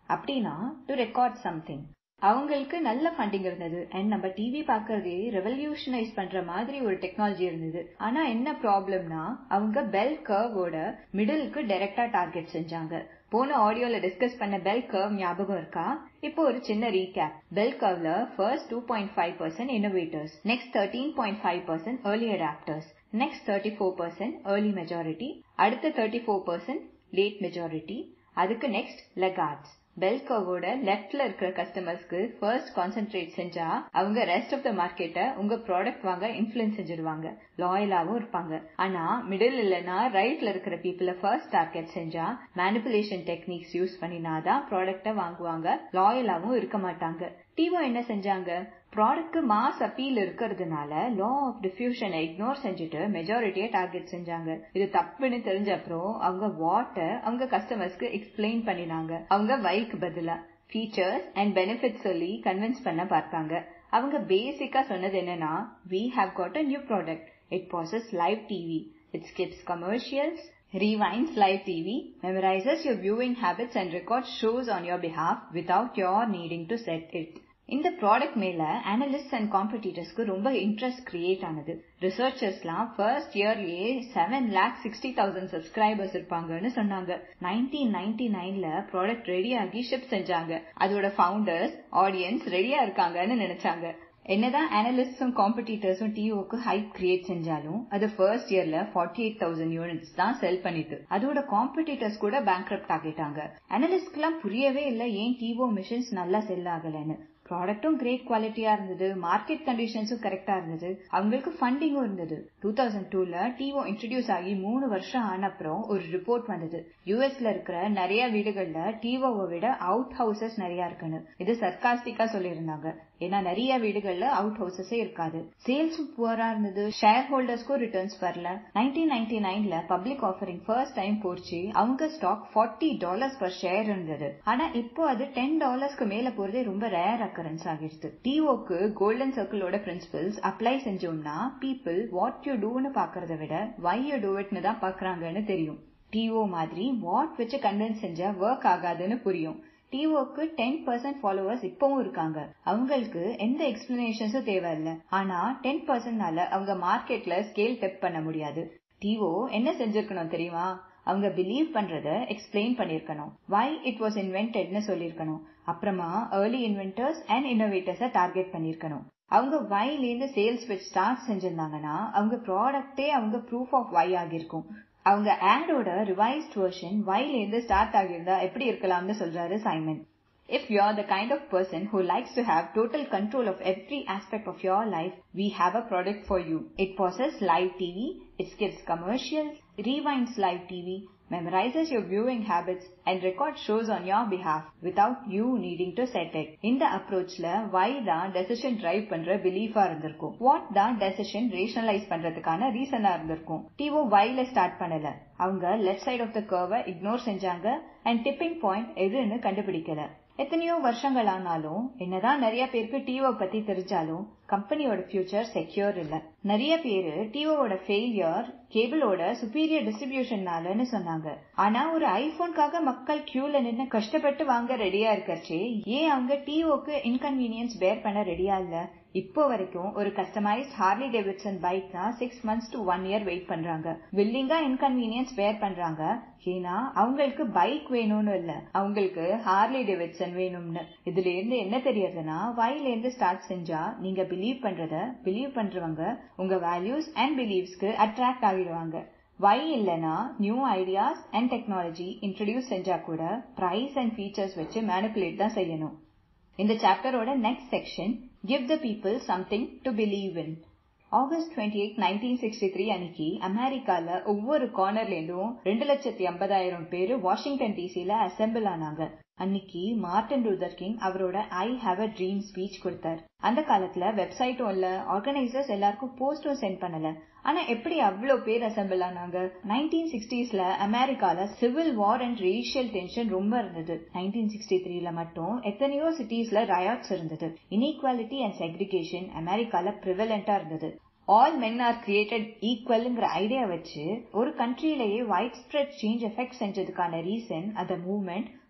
அப்படின்னா டு ரெக்கார்ட் சம்திங் அவங்களுக்கு நல்ல ஃபண்டிங் இருந்தது அண்ட் நம்ம டிவி பார்க்கறதே ரெவல்யூஷனைஸ் பண்ற மாதிரி ஒரு டெக்னாலஜி இருந்தது ஆனா என்ன ப்ராப்ளம்னா அவங்க பெல் கர்வோட மிடிலுக்கு டைரக்டா டார்கெட் செஞ்சாங்க போன ஆடியோல டிஸ்கஸ் பண்ண பெல் கர்வ் ஞாபகம் இருக்கா இப்போ ஒரு சின்ன ரீகேப் பெல் கர்வ்ல first two point five percent innovators next thirteen point five percent early adopters next thirty four percent early majority அடுத்த thirty four percent late majority அதுக்கு நெக்ஸ்ட் லெகார்ட்ஸ் பெல் கர்வோட லெஃப்ட்ல இருக்கிற கஸ்டமர்ஸ்க்கு ஃபர்ஸ்ட் கான்சென்ட்ரேட் செஞ்சா அவங்க rest of the மார்க்கெட்டை உங்க ப்ராடக்ட் வாங்க இன்ஃபுளுன்ஸ் செஞ்சிருவாங்க லாயலாவும் இருப்பாங்க ஆனா மிடில் இல்லைன்னா ரைட்ல இருக்கிற பீப்புள ஃபர்ஸ்ட் டார்கெட் செஞ்சா மேனிபுலேஷன் டெக்னிக்ஸ் யூஸ் பண்ணினாதான் ப்ராடக்ட வாங்குவாங்க லாயலாவும் இருக்க மாட்டாங்க டிவோ என்ன செஞ்சாங்க ப்ராடக்ட்க்கு மாஸ் அப்பீல் இருக்கிறதுனால லா ஆஃப் டிஃபியூஷனை இக்னோர் செஞ்சுட்டு மெஜாரிட்டியை டார்கெட் செஞ்சாங்க இது தப்புன்னு தெரிஞ்ச அப்புறம் அவங்க வாட்டை அவங்க கஸ்டமர்ஸ்க்கு எக்ஸ்பிளைன் பண்ணினாங்க அவங்க வைக்கு பதிலா ஃபீச்சர்ஸ் அண்ட் பெனிஃபிட் சொல்லி கன்வின்ஸ் பண்ண பார்த்தாங்க அவங்க பேசிக்கா சொன்னது என்னன்னா we have got a new product it pauses live TV it skips commercials rewinds live TV, memorizes your viewing habits and records shows on your behalf without your needing to set it. இந்த product மேல analyst and காம்படிட்டர்ஸ்க்கு ரொம்ப interest create ஆனது ரிசர்ச்சர்ஸ்லாம் first இயர்லயே seven lakh sixty thousand subscribers இருப்பாங்கன்னு சொன்னாங்க nineteen ninety நைன்ல ப்ராடக்ட் ரெடி ஆகி ஷிப் செஞ்சாங்க அதோட ஃபவுண்டர்ஸ் ஆடியன்ஸ் ரெடியா இருக்காங்கன்னு நினைச்சாங்க என்னதான் அனலிஸ்டும் காம்படிட்டர்ஸும் டிஓக்கு ஹைப் கிரியேட் செஞ்சாலும் அது ஃபர்ஸ்ட் இயர்ல ஃபார்ட்டி எயிட் தௌசண்ட் யூனிட்ஸ் தான் செல் பண்ணிட்டு அதோட காம்படிட்டர்ஸ் கூட பேங்க் ஆகிட்டாங்க அனலிஸ்ட்க்குலாம் புரியவே இல்லை ஏன் டிஓ மிஷின்ஸ் நல்லா செல் ஆகலைன்னு ப்ராடக்ட்டும் கிரேட் குவாலிட்டியா இருந்தது மார்க்கெட் கண்டிஷன்ஸும் கரெக்டா இருந்தது அவங்களுக்கு ஃபண்டிங்கும் இருந்தது டூ தௌசண்ட் டூல டிஓ இன்ட்ரடியூஸ் ஆகி மூணு வருஷம் ஆன அப்புறம் ஒரு ரிப்போர்ட் வந்தது யூஎஸ்ல இருக்கிற நிறைய வீடுகள்ல டிஓவை விட அவுட் ஹவுசஸ் நிறைய இருக்குன்னு இது சர்காஸ்டிக்கா சொல்லியிருந்தாங்க ஏன்னா நிறைய வீடுகள்ல அவுட் ஹவுசஸே இருக்காது சேல்ஸும் புவரா இருந்தது ஷேர் ஹோல்டர்ஸ்க்கும் ரிட்டர்ன்ஸ் வரல நைன்டீன் நைன்டி நைன்ல பப்ளிக் ஆஃபரிங் ஃபர்ஸ்ட் டைம் போச்சு அவங்க stock forty dollars per share இருந்தது ஆனா இப்போ அது டென் டாலர்ஸ்க்கு மேல போறதே ரொம்ப ரேர் அக்கரன்ஸ் ஆகிடுது டிஓக்கு கோல்டன் சர்க்கிளோட பிரின்சிபல்ஸ் அப்ளை செஞ்சோம்னா பீப்புள் வாட் யூ டூன்னு பாக்குறத விட வை யூ டூ இட்னு தான் பாக்குறாங்கன்னு தெரியும் டிஓ மாதிரி வாட் வச்சு கன்வின்ஸ் செஞ்சா ஒர்க் ஆகாதுன்னு புரியும் டிஓக்கு டென் பர்சன்ட் ஃபாலோவர்ஸ் இப்பவும் இருக்காங்க அவங்களுக்கு எந்த எக்ஸ்பிளனேஷன்ஸும் தேவையில்ல ஆனா டென் பர்சன்ட்னால அவங்க மார்க்கெட்ல ஸ்கேல் டெப் பண்ண முடியாது டிஓ என்ன செஞ்சிருக்கணும் தெரியுமா அவங்க பிலீவ் பண்றத எக்ஸ்பிளைன் பண்ணிருக்கணும் வை இட் வாஸ் இன்வென்டட்னு சொல்லிருக்கணும் அப்புறமா ஏர்லி இன்வென்டர்ஸ் அண்ட் இன்னோவேட்டர்ஸ டார்கெட் பண்ணிருக்கணும் அவங்க வைல இருந்து சேல்ஸ் பிச் ஸ்டார்ட் செஞ்சிருந்தாங்கன்னா அவங்க ப்ராடக்டே அவங்க ப்ரூஃப் ஆஃப் வை ஆகிருக்கும் அவங்க ஆடோட ரிவைஸ்ட் வெர்ஷன் வைல இருந்து ஸ்டார்ட் ஆகியிருந்தா எப்படி இருக்கலாம்னு சொல்றாரு Simon If you're the kind of person who likes to have total control of every aspect of your life, we have a product for you. It possesses live TV, it skips commercials, rewinds live TV, memorizes your viewing habits, and records shows on your behalf without you needing to set it. இந்த அப்ரோச்ல why தான் decision drive பண்ற பிலீஃபா இருந்திருக்கும் what தான் decision rationalise பண்றதுக்கான ரீசனா இருந்திருக்கும் டிஓ வைல ஸ்டார்ட் பண்ணல அவங்க லெஃப்ட் சைட் ஆஃப் த கர்வை இக்னோர் செஞ்சாங்க அண்ட் டிப்பிங் பாயிண்ட் எதுன்னு கண்டுபிடிக்கல எத்தனையோ வருஷங்கள் ஆனாலும் என்னதான் நிறைய பேருக்கு டிஓ பத்தி தெரிஞ்சாலும் கம்பெனியோட ஃபியூச்சர் செக்யூர் இல்ல நிறைய பேரு டிஓவோட ஃபெயிலியர் கேபிளோட சுப்பீரியர் டிஸ்ட்ரிபியூஷன்னாலன்னு சொன்னாங்க ஆனா ஒரு ஐபோனுக்காக மக்கள் கியூல நின்னு கஷ்டப்பட்டு வாங்க ரெடியா இருக்கச்சே ஏன் அவங்க டிஓக்கு இன்கன்வீனியன்ஸ் பேர் பண்ண ரெடியா இல்ல இப்போ வரைக்கும் ஒரு கஸ்டமைஸ்ட் ஹார்லி டேவிட்சன் பைக் தான் six months to one year wait பண்றாங்க வில்லிங்கா இன்கன்வீனியன்ஸ் பேர் பண்றாங்க ஏன்னா அவங்களுக்கு பைக் வேணும்னு இல்ல அவங்களுக்கு ஹார்லி டேவிட்சன் வேணும்னு இதுல இருந்து என்ன தெரியறதுன்னா வாயில இருந்து ஸ்டார்ட் செஞ்சா நீங்க பிலீவ் பண்றத பிலீவ் பண்றவங்க உங்க வேல்யூஸ் அண்ட் பிலீவ்ஸ்க்கு அட்ராக்ட் ஆகிடுவாங்க வை இல்லனா new ideas and technology introduce செஞ்சா கூட பிரைஸ் அண்ட் ஃபீச்சர்ஸ் வச்சு மேனிப்புலேட் தான் செய்யணும் இந்த சாப்டரோட next section give the people something to believe in August twenty eight nineteen sixty three அன்னைக்கு அமெரிக்கால ஒவ்வொரு கார்னர்ல இருந்தும் ரெண்டு லட்சத்தி ஐம்பதாயிரம் பேரு வாஷிங்டன் டிசில அசெம்பிள் ஆனாங்க அன்னைக்கு மார்டின் லூதர் கிங் அவரோட I have a dream speech கொடுத்தார் அந்த காலத்துல வெப்சைட்டும் இல்ல ஆர்கனைசர்ஸ் எல்லாருக்கும் போஸ்டும் சென்ட் பண்ணல ஆனா எப்படி அவ்வளோ பேர் அசெம்பிள் ஆனாங்க நைன்டீன் சிக்ஸ்டீஸ்ல அமெரிக்கால civil war and racial tension ரொம்ப இருந்தது நைன்டீன் சிக்ஸ்டி த்ரீல மட்டும் எத்தனையோ சிட்டிஸ்ல ரயாட்ஸ் இருந்தது இன்இக்வாலிட்டி அண்ட் செக்ரிகேஷன் அமெரிக்கால ப்ரிவலண்டா இருந்தது ஆல் மென் ஆர் கிரியேட்டட் ஈக்குவல்ங்கிற ஐடியா வச்சு ஒரு கண்ட்ரியிலேயே வைட் ஸ்ப்ரெட் சேஞ்ச் எஃபெக்ட் செஞ்சதுக்கான ரீசன் அந்த movement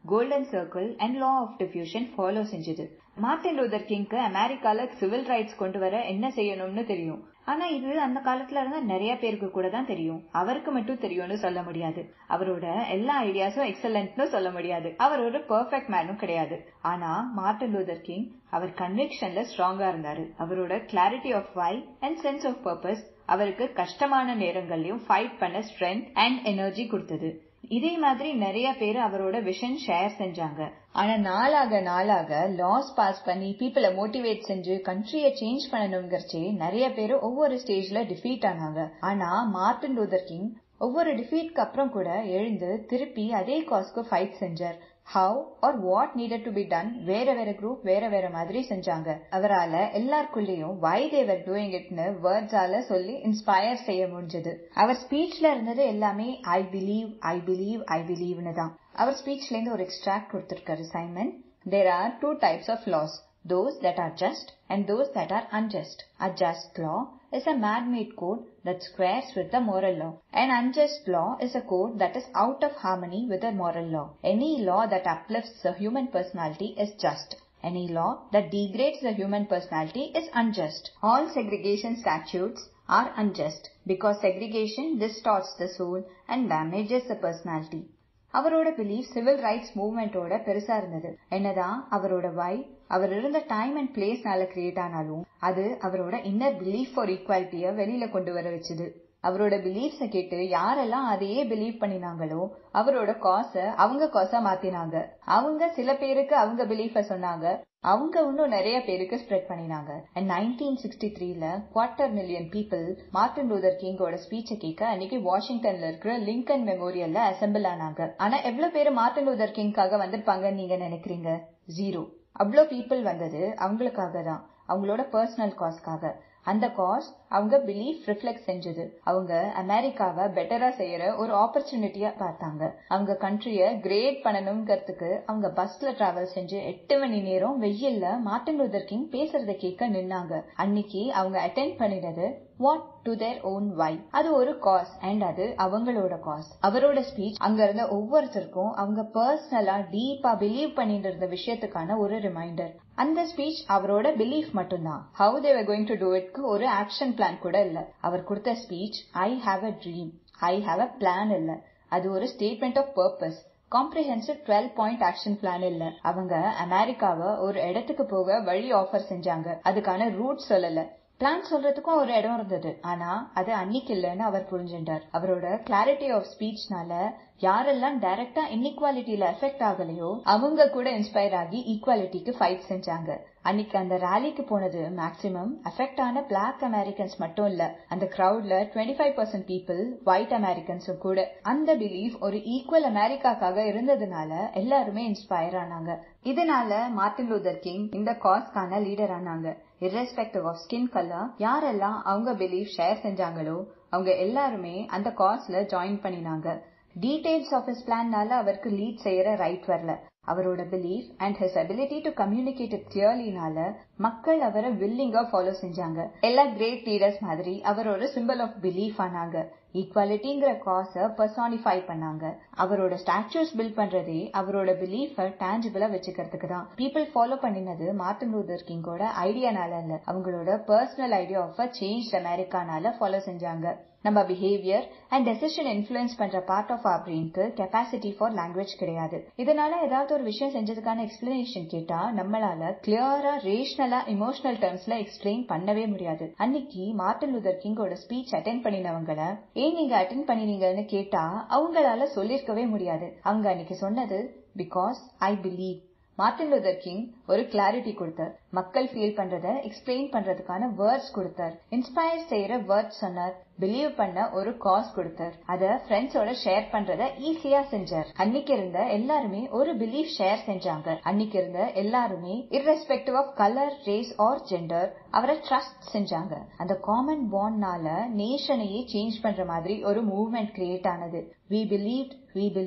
golden circle and law of diffusion follow செஞ்சது மார்டின் லூதர் கிங்க்கு அமெரிக்கால சிவில் ரைட்ஸ் கொண்டு வர என்ன செய்யணும்னு தெரியும் ஆனா இது அந்த காலத்துல இருந்த நிறைய பேருக்கு கூட தான் தெரியும் அவருக்கு மட்டும் தெரியும்னு சொல்ல முடியாது அவரோட எல்லா ஐடியாஸும் எக்ஸலன்ட்னு சொல்ல முடியாது அவர் ஒரு பெர்ஃபெக்ட் மேனும் கிடையாது ஆனா மார்டின் லூதர் கிங் அவர் கன்விக்ஷன்ல ஸ்ட்ராங்கா இருந்தாரு அவரோட clarity of why and sense of purpose அவருக்கு கஷ்டமான நேரங்கள்லயும் ஃபைட் பண்ண ஸ்ட்ரென்த் அண்ட் எனர்ஜி கொடுத்தது இதே மாதிரி நிறைய பேர் அவரோட விஷன் ஷேர் செஞ்சாங்க ஆனா நாளாக நாளாக லாஸ் பாஸ் பண்ணி பீப்புளை மோட்டிவேட் செஞ்சு கண்ட்ரிய சேஞ்ச் பண்ணணுங்கிறச்சே நிறைய பேர் ஒவ்வொரு ஸ்டேஜ்ல டிஃபீட் ஆனாங்க ஆனா மார்டின் லூதர் கிங் ஒவ்வொரு டிஃபீட்க்கு அப்புறம் கூட எழுந்து திருப்பி அதே காஸ்க்கு ஃபைட் செஞ்சார் how or what needed to be done வேற வேற குரூப் வேற வேற மாதிரி செஞ்சாங்க அவரால எல்லாருக்குள்ளேயும் வை தேவர் டூயிங் இட்னு வேர்ட்ஸால சொல்லி இன்ஸ்பயர் செய்ய முடிஞ்சது அவர் ஸ்பீச்ல இருந்தது எல்லாமே I believe I believe I பிலீவ்னு தான் அவர் ஸ்பீச்ல இருந்து ஒரு எக்ஸ்ட்ராக்ட் கொடுத்திருக்காரு Simon there are two types of laws those that are just and those that are unjust. A just law is a man-made code that squares with the moral law. An unjust law is a code that is out of harmony with the moral law. Any law that uplifts the human personality is just. Any law that degrades the human personality is unjust. All segregation statutes are unjust because segregation distorts the soul and damages the personality. அவரோட belief civil rights மூவ்மெண்டோட பெருசா இருந்தது என்னதான் அவரோட வை அவர் இருந்த time and பிளேஸ்னால create ஆனாலும் அது அவரோட இன்னர் பிலீஃப் ஃபார் ஈக்குவாலிட்டிய வெளியில கொண்டு வர வச்சுது அவரோட பிலீஃப்ஸ கேட்டு யாரெல்லாம் அதையே பிலீவ் பண்ணினாங்களோ அவரோட காச அவங்க காசா மாத்தினாங்க அவங்க சில பேருக்கு அவங்க பிலீஃப சொன்னாங்க அவங்க இன்னும் நிறைய பேருக்கு ஸ்ப்ரெட் பண்ணினாங்க அண்ட் நைன்டீன் சிக்ஸ்டி த்ரீல quarter million people Martin Luther கிங்கோட ஸ்பீச்சை கேட்க அன்னைக்கு வாஷிங்டன்ல இருக்கிற லிங்கன் மெமோரியல்ல அசம்பிள் ஆனாங்க ஆனா எவ்வளவு பேர் மார்டின் லூதர் கிங்காக வந்திருப்பாங்கன்னு நீங்க நினைக்கிறீங்க ஜீரோ அவ்வளோ பீப்புள் வந்தது அவங்களுக்காக தான் அவங்களோட பர்சனல் காஸ்க்காக அந்த காஸ் அவங்க பிலீஃப் ரிஃப்ளெக்ட் செஞ்சது அவங்க அமெரிக்காவை பெட்டரா செய்யற ஒரு ஆப்பர்ச்சுனிட்டியா பார்த்தாங்க அவங்க கண்ட்ரிய கிரேட் பண்ணணுங்கிறதுக்கு அவங்க பஸ்ல டிராவல் செஞ்சு எட்டு மணி நேரம் வெயில்ல மார்டின் லூதர் கிங் பேசுறத கேட்க நின்னாங்க அன்னைக்கு அவங்க அட்டென்ட் பண்ணினது what to their own why அது ஒரு காஸ் அண்ட் அது அவங்களோட காஸ் அவரோட ஸ்பீச் அங்க இருந்த ஒவ்வொருத்தருக்கும் அவங்க பர்சனலா டீப்பா பிலீவ் பண்ணிட்டு இருந்த விஷயத்துக்கான ஒரு ரிமைண்டர் அந்த ஸ்பீச் அவரோட பிலீஃப் மட்டும்தான் how they were going to do இட்க்கு ஒரு ஆக்ஷன் பிளான் கூட இல்ல அவர் கொடுத்த speech I have a dream I have a plan இல்ல அது ஒரு statement of purpose comprehensive twelve point action plan இல்ல அவங்க அமெரிக்காவை ஒரு இடத்துக்கு போக வழி ஆஃபர் செஞ்சாங்க அதுக்கான ரூட் சொல்லல பிளான் சொல்றதுக்கும் ஒரு இடம் இருந்தது ஆனா அது அன்னைக்கு இல்லைன்னு அவர் புரிஞ்சுட்டார் அவரோட கிளாரிட்டி ஆஃப் ஸ்பீச்னால யாரெல்லாம் டைரக்டா இன்இக்வாலிட்டியில எஃபெக்ட் ஆகலையோ அவங்க கூட இன்ஸ்பயர் ஆகி ஈக்குவாலிட்டிக்கு ஃபைட் செஞ்சாங்க அன்னைக்கு அந்த ரேலிக்கு போனது மேக்சிமம் அஃபெக்ட் ஆன பிளாக் அமெரிக்கன்ஸ் மட்டும் இல்ல அந்த கிரௌட்ல twenty five percent people white அமெரிக்கன்ஸும் கூட அந்த பிலீஃப் ஒரு ஈக்குவல் அமெரிக்காக்காக இருந்ததுனால எல்லாருமே இன்ஸ்பயர் ஆனாங்க இதனால மார்டின் லூதர் கிங் இந்த காஸ்க்கான லீடர் ஆனாங்க irrespective ஆஃப் ஸ்கின் கலர் யாரெல்லாம் அவங்க பிலீஃப் ஷேர் செஞ்சாங்களோ அவங்க எல்லாருமே அந்த காஸ்ல ஜாயின் பண்ணினாங்க டீடைல்ஸ் ஆஃப் ஹிஸ் பிளான்னால அவருக்கு லீட் செய்யற ரைட் வரல அவரோட belief and his ability to communicate it கிளியர்லினால மக்கள் அவரை வில்லிங்கா ஃபாலோ செஞ்சாங்க எல்லா கிரேட் லீடர்ஸ் மாதிரி அவர் ஒரு சிம்பிள் ஆஃப் பிலீஃப் ஆனாங்க ஈக்குவாலிட்டிங்கிற காச பர்சானிஃபை பண்ணாங்க அவரோட ஸ்டாச்சுஸ் பில்ட் பண்றதே அவரோட பிலீஃப டேஞ்சிபிளா வச்சுக்கிறதுக்கு தான் பீப்புள் ஃபாலோ பண்ணினது மார்டின் லூதர் கிங்கோட ஐடியானால இல்ல அவங்களோட personal idea of a change அமெரிக்கானால ஃபாலோ செஞ்சாங்க நம்ம பிஹேவியர் அண்ட் டெசிஷன் இன்ஃபுளுன்ஸ் பண்ற பார்ட் ஆஃப் ஆர் பிரெயின்க்கு கெப்பாசிட்டி ஃபார் லாங்குவேஜ் கிடையாது இதனால ஏதாவது ஒரு விஷயம் செஞ்சதுக்கான எக்ஸ்பிளனேஷன் கேட்டா நம்மளால கிளியரா ரேஷனலா இமோஷனல் டேர்ம்ஸ்ல எக்ஸ்பிளைன் பண்ணவே முடியாது அன்னைக்கு மார்டின் லூதர் கிங்கோட ஸ்பீச் அட்டென்ட் பண்ணினவங்கள ஏன் நீங்க அட்டென்ட் பண்ணினீங்கன்னு கேட்டா அவங்களால சொல்லிருக்கவே முடியாது அவங்க அன்னைக்கு சொன்னது because I believe Martin Luther King ஒரு கிளாரிட்டி கொடுத்தார் மக்கள் ஃபீல் பண்றத எக்ஸ்பிளைன் பண்றதுக்கான வேர்ட்ஸ் கொடுத்தார் இன்ஸ்பயர் செய்யற வேர்ட்ஸ் சொன்னார் பிலீவ் பண்ண ஒரு காஸ் கொடுத்தார் அத ஃப்ரெண்ட்ஸோட ஷேர் பண்றத ஈஸியா செஞ்சார் அன்னைக்கு இருந்த எல்லாருமே ஒரு பிலீஃப் ஷேர் செஞ்சாங்க அன்னைக்கு இருந்த எல்லாருமே irrespective of colour race or gender அவரை ட்ரஸ்ட் செஞ்சாங்க அந்த காமன் பாண்ட்னால நேஷனையே சேஞ்ச் பண்ற மாதிரி ஒரு மூவ்மெண்ட் கிரியேட் ஆனது we believed we believed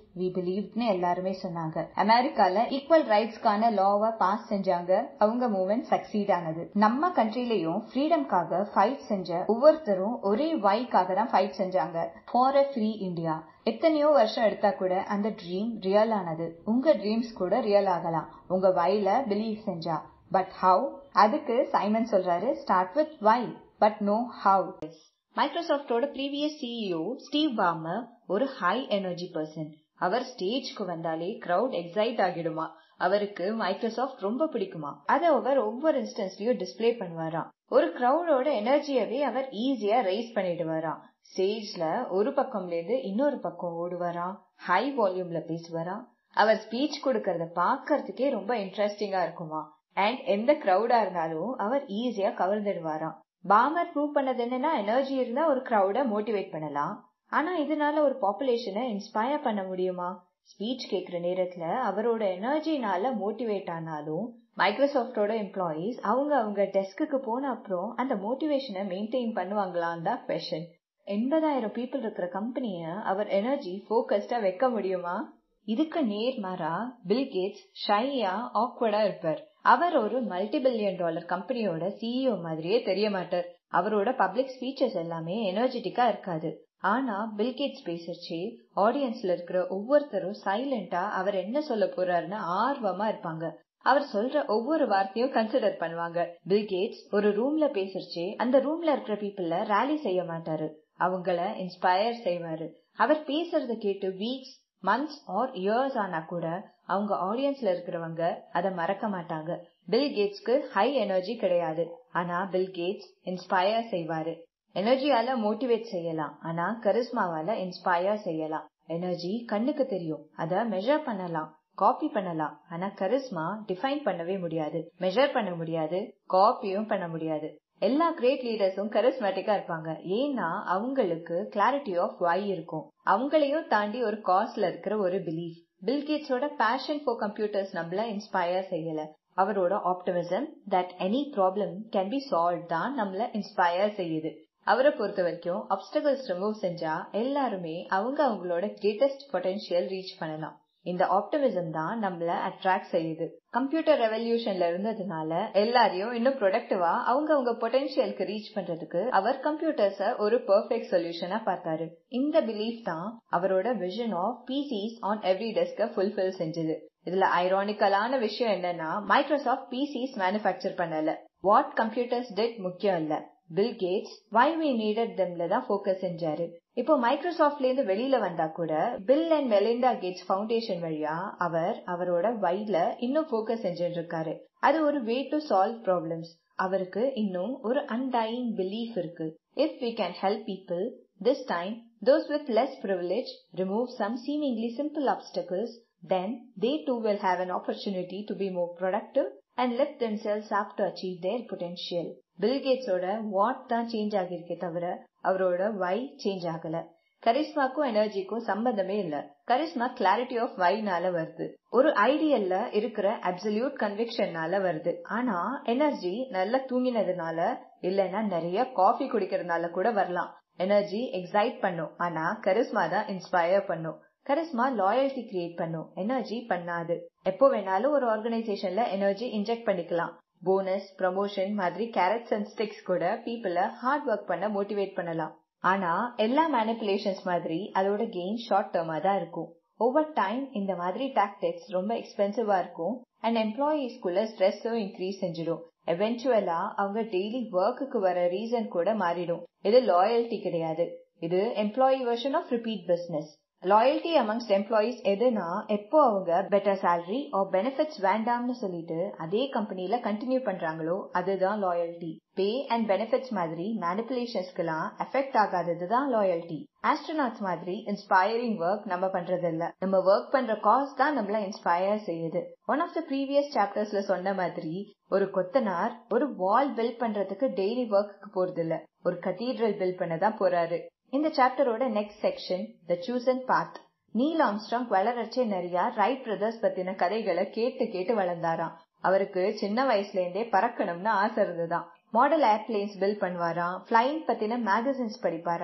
we பிலீவ்னு எல்லாருமே சொன்னாங்க அமெரிக்கால ஈக்குவல் ரைட்ஸ்க்கான லாவை பாஸ் செஞ்சாங்க அவங்க மூவ்மெண்ட் சக்சீட் ஆனது நம்ம கண்ட்ரிலயும் ஃப்ரீடம்காக ஃபைட் செஞ்ச ஒவ்வொருத்தரும் ஒரே வைக்காக தான் ஃபைட் செஞ்சாங்க ஃபார் அ ஃப்ரீ இந்தியா எத்தனையோ வருஷம் எடுத்தா கூட அந்த ட்ரீம் ரியல் ஆனது உங்க ட்ரீம்ஸ் கூட ரியல் ஆகலாம் உங்க வைல பிலீவ் செஞ்சா பட் ஹவு அதுக்கு சைமன் சொல்றாரு start with why but know how மைக்ரோசாஃப்டோட ப்ரீவியஸ் சிஇஓ ஸ்டீவ் பாமர் ஒரு ஹை எனர்ஜி பர்சன் அவர் ஸ்டேஜ்க்கு வந்தாலே கிரவுட் எக்ஸைட் ஆகிடுமா அவருக்கு மைக்ரோசாஃப்ட் ரொம்ப பிடிக்குமா அதை அவர் ஒவ்வொரு இன்ஸ்டன்ஸ்லயும் டிஸ்பிளே பண்ணுவாராம் ஒரு கிரௌடோட எனர்ஜியவே அவர் ஈஸியா ரைஸ் பண்ணிடுவாராம் ஸ்டேஜ்ல ஒரு பக்கம்ல இருந்து இன்னொரு பக்கம் ஓடுவாராம் ஹை வால்யூம்ல பேசுவாராம் அவர் ஸ்பீச் கொடுக்கறத பாக்கறதுக்கே ரொம்ப இன்ட்ரெஸ்டிங்கா இருக்குமா அண்ட் எந்த கிரௌடா இருந்தாலும் அவர் ஈஸியா கவர்ந்துடுவாராம் பாமர் ப்ரூவ் பண்ணது என்னன்னா எனர்ஜி இருந்தா ஒரு கிரௌட மோட்டிவேட் பண்ணலாம் ஆனா இதனால ஒரு பாப்புலேஷனை இன்ஸ்பயர் பண்ண முடியுமா ஸ்பீச் கேட்கிற நேரத்துல அவரோட எனர்ஜினால மோட்டிவேட் ஆனாலும் மைக்ரோசாஃப்டோட எம்ப்ளாயீஸ் அவங்க அவங்க டெஸ்க்கு போன அப்புறம் அந்த மோட்டிவேஷனை மெயின்டைன் பண்ணுவாங்களான் தான் கொஷன் எண்பதாயிரம் பீப்புள் இருக்கிற கம்பெனிய அவர் எனர்ஜி போக்கஸ்டா வைக்க முடியுமா இதுக்கு நேர்மாறா பில் கேட்ஸ் ஷையா ஆக்வர்டா இருப்பார் அவர் ஒரு மல்டி பில்லியன் டாலர் கம்பெனியோட சிஇஓ மாதிரியே தெரிய மாட்டார் அவரோட பப்ளிக் ஸ்பீச்சஸ் எல்லாமே எனர்ஜெட்டிக்கா இருக்காது ஆனா பில்கேட்ஸ் பேசுறச்சே ஆடியன்ஸ்ல இருக்கிற ஒவ்வொருத்தரும் சைலண்டா அவர் என்ன சொல்ல போறாருன்னு ஆர்வமா இருப்பாங்க அவர் சொல்ற ஒவ்வொரு வார்த்தையும் கன்சிடர் பண்ணுவாங்க பில்கேட்ஸ் ஒரு ரூம்ல பேசுறச்சே அந்த ரூம்ல இருக்கிற பீப்புள ரேலி செய்ய மாட்டாரு அவங்கள இன்ஸ்பயர் செய்வாரு அவர் பேசுறத கேட்டு வீக்ஸ் மந்த்ஸ் ஆர் இயர்ஸ் ஆனா கூட அவங்க ஆடியன்ஸ்ல இருக்கிறவங்க அதை மறக்க மாட்டாங்க பில் கேட்ஸ்க்கு ஹை எனர்ஜி கிடையாது ஆனா பில் கேட்ஸ் இன்ஸ்பயர் செய்வாரு எனர்ஜியால மோட்டிவேட் செய்யலாம் ஆனா கரிஸ்மாவால இன்ஸ்பயர் செய்யலாம் எனர்ஜி கண்ணுக்கு தெரியும் அத மெஷர் பண்ணலாம் காப்பி பண்ணலாம் ஆனா கரிஸ்மா டிஃபைன் பண்ணவே முடியாது மெஷர் பண்ண முடியாது காப்பியும் பண்ண முடியாது எல்லா கிரேட் லீடர்ஸும் கரிஸ்மேட்டிக்கா இருப்பாங்க ஏன்னா அவங்களுக்கு கிளாரிட்டி ஆஃப் வை இருக்கும் அவங்களையும் தாண்டி ஒரு காஸ்ட்ல இருக்கிற ஒரு பிலீஃப் பில்கேட்ஸோட பேஷன் ஃபார் கம்ப்யூட்டர்ஸ் நம்மள இன்ஸ்பயர் செய்யல அவரோட optimism that any problem can be solve தான் நம்மள இன்ஸ்பயர் செய்யுது அவரை பொறுத்த வரைக்கும் அப்டகல்ஸ் ரிமூவ் செஞ்சா எல்லாருமே அவங்க அவங்களோட கிரேட்டஸ்ட் பொட்டன்ஷியல் ரீச் பண்ணலாம் இந்த ஆப்டிமிசம் தான் நம்மள அட்ராக்ட் செய்யுது கம்ப்யூட்டர் ரெவல்யூஷன்ல இருந்ததுனால எல்லாரையும் இன்னும் ப்ரொடக்டிவா அவங்க அவங்க பொட்டன்ஷியலுக்கு ரீச் பண்றதுக்கு அவர் கம்ப்யூட்டர்ஸ ஒரு பெர்ஃபெக்ட் சொல்யூஷனா பார்த்தாரு இந்த பிலீஃப் தான் அவரோட vision of PCs on every டெஸ்க ஃபுல்ஃபில் செஞ்சது இதுல ஐரானிக்கலான விஷயம் என்னன்னா மைக்ரோசாஃப்ட் பிசிஸ் மேனுபேக்சர் பண்ணல வாட் கம்ப்யூட்டர்ஸ் டெட் முக்கியம் இல்ல Bill Gates why we needed தெம்ல தான் ஃபோக்கஸ் செஞ்சாரு இப்போ மைக்ரோசாஃப்ட்ல இருந்து வெளியில வந்தா கூட Bill and Melinda Gates Foundation வழியா அவர் அவரோட வைல இன்னும் ஃபோக்கஸ் செஞ்சுட்டு இருக்காரு அது ஒரு வே டு சால்வ் ப்ராப்ளம்ஸ் அவருக்கு இன்னும் ஒரு அன்டையிங் பிலீஃப் இருக்கு if we can help people this time those with less privilege remove some seemingly simple obstacles then they too will have an opportunity to be more productive and lift themselves up to achieve their potential. பில்கேட்ஸோட what தான் change ஆகிருக்கே தவிர அவரோட வை change ஆகல கரிஸ்மாக்கும் எனர்ஜிக்கும் சம்பந்தமே இல்ல charisma clarity of வைனால வருது ஒரு ஐடியல்ல இருக்கிற அப்சல்யூட் கன்விக்ஷன்னால வருது ஆனா எனர்ஜி நல்லா தூங்கினதுனால இல்லைன்னா நிறைய காஃபி குடிக்கிறதுனால கூட வரலாம் எனர்ஜி எக்ஸைட் பண்ணும் ஆனா கரிஸ்மா தான் இன்ஸ்பயர் பண்ணும் கரிஸ்மா லாயல்டி கிரியேட் பண்ணும் எனர்ஜி பண்ணாது எப்போ வேணாலும் ஒரு ஆர்கனைசேஷன்ல எனர்ஜி இன்ஜெக்ட் பண்ணிக்கலாம் போனஸ் ப்ரமோஷன் மாதிரி கேரட்ஸ் அண்ட் ஸ்டிக்ஸ் கூட பீப்புள ஹார்ட் ஒர்க் பண்ண மோட்டிவேட் பண்ணலாம் ஆனா எல்லா மேனிப்புலேஷன்ஸ் மாதிரி அதோட கெயின் ஷார்ட் டேர்மா தான் இருக்கும் ஓவர் டைம் இந்த மாதிரி டாக்டிக்ஸ் ரொம்ப எக்ஸ்பென்சிவா இருக்கும் அண்ட் எம்ப்ளாயீஸ்குள்ள ஸ்ட்ரெஸ்ஸும் இன்க்ரீஸ் செஞ்சிடும் எவென்ச்சுவலா அவங்க டெய்லி ஒர்க்குக்கு வர ரீசன் கூட மாறிடும் இது லாயல்டி கிடையாது இது employee version of repeat business loyalty amongst employees எதுனா எப்போ அவங்க பெட்டர் சேலரி ஆர் பெனிஃபிட்ஸ் வேண்டாம்னு சொல்லிட்டு அதே கம்பெனில கண்டினியூ பண்றாங்களோ அதுதான் லாயல்டி பே அண்ட் பெனிஃபிட்ஸ் மாதிரி மேனிப்புலேஷன்ஸ்க்கெல்லாம் எஃபெக்ட் ஆகாதது தான் லாயல்டி ஆஸ்ட்ரோநாட்ஸ் மாதிரி இன்ஸ்பயரிங் ஒர்க் நம்ம பண்றது இல்ல நம்ம ஒர்க் பண்ற காஸ் தான் நம்மள இன்ஸ்பயர் செய்யுது ஒன் ஆஃப் த ப்ரீவியஸ் சாப்டர்ஸ்ல சொன்ன மாதிரி ஒரு கொத்தனார் ஒரு வால் பில்ட் பண்றதுக்கு டெய்லி ஒர்க்கு போறது இல்ல ஒரு கத்தீட்ரல் பில்ட் பண்ண தான் போறாரு இந்த சாப்டரோட நெக்ஸ்ட் செக்ஷன் த சூசன் பாத் நீல் ஆம்ஸ்ட்ராங் வளரச்சே நிறைய ரைட் பிரதர்ஸ் பத்தின கதைகளை கேட்டு கேட்டு வளர்ந்தாராம் அவருக்கு சின்ன வயசுல இருந்தே பறக்கணும்னு ஆசை இருந்துதான் மாடல் ஏர்பிளேன்ஸ் பில்ட் பண்ணுவாராம் பிளைங் பத்தின மேகசின்ஸ் படிப்பாராம்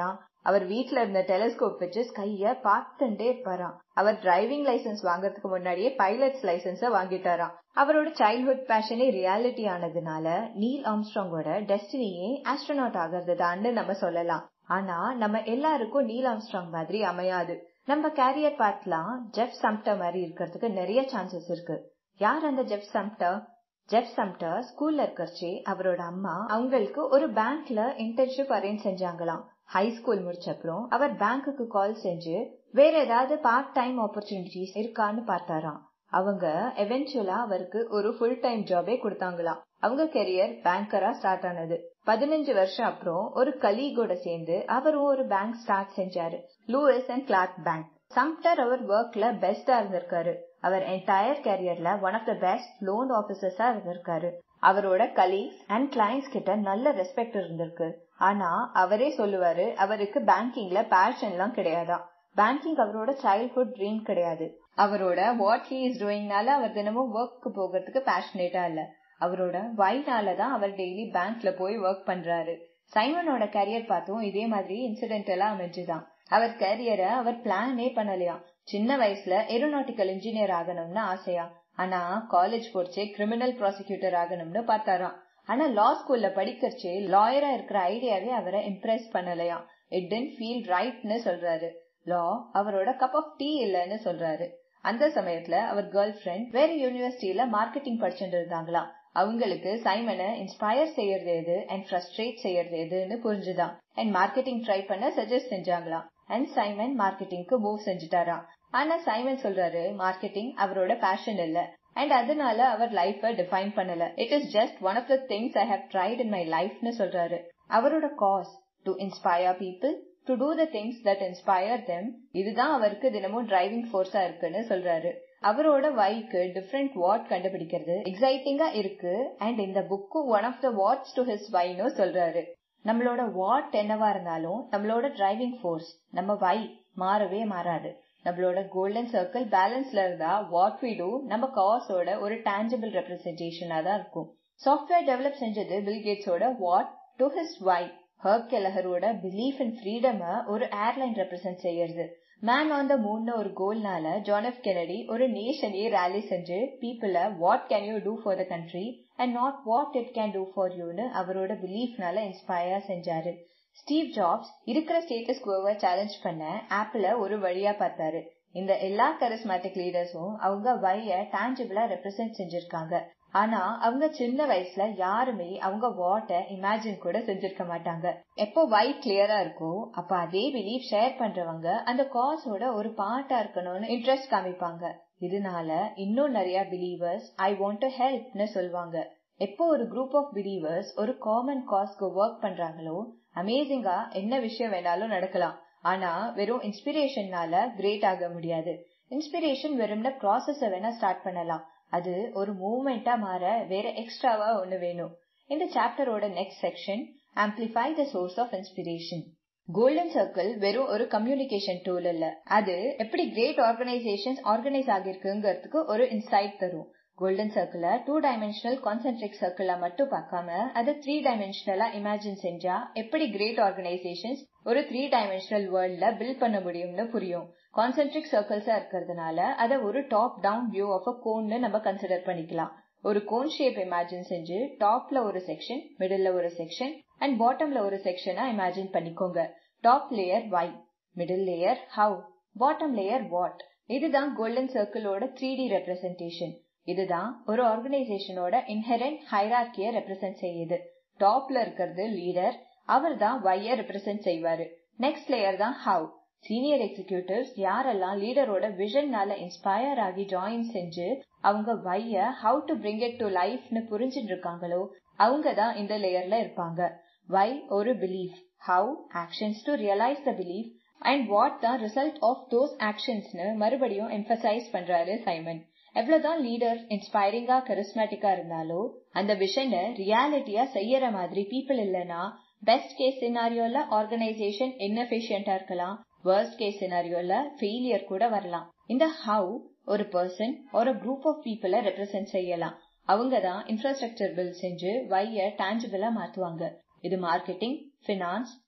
அவர் வீட்ல இருந்த டெலிஸ்கோப் வச்சு ஸ்கைய பார்த்துட்டே இருப்பாராம் அவர் டிரைவிங் லைசன்ஸ் வாங்குறதுக்கு முன்னாடியே பைலட்ஸ் லைசன்ஸ வாங்கிட்டாராம் அவரோட சைல்ட்ஹுட் பேஷனே ரியாலிட்டி ஆனதுனால நீல் ஆம்ஸ்ட்ராங்கோட டெஸ்டினியே ஆஸ்ட்ரோனாட் ஆகிறது தான்னு நம்ம சொல்லலாம் ஆனா நம்ம எல்லாருக்கும் நீல் ஆம்ஸ்ட்ராங் மாதிரி அமையாது நம்ம கேரியர் பாத்லாம் ஜெஃப் சம்ப்டர் மாதிரி இருக்கிறதுக்கு நிறைய சான்சஸ் இருக்கு யார் அந்த ஜெஃப் சம்ப்டர் ஜெஃப் சம்ப்டர் ஸ்கூல்ல இருக்கறச்சே அவரோட அம்மா அவங்களுக்கு ஒரு பேங்க்ல இன்டர்ன்ஷிப் அரேஞ்ச் செஞ்சாங்களாம் ஹை ஸ்கூல் முடிச்ச அப்புறம் அவர் பேங்க்குக்கு கால் செஞ்சு வேற ஏதாவது பார்ட் டைம் ஆப்பர்ச்சுனிட்டிஸ் இருக்கான்னு பார்த்தாராம் அவங்க எவென்ச்சுவலா அவருக்கு ஒரு ஃபுல் டைம் ஜாபே கொடுத்தாங்களாம் அவங்க கெரியர் பேங்கரா ஸ்டார்ட் ஆனது பதினஞ்சு வருஷம் அப்புறம் ஒரு கலீகோட சேர்ந்து அவரும் ஒரு பேங்க் ஸ்டார்ட் செஞ்சாரு லூயிஸ் அண்ட் கிளார்க் பேங்க் சம்டர் அவர் ஒர்க்ல பெஸ்டா இருந்திருக்காரு அவர் என்டையர் கேரியர்ல one of the best loan ஆபீசர்ஸா இருந்திருக்காரு அவரோட கலீக்ஸ் அண்ட் கிளைண்ட்ஸ் கிட்ட நல்ல ரெஸ்பெக்ட் இருந்திருக்கு ஆனா அவரே சொல்லுவாரு அவருக்கு பேங்கிங்ல பேஷன்லாம் கிடையாதான் பேங்கிங் அவரோட சைல்ட்ஹுட் ட்ரீம் கிடையாது அவரோட வாட் ஹி இஸ் டூயிங்னால அவர் தினமும் ஒர்க்கு போகிறதுக்கு பேஷனேட்டா இல்ல அவரோட வைனால தான் அவர் டெய்லி பேங்க்ல போய் ஒர்க் பண்றாரு சைமனோட கரியர் பார்த்தும் இதே மாதிரி இன்சிடென்ட் எல்லாம் அமைஞ்சுதான் அவர் கரியரை அவர் பிளானே பண்ணலையாம் சின்ன வயசுல ஏரோநாட்டிக்கல் இன்ஜினியர் ஆகணும்னு ஆசையா ஆனா காலேஜ் போச்சே கிரிமினல் ப்ராசிக்யூட்டர் ஆகணும்னு பார்த்தாராம் ஆனா லா ஸ்கூல்ல படிக்கிறச்சே லாயரா இருக்கிற ஐடியாவே அவரை இம்ப்ரெஸ் பண்ணலையாம் இட் டென்ட் ஃபீல் ரைட்னு சொல்றாரு லா அவரோட கப் ஆஃப் டீ இல்லைன்னு சொல்றாரு அந்த சமயத்துல அவர் கேர்ள் ஃபிரெண்ட் வேற யூனிவர்சிட்டியில மார்க்கெட்டிங் படிச்சுட்டு இருந்தாங்களாம் அவங்களுக்கு சைமனை இன்ஸ்பயர் செய்யறது எது அண்ட் ஃப்ரஸ்ட்ரேட் செய்யறது எதுன்னு புரிஞ்சுதான் அண்ட் மார்க்கெட்டிங் ட்ரை பண்ண சஜஸ்ட் செஞ்சாங்களாம் அண்ட் சைமன் மார்க்கெட்டிங்க்கு மூவ் செஞ்சுட்டாராம் ஆனா சைமன் சொல்றாரு மார்க்கெட்டிங் அவரோட பேஷன் இல்ல அண்ட் அதனால அவர் லைஃப டிஃபைன் பண்ணல it is just one of the things I have tried in my லைஃப்னு சொல்றாரு அவரோட cause to inspire people to do the things that inspire them இதுதான் அவருக்கு தினமும் டிரைவிங் ஃபோர்ஸா இருக்குன்னு சொல்றாரு அவரோட வைக்கு டிஃப்ரெண்ட் வாட் கண்டுபிடிக்கிறது எக்ஸைட்டிங்கா இருக்கு அண்ட் இந்த book one of the whats to his வைன்னு சொல்றாரு நம்மளோட வாட் என்னவா இருந்தாலும் நம்மளோட டிரைவிங் ஃபோர்ஸ் நம்ம வை மாறவே மாறாது நம்மளோட கோல்டன் சர்க்கிள் பேலன்ஸ்ல இருந்தா வாட் வி டூ நம்ம காஸோட ஒரு டான்ஜிபிள் ரெப்ரஸன்டேஷனா தான் இருக்கும் சாஃப்ட்வேர் டெவலப் செஞ்சது பில்கேட்ஸோட what to his why Herb கெலஹரோட பிலீஃப் இன் ஃப்ரீடம் ஒரு ஏர்லைன் ரெப்ரசென்ட் செய்யறது மேன் ஆன் த மூன் ஒரு கோல்னால ஜான் எஃப் கெனடி ஒரு நேஷனையே ரேலி செஞ்சு பீப்புள what can you do for the country and not what it can do for யூன்னு அவரோட பிலீஃப்னால இன்ஸ்பயர் செஞ்சாரு ஸ்டீவ் ஜாப்ஸ் இருக்கிற ஸ்டேட்டஸ் கோவை சேலஞ்ச் பண்ண ஆப்பிள ஒரு வழியா பார்த்தாரு இந்த எல்லா கரிஸ்மேட்டிக் லீடர்ஸும் அவங்க வைய டான்ஜிபிளா ரெப்ரசென்ட் செஞ்சிருக்காங்க ஆனா அவங்க சின்ன வயசுல யாருமே அவங்க வாட்ட இமேஜின் கூட செஞ்சிருக்க மாட்டாங்க எப்போ வை கிளியரா இருக்கோ அப்ப அதே பிலீஃப் ஷேர் பண்றவங்க அந்த காஸோட ஒரு பார்ட்டா இருக்கணும்னு இன்ட்ரெஸ்ட் காமிப்பாங்க இதனால இன்னும் நிறைய பிலீவர்ஸ் ஐ வாண்ட் டு ஹெல்ப்னு சொல்லுவாங்க எப்போ ஒரு குரூப் ஆஃப் பிலீவர்ஸ் ஒரு காமன் காஸ்க்கு ஒர்க் பண்றாங்களோ அமேசிங்கா என்ன விஷயம் வேணாலும் நடக்கலாம் ஆனா வெறும் இன்ஸ்பிரேஷன்னால கிரேட் ஆக முடியாது இன்ஸ்பிரேஷன் வெறும்ன ப்ராசஸ வேணா ஸ்டார்ட் பண்ணலாம் அது ஒரு மூவ்மெண்டா மாற வேற எக்ஸ்ட்ராவா ஒண்ணு வேணும் இந்த சாப்டரோட next section amplify the source of inspiration golden circle வெறும் ஒரு கம்யூனிகேஷன் டூல் இல்ல அது எப்படி கிரேட் ஆர்கனைசேஷன் ஆர்கனைஸ் ஆகிருக்குங்கிறதுக்கு ஒரு இன்சைட் தரும் கோல்டன் சர்க்கிள டூ டைமென்ஷனல் கான்சென்ட்ரிக் சர்க்கிளா மட்டும் பார்க்காம அதை த்ரீ டைமென்ஷனலா இமேஜின் செஞ்சா எப்படி கிரேட் ஆர்கனைசேஷன்ஸ் ஒரு த்ரீ டைமென்ஷனல் வேர்ல்ட்ல பில்ட் பண்ண முடியும்னு புரியும் கான்சென்ட்ரிக் சர்க்கிள்ஸா இருக்கிறதுனால அதை ஒரு top down view of a கோன்னு நம்ம கன்சிடர் பண்ணிக்கலாம் ஒரு கோன் ஷேப் இமேஜின் செஞ்சு டாப்ல ஒரு செக்ஷன் மிடில்ல ஒரு செக்ஷன் அண்ட் பாட்டம்ல ஒரு செக்ஷனா இமேஜின் பண்ணிக்கோங்க top layer why middle layer how bottom layer what இதுதான் கோல்டன் சர்க்கிளோட த்ரீ டி ரெப்ரசன்டேஷன் இதுதான் ஒரு ஆர்கனைசேஷனோட இன்ஹெரண்ட் ஹைராக்கிய ரெப்ரசென்ட் செய்யுது டாப்ல இருக்கிறது லீடர் அவர் தான் வைய ரெப்ரசென்ட் செய்வாரு நெக்ஸ்ட் லேயர் தான் ஹவு சீனியர் எக்ஸிகியூட்டிவ்ஸ் யாரெல்லாம் லீடரோட விஷன்னால இன்ஸ்பயர் ஆகி ஜாயின் செஞ்சு அவங்க வைய how to bring it to லைஃப்னு புரிஞ்சுட்டு இருக்காங்களோ அவங்க தான் இந்த லேயர்ல இருப்பாங்க வை ஒரு belief how actions to realise the belief and what தான் ரிசல்ட் ஆஃப் தோஸ் ஆக்ஷன்ஸ்னு மறுபடியும் எம்பசைஸ் பண்றாரு சைமன் எவ்வளவுதான் லீடர் இன்ஸ்பைரிங்கா கரிஸ்மேட்டிக்கா இருந்தாலோ அந்த விஷனை ரியாலிட்டியா செய்யற மாதிரி பீப்புள் இல்லனா பெஸ்ட் கேஸ் சினாரியோல ஆர்கனைசேஷன் இன்எஃபிஷியன்டா இருக்கலாம் வர்ஸ்ட் கேஸ் சினாரியோல ஃபெயிலியர் கூட வரலாம் இந்த ஹவு ஒரு பர்சன் ஒரு குரூப் ஆஃப் பீப்புளை ரெப்ரசென்ட் செய்யலாம் அவங்க தான் இன்ஃப்ராஸ்ட்ரக்சர் பில் செஞ்சு வைய டான்ஜிபிளா மாத்துவாங்க இது மார்க்கெட்டிங் பினான்ஸ்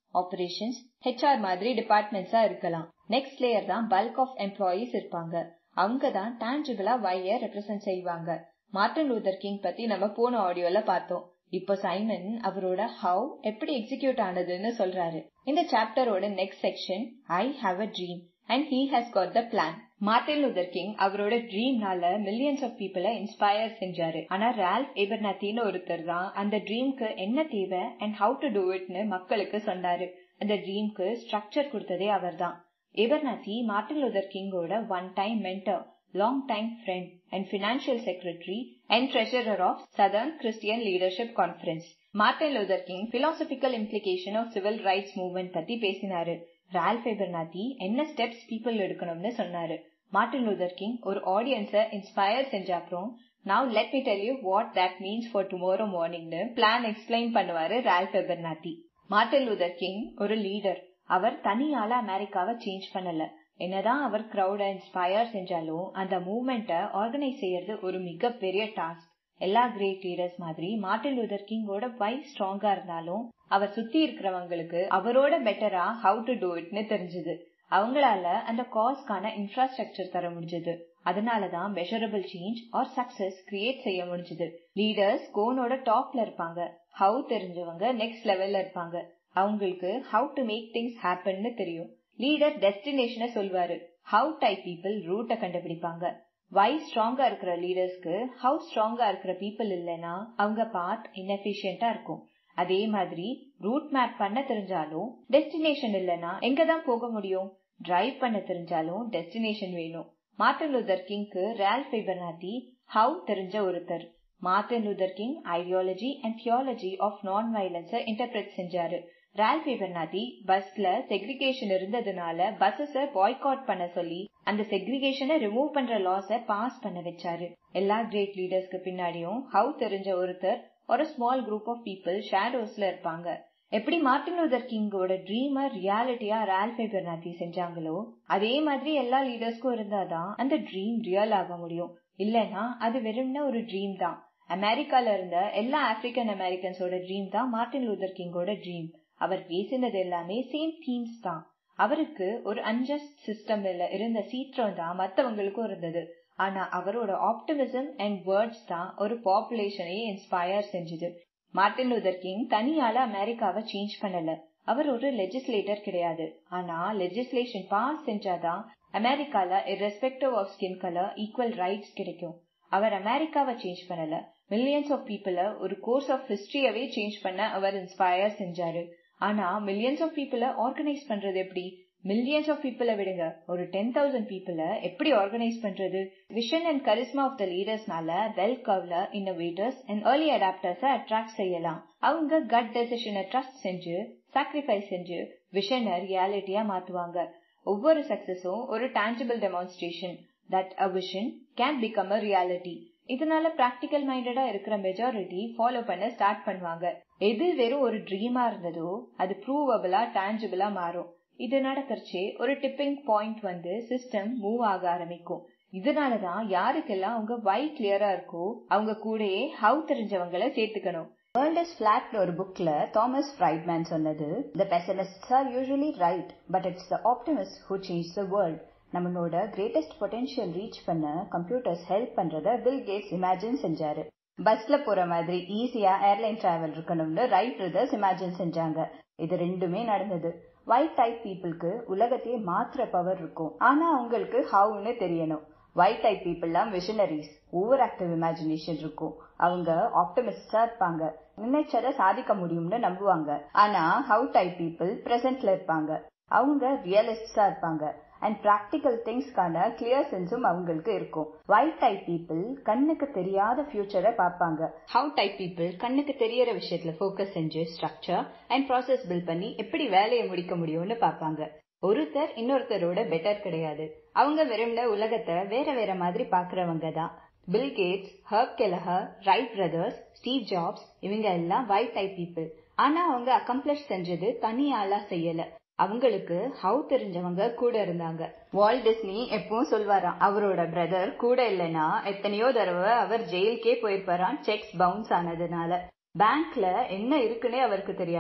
ஆபரேஷன்ஸ் ஹெச்ஆர் மாதிரி டிபார்ட்மெண்ட்ஸா இருக்கலாம் நெக்ஸ்ட் லேயர் தான் பல்க் ஆஃப் எம்ப்ளாயீஸ் இருப்பாங்க அவங்க தான் டான்ஜிபிளா வைய ரெப்ரசென்ட் செய்வாங்க மார்டின் லூதர் கிங் பத்தி நம்ம போன ஆடியோல பார்த்தோம் இப்போ சைமன் அவரோட ஹவ் எப்படி எக்ஸிக்யூட் ஆனதுன்னு சொல்றாரு இந்த சாப்டரோட next section I have a dream and he has got the plan Martin Luther King அவரோட ட்ரீம்னால மில்லியன்ஸ் ஆஃப் பீப்புளை இன்ஸ்பயர் செஞ்சாரு ஆனா ரால்ஃப் எபர்நாத்தின்னு ஒருத்தர் தான் அந்த ட்ரீம்க்கு என்ன தேவை அண்ட் ஹவு டு டூ இட்னு மக்களுக்கு சொன்னாரு அந்த ட்ரீம்க்கு ஸ்ட்ரக்சர் கொடுத்ததே அவர் தான் எபர்நாத்தி மார்டின் லூதர் கிங்கோட one time mentor long time friend and financial secretary and treasurer of Southern Christian Leadership Conference Martin Luther King philosophical implication of civil rights movement பத்தி பேசினாரு ரால்ஃப் எபர்நாத்தி என்ன ஸ்டெப்ஸ் பீப்புள் எடுக்கணும்னு சொன்னாரு Martin Luther King ஒரு ஆடியன்ஸை inspire செஞ்ச அப்புறம் now let me tell you what that means for tomorrow மார்னிங்னு பிளான் எக்ஸ்பிளைன் பண்ணுவாரு Ralph Abernathy Martin Luther King ஒரு லீடர் அவர் தனியால அமெரிக்காவை சேஞ்ச் பண்ணல என்னதான் அவர் கிரௌட இன்ஸ்பயர் செஞ்சாலும் அந்த மூவ்மெண்ட்டை ஆர்கனைஸ் செய்யறது ஒரு மிகப்பெரிய டாஸ்க் எல்லா கிரேட் லீடர்ஸ் மாதிரி மார்டின் லூதர் கிங்கோட வை ஸ்ட்ராங்கா இருந்தாலும் அவர் சுத்தி இருக்கிறவங்களுக்கு அவரோட பெட்டரா ஹவு டு டூ இட்னு தெரிஞ்சது அவங்களால அந்த காஸ்க்கான இன்ஃப்ராஸ்ட்ரக்சர் தர முடிஞ்சது அதனாலதான் measurable change or success create செய்ய முடிஞ்சது லீடர்ஸ் கோனோட டாப்ல இருப்பாங்க ஹவு தெரிஞ்சவங்க நெக்ஸ்ட் லெவல்ல இருப்பாங்க அவங்களுக்கு ஹவு டு மேக் திங்ஸ் ஹேப்பன்னு தெரியும் லீடர் டெஸ்டினேஷனை சொல்வாரு ஹவு டைப் பீப்புள் ரூட்டை கண்டுபிடிப்பாங்க வை ஸ்ட்ராங்கா இருக்கிற லீடர்ஸ்க்கு ஹவு ஸ்ட்ராங்கா இருக்கிற பீப்புள் இல்லைன்னா அவங்க பாத் இன்எஃபிஷியன்டா இருக்கும் அதே மாதிரி ரூட் மேப் பண்ண தெரிஞ்சாலும் டெஸ்டினேஷன் இல்லைன்னா எங்க தான் போக முடியும் டிரைவ் பண்ண தெரிஞ்சாலும் டெஸ்டினேஷன் வேணும் மார்டின் லூதர் கிங்க்கு ரேல் ஃபைபர்நாத்தி ஹவு தெரிஞ்ச ஒருத்தர் Martin Luther King ideology and theology of non வயலன்ஸை இன்டர்பிரட் செஞ்சாரு ரால் ஃபேபர்நாதி பஸ்ல செக்ரிகேஷன் இருந்ததுனால பஸ்ஸஸ பாய்காட் பண்ண சொல்லி அந்த செக்ரிகேஷனை ரிமூவ் பண்ற லாஸ பாஸ் பண்ண வச்சாரு எல்லா கிரேட் லீடர்ஸ்க்கு பின்னாடியும் ஹவு தெரிஞ்ச ஒருத்தர் ஒரு ஸ்மால் குரூப் ஆஃப் பீப்புள் ஷேடோஸ்ல இருப்பாங்க எப்படி மார்டின் லூதர் கிங்கோட ட்ரீம ரியாலிட்டியா ரால் ஃபேபர்நாத்தி செஞ்சாங்களோ அதே மாதிரி எல்லா லீடர்ஸ்க்கும் இருந்தாதான் அந்த ட்ரீம் ரியல் ஆக முடியும் இல்லனா அது வெறும்ன ஒரு ட்ரீம் தான் அமெரிக்கால இருந்த எல்லா ஆப்பிரிக்கன் அமெரிக்கன்ஸோட ட்ரீம் தான் மார்டின் லூதர் கிங்கோட ட்ரீம் அவர் பேசினது எல்லாமே சேம் தீம்ஸ் தான் அவருக்கு ஒரு அன்ஜஸ்ட் சிஸ்டம்ல இருந்த சீற்றம் தான் மத்தவங்களுக்கும் இருந்தது ஆனா அவரோட ஆப்டிமிசம் அண்ட் வேர்ட்ஸ் தான் ஒரு பாப்புலேஷனையே இன்ஸ்பயர் செஞ்சது மார்டின் லூதர் கிங் தனியால அமெரிக்காவை சேஞ்ச் பண்ணல அவர் ஒரு லெஜிஸ்லேட்டர் கிடையாது ஆனா லெஜிஸ்லேஷன் பாஸ் செஞ்சாதான் அமெரிக்கால irrespective of skin colour equal rights கிடைக்கும் அவர் அமெரிக்காவை சேஞ்ச் பண்ணல மில்லியன்ஸ் ஆஃப் பீப்புள ஒரு கோர்ஸ் ஆஃப் ஹிஸ்டரியவே சேஞ்ச் பண்ண அவர் இன்ஸ்பயர் செஞ்சாரு ஆனா மில்லியன்ஸ் ஆஃப் பீப்புள ஆர்கனைஸ் பண்றது எப்படி மில்லியன்ஸ் ஆஃப் பீப்புள விடுங்க ஒரு டென் தௌசண்ட் பீப்புள எப்படி ஆர்கனைஸ் பண்றது vision and charisma of the லீடர்ஸ்னால வெல் கவ்ல innovators and early adopters attract செய்யலாம் அவங்க கட் டெசிஷனை ட்ரஸ்ட் செஞ்சு சாக்ரிஃபைஸ் செஞ்சு விஷனை ரியாலிட்டியா மாத்துவாங்க ஒவ்வொரு சக்சஸும் ஒரு tangible demonstration that a vision can become a reality இதனால பிராக்டிக்கல் மைண்டடா இருக்கிற மெஜாரிட்டி ஃபாலோ பண்ண ஸ்டார்ட் பண்ணுவாங்க எது வெறும் ஒரு ட்ரீமா இருந்ததோ அது ப்ரூவபிளா டான்ஜிபிளா மாறும் இது நடக்கிறச்சே ஒரு டிப்பிங் பாயிண்ட் வந்து சிஸ்டம் மூவ் ஆக ஆரம்பிக்கும் இதனாலதான் யாருக்கெல்லாம் அவங்க வை கிளியரா இருக்கோ அவங்க கூடயே ஹவு தெரிஞ்சவங்களை சேர்த்துக்கணும் வேர்ல்ட் இஸ் ஃபிளாட் ஒரு புக்ல தாமஸ் ஃப்ரைட்மேன் சொன்னது the pessimists are usually right but it's the optimist who change the world நம்மளோட கிரேட்டஸ்ட் பொட்டென்ஷியல் ரீச் பண்ண கம்ப்யூட்டர்ஸ் ஹெல்ப் பண்றத பில் கேட்ஸ் இமேஜின் செஞ்சாரு பஸ்ல போற மாதிரி ஈஸியா ஏர்லைன் டிராவல் இருக்கணும்னு ரைட் பிரதர்ஸ் இமேஜின் செஞ்சாங்க இது ரெண்டுமே நடந்தது ஒயிட் டைப் பீப்புளுக்கு உலகத்தையே மாத்துற பவர் இருக்கும் ஆனா அவங்களுக்கு ஹவுன்னு தெரியணும் ஒயிட் டைப் பீப்புள்லாம் விஷனரிஸ் ஓவர் ஆக்டிவ் இமேஜினேஷன் இருக்கும் அவங்க ஆப்டமிஸ்டா இருப்பாங்க நினைச்சதை சாதிக்க முடியும்னு நம்புவாங்க ஆனா ஹவு டைப் பீப்புள் பிரசன்ட்ல இருப்பாங்க அவங்க ரியலிஸ்டா இருப்பாங்க அண்ட் பிராக்டிக்கல் திங்ஸ்க்கான கிளியர் சென்ஸும் அவங்களுக்கு இருக்கும் ஒயிட் டைப் பீப்புள் கண்ணுக்கு தெரியாத ஃபியூச்சரை பார்ப்பாங்க ஹவு டைப் பீப்புள் கண்ணுக்கு தெரியற விஷயத்துல ஃபோக்கஸ் செஞ்சு ஸ்ட்ரக்சர் அண்ட் ப்ராசஸ் பில்ட் பண்ணி எப்படி வேலையை முடிக்க முடியும்னு பார்ப்பாங்க ஒருத்தர் இன்னொருத்தரோட பெட்டர் கிடையாது அவங்க வெறும்ல உலகத்தை வேற வேற மாதிரி பாக்குறவங்க தான் Bill Gates Herb Kelleher Wright brothers Steve Jobs இவங்க எல்லாம் ஒயிட் டைப் பீப்புள் ஆனா அவங்க அக்கம்ப்ளிஷ் செஞ்சது தனியாளா செய்யல அவங்களுக்கு ஹவு தெரிஞ்சவங்க கூட இருந்தாங்க வால் டிஸ்னி எப்பவும் சொல்வாராம் அவரோட பிரதர் கூட இல்லைன்னா எத்தனையோ தடவை அவர் ஜெயிலுக்கே போயிருப்பாராம் செக்ஸ் பவுன்ஸ் ஆனதுனால பேங்க்ல என்ன இருக்குன்னே அவருக்கு தெரியாதாம்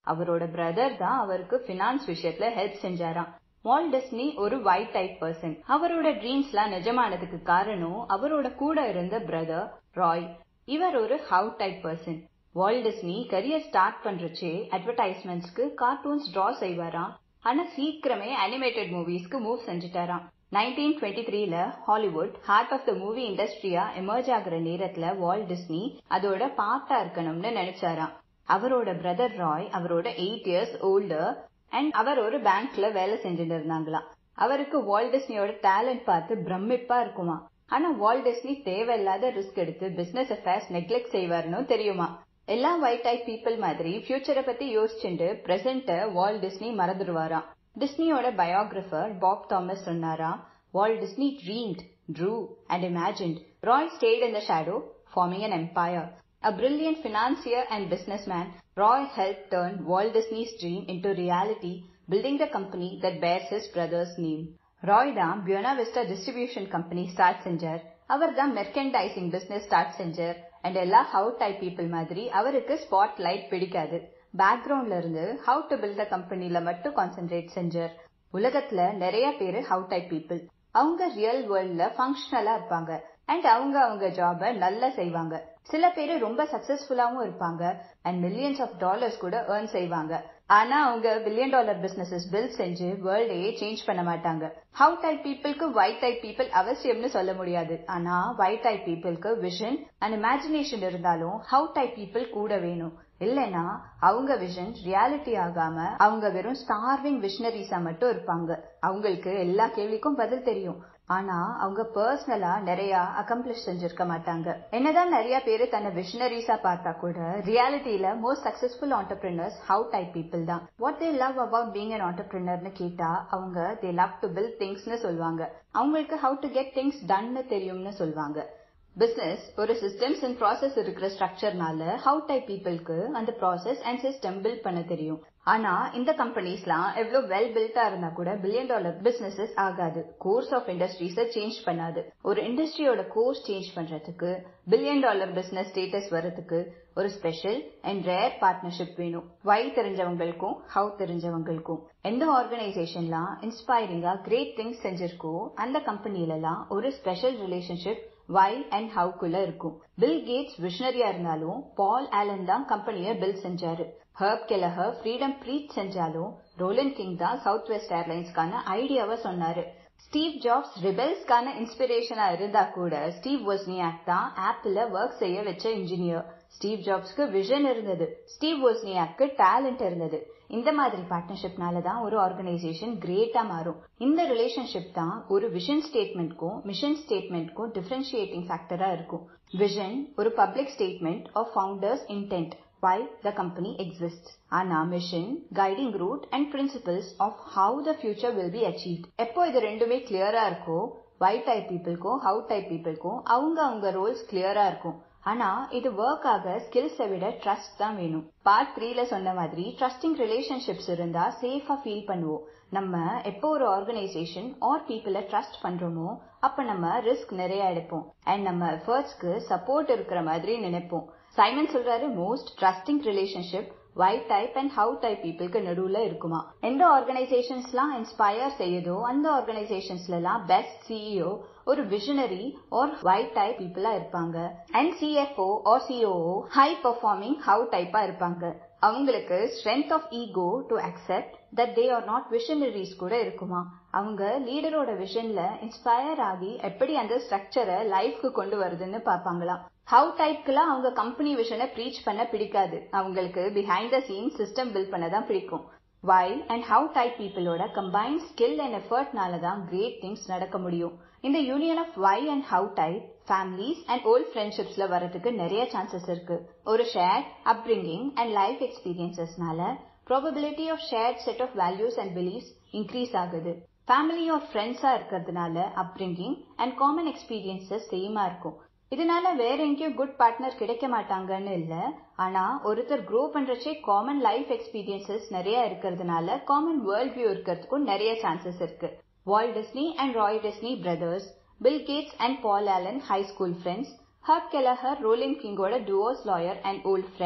அவரோட பிரதர் தான் அவருக்கு பினான்ஸ் விஷயத்துல ஹெல்ப் செஞ்சாராம் வால் டிஸ்னி ஒரு ஒயிட் டைப் பர்சன் அவரோட ட்ரீம்ஸ்லாம் நிஜமானதுக்கு காரணம் அவரோட கூட இருந்த பிரதர் ராய் இவர் ஒரு how type person Walt Disney career start பண்றச்சே அட்வர்டைஸ்மெண்ட்ஸ்க்கு கார்ட்டூன்ஸ் டிரா செய்வாராம் ஆனா சீக்கிரமே அனிமேட்டட் மூவிஸ்க்கு மூவ் செஞ்சுட்டாராம் நைன்டீன் டுவெண்ட்டி த்ரீல Hollywood heart of the movie இண்டஸ்ட்ரியா எமர்ஜ் ஆகுற நேரத்துல வால் டிஸ்னி அதோட பார்ட்டா இருக்கணும்னு நினைச்சாராம் அவரோட பிரதர் ராய் அவரோட எயிட் இயர்ஸ் ஓல்டர் அண்ட் அவர் ஒரு பேங்க்ல வேலை செஞ்சுட்டு இருந்தாங்களாம் அவருக்கு வால் டிஸ்னியோட டேலண்ட் பார்த்து பிரமிப்பா இருக்குமா ஆனா வால் டிஸ்னி தேவையில்லாத ரிஸ்க் எடுத்து பிசினஸ் அஃபேர்ஸ் நெக்லெக்ட் செய்வாருன்னு தெரியுமா எல்லா ஒயிட் டைப் பீப்புள் மாதிரி ஃபியூச்சரை பத்தி யோசிச்சுட்டு பிரசன்ட வால் டிஸ்னி மறந்துடுவாராம் டிஸ்னியோட பயோகிராஃபர் பாப் தாமஸ் சொன்னாரா Walt Disney dreamed drew and imagined Roy stayed in the shadow forming an empire A brilliant financier and businessman, Roy helped turn Walt Disney's dream into reality, building the company that bears his brother's name. Roy தான் Buena Vista distribution company start செஞ்சார் அவர் தான் merchandising business start செஞ்சார் and எல்லா how type people மாதிரி அவருக்கு spot light பிடிக்காது பேக்ரவுண்ட்ல இருந்து ஹவு டு பில்ட் த கம்பெனில மட்டும் கான்சென்ட்ரேட் செஞ்சார் உலகத்துல நிறைய பேரு ஹவு டைப் பீப்புள் அவங்க ரியல் வேர்ல்ட்ல ஃபங்க்ஷனலா இருப்பாங்க அண்ட் அவங்க அவங்க ஜாப நல்லா செய்வாங்க சில பேரு ரொம்ப சக்சஸ்ஃபுல்லாவும் இருப்பாங்க அண்ட் மில்லியன்ஸ் ஆஃப் டாலர்ஸ் கூட ஏர்ன் செய்வாங்க ஆனா அவங்க பில்லியன் டாலர் பிசினஸஸ் பில்ட் செஞ்சு வேர்ல்டையே சேஞ்ச் பண்ண மாட்டாங்க ஹவு டைப் பீப்புளுக்கு ஒயிட் டைப் பீப்புள் அவசியம்னு சொல்ல முடியாது ஆனா ஒயிட் டைப் பீப்புளுக்கு விஷன் அண்ட் இமேஜினேஷன் இருந்தாலும் ஹவு டைப் பீப்புள் கூட வேணும் இல்லைன்னா அவங்க விஷன் ரியாலிட்டி ஆகாம அவங்க வெறும் ஸ்டார்விங் விஷனரிஸா மட்டும் இருப்பாங்க அவங்களுக்கு எல்லா கேள்விக்கும் பதில் தெரியும் ஆனா அவங்க பர்சனலா நிறைய அக்கம்ப்ளிஷ் செஞ்சிருக்க மாட்டாங்க என்னதான் நிறைய பேரு தன்னை விஷனரிஸா பார்த்தா கூட ரியாலிட்டியில most successful entrepreneurs how type people தான் what they love about being an ஆண்டர்பிரினர்னு கேட்டா அவங்க தே லவ் டு பில்ட் திங்ஸ்னு சொல்லுவாங்க அவங்களுக்கு ஹவு டு கெட் திங்ஸ் டன்னு தெரியும்னு சொல்லுவாங்க பிசினஸ் ஒரு சிஸ்டம்ஸ் அண்ட் ப்ராசஸ் இருக்கிற ஸ்ட்ரக்சர்னால ஹவு டைப் பீப்புளுக்கு அந்த ப்ராசஸ் அண்ட் சிஸ்டம் பில்ட் பண்ண தெரியும் ஆனா இந்த கம்பெனிஸ்லாம் எவ்வளவு வெல் பில்டா இருந்தா கூட பில்லியன் டாலர் பிசினஸஸ் ஆகாது கோர்ஸ் ஆஃப் இண்டஸ்ட்ரீஸ சேஞ்ச் பண்ணாது ஒரு இண்டஸ்ட்ரியோட கோர்ஸ் சேஞ்ச் பண்றதுக்கு பில்லியன் டாலர் பிசினஸ் ஸ்டேட்டஸ் வரதுக்கு ஒரு ஸ்பெஷல் அண்ட் ரேர் பார்ட்னர்ஷிப் வேணும் வை தெரிஞ்சவங்களுக்கும் ஹவு தெரிஞ்சவங்களுக்கும் எந்த ஆர்கனைசேஷன்லாம் இன்ஸ்பைரிங்கா கிரேட் திங்ஸ் செஞ்சிருக்கோ அந்த கம்பெனிலலாம் ஒரு ஸ்பெஷல் ரிலேஷன்ஷிப் வை அண்ட் ஹவுக்குள்ள இருக்கும் பில் கேட்ஸ் விஷனரியா இருந்தாலும் பால் ஆலன் தான் கம்பெனிய பில் செஞ்சாரு ஹர்ப் கெலஹர் ஃப்ரீடம் ப்ரீச் செஞ்சாலும் ரோலன் கிங் தான் சவுத் வெஸ்ட் ஏர்லைன்ஸ்க்கான ஐடியாவை சொன்னாரு ஸ்டீவ் ஜாப்ஸ் ரிபெல்ஸ்க்கான இன்ஸ்பிரேஷனா இருந்தா கூட ஸ்டீவ் வொஸ்னியாக் தான் ஆப்பிள் ஒர்க் செய்ய வச்ச இன்ஜினியர் ஸ்டீவ் ஜாப்ஸ்க்கு விஷன் இருந்தது ஸ்டீவ் வொஸ்னியாக்கு டேலண்ட் இருந்தது இந்த மாதிரி பார்ட்னர்ஷிப்னால தான் ஒரு ஆர்கனைசேஷன் கிரேட்டா மாறும் இந்த ரிலேஷன்ஷிப் தான் ஒரு விஷன் ஸ்டேட்மெண்ட்க்கும் மிஷன் ஸ்டேட்மெண்ட்க்கும் டிஃபரன்ஷியேட்டிங் ஃபேக்டரா இருக்கும் விஷன் ஒரு public statement of founders intent why the company exists. ஆனா mission, guiding route and principles of how the future will be achieved. எப்போ இது ரெண்டுமே கிளியரா இருக்கோ ஒயிட் டைப் பீப்புளுக்கும் ஹவு டைப் பீப்புளுக்கும் அவங்க அவங்க ரோல்ஸ் கிளியரா இருக்கும் ஆனா இது ஒர்க் ஆக ஸ்கில்ஸை விட ட்ரஸ்ட் தான் வேணும் பார்ட் த்ரீல சொன்ன மாதிரி ட்ரஸ்டிங் ரிலேஷன்ஷிப்ஸ் இருந்தா சேஃபா ஃபீல் பண்ணுவோம் நம்ம எப்போ ஒரு ஆர்கனைசேஷன் ஆர் பீப்புளை ட்ரஸ்ட் பண்றோமோ அப்ப நம்ம ரிஸ்க் நிறைய எடுப்போம் அண்ட் நம்ம எஃபர்ட்ஸ்க்கு சப்போர்ட் இருக்கிற மாதிரி நினைப்போம் சைமன் சொல்றாரு most trusting relationship why type and how type பீப்புளுக்கு நடுவுல இருக்குமா எந்த ஆர்கனைசேஷன்ஸ்லாம் இன்ஸ்பயர் செய்யுதோ அந்த ஆர்கனைசேஷன்ஸ்ல எல்லாம் பெஸ்ட் சிஇஓ ஒரு விஷனரி ஆர் ஒயிட் டைப் பீப்புளா இருப்பாங்க and CFO or COO high performing how டைப்பா இருப்பாங்க அவங்களுக்கு strength of ego to accept that they are not visionaries கூட இருக்குமா அவங்க லீடரோட விஷன்ல இன்ஸ்பயர் ஆகி எப்படி அந்த ஸ்ட்ரக்சரை லைஃப்க்கு கொண்டு வருதுன்னு பாப்பாங்களாம் ஹவு டைப்க்குலாம் அவங்க கம்பெனி விஷனை ப்ரீச் பண்ண பிடிக்காது அவங்களுக்கு behind the scene system build பண்ண தான் பிடிக்கும் வை அண்ட் ஹவு டைப் பீப்புளோட கம்பைன் ஸ்கில் அண்ட் எஃபர்ட்னால தான் கிரேட் திங்ஸ் நடக்க முடியும் இந்த union of why and how type families and old ஃப்ரெண்ட்ஷிப்ஸ்ல வரதுக்கு நிறைய சான்சஸ் இருக்கு ஒரு ஷேர் அப்ரிங்கிங் அண்ட் லைஃப் எக்ஸ்பீரியன்சஸ்னால probability of shared set of values and beliefs increase ஆகுது ஃபேமிலி ஆர் ஃப்ரெண்ட்ஸா இருக்கிறதுனால அப்ரிங்கிங் அண்ட் காமன் எக்ஸ்பீரியன்சஸ் சேமா இருக்கும் இதனால வேற எங்கேயும் குட் பார்ட்னர் கிடைக்க மாட்டாங்கன்னு இல்ல ஆனா ஒருத்தர் க்ரோ பண்றச்சே காமன் லைஃப் எக்ஸ்பீரியன்சஸ் நிறைய இருக்கிறதுனால காமன் வேர்ல்ட் வியூ இருக்கிறதுக்கும் நிறைய சான்சஸ் இருக்கு Walt Disney and Roy Disney brothers Bill Gates and Paul Allen high school friends Herb Kelleher Rollin கிங்கோட டுவோஸ் lawyer and old friend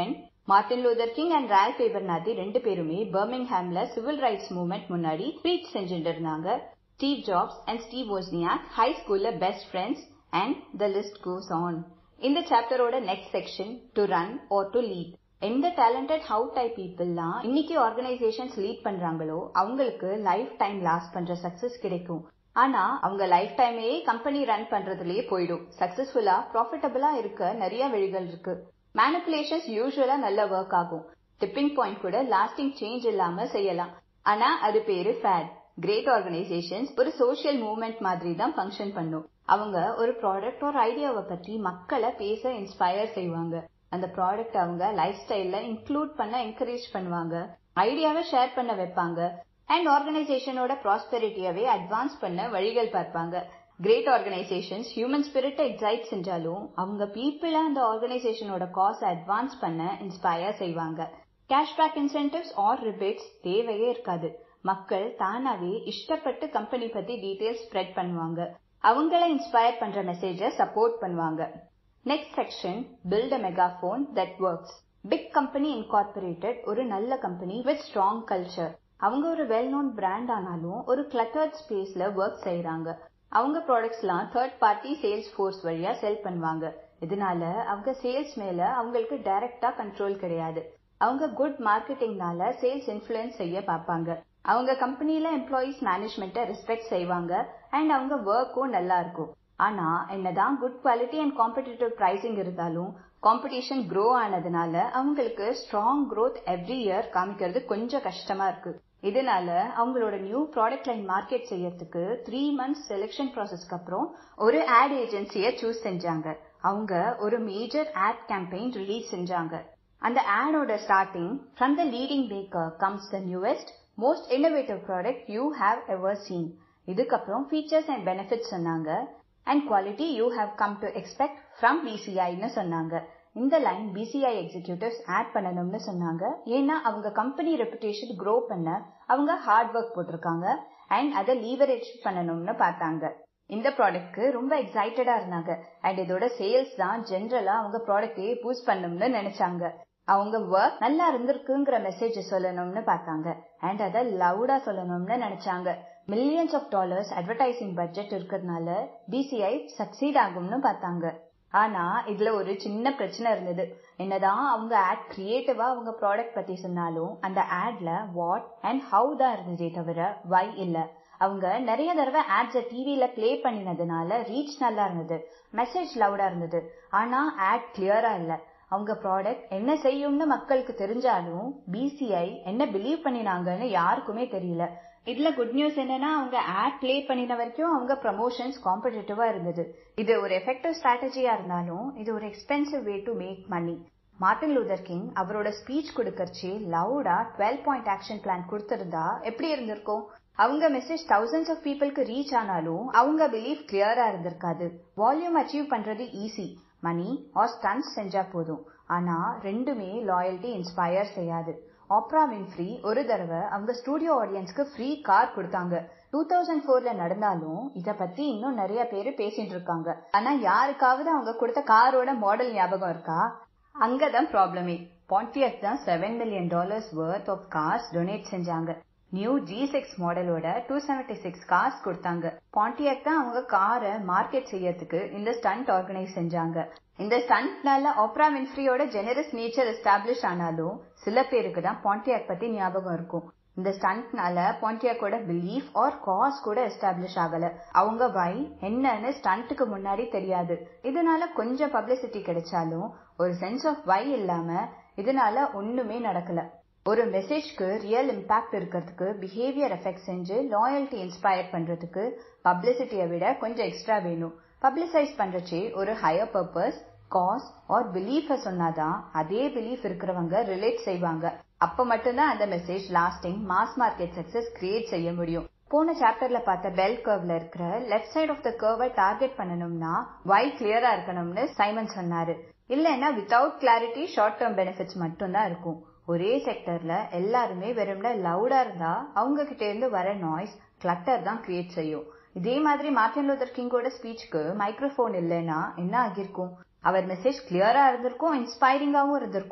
Martin Luther King and Ralph Abernathy ரெண்டு பேருமே பர்மிங்ஹாம்ல civil rights movement முன்னாடி preach செஞ்சுட்டு இருந்தாங்க Steve Jobs and Steve Wozniak high ஸ்கூல்ல best friends and the list goes on இந்த சாப்டரோட next section to run or to lead எந்த டேலண்டட் ஹவு டைப் பீப்புள்லாம் இன்னைக்கு ஆர்கனைசேஷன்ஸ் லீட் பண்றாங்களோ அவங்களுக்கு லைஃப் டைம் லாஸ்ட் பண்ற சக்சஸ் கிடைக்கும் ஆனா அவங்க லைஃப் டைமே கம்பெனி ரன் பண்றதுலயே போயிடும் சக்சஸ்ஃபுல்லா ப்ராஃபிட்டபிளா இருக்க நிறைய வழிகள் இருக்கு மேனிப்புலேஷன்ஸ் யூஸ்வலா நல்ல ஒர்க் ஆகும் டிப்பிங் பாயிண்ட் கூட லாஸ்டிங் சேஞ்ச் இல்லாம செய்யலாம் ஆனா அது பேரு ஃபேட் கிரேட் ஆர்கனைசேஷன்ஸ் ஒரு சோசியல் மூவ்மெண்ட் மாதிரி தான் ஃபங்க்ஷன் பண்ணும் அவங்க ஒரு ப்ராடக்ட் ஒரு ஐடியாவை பத்தி மக்களை பேச இன்ஸ்பயர் செய்வாங்க அந்த ப்ராடக்ட் அவங்க லைஃப் ஸ்டைல்ல இன்க்ளூட் பண்ண என்கரேஜ் பண்ணுவாங்க ஐடியாவை ஷேர் பண்ண வைப்பாங்க அண்ட் ஆர்கனைசேஷனோட ப்ராஸ்பெரிட்டியவே அட்வான்ஸ் பண்ண வழிகள் பார்ப்பாங்க கிரேட் ஆர்கனைசேஷன்ஸ் ஹியூமன் ஸ்பிரிட்டை எக்ஸைட் செஞ்சாலும் அவங்க பீப்புளை அந்த ஆர்கனைசேஷனோட காஸ் அட்வான்ஸ் பண்ண இன்ஸ்பயர் செய்வாங்க கேஷ்பேக் இன்சென்டிவ்ஸ் ஆர் ரிபேட்ஸ் தேவையே இருக்காது மக்கள் தானாவே இஷ்டப்பட்டு கம்பெனி பத்தி டீடைல்ஸ் ஸ்ப்ரெட் பண்ணுவாங்க அவங்கள இன்ஸ்பயர் பண்ற மெசேஜ சப்போர்ட் பண்ணுவாங்க next section build a megaphone that works big company incorporated ஒரு நல்ல கம்பெனி வித் ஸ்ட்ராங் கல்ச்சர் அவங்க ஒரு வெல் நோன் பிராண்ட் ஆனாலும் ஒரு கிளட்டர்ட் ஸ்பேஸ்ல ஒர்க் செய்யறாங்க அவங்க ப்ராடக்ட்ஸ்லாம் தேர்ட் பார்ட்டி சேல்ஸ் ஃபோர்ஸ் வழியா செல் பண்ணுவாங்க இதனால அவங்க சேல்ஸ் மேல அவங்களுக்கு டைரக்டா கண்ட்ரோல் கிடையாது அவங்க குட் மார்க்கெட்டிங்னால சேல்ஸ் இன்ஃபுளுன்ஸ் செய்ய பார்ப்பாங்க அவங்க கம்பெனில எம்ப்ளாயீஸ் மேனேஜ்மெண்ட்டை ரெஸ்பெக்ட் செய்வாங்க அண்ட் அவங்க ஒர்க்கும் நல்லா இருக்கும் ஆனா என்னதான் good quality and competitive pricing இருந்தாலும் காம்படிஷன் க்ரோ ஆனதுனால அவங்களுக்கு ஸ்ட்ராங் க்ரோத் எவ்ரி இயர் காமிக்கிறது கொஞ்சம் கஷ்டமா இருக்கு இதனால அவங்களோட நியூ ப்ராடக்ட் லைன் மார்க்கெட் செய்யறதுக்கு த்ரீ மந்த்ஸ் செலெக்ஷன் ப்ராசஸ்க்கு அப்புறம் ஒரு ஆட் ஏஜென்சிய சூஸ் செஞ்சாங்க அவங்க ஒரு மேஜர் ஆட் கேம்பெயின் ரிலீஸ் செஞ்சாங்க அந்த ஆடோட starting from the leading baker comes the newest most innovative product you have ever seen இதுக்கப்புறம் ஃபீச்சர்ஸ் அண்ட் பெனிஃபிட்ஸ் சொன்னாங்க and quality you have come to expect from பிசிஐன்னு சொன்னாங்க இந்த லைன் பிசிஐ எக்ஸிக்யூட்டிவ்ஸ் ஆட் பண்ணணும்னு சொன்னாங்க ஏன்னா அவங்க கம்பெனி ரெப்புடேஷன் க்ரோ பண்ண அவங்க ஹார்ட் ஒர்க் போட்டிருக்காங்க அண்ட் அதை லீவரேஜ் பண்ணணும்னு பார்த்தாங்க இந்த ப்ராடக்ட்க்கு ரொம்ப எக்ஸைட்டடா இருந்தாங்க அண்ட் இதோட சேல்ஸ் தான் ஜென்ரலா அவங்க ப்ராடக்டையே பூஸ்ட் பண்ணணும்னு நினைச்சாங்க அவங்க ஒர்க் நல்லா இருந்திருக்குங்கிற மெசேஜ் சொல்லணும்னு பார்த்தாங்க அண்ட் அதை லவுடா சொல்லணும்னு நினைச்சாங்க millions of dollars advertising budget இருக்கிறதுனால பிசிஐ சக்சீட் ஆகும்னு பார்த்தாங்க ஆனா இதுல ஒரு சின்ன பிரச்சனை இருந்தது என்னதான் அவங்க ஆட் கிரியேட்டிவா அவங்க ப்ராடக்ட் பத்தி சொன்னாலும் அந்த ஆட்ல வாட் அண்ட் ஹவு தான் இருந்ததே தவிர வை இல்ல அவங்க நிறைய தடவை ஆட்ஸ டிவில பிளே பண்ணினதுனால ரீச் நல்லா இருந்தது மெசேஜ் லவுடா இருந்தது ஆனா ஆட் கிளியரா இல்ல அவங்க ப்ராடக்ட் என்ன செய்யும்னு மக்களுக்கு தெரிஞ்சாலும் பிசிஐ என்ன பிலீவ் பண்ணினாங்கன்னு யாருக்குமே தெரியல இதுல குட் நியூஸ் என்னன்னா அவங்க ஆட் பிளே பண்ணின வரைக்கும் அவங்க ப்ரமோஷன்ஸ் காம்படிட்டிவா இருந்தது இது ஒரு எஃபெக்டிவ் ஸ்ட்ராட்டஜியா இருந்தாலும் இது ஒரு expensive way to make money Martin Luther King அவரோட ஸ்பீச் கொடுக்கறச்சு லவுடா டுவெல் பாயிண்ட் ஆக்ஷன் பிளான் கொடுத்திருந்தா எப்படி இருந்திருக்கும் அவங்க மெசேஜ் தௌசண்ட்ஸ் ஆஃப் பீப்புளுக்கு ரீச் ஆனாலும் அவங்க பிலீஃப் கிளியரா இருந்திருக்காது வால்யூம் அச்சீவ் பண்றது ஈஸி மணி ஆர் ஸ்டன்ஸ் செஞ்சா போதும் ஆனா ரெண்டுமே லாயல்ட்டி இன்ஸ்பயர் செய்யாது ஆப்ரா வின்ஃப்ரி ஒரு தடவை அவங்க ஸ்டூடியோ ஆடியன்ஸ்க்கு ஃப்ரீ கார் கொடுத்தாங்க டூ தௌசண்ட் ஃபோர்ல நடந்தாலும் இத பத்தி இன்னும் நிறைய பேரு பேசிட்டு இருக்காங்க ஆனா யாருக்காவது அவங்க கொடுத்த காரோட மாடல் ஞாபகம் இருக்கா அங்கதான் ப்ராப்ளமே பாண்டியக் தான் seven million dollars worth of cars donate செஞ்சாங்க நியூ ஜி சிக்ஸ் மாடலோட டூ செவன்டி சிக்ஸ் கார்ஸ் கொடுத்தாங்க பாண்டியக் தான் அவங்க காரை மார்க்கெட் செய்யறதுக்கு இந்த ஸ்டண்ட் ஆர்கனைஸ் செஞ்சாங்க இந்த ஸ்டண்ட்னால ஆப்ரா வின்ஃப்ரியோட ஜெனரஸ் நேச்சர் எஸ்டாப்ளிஷ் ஆனாலும் சில பேருக்கு தான் பாண்டியாக் பத்தி ஞாபகம் இருக்கும் இந்த ஸ்டண்ட்னால பாண்டியாக்கோட பிலீஃப் ஆர் காஸ் கூட எஸ்டாப்ளிஷ் ஆகல அவங்க வை என்னன்னு ஸ்டண்ட்டுக்கு முன்னாடி தெரியாது இதனால கொஞ்சம் பப்ளிசிட்டி கிடைச்சாலும் ஒரு சென்ஸ் ஆஃப் வை இல்லாம இதனால ஒண்ணுமே நடக்கல ஒரு மெசேஜ்க்கு ரியல் இம்பாக்ட் இருக்கிறதுக்கு பிஹேவியர் எஃபெக்ட் செஞ்சு லாயல்ட்டி இன்ஸ்பயர் பண்றதுக்கு பப்ளிசிட்டியை விட கொஞ்சம் எக்ஸ்ட்ரா வேணும் பப்ளிசைஸ் பண்றச்சே ஒரு ஹையர் பர்பஸ் காஸ் ஆர் பிலீஃப சொன்னாதான் அதே பிலீஃப் இருக்கிறவங்க ரிலேட் செய்வாங்க அப்ப மட்டும்தான் அந்த message lasting mass market success create செய்ய முடியும் போன சாப்டர்ல பார்த்த பெல் கர்வ்ல இருக்கிற லெஃப்ட் சைட் ஆஃப் த கர்வை டார்கெட் பண்ணணும்னா வை கிளியரா இருக்கணும்னு சைமன் சொன்னாரு இல்லைன்னா without clarity short term benefits மட்டும்தான் இருக்கும் ஒரே செக்டர்ல எல்லாருமே வெறும்னா லவுடா இருந்தா அவங்க கிட்ட இருந்து வர நாய்ஸ் கிளட்டர் தான் கிரியேட் செய்யும் இதே மாதிரி மார்டின் லூதர் கிங்கோட ஸ்பீச்சுக்கு மைக்ரோஃபோன் இல்லைன்னா என்ன ஆகியிருக்கும் அவர் மெசேஜ் கிளியரா இருந்திருக்கும் இன்ஸ்பைரிங்காவும் இருந்திருக்கும்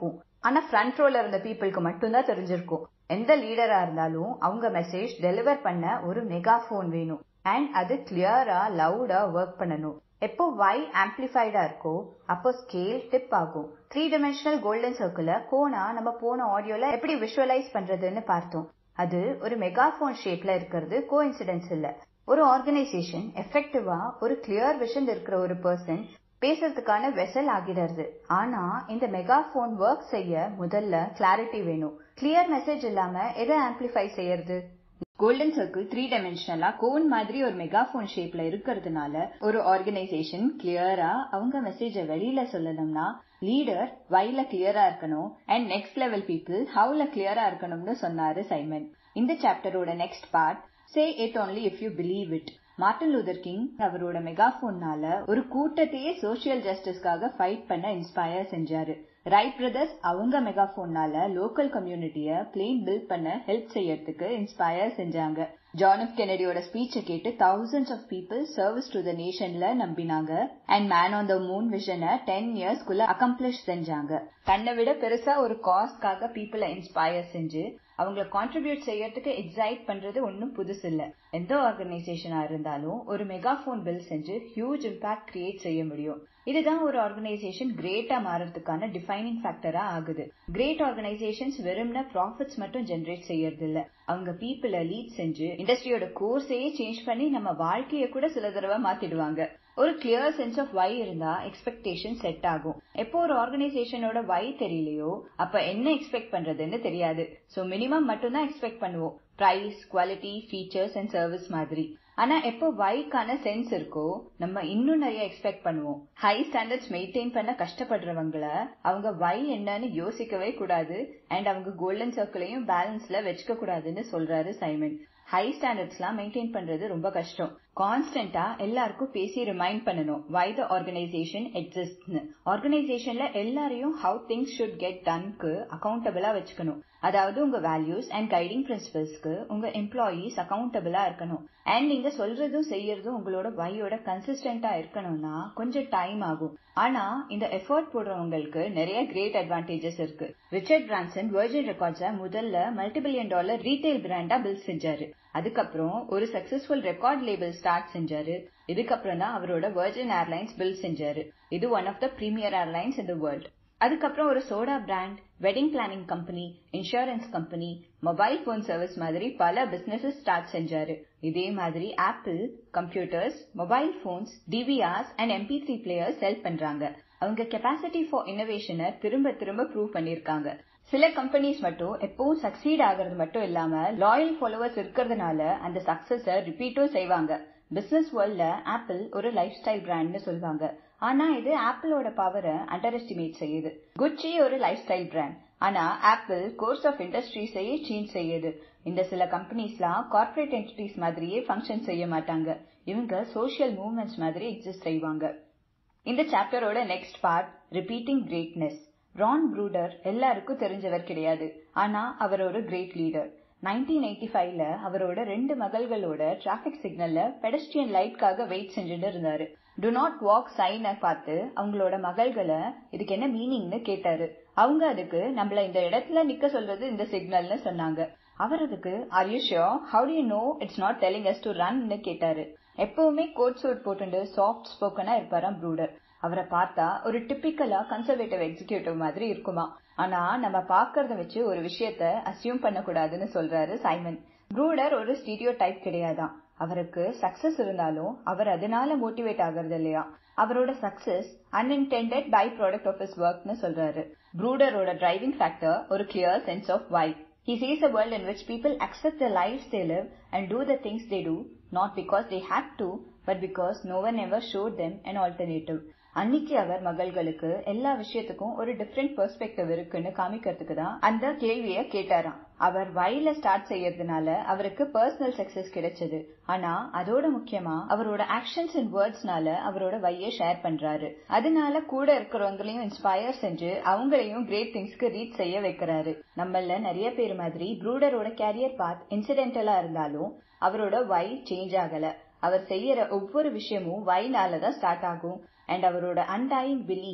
ஆனா ஃப்ரண்ட் ரோல இருந்த பீப்புளுக்கு மட்டும்தான் தெரிஞ்சிருக்கும் எந்த லீடரா இருந்தாலும் அவங்க மெசேஜ் டெலிவர் பண்ண ஒரு மெகாஃபோன் வேணும் அண்ட் அது கிளியரா லவுடா ஒர்க் பண்ணணும் எப்போ வை ஆம்பிளிஃபைடா இருக்கோ அப்போ ஸ்கேல் டிப் ஆகும் த்ரீ டிமென்ஷனல் கோல்டன் சர்க்கிள கோனா நம்ம போன ஆடியோல எப்படி விஷுவலைஸ் பண்றதுன்னு பார்த்தோம் அது ஒரு மெகாஃபோன் ஷேப்ல இருக்கிறது கோ இன்சிடென்ஸ் இல்ல ஒரு ஆர்கனைசேஷன் எஃபெக்டிவா ஒரு கிளியர் விஷன் இருக்கிற ஒரு பர்சன் பேசுறதுக்கான வெசல் ஆகிடுறது ஆனா இந்த மெகாஃபோன் ஒர்க் செய்ய முதல்ல கிளாரிட்டி வேணும் கிளியர் மெசேஜ் இல்லாம எதை ஆம்பிளிஃபை செய்யறது கோல்டன் சர்க்கிள் த்ரீ டைமென்ஷனலா கோன் மாதிரி ஒரு மெகாஃபோன் ஷேப்ல இருக்கிறதுனால ஒரு ஆர்கனைசேஷன் கிளியரா அவங்க மெசேஜ வெளியில சொல்லணும்னா லீடர் வைல கிளியரா இருக்கணும் அண்ட் நெக்ஸ்ட் லெவல் பீப்புள் ஹவுல கிளியரா இருக்கணும்னு சொன்னாரு சைமன் இந்த சாப்டரோட next part say it only if you believe it Martin Luther King அவரோட மெகாஃபோன்னால ஒரு கூட்டத்தையே சோசியல் ஜஸ்டிஸ்க்காக ஃபைட் பண்ண இன்ஸ்பயர் செஞ்சாரு ரைட் பிரதர்ஸ் அவங்க மெகாஃபோன்னால லோக்கல் கம்யூனிட்டிய பிளேன் பில்ட் பண்ண ஹெல்ப் செய்யறதுக்கு இன்ஸ்பயர் செஞ்சாங்க ஜான் எஃப் கெனடியோட ஸ்பீச்சை கேட்டு thousands of people service to the நேஷன்ல நம்பினாங்க and man on the moon விஷனை டென் இயர்ஸ்க்குள்ள அக்கம்ப்ளிஷ் செஞ்சாங்க தன்னை விட பெருசா ஒரு காஸ்ட்காக பீப்புளை இன்ஸ்பயர் செஞ்சு அவங்கள கான்ட்ரிபியூட் செய்யறதுக்கு எக்ஸைட் பண்றது ஒன்னும் புதுசு இல்ல எந்த ஆர்கனைசேஷனா இருந்தாலும் ஒரு மெகாஃபோன் பில் செஞ்சு ஹியூஜ் இம்பாக்ட் கிரியேட் செய்ய முடியும் இதுதான் ஒரு ஆர்கனைசேஷன் கிரேட்டா மாறதுக்கான டிஃபைனிங் ஃபேக்டரா ஆகுது கிரேட் ஆர்கனைசேஷன்ஸ் வெறும்னா ப்ராஃபிட்ஸ் மட்டும் ஜென்ரேட் செய்யறது இல்ல அவங்க பீப்புளை லீட் செஞ்சு இண்டஸ்ட்ரியோட கோர்ஸையே சேஞ்ச் பண்ணி நம்ம வாழ்க்கைய கூட சில தடவை மாத்திடுவாங்க ஒரு கிளியர் சென்ஸ் ஆஃப் வை இருந்தா எக்ஸ்பெக்டேஷன் செட் ஆகும் எப்போ ஒரு ஆர்கனைசேஷனோட வை தெரியலையோ அப்ப என்ன எக்ஸ்பெக்ட் பண்றதுன்னு தெரியாது சோ மினிமம் மட்டும்தான் எக்ஸ்பெக்ட் பண்ணுவோம் price quality features and service மாதிரி ஆனா எப்போ வைக்கான சென்ஸ் இருக்கோ நம்ம இன்னும் நிறைய எக்ஸ்பெக்ட் பண்ணுவோம் ஹை ஸ்டாண்டர்ட்ஸ் மெயின்டைன் பண்ண கஷ்டப்படுறவங்கள அவங்க வை என்னன்னு யோசிக்கவே கூடாது அண்ட் அவங்க கோல்டன் சர்க்கிளையும் பேலன்ஸ்ல வச்சுக்க கூடாதுன்னு சொல்றாரு சைமன் ஹை ஸ்டாண்டர்ட்ஸ்லாம் மெயின்டைன் பண்றது ரொம்ப கஷ்டம் கான்ஸ்டன்டா எல்லாருக்கும் பேசி ரிமைண்ட் பண்ணணும் வை த ஆர்கனைசேஷன் எக்ஸிஸ்ட்னு ஆர்கனைசேஷன்ல எல்லாரையும் ஹவு திங்ஸ் ஷுட் கெட் டன்க்கு அக்கௌண்டபிளா வச்சுக்கணும் அதாவது உங்க வேல்யூஸ் அண்ட் கைடிங் பிரின்சிபல்ஸ்க்கு உங்க எம்ப்ளாயீஸ் அக்கௌண்டபிளா இருக்கணும் அண்ட் நீங்க சொல்றதும் செய்யறதும் உங்களோட வையோட கன்சிஸ்டன்டா இருக்கணும்னா கொஞ்சம் டைம் ஆகும் ஆனா இந்த எஃபர்ட் போடுறவங்களுக்கு நிறைய கிரேட் அட்வான்டேஜஸ் இருக்கு ரிச்சர்ட் பிரான்சன் வெர்ஜின் ரெக்கார்ட்ஸ முதல்ல மல்டிபில்லியன் டாலர் ரீட்டைல் பிராண்டா பில்ட் செஞ்சாரு அதுக்கப்புறம் ஒரு சக்சஸ்ஃபுல் ரெக்கார்ட் லேபிள் ஸ்டார்ட் செஞ்சாரு இதுக்கப்புறம் தான் அவரோட வெர்ஜின் ஏர்லைன்ஸ் பில்ட் செஞ்சாரு இது one of the premier airlines in the world அதுக்கப்புறம் ஒரு soda brand wedding planning company insurance company mobile phone service மாதிரி பல பிசினஸஸ் ஸ்டார்ட் செஞ்சாரு இதே மாதிரி Apple computers mobile phones DVRs and MP three players sell பண்றாங்க அவங்க கெப்பாசிட்டி ஃபார் இன்னோவேஷனை திரும்ப திரும்ப ப்ரூவ் பண்ணிருக்காங்க சில கம்பெனிஸ் மட்டும் எப்பவும் சக்சீட் ஆகிறது மட்டும் இல்லாம லாயல் ஃபாலோவர்ஸ் இருக்கிறதுனால அந்த சக்சஸ ரிப்பீட்டும் செய்வாங்க பிசினஸ் வேர்ல்ட்ல ஆப்பிள் ஒரு லைஃப் ஸ்டைல் பிராண்ட்னு சொல்லுவாங்க ஆனா இது ஆப்பிளோட பவரை அண்டர் எஸ்டிமேட் செய்யுது குச்சி ஒரு லைஃப் ஸ்டைல் பிராண்ட் ஆனா ஆப்பிள் கோர்ஸ் ஆஃப் இண்டஸ்ட்ரீஸையே சேஞ்ச் செய்யுது இந்த சில கம்பெனிஸ்லாம் கார்பரேட் என்டிட்டிஸ் மாதிரியே ஃபங்க்ஷன் செய்ய மாட்டாங்க இவங்க சோஷியல் மூவ்மெண்ட்ஸ் மாதிரி எக்ஸிஸ்ட் செய்வாங்க இந்த சாப்டரோட next part repeating greatness Ron Bruder எல்லாருக்கும் தெரிஞ்சவர் கிடையாது ஆனா அவர் ஒரு கிரேட் லீடர் நைன்டீன் எயிட்டி ஃபைவ்ல அவரோட ரெண்டு மகள்களோட டிராபிக் சிக்னல்ல பெடஸ்ட்ரியன் லைட்காக வெயிட் செஞ்சுட்டு இருந்தாரு டு நாட் வாக் சைனை பார்த்து அவங்களோட மகள்களை இதுக்கு என்ன மீனிங்னு கேட்டாரு அவங்க அதுக்கு நம்மள இந்த இடத்துல நிக்க சொல்றது இந்த சிக்னல்னு சொன்னாங்க அவர் அதுக்கு are you sure how to know it's not telling us to ரன்னு கேட்டாரு எப்பவுமே கோட் சூட் போட்டுட்டு சாஃப்ட் ஸ்போக்கனா இருப்பாராம் ப்ரூடர் அவரை பார்த்தா ஒரு டிப்பிக்கலா கன்சர்வேட்டிவ் எக்ஸிகியூட்டிவ் மாதிரி இருக்குமா ஆனா நம்ம பாக்குறத வச்சு ஒரு விஷயத்த அசியூம் பண்ணக்கூடாதுன்னு சொல்றாரு சைமன் ப்ரூடர் ஒரு ஸ்டீரியோ டைப் கிடையாதான் அவருக்கு சக்சஸ் இருந்தாலும் அவர் அதனால மோட்டிவேட் ஆகிறது இல்லையா அவரோட success unintended by product of is ஒர்க்னு சொல்றாரு ப்ரூடரோட டிரைவிங் ஃபேக்டர் ஒரு clear sense of why He sees a world in which people accept the lives they live and do the things they do, not because they had to, but because no one ever showed them an alternative. அன்னைக்கு அவர் மகள்களுக்கு எல்லா விஷயத்துக்கும் ஒரு different perspective இருக்குன்னு காமிக்கிறதுக்கு தான் அந்த கேள்விய கேட்டாராம் அவர் வயல ஸ்டார்ட் செய்யறதுனால அவருக்கு பர்சனல் சக்சஸ் கிடைச்சது ஆனா அதோட முக்கியமா அவரோட ஆக்ஷன்ஸ் அண்ட் வேர்ட்ஸ்னால அவரோட வைய ஷேர் பண்றாரு அதனால கூட இருக்கிறவங்களையும் இன்ஸ்பயர் செஞ்சு அவங்களையும் கிரேட் திங்ஸ்க்கு ரீச் செய்ய வைக்கிறாரு நம்மள நிறைய பேர் மாதிரி ப்ரூடரோட கேரியர் பாத் இன்சிடென்டலா இருந்தாலும் அவரோட வை சேஞ்ச் ஆகல அவர் செய்யற ஒவ்வொரு விஷயமும் வைனால தான் ஸ்டார்ட் ஆகும் அண்ட் அவரோட undying belief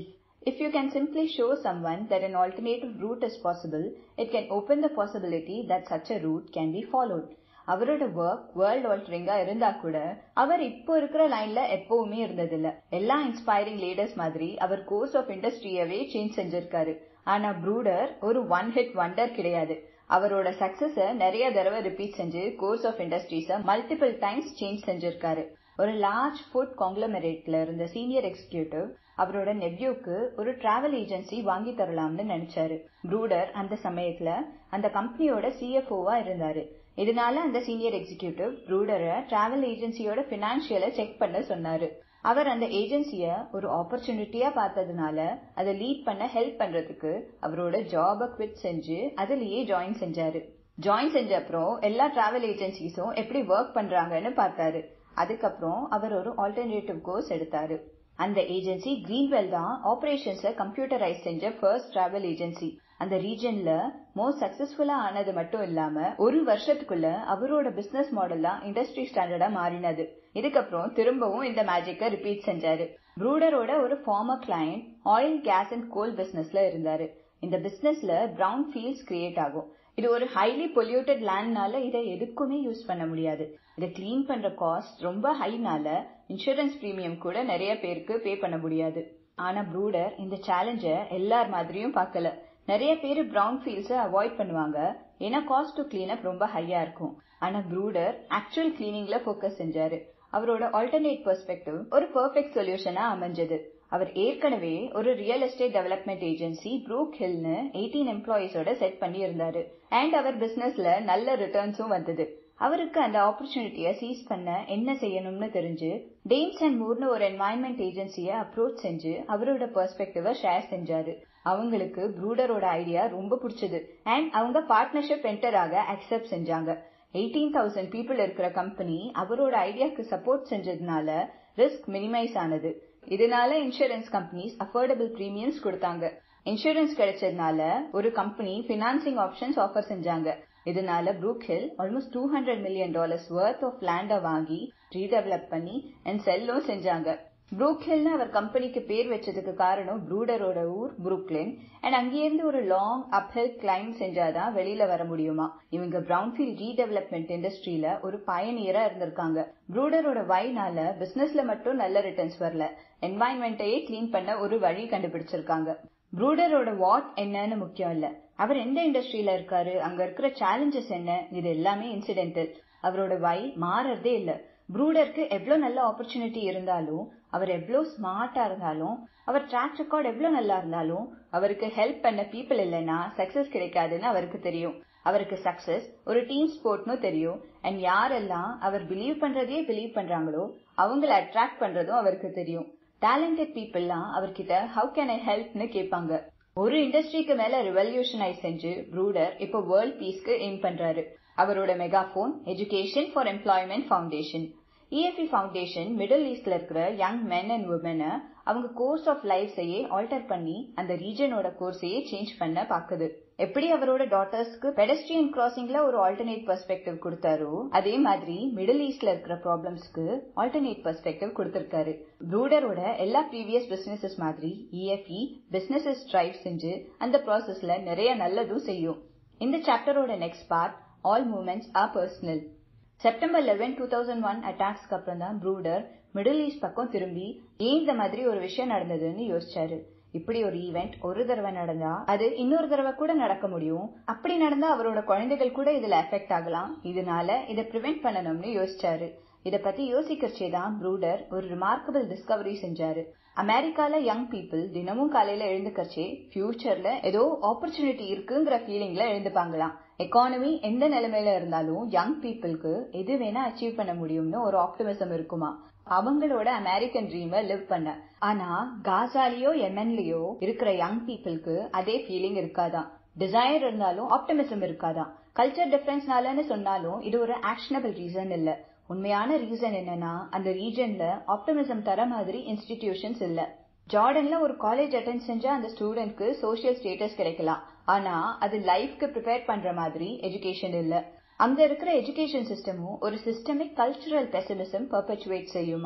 If you can simply show someone that an alternative route is possible, it can open the possibility that such a route can be followed. அவரோட ஒர்க் வேர்ல்ட் ஆல்டரிங்கா இருந்தா கூட அவர் இப்போ இருக்கிற லைன்ல எப்பவுமே இருந்ததில்ல எல்லா இன்ஸ்பைரிங் லீடர்ஸ் மாதிரி அவர் கோர்ஸ் ஆஃப் இண்டஸ்ட்ரியவே சேஞ்ச் செஞ்சிருக்காரு ஆனா ப்ரூடர் ஒரு ஒன் ஹிட் வண்டர் கிடையாது அவரோட சக்சஸ நிறைய தடவை ரிப்பீட் செஞ்சு கோர்ஸ் ஆஃப் இண்டஸ்ட்ரீஸ மல்டிபிள் டைம்ஸ் சேஞ்ச் செஞ்சிருக்காரு ஒரு லார்ஜ் ஃபுட் காங்க்ளமரேட்ல இருந்த சீனியர் எக்ஸிகியூட்டிவ் அவரோட நெவ்யூக்கு ஒரு டிராவல் ஏஜென்சி வாங்கி தரலாம்னு நினைச்சாரு ப்ரூடர் அந்த சமயத்துல அந்த கம்பெனியோட சிஎஃப்ஓவா இருந்தாரு இதனால அந்த சீனியர் எக்ஸிகியூட்டிவ் ப்ரூடரை டிராவல் ஏஜென்சியோட பினான்சியலை செக் பண்ண சொன்னாரு அவர் அந்த ஏஜென்சிய ஒரு ஆப்பர்ச்சுனிட்டியா பார்த்ததுனால அதை லீட் பண்ண ஹெல்ப் பண்றதுக்கு அவரோட ஜாப குவிட் செஞ்சு அதுலயே ஜாயின் செஞ்சாரு ஜாயின் செஞ்ச அப்புறம் எல்லா டிராவல் ஏஜென்சிஸும் எப்படி ஒர்க் பண்றாங்கன்னு பார்த்தாரு அதுக்கப்புறம் அவர் ஒரு ஆல்டர்னேட்டிவ் கோர்ஸ் எடுத்தாரு அந்த ஏஜென்சி கிரீன்வெல் தான் ஆபரேஷன்ஸ கம்ப்யூட்டரைஸ் செஞ்ச ஃபர்ஸ்ட் டிராவல் ஏஜென்சி அந்த ரீஜன்ல மோஸ்ட் சக்சஸ்ஃபுல்லா ஆனது மட்டும் இல்லாம ஒரு வருஷத்துக்குள்ள அவரோட பிசினஸ் மாடல்லாம் இண்டஸ்ட்ரி ஸ்டாண்டர்டா மாறினது இதுக்கப்புறம் திரும்பவும் இந்த மேஜிக்க ரிப்பீட் செஞ்சாரு ப்ரூடரோட ஒரு former client oil gas and coal பிசினஸ்ல இருந்தாரு இந்த பிசினஸ்ல பிரவுன் ஃபீல்ட்ஸ் கிரியேட் ஆகும் இது ஒரு ஹைலி பொல்யூட்டட் லேண்ட்னால இதை எதுக்குமே யூஸ் பண்ண முடியாது இதை கிளீன் பண்ற காஸ்ட் ரொம்ப ஹைனால இன்சூரன்ஸ் பிரீமியம் கூட நிறைய பேருக்கு பே பண்ண முடியாது ஆனா ப்ரூடர் இந்த சேலஞ்ச எல்லார் மாதிரியும் பார்க்கல நிறைய பேர் பிரவுன் ஃபீல்ட்ஸை அவாய்ட் பண்ணுவாங்க ஏன்னா காஸ்ட் டு கிளீன் அப் ரொம்ப ஹையா இருக்கும் ஆனா ப்ரூடர் ஆக்சுவல் கிளீனிங்ல ஃபோக்கஸ் செஞ்சாரு அவரோட ஆல்டர்னேட் பெர்ஸ்பெக்டிவ் ஒரு பெர்ஃபெக்ட் சொல்யூஷனா அமைஞ்சது அவர் ஏற்கனவே ஒரு real estate development agency Brook ஹில்னு எயிட்டீன் எம்ப்ளாயிஸோட செட் பண்ணி இருந்தாரு அண்ட் அவர் பிசினஸ்ல நல்ல ரிட்டர்ன்ஸும் வந்தது அவருக்கு அந்த ஆப்பர்ச்சுனிட்டிய சீஸ் பண்ண என்ன செய்யணும்னு தெரிஞ்சு டெய்ன்ஸ் அண்ட் மூர்னு ஒரு என்வாயன்மெண்ட் ஏஜென்சிய அப்ரோச் செஞ்சு அவரோட பெர்ஸ்பெக்டிவ ஷேர் செஞ்சாரு அவங்களுக்கு ப்ரூடரோட ஐடியா ரொம்ப பிடிச்சது அண்ட் அவங்க பார்ட்னர்ஷிப் என்டர் ஆக அக்செப்ட் செஞ்சாங்க எயிட்டீன் தௌசண்ட் பீப்புள் இருக்கிற கம்பெனி அவரோட ஐடியாக்கு சப்போர்ட் செஞ்சதுனால ரிஸ்க் மினிமைஸ் ஆனது இதனால இன்சூரன்ஸ் கம்பெனிஸ் அஃபோர்டபுள் பிரீமியம்ஸ் கொடுத்தாங்க இன்சூரன்ஸ் கிடைச்சதுனால ஒரு கம்பெனி பினான்சிங் ஆப்ஷன்ஸ் ஆஃபர் செஞ்சாங்க இதனால Brook Hill almost two hundred million dollars worth of லேண்ட வாங்கி ரீடெவலப் பண்ணி அண்ட் செல்லும் செஞ்சாங்க ப்ரூக் ஹில்னு அவர் கம்பெனிக்கு பேர் வச்சதுக்கு காரணம் ப்ரூடரோட ஊர் புரூக்லின் அண்ட் அங்கேருந்து ஒரு லாங் அப்ஹில் கிளைம் செஞ்சாதான் வெளியில வர முடியுமா இவங்க பிரவுன்ஃபீல்ட் ரீடெவலப்மெண்ட் இண்டஸ்ட்ரியில ஒரு பயனியரா இருந்திருக்காங்க ப்ரூடரோட வைனால பிசினஸ்ல மட்டும் நல்ல ரிட்டர்ன்ஸ் வரல என்வாயன்மெண்ட்டையே கிளீன் பண்ண ஒரு வழி கண்டுபிடிச்சிருக்காங்க ப்ரூடரோட வாட் என்னன்னு முக்கியம் இல்ல அவர் எந்த இண்டஸ்ட்ரியில இருக்காரு அங்க இருக்கிற சேலஞ்சஸ் என்ன இது எல்லாமே இன்சிடென்டல் அவரோட வை மாறறதே இல்ல ப்ரூடருக்கு எவ்வளவு நல்ல ஆப்பர்ச்சுனிட்டி இருந்தாலும் அவர் எவ்வளவு ஸ்மார்ட்டா இருந்தாலும் அவர் ட்ராக் ரெக்கார்ட் எவ்வளவு நல்லா இருந்தாலும் அவருக்கு ஹெல்ப் பண்ண பீப்புள் இல்லைன்னா சக்சஸ் கிடைக்காதுன்னு அவருக்கு தெரியும் அவருக்கு சக்சஸ் ஒரு டீம் ஸ்போர்ட்னு தெரியும் அண்ட் யாரெல்லாம் அவர் பிலீவ் பண்றதையே பிலீவ் பண்றாங்களோ அவங்கள அட்ராக்ட் பண்றதும் அவருக்கு தெரியும் டேலண்டட் பீப்புள்லாம் அவர்கிட்ட ஹவு கேன் ஐ ஹெல்ப்னு கேட்பாங்க ஒரு இண்டஸ்ட்ரிக்கு மேல ரிவல்யூஷனைஸ் செஞ்சு ப்ரூடர் இப்போ வேர்ல்ட் பீஸ்க்கு எய்ம் பண்றாரு அவரோட megaphone education for employment foundation EFE foundation middle ஈஸ்ட்ல இருக்கிற யங் மென் அண்ட் உமனை அவங்க கோர்ஸ் ஆஃப் லைஃப்ஸையே ஆல்டர் பண்ணி அந்த ரீஜனோட கோர்ஸையே சேஞ்ச் பண்ண பாக்குது எப்படி அவரோட டாட்டர்ஸ்க்கு பெடஸ்ட்ரியன் கிராசிங்ல ஒரு ஆல்டர்னேட் பெர்ஸ்பெக்டிவ் கொடுத்தாரோ அதே மாதிரி மிடில் ஈஸ்ட்ல இருக்கிற ப்ராப்ளம்ஸ்க்கு ஆல்டர்னேட் பெர்ஸ்பெக்டிவ் கொடுத்திருக்காரு ப்ரூடரோட எல்லா ப்ரீவியஸ் பிசினஸஸ் மாதிரி இஎஃப்இ பிசினஸஸ் ட்ரைவ் செஞ்சு அந்த ப்ராசஸ்ல நிறைய நல்லதும் செய்யும் இந்த சாப்டரோட next part all moments are personal September eleven two thousand one அட்டாக்ஸ்க்கு அப்புறம் தான் ப்ரூடர் மிடில் ஈஸ்ட் பக்கம் திரும்பி ஏன் இந்த மாதிரி ஒரு விஷயம் நடந்ததுன்னு யோசிச்சாரு இப்படி ஒரு ஈவெண்ட் ஒரு தடவை நடந்தா அது இன்னொரு தடவை கூட நடக்க முடியும் அப்படி நடந்தா அவரோட குழந்தைகள் கூட இதுல எஃபெக்ட் ஆகலாம் இதனால இதை ப்ரிவென்ட் பண்ணணும்னு யோசிச்சாரு இத பத்தி யோசிக்கிறச்சே தான் ப்ரூடர் ஒரு ரிமார்க்கபிள் டிஸ்கவரி செஞ்சாரு அமெரிக்கால யங் பீப்புள் தினமும் காலையில எழுந்துக்கச்சே ஃபியூச்சர்ல ஏதோ ஆப்பர்ச்சுனிட்டி இருக்குங்கிற ஃபீலிங்ல எழுந்துப்பாங்களாம் எக்கானமி எந்த நிலைமையில இருந்தாலும் யங் பீப்புளுக்கு எது வேணா அச்சீவ் பண்ண முடியும்னு ஒரு ஆப்டிமிசம் இருக்குமா அவங்களோட அமெரிக்கன் ட்ரீம லிவ் பண்ண ஆனா காசாலியோ எமன்லயோ இருக்கிற யங் பீப்புளுக்கு அதே ஃபீலிங் இருக்காதான் டிசைர் இருந்தாலும் ஆப்டிமிசம் இருக்காதான் கல்ச்சர் டிஃபரன்ஸ்னாலன்னு சொன்னாலும் இது ஒரு ஆக்ஷனபிள் ரீசன் இல்ல உண்மையான ரீசன் என்னன்னா அந்த ரீஜன்ல ஆப்டிமிசம் தர மாதிரி இன்ஸ்டிடியூஷன்ஸ் இல்ல ஜார்டன்ல ஒரு காலேஜ் அட்டென்ட் செஞ்சா அந்த ஸ்டூடெண்ட்க்கு சோசியல் ஸ்டேட்டஸ் கிடைக்கலாம் ஆனா அது லைஃப்க்கு ப்ரிப்பேர் பண்ற மாதிரி எஜுகேஷன் இல்ல அங்க இருக்கிற எஜுகேஷன் சிஸ்டமும் ஒரு சிஸ்டமிக் கல்ச்சுரல் பெசிமிசம் பர்பச்சுவேட் செய்யுமா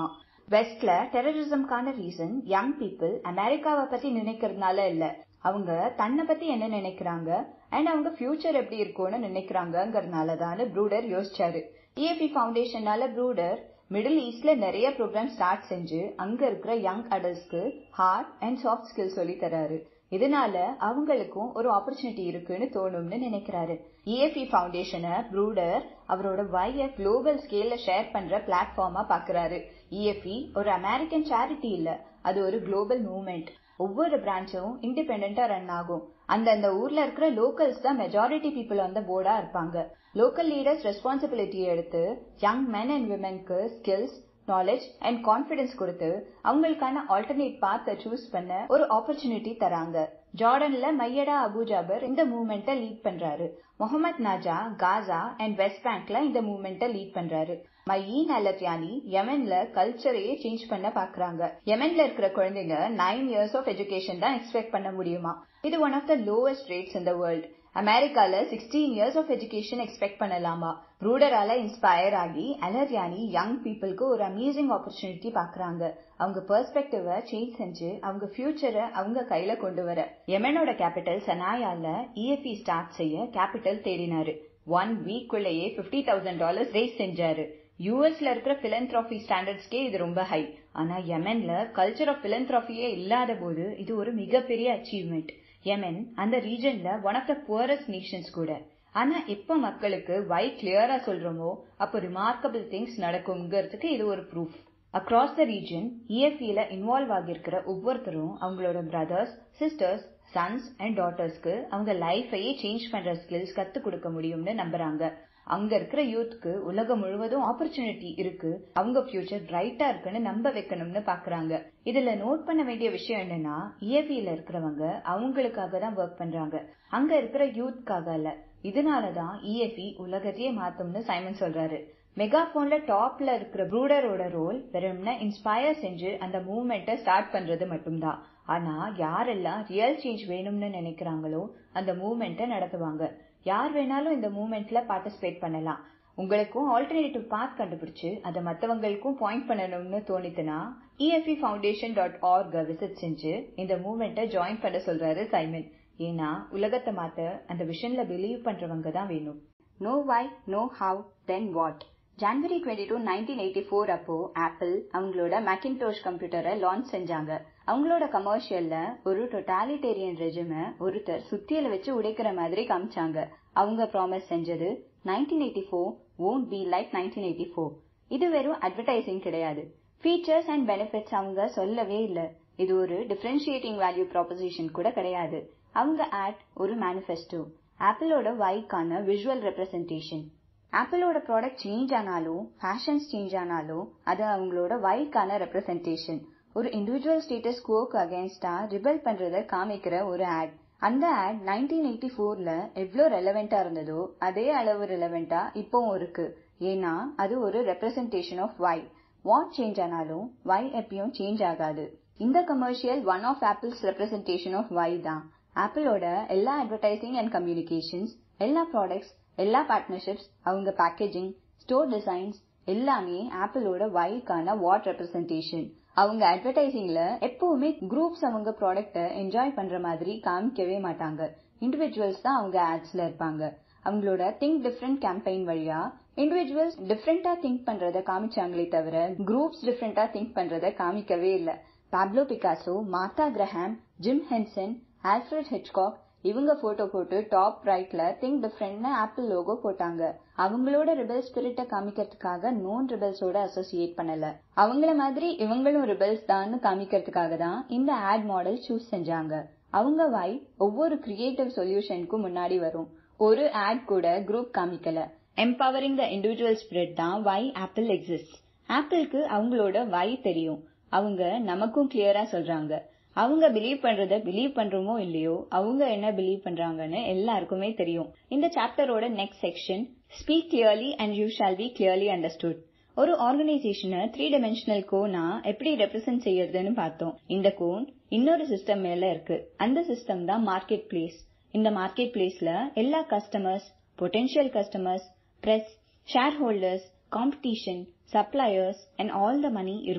வெஸ்ட்ல டெரரிசம்கான ரீசன் யங் பீப்புள் அமெரிக்காவை பத்தி நினைக்கிறதுனால இல்ல அவங்க தன்னை பத்தி என்ன நினைக்கிறாங்க அண்ட் அவங்க ஃபியூச்சர் எப்படி இருக்கும்னு நினைக்கிறாங்கங்கறதுனால தான் ப்ரூடர் யோசிச்சாரு இஎஃப்இ ஃபவுண்டேஷனால ப்ரூடர் மிடில் ஈஸ்ட்ல நிறைய ப்ரோக்ராம் ஸ்டார்ட் செஞ்சு அங்க இருக்கிற யங் அடல்ட்ஸ்க்கு ஹார்ட் அண்ட் சாஃப்ட் ஸ்கில் சொல்லி தராரு இதனால அவங்களுக்கும் ஒரு ஆப்பர்ச்சுனிட்டி இருக்குன்னு தோணும்னு நினைக்கிறாரு இஎஃப்இ ஃபவுண்டேஷனை ப்ரூடர் அவரோட வைய குளோபல் ஸ்கேல்ல ஷேர் பண்ற பிளாட்ஃபார்மா பாக்குறாரு இஎஃப்இ ஒரு அமெரிக்கன் சேரிட்டி இல்ல அது ஒரு குளோபல் மூவ்மெண்ட் ஒவ்வொரு பிரான்ச்சும் இண்டிபெண்டா ரன் ஆகும் அந்தந்த ஊர்ல இருக்கிற லோக்கல்ஸ் தான் மெஜாரிட்டி பீப்புள் அந்த போர்டா இருப்பாங்க லோக்கல் லீடர்ஸ் ரெஸ்பான்சிபிலிட்டியை எடுத்து யங் மென் அண்ட் விமென்க்கு ஸ்கில்ஸ் நாலேஜ் அண்ட் கான்பிடன்ஸ் கொடுத்து அவங்களுக்கான ஆல்டர்னேட் பாத்தை சூஸ் பண்ண ஒரு ஆப்பர்ச்சுனிட்டி தராங்க ஜார்டன்ல மையடா அபுஜாபர் இந்த மூவ்மெண்ட்டை லீட் பண்றாரு Mohammed Naja Gaza and West பேங்க்ல இந்த மூவ்மெண்ட்டை லீட் பண்றாரு மையீன் அலத்யானி யமென்ல கல்ச்சரையே சேஞ்ச் பண்ண பாக்குறாங்க யமென்ல இருக்கிற குழந்தைங்க நைன் இயர்ஸ் ஆஃப் எஜுகேஷன் தான் எக்ஸ்பெக்ட் பண்ண முடியுமா இது one of the lowest rates in the world அமெரிக்கால sixteen years of education expect பண்ணலாமா ரூடரால இன்ஸ்பயர் ஆகி அலர்யானி யங் பீப்புளுக்கு ஒரு அமேசிங் ஆப்பர்ச்சுனிட்டி பாக்குறாங்க அவங்க பெர்ஸ்பெக்டிவ சேஞ்ச் செஞ்சு அவங்க ஃபியூச்சரை அவங்க கையில கொண்டு வர யமெனோட கேபிட்டல் சனாயால இஎஃப்இ ஸ்டார்ட் செய்ய கேபிட்டல் தேடினாரு ஒன் வீக்குள்ளேயே பிப்டி தௌசண்ட் டாலர்ஸ் ரேஸ் செஞ்சாரு யூஎஸ்ல இருக்கிற பிலந்த்ராபி ஸ்டாண்டர்ட்ஸ்க்கே இது ரொம்ப ஹை ஆனா யமென்ல கல்ச்சர் ஆஃப் பிலந்த்ராபியே இல்லாத போது இது ஒரு மிகப்பெரிய அச்சீவ்மெண்ட் யமென் அந்த ரீஜன்ல one of the poorest nations கூட ஆனா எப்ப மக்களுக்கு வை கிளியரா சொல்றோமோ அப்போ ரிமார்க்கபிள் திங்ஸ் நடக்கும்ங்கிறதுக்கு இது ஒரு ப்ரூஃப் அக்ராஸ் த ரீஜன் இஎஃப்இல இன்வால்வ் ஆகியிருக்கிற ஒவ்வொருத்தரும் அவங்களோட பிரதர்ஸ் சிஸ்டர்ஸ் சன்ஸ் அண்ட் டாட்டர்ஸ்க்கு அவங்க லைஃபையே சேஞ்ச் பண்ற ஸ்கில்ஸ் கத்து கொடுக்க முடியும்னு நம்புறாங்க அங்க இருக்கிற யூத்க்கு உலகம் முழுவதும் ஆப்பர்ச்சுனிட்டி இருக்கு அவங்க ஃபியூச்சர் பிரைட்டா இருக்குன்னு நம்ப வைக்கணும்னு பாக்குறாங்க இதுல நோட் பண்ண வேண்டிய விஷயம் என்னன்னா இஎஃப்இல இருக்கிறவங்க அவங்களுக்காக தான் ஒர்க் பண்றாங்க அங்க இருக்கிற யூத்காக இல்ல இதனாலதான் இஎஃப்இ உலகத்தையே மாத்தும்னு சைமன் சொல்றாரு மெகாபோன்ல டாப்ல இருக்கிற ப்ரூடரோட ரோல் வெறும்னா இன்ஸ்பயர் செஞ்சு அந்த மூவ்மெண்ட்டை ஸ்டார்ட் பண்றது மட்டும்தான் ஆனா யாரெல்லாம் ரியல் சேஞ்ச் வேணும்னு நினைக்கிறாங்களோ அந்த மூவ்மெண்ட்டை நடத்துவாங்க யார் வேணாலும் இந்த மூவ்மெண்ட்ல பார்ட்டிசிபேட் பண்ணலாம் உங்களுக்கும் ஆல்டர்னேட்டிவ் பாத் கண்டுபிடிச்சு அதை மத்தவங்களுக்கும் பாயிண்ட் பண்ணணும்னு தோணித்துனா EFE foundation dot org visit செஞ்சு இந்த மூவ்மெண்ட்டை ஜாயின் பண்ண சொல்றாரு சைமன் ஏன்னா உலகத்தை மாத்த அந்த விஷன்ல பிலீவ் பண்றவங்க தான் வேணும் know why know how then what January twenty two nineteen eighty four அப்போ ஆப்பிள் அவங்களோட மேக்கின்டோஷ் கம்ப்யூட்டரை லான்ச் செஞ்சாங்க அவங்களோட கமர்ஷியல்ல ஒரு டொட்டாலிட்டேரியன் ரெஜிம ஒருத்தர் சுத்தியல வச்சு உடைக்கிற மாதிரி காமிச்சாங்க அவங்க ப்ராமிஸ் செஞ்சது nineteen eighty four won't be like nineteen eighty four இது வெறும் அட்வர்டைசிங் கிடையாது ஃபீச்சர்ஸ் அண்ட் பெனிஃபிட்ஸ் அவங்க சொல்லவே இல்ல இது ஒரு டிஃபரன்ஷியேட்டிங் வேல்யூ ப்ராposition கூட கிடையாது அவங்க ஆட் ஒரு மேனிஃபெஸ்டோ ஆப்பிளோட வைக்கான விஷுவல் ரெப்ரசன்டேஷன் ஆப்பிளோட ப்ராடக்ட் சேஞ்ச் ஆனாலும் ஃபேஷன்ஸ் சேஞ்ச் ஆனாலும் அது அவங்களோட வைக்கான ரெப்ரசன்டேஷன் ஒரு இண்டிவிஜுவல் ஸ்டேட்டஸ் கோக்கு அகேன்ஸ்டா ரிபல் பண்றத காமிக்கிற ஒரு ஆட் அந்த ஆட் நைன்டீன் எயிட்டி ஃபோர்ல எவ்வளோ ரெலவெண்டா இருந்ததோ அதே அளவு ரெலவெண்டா இப்பவும் இருக்கு ஏன்னா அது ஒரு representation of why what change ஆனாலும் வை எப்பயும் சேஞ்ச் ஆகாது இந்த commercial one of Apple's representation of why தான் ஆப்பிளோட எல்லா அட்வர்டைசிங் அண்ட் கம்யூனிகேஷன்ஸ் எல்லா ப்ராடக்ட்ஸ் எல்லா பார்ட்னர்ஷிப்ஸ் அவங்க பேக்கேஜிங் ஸ்டோர் டிசைன்ஸ் எல்லாமே ஆப்பிளோட வைக்கான வாட் ரெப்ரசன்டேஷன் அவங்க அட்வர்டைசிங்ல எப்பவுமே குரூப்ஸ் அவங்க ப்ராடக்ட என்ஜாய் பண்ற மாதிரி காமிக்கவே மாட்டாங்க இண்டிவிஜுவல்ஸ் தான் அவங்க ஆட்ஸ்ல இருப்பாங்க அவங்களோட திங்க் டிஃப்ரெண்ட் கேம்பெயின் வழியா இண்டிவிஜுவல்ஸ் டிஃப்ரெண்டா திங்க் பண்றத காமிச்சாங்களே தவிர குரூப்ஸ் டிஃப்ரெண்டா திங்க் பண்றத காமிக்கவே இல்ல Pablo Picasso Martha Graham Jim Henson Alfred Hitchcock இவங்க போட்டோ போட்டு டாப் ரைட்ல திங்க் டிஃப்ரெண்ட்னு ஆப்பிள் லோகோ போட்டாங்க அவங்களோட ரிபல் ஸ்பிரிட்ட காமிக்கிறதுக்காக நோன் ரிபல்ஸோட அசோசியேட் பண்ணல அவங்கள மாதிரி இவங்களும் ரிபல்ஸ் தான் காமிக்கிறதுக்காக தான் இந்த ஆட் மாடல் சூஸ் செஞ்சாங்க அவங்க வாய் ஒவ்வொரு கிரியேட்டிவ் சொல்யூஷனுக்கும் முன்னாடி வரும் ஒரு ஆட் கூட குரூப் காமிக்கல எம்பவரிங் த இண்டிவிஜுவல் ஸ்பிரிட் தான் வை ஆப்பிள் எக்ஸிஸ்ட் ஆப்பிளுக்கு அவங்களோட வை தெரியும் அவங்க நமக்கும் கிளியரா சொல்றாங்க அவங்க பிலீவ் பண்றத பிலீவ் பண்றோமோ இல்லையோ அவங்க என்ன பிலீவ் பண்றாங்கன்னு எல்லாருக்குமே தெரியும் இந்த சாப்டரோட next section speak clearly and you shall be clearly understood ஒரு ஆர்கனைசேஷனை த்ரீ டைமென்ஷனல் கோனா எப்படி ரெப்ரசென்ட் செய்யறதுன்னு பார்த்தோம் இந்த கோன் இன்னொரு சிஸ்டம் மேல இருக்கு அந்த சிஸ்டம் தான் மார்க்கெட் பிளேஸ் இந்த மார்க்கெட் பிளேஸ்ல எல்லா customers potential customers press share holders competition suppliers and all the money இருக்கும்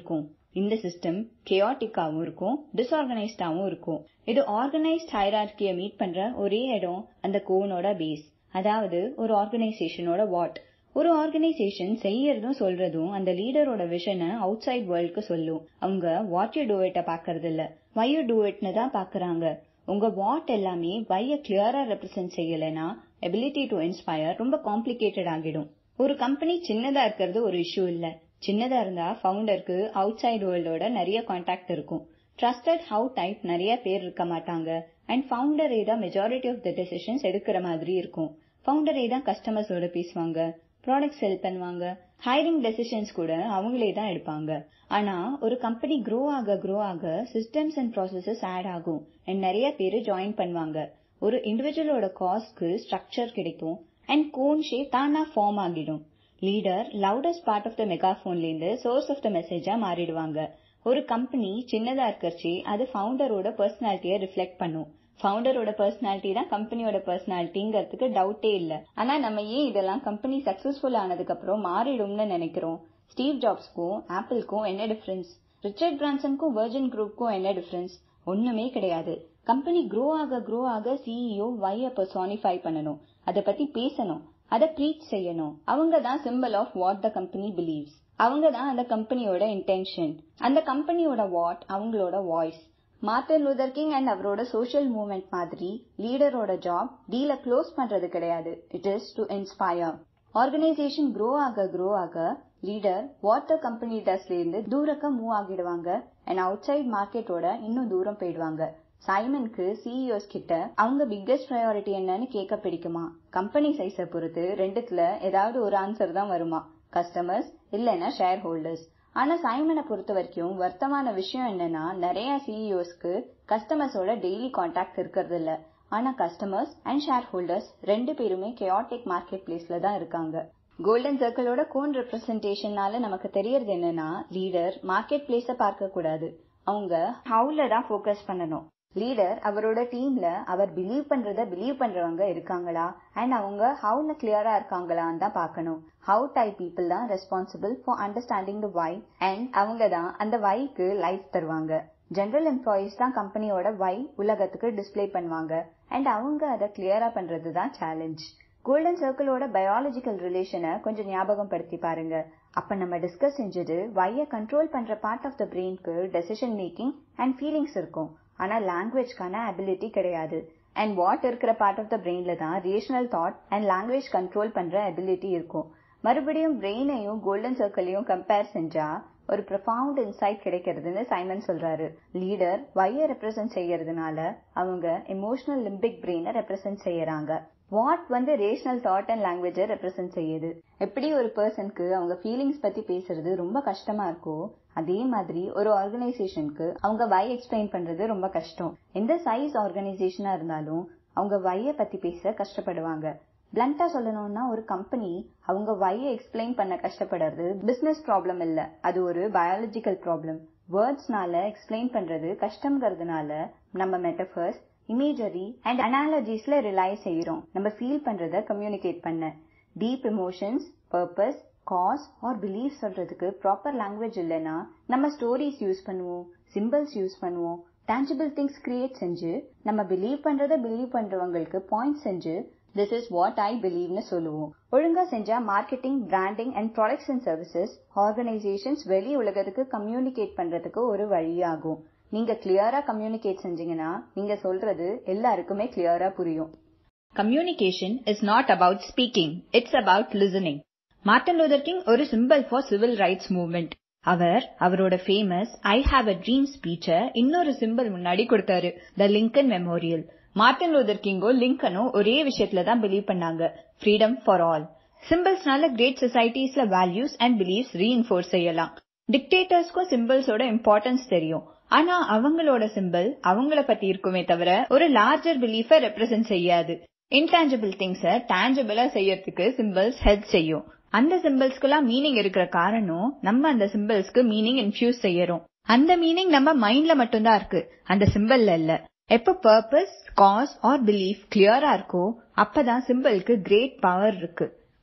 இந்த சிஸ்டம் கேயாட்டிக்காவும் இருக்கும் டிஸ்ஆர்கனைஸ்டாவும் இருக்கும் இது ஆர்கனைஸ்ட் ஹைரார்கிய மீட் பண்ற ஒரே இடம் அந்த கோனோட பேஸ் அதாவது ஒரு ஆர்கனைசேஷனோட வாட் ஒரு ஆர்கனைசேஷன் செய்யறதும் சொல்றதும் அந்த லீடரோட விஷனை அவுட் சைட் வேர்ல்டுக்கு சொல்லும் அவங்க வாட் யூ டூ இட்ட பாக்குறது இல்ல வை யூ டூ இட்னு தான் பாக்குறாங்க உங்க வாட் எல்லாமே வைய கிளியரா ரெப்ரசென்ட் செய்யலைன்னா எபிலிட்டி டு இன்ஸ்பயர் ரொம்ப காம்ப்ளிகேட்டட் ஆகிடும் ஒரு கம்பெனி சின்னதா இருக்கிறது ஒரு இஷ்யூ இல்ல சின்னதா இருந்தா ஃபவுண்டருக்கு அவுட் சைட் வேர்ல்டோட நிறைய கான்டாக்ட் இருக்கும் ட்ரஸ்டட் ஹவு டைப் நிறைய பேர் இருக்க மாட்டாங்க அண்ட் ஃபவுண்டரே தான் மெஜாரிட்டி ஆஃப் த டெசிஷன்ஸ் எடுக்கிற மாதிரி இருக்கும் ஃபவுண்டரே தான் கஸ்டமர்ஸோட பேசுவாங்க ப்ராடக்ட் செல் பண்ணுவாங்க ஹைரிங் டெசிஷன்ஸ் கூட அவங்களே தான் எடுப்பாங்க ஆனா ஒரு கம்பெனி க்ரோ ஆக க்ரோ ஆக சிஸ்டம்ஸ் அண்ட் ப்ராசஸஸ் ஆட் ஆகும் அண்ட் நிறைய பேர் ஜாயின் பண்ணுவாங்க ஒரு இண்டிவிஜுவலோட காஸ்க்கு ஸ்ட்ரக்சர் கிடைக்கும் அண்ட் கோன் ஷேப் தானா ஃபார்ம் ஆகிடும் leader loudest part of the மெகாஃபோன்ல இருந்து சோர்ஸ் ஆஃப் த மெசேஜா மாறிடுவாங்க ஒரு கம்பெனி சின்னதா இருக்கறச்சு அது ஃபவுண்டரோட பர்சனாலிட்டியை ரிஃப்ளெக்ட் பண்ணும் ஃபவுண்டரோட பர்சனாலிட்டி தான் கம்பெனியோட பர்சனாலிட்டிங்கிறதுக்கு டவுட்டே இல்ல ஆனா நம்ம ஏன் இதெல்லாம் கம்பெனி சக்சஸ்ஃபுல் ஆனதுக்கு அப்புறம் மாறிடும்னு நினைக்கிறோம் ஸ்டீவ் ஜாப்ஸ்க்கும் ஆப்பிள்க்கும் என்ன டிஃபரன்ஸ் ரிச்சர்ட் பிரான்சனுக்கும் வெர்ஜின் குரூப்க்கும் என்ன டிஃபரன்ஸ் ஒண்ணுமே கிடையாது கம்பெனி க்ரோ ஆக க்ரோ ஆக சிஇஓ வைய பர்சானிஃபை பண்ணணும் அதை பத்தி பேசணும் அதை ப்ரீச் செய்யணும் அவங்க தான் symbol of what the company believes அவங்க தான் அந்த கம்பெனியோட இன்டென்ஷன் அந்த கம்பெனியோட வாட் அவங்களோட voice Martin Luther King and அவரோட சோஷியல் மூவ்மெண்ட் மாதிரி லீடரோட ஜாப் டீல க்ளோஸ் பண்றது கிடையாது it is to inspire organization grow ஆக க்ரோ ஆக லீடர் வாட் த கம்பெனி டஸ்ல இருந்து தூரக்க மூவ் ஆகிடுவாங்க அண்ட் அவுட் சைட் மார்க்கெட்டோட இன்னும் தூரம் போயிடுவாங்க சைமனுக்கு சிஇஓஸ் கிட்ட அவங்க பிக்கஸ்ட் ப்ரையாரிட்டி என்னன்னு கேட்க பிடிக்குமா கம்பெனி சைஸை பொறுத்து ரெண்டுத்துல ஏதாவது ஒரு ஆன்சர் தான் வருமா கஸ்டமர்ஸ் இல்லைன்னா ஷேர் ஹோல்டர்ஸ் ஆனா சைமனை பொறுத்த வரைக்கும் வருத்தமான விஷயம் என்னன்னா நிறைய சிஇஓஸ்க்கு கஸ்டமர்ஸோட டெய்லி கான்டாக்ட் இருக்கிறது இல்ல ஆனா கஸ்டமர்ஸ் அண்ட் ஷேர் ஹோல்டர்ஸ் ரெண்டு பேருமே கேஆட்டிக் மார்க்கெட் பிளேஸ்ல தான் இருக்காங்க கோல்டன் சர்க்கிளோட கோன் ரெப்ரசன்டேஷனால நமக்கு தெரியறது என்னன்னா லீடர் மார்க்கெட் பிளேஸ பார்க்க கூடாது அவங்க ஹவுல தான் ஃபோக்கஸ் பண்ணணும் லீடர் அவரோட டீம்ல அவர் பிலீவ் பண்றத பிலீவ் பண்றவங்க இருக்காங்களா அண்ட் அவங்க ஹவுல கிளியரா இருக்காங்களான்னு தான் பார்க்கணும் ஹவு டைப் பீப்புள் தான் responsible for understanding the why and அவங்க தான் அந்த வைக்கு லைஃப் தருவாங்க ஜெனரல் எம்ப்ளாயீஸ் தான் கம்பெனியோட வை உலகத்துக்கு டிஸ்ப்ளே பண்ணுவாங்க அண்ட் அவங்க அதை கிளியரா பண்றது தான் சேலஞ்ச் கோல்டன் சர்க்கிளோட பயாலஜிக்கல் ரிலேஷனை கொஞ்சம் ஞாபகம் படுத்தி பாருங்க அப்ப நம்ம டிஸ்கஸ் செஞ்சது வைய கண்ட்ரோல் பண்ற பார்ட் ஆஃப் த பிரெயின்க்கு டெசிஷன் மேக்கிங் அண்ட் ஃபீலிங்ஸ் இருக்கும் ஆனா லாங்குவேஜ்க்கான அபிலிட்டி கிடையாது அண்ட் வாட் இருக்கிற பார்ட் ஆஃப் த பிரெயின்ல தான் rational thought and language control பண்ற அபிலிட்டி இருக்கும் மறுபடியும் பிரெயினையும் கோல்டன் சர்க்கிளையும் கம்பேர் செஞ்சா ஒரு ப்ரொஃபவுண்ட் இன்சைட் கிடைக்கிறதுன்னு சைமன் சொல்றாரு லீடர் வைய ரெப்ரசன்ட் செய்யறதுனால அவங்க எமோஷனல் லிம்பிக் பிரெயினை ரெப்ரசன்ட் செய்யறாங்க வாட் வந்து ரேஷனல் தாட் அண்ட் லாங்குவேஜை ரெப்ரசன்ட் செய்யுது எப்படி ஒரு பர்சனுக்கு அவங்க ஃபீலிங்ஸ் பத்தி பேசுறது ரொம்ப கஷ்டமா இருக்கோ அதே மாதிரி ஒரு ஆர்கனைசேஷனுக்கு அவங்க வை எக்ஸ்பிளைன் பண்றது ரொம்ப கஷ்டம் எந்த சைஸ் ஆர்கனைசேஷனா இருந்தாலும் அவங்க வைய பத்தி பேச கஷ்டப்படுவாங்க பிளண்டா சொல்லணும்னா ஒரு கம்பெனி அவங்க வைய எக்ஸ்பிளைன் பண்ண கஷ்டப்படுறது பிசினஸ் ப்ராப்ளம் இல்ல அது ஒரு பயாலஜிக்கல் ப்ராப்ளம் வேர்ட்ஸ்னால எக்ஸ்பிளைன் பண்றது கஷ்டம்ங்கிறதுனால நம்ம மெட்டபர்ஸ் இமேஜரி அண்ட் அனாலஜிஸ்ல ரிலை செய்யறோம் நம்ம ஃபீல் பண்றத கம்யூனிகேட் பண்ண deep emotions purpose cause or belief சொல்றதுக்கு ப்ராப்பர் லாங்குவேஜ் இல்லைன்னா நம்ம ஸ்டோரிஸ் யூஸ் பண்ணுவோம் சிம்பிள்ஸ் யூஸ் பண்ணுவோம் டேஞ்சபிள் திங்ஸ் கிரியேட் செஞ்சு நம்ம பிலீவ் பண்றத பிலீவ் பண்றவங்களுக்கு பாயிண்ட் செஞ்சு திஸ் இஸ் வாட் ஐ பிலீவ்னு சொல்லுவோம் ஒழுங்கா செஞ்சா marketing branding and products and services organizations வெளி உலகத்துக்கு கம்யூனிகேட் பண்றதுக்கு ஒரு வழியாகும் நீங்க கிளியரா கம்யூனிகேட் செஞ்சீங்கன்னா நீங்க சொல்றது எல்லாருக்குமே கிளியரா புரியும் communication is not about speaking it's about listening Martin Luther King ஒரு symbol for civil rights movement அவர் அவரோட famous I have a dream ஸ்பீச்ச இன்னொரு சிம்பிள் முன்னாடி கொடுத்தாரு the Lincoln Memorial Martin Luther கிங்கோ லிங்கனும் ஒரே விஷயத்துல தான் பிலீவ் பண்ணாங்க ஃப்ரீடம் ஃபார் ஆல் சிம்பிள்ஸ்னால கிரேட் சொசைட்டிஸ்ல வேல்யூஸ் அண்ட் பிலீவ்ஸ் ரீஇன்ஃபோர்ஸ் செய்யலாம் டிக்டேட்டர்ஸ்க்கும் சிம்பிள்ஸோட இம்பார்ட்டன்ஸ் தெரியும் ஆனா அவங்களோட சிம்பிள் அவங்கள பத்தி இருக்குமே தவிர ஒரு லார்ஜர் பிலீஃப ரெப்ரசென்ட் செய்யாது இன்டான்ஜிபிள் திங்ஸ டான்ஜிபிளா செய்யறதுக்கு சிம்பிள்ஸ் ஹெல்ப் செய்யும் அந்த சிம்பிள்ஸ்க்குலாம் மீனிங் இருக்கிற காரணம் நம்ம அந்த சிம்பிள்ஸ்க்கு மீனிங் இன்ஃபியூஸ் செய்யறோம் அந்த மீனிங் நம்ம மைண்ட்ல மட்டும்தான் இருக்கு அந்த சிம்பிள்ல இல்ல எப்ப பர்பஸ் காஸ் ஆர் பிலீஃப் கிளியரா இருக்கோ அப்பதான் சிம்பிளுக்கு கிரேட் பவர் இருக்கு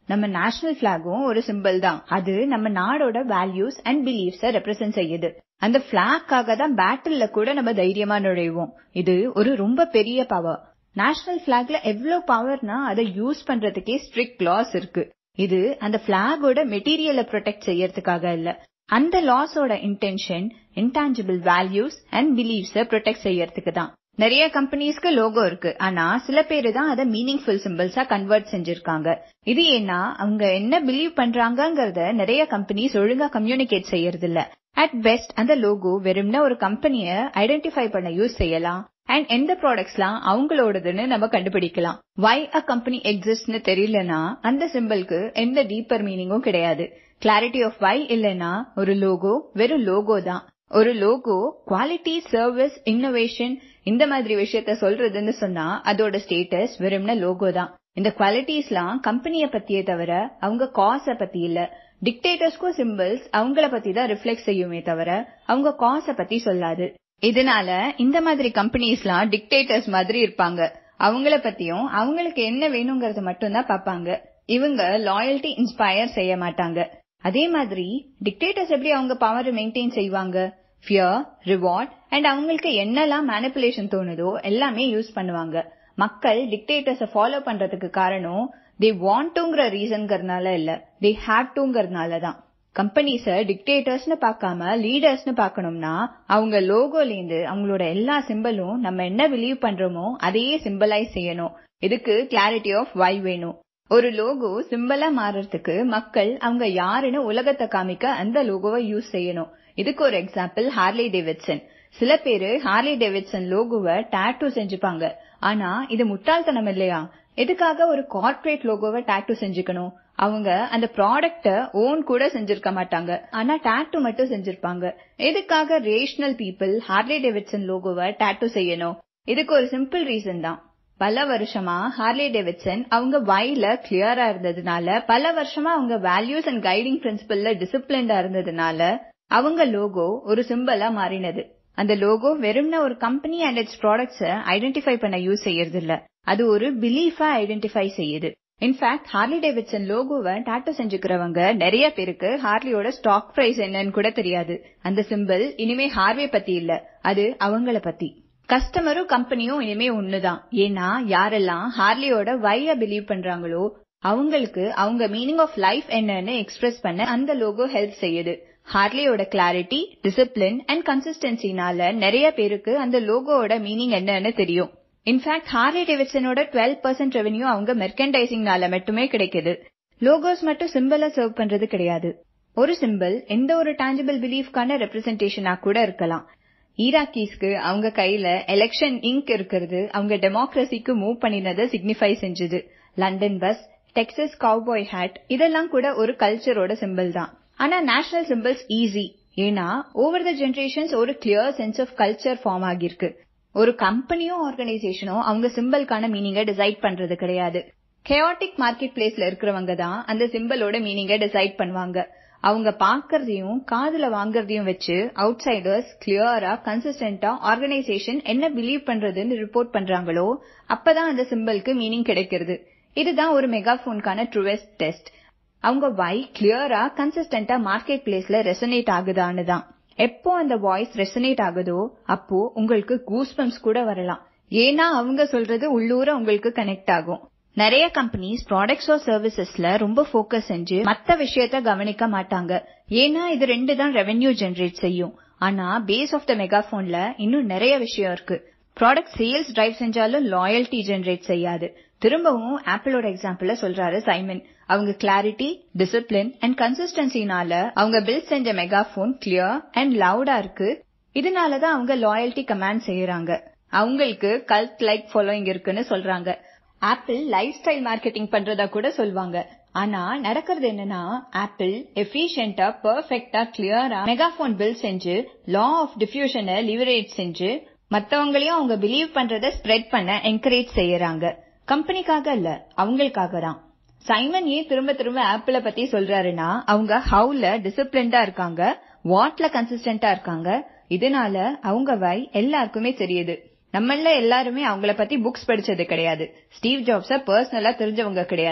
நம்ம நேஷனல் பிளாகும் ஒரு சிம்பிள் தான் அது நம்ம நாடோட வேல்யூஸ் அண்ட் பிலீஃப்ஸ ரெப்ரசென்ட் செய்யுது அந்த பிளாக்காக தான் பேட்டில்ல கூட நம்ம தைரியமா நுழைவோம் இது ஒரு ரொம்ப பெரிய பவர் நேஷனல் பிளாக்ல எவ்வளவு பவர்னா அதை யூஸ் பண்றதுக்கே ஸ்ட்ரிக்ட் லாஸ் இருக்கு இது அந்த பிளாகோட மெட்டீரியலை ப்ரொடெக்ட் செய்யறதுக்காக இல்ல அந்த லாஸோட இன்டென்ஷன் இன்டான்ஜிபிள் வேல்யூஸ் அண்ட் பிலீவ்ஸ ப்ரொடெக்ட் செய்யறதுக்கு தான் நிறைய கம்பெனிஸ்க்கு லோகோ இருக்கு ஆனா சில பேரு தான் அதை மீனிங்ஃபுல் சிம்பிள்ஸா கன்வெர்ட் செஞ்சிருக்காங்க இது ஏன்னா அவங்க என்ன பிலீவ் பண்றாங்கங்கறத நிறைய கம்பெனிஸ் ஒழுங்கா கம்யூனிகேட் செய்யறது இல்ல அட் பெஸ்ட் அந்த லோகோ வெறும்னா ஒரு கம்பெனிய ஐடென்டிஃபை பண்ண யூஸ் செய்யலாம் அண்ட் எந்த ப்ராடக்ட்ஸ்லாம் அவங்களோடதுன்னு நம்ம கண்டுபிடிக்கலாம் வை அ கம்பெனி எக்ஸிஸ்ட்னு தெரியலனா அந்த சிம்பிள்க்கு எந்த டீப்பர் மீனிங்கும் கிடையாது கிளாரிட்டி ஆஃப் வை இல்லனா ஒரு லோகோ வெறும் லோகோ தான் ஒரு லோகோ குவாலிட்டி சர்வீஸ் இன்னோவேஷன் இந்த மாதிரி விஷயத்த சொல்றதுன்னு சொன்னா அதோட ஸ்டேட்டஸ் வெறும்ன லோகோ தான் இந்த குவாலிட்டிஸ்லாம் கம்பெனிய பத்தியே தவிர அவங்க காச பத்தி இல்ல டிக்டேட்டர்ஸ்க்கும் சிம்பிள்ஸ் அவங்கள பத்தி தான் ரிஃப்ளெக்ட் செய்யுமே தவிர அவங்க காச பத்தி சொல்லாது இதனால இந்த மாதிரி கம்பெனிஸ்லாம் டிக்டேட்டர்ஸ் மாதிரி இருப்பாங்க அவங்கள பத்தியும் அவங்களுக்கு என்ன வேணுங்கறத மட்டும் தான் பாப்பாங்க இவங்க லாயல்ட்டி இன்ஸ்பயர் செய்ய மாட்டாங்க அதே மாதிரி டிக்டேட்டர்ஸ் எப்படி அவங்க பவர் மெயின்டைன் செய்வாங்க ஃபியர் ரிவார்ட் அண்ட் அவங்களுக்கு என்னெல்லாம் மேனிப்புலேஷன் தோணுதோ எல்லாமே யூஸ் பண்ணுவாங்க மக்கள் டிக்டேட்டர்ஸ ஃபாலோ பண்றதுக்கு காரணம் தே வாண்ட் டுங்கிற ரீசன்கறனால இல்ல தே ஹேவ் டுங்கறனால தான் கம்பெனிஸ டிக்டேட்டர்ஸ்னு பார்க்காம லீடர்ஸ்னு பார்க்கணும்னா அவங்க லோகோலேந்து அவங்களோட எல்லா சிம்பிளும் நம்ம என்ன பிலீவ் பண்றோமோ அதையே சிம்பிளைஸ் செய்யணும் இதுக்கு கிளாரிட்டி ஆஃப் வை வேணும் ஒரு லோகோ சிம்பிளா மாறுறதுக்கு மக்கள் அவங்க யாருன்னு உலகத்தை காமிக்க அந்த லோகோவை யூஸ் செய்யணும் இதுக்கு ஒரு எக்ஸாம்பிள் ஹார்லி டேவிட்சன் சில பேரு ஹார்லி டேவிட்சன் லோகோவை டாட்டூ செஞ்சுப்பாங்க ஆனா இது முட்டாள்தனம் இல்லையா எதுக்காக ஒரு கார்ப்பரேட் லோகோவை டாட்டூ செஞ்சுக்கணும் அவங்க அந்த ப்ராடக்ட ஓன் கூட செஞ்சிருக்க மாட்டாங்க ஆனா டாட்டூ மட்டும் செஞ்சிருப்பாங்க எதுக்காக ரேஷனல் பீப்புள் ஹார்லி டேவிட்சன் லோகோவை டாட்டூ செய்யணும் இதுக்கு ஒரு சிம்பிள் ரீசன் தான் பல வருஷமா ஹார்லி டேவிட்சன் அவங்க வைல கிளியரா இருந்ததுனால பல வருஷமா அவங்க வேல்யூஸ் அண்ட் கைடிங் பிரின்சிபல்ல டிசிப்ளின்டா இருந்ததுனால அவங்க லோகோ ஒரு சிம்பிளா மாறினது அந்த லோகோ வெறும்ன ஒரு கம்பெனி அண்ட் இட்ஸ் ப்ராடக்ட்ஸ ஐடென்டிஃபை பண்ண யூஸ் செய்யறது இல்ல அது ஒரு பிலீஃபா ஐடென்டிஃபை செய்யுது இன்ஃபேக்ட் ஹார்லி டேவிட்சன் லோகோவை டாட்டோ செஞ்சுக்கிறவங்க நிறைய பேருக்கு ஹார்லியோட ஸ்டாக் பிரைஸ் என்னன்னு கூட தெரியாது அந்த சிம்பிள் இனிமே ஹார்வே பத்தி இல்ல அது அவங்கள பத்தி கஸ்டமரும் கம்பெனியும் இனிமே ஒண்ணுதான் ஏன்னா யாரெல்லாம் ஹார்லியோட வைய பிலீவ் பண்றாங்களோ அவங்களுக்கு அவங்க மீனிங் ஆஃப் லைஃப் என்னன்னு எக்ஸ்பிரஸ் பண்ண அந்த லோகோ ஹெல்ப் செய்யுது ஹார்லியோட கிளாரிட்டி டிசிப்ளின் அண்ட் கன்சிஸ்டன்சினால நிறைய பேருக்கு அந்த லோகோவோட மீனிங் என்னன்னு தெரியும் இன்ஃபேக்ட் ஹார்லி டேவிட்சனோட டுவெல் பர்சன்ட் ரெவன்யூ அவங்க மெர்கன்டைசிங்னால மட்டுமே கிடைக்குது லோகோஸ் மட்டும் சிம்பிளா சர்வ் பண்றது கிடையாது ஒரு சிம்பிள் எந்த ஒரு டான்ஜிபிள் பிலீஃப்கான ரெப்ரசன்டேஷனா கூட இருக்கலாம் ஈராக்கீஸ்க்கு அவங்க கையில எலெக்ஷன் இங்க் இருக்கிறது அவங்க டெமோக்ரஸிக்கு மூவ் பண்ணினதை சிக்னிஃபை செஞ்சது London bus Texas cowboy hat இதெல்லாம் கூட ஒரு கல்ச்சரோட சிம்பிள் தான் ஆனா நேஷனல் சிம்பிள்ஸ் ஈஸி ஏன்னா ஓவர் த ஜெனரேஷன்ஸ் ஒரு clear sense of culture form ஆகியிருக்கு ஒரு கம்பெனியோ ஆர்கனைசேஷனோ அவங்க சிம்பிள்கான மீனிங்க டிசைட் பண்றது கிடையாது கேஆட்டிக் மார்க்கெட் பிளேஸ்ல இருக்கிறவங்க தான் அந்த சிம்பிளோட மீனிங்க டிசைட் பண்ணுவாங்க அவங்க பாக்குறதையும் காதுல வாங்குறதையும் வச்சு அவுட் சைடர்ஸ் கிளியரா கன்சிஸ்டன்டா ஆர்கனைசேஷன் என்ன பிலீவ் பண்றதுன்னு ரிப்போர்ட் பண்றாங்களோ அப்பதான் அந்த சிம்பிளுக்கு மீனிங் கிடைக்கிறது இதுதான் ஒரு மெகாபோனுக்கான ட்ரூவெஸ்ட் டெஸ்ட் அவங்க வை கிளியரா கன்சிஸ்டன்டா மார்க்கெட் பிளேஸ்ல ரெசனேட் ஆகுதான்னு தான் எப்போ அந்த வாய்ஸ் ரெசனேட் ஆகுதோ அப்போ உங்களுக்கு கூஸ்பம்ஸ் கூட வரலாம் ஏன்னா அவங்க சொல்றது உள்ளூர உங்களுக்கு கனெக்ட் ஆகும் நிறைய கம்பெனிஸ் ப்ராடக்ட்ஸ் ஆர் சர்வீசஸ்ல ரொம்ப ஃபோக்கஸ் செஞ்சு மத்த விஷயத்த கவனிக்க மாட்டாங்க ஏன்னா இது ரெண்டு தான் ரெவென்யூ ஜெனரேட் செய்யும் ஆனா பேஸ் ஆஃப் த மெகாபோன்ல இன்னும் நிறைய விஷயம் இருக்கு ப்ராடக்ட் சேல்ஸ் டிரைவ் செஞ்சாலும் லாயல்ட்டி ஜெனரேட் செய்யாது திரும்பவும் ஆப்பிளோட எக்ஸாம்பிள சொல்றாரு சைமன் அவங்க கிளாரிட்டி டிசிப்ளின் அண்ட் கன்சிஸ்டன்சினால அவங்க பில்ட் செஞ்ச மெகாபோன் கிளியர் அண்ட் லவுடா இருக்கு இதனாலதான் அவங்க லாயல்ட்டி கமாண்ட் செய்யறாங்க அவங்களுக்கு கல்ட் லைக் ஃபாலோயிங் இருக்குன்னு சொல்றாங்க ஆப்பிள் லைஃப் ஸ்டைல் மார்க்கெட்டிங் பண்றதா கூட சொல்வாங்க ஆனா நடக்கிறது என்னன்னா ஆப்பிள் எஃபிஷியன்டா பெர்ஃபெக்டா கிளியரா மெகாபோன் பில் செஞ்சு லா ஆஃப் டிஃபியூஷனை லிவரேஜ் செஞ்சு மத்தவங்களையும் அவங்க பிலீவ் பண்றத ஸ்ப்ரெட் பண்ண என்கரேஜ் செய்யறாங்க கம்பெனிக்காக இல்ல அவங்களுக்காக தான் சைமன் ஏன் திரும்ப திரும்ப ஆப்பிள பத்தி சொல்றாருன்னா அவங்க ஹவுல டிசிப்ளின்டா இருக்காங்க வாட்ல கன்சிஸ்டன்டா இருக்காங்க இதனால அவங்க வை எல்லாருக்குமே தெரியுது நம்மள எல்லாருமே அவங்கள பத்தி புக்ஸ் படிச்சது கிடையாது ஸ்டீவ் ஜாப்ஸ பர்சனலா தெரிஞ்சவங்க கிடையாது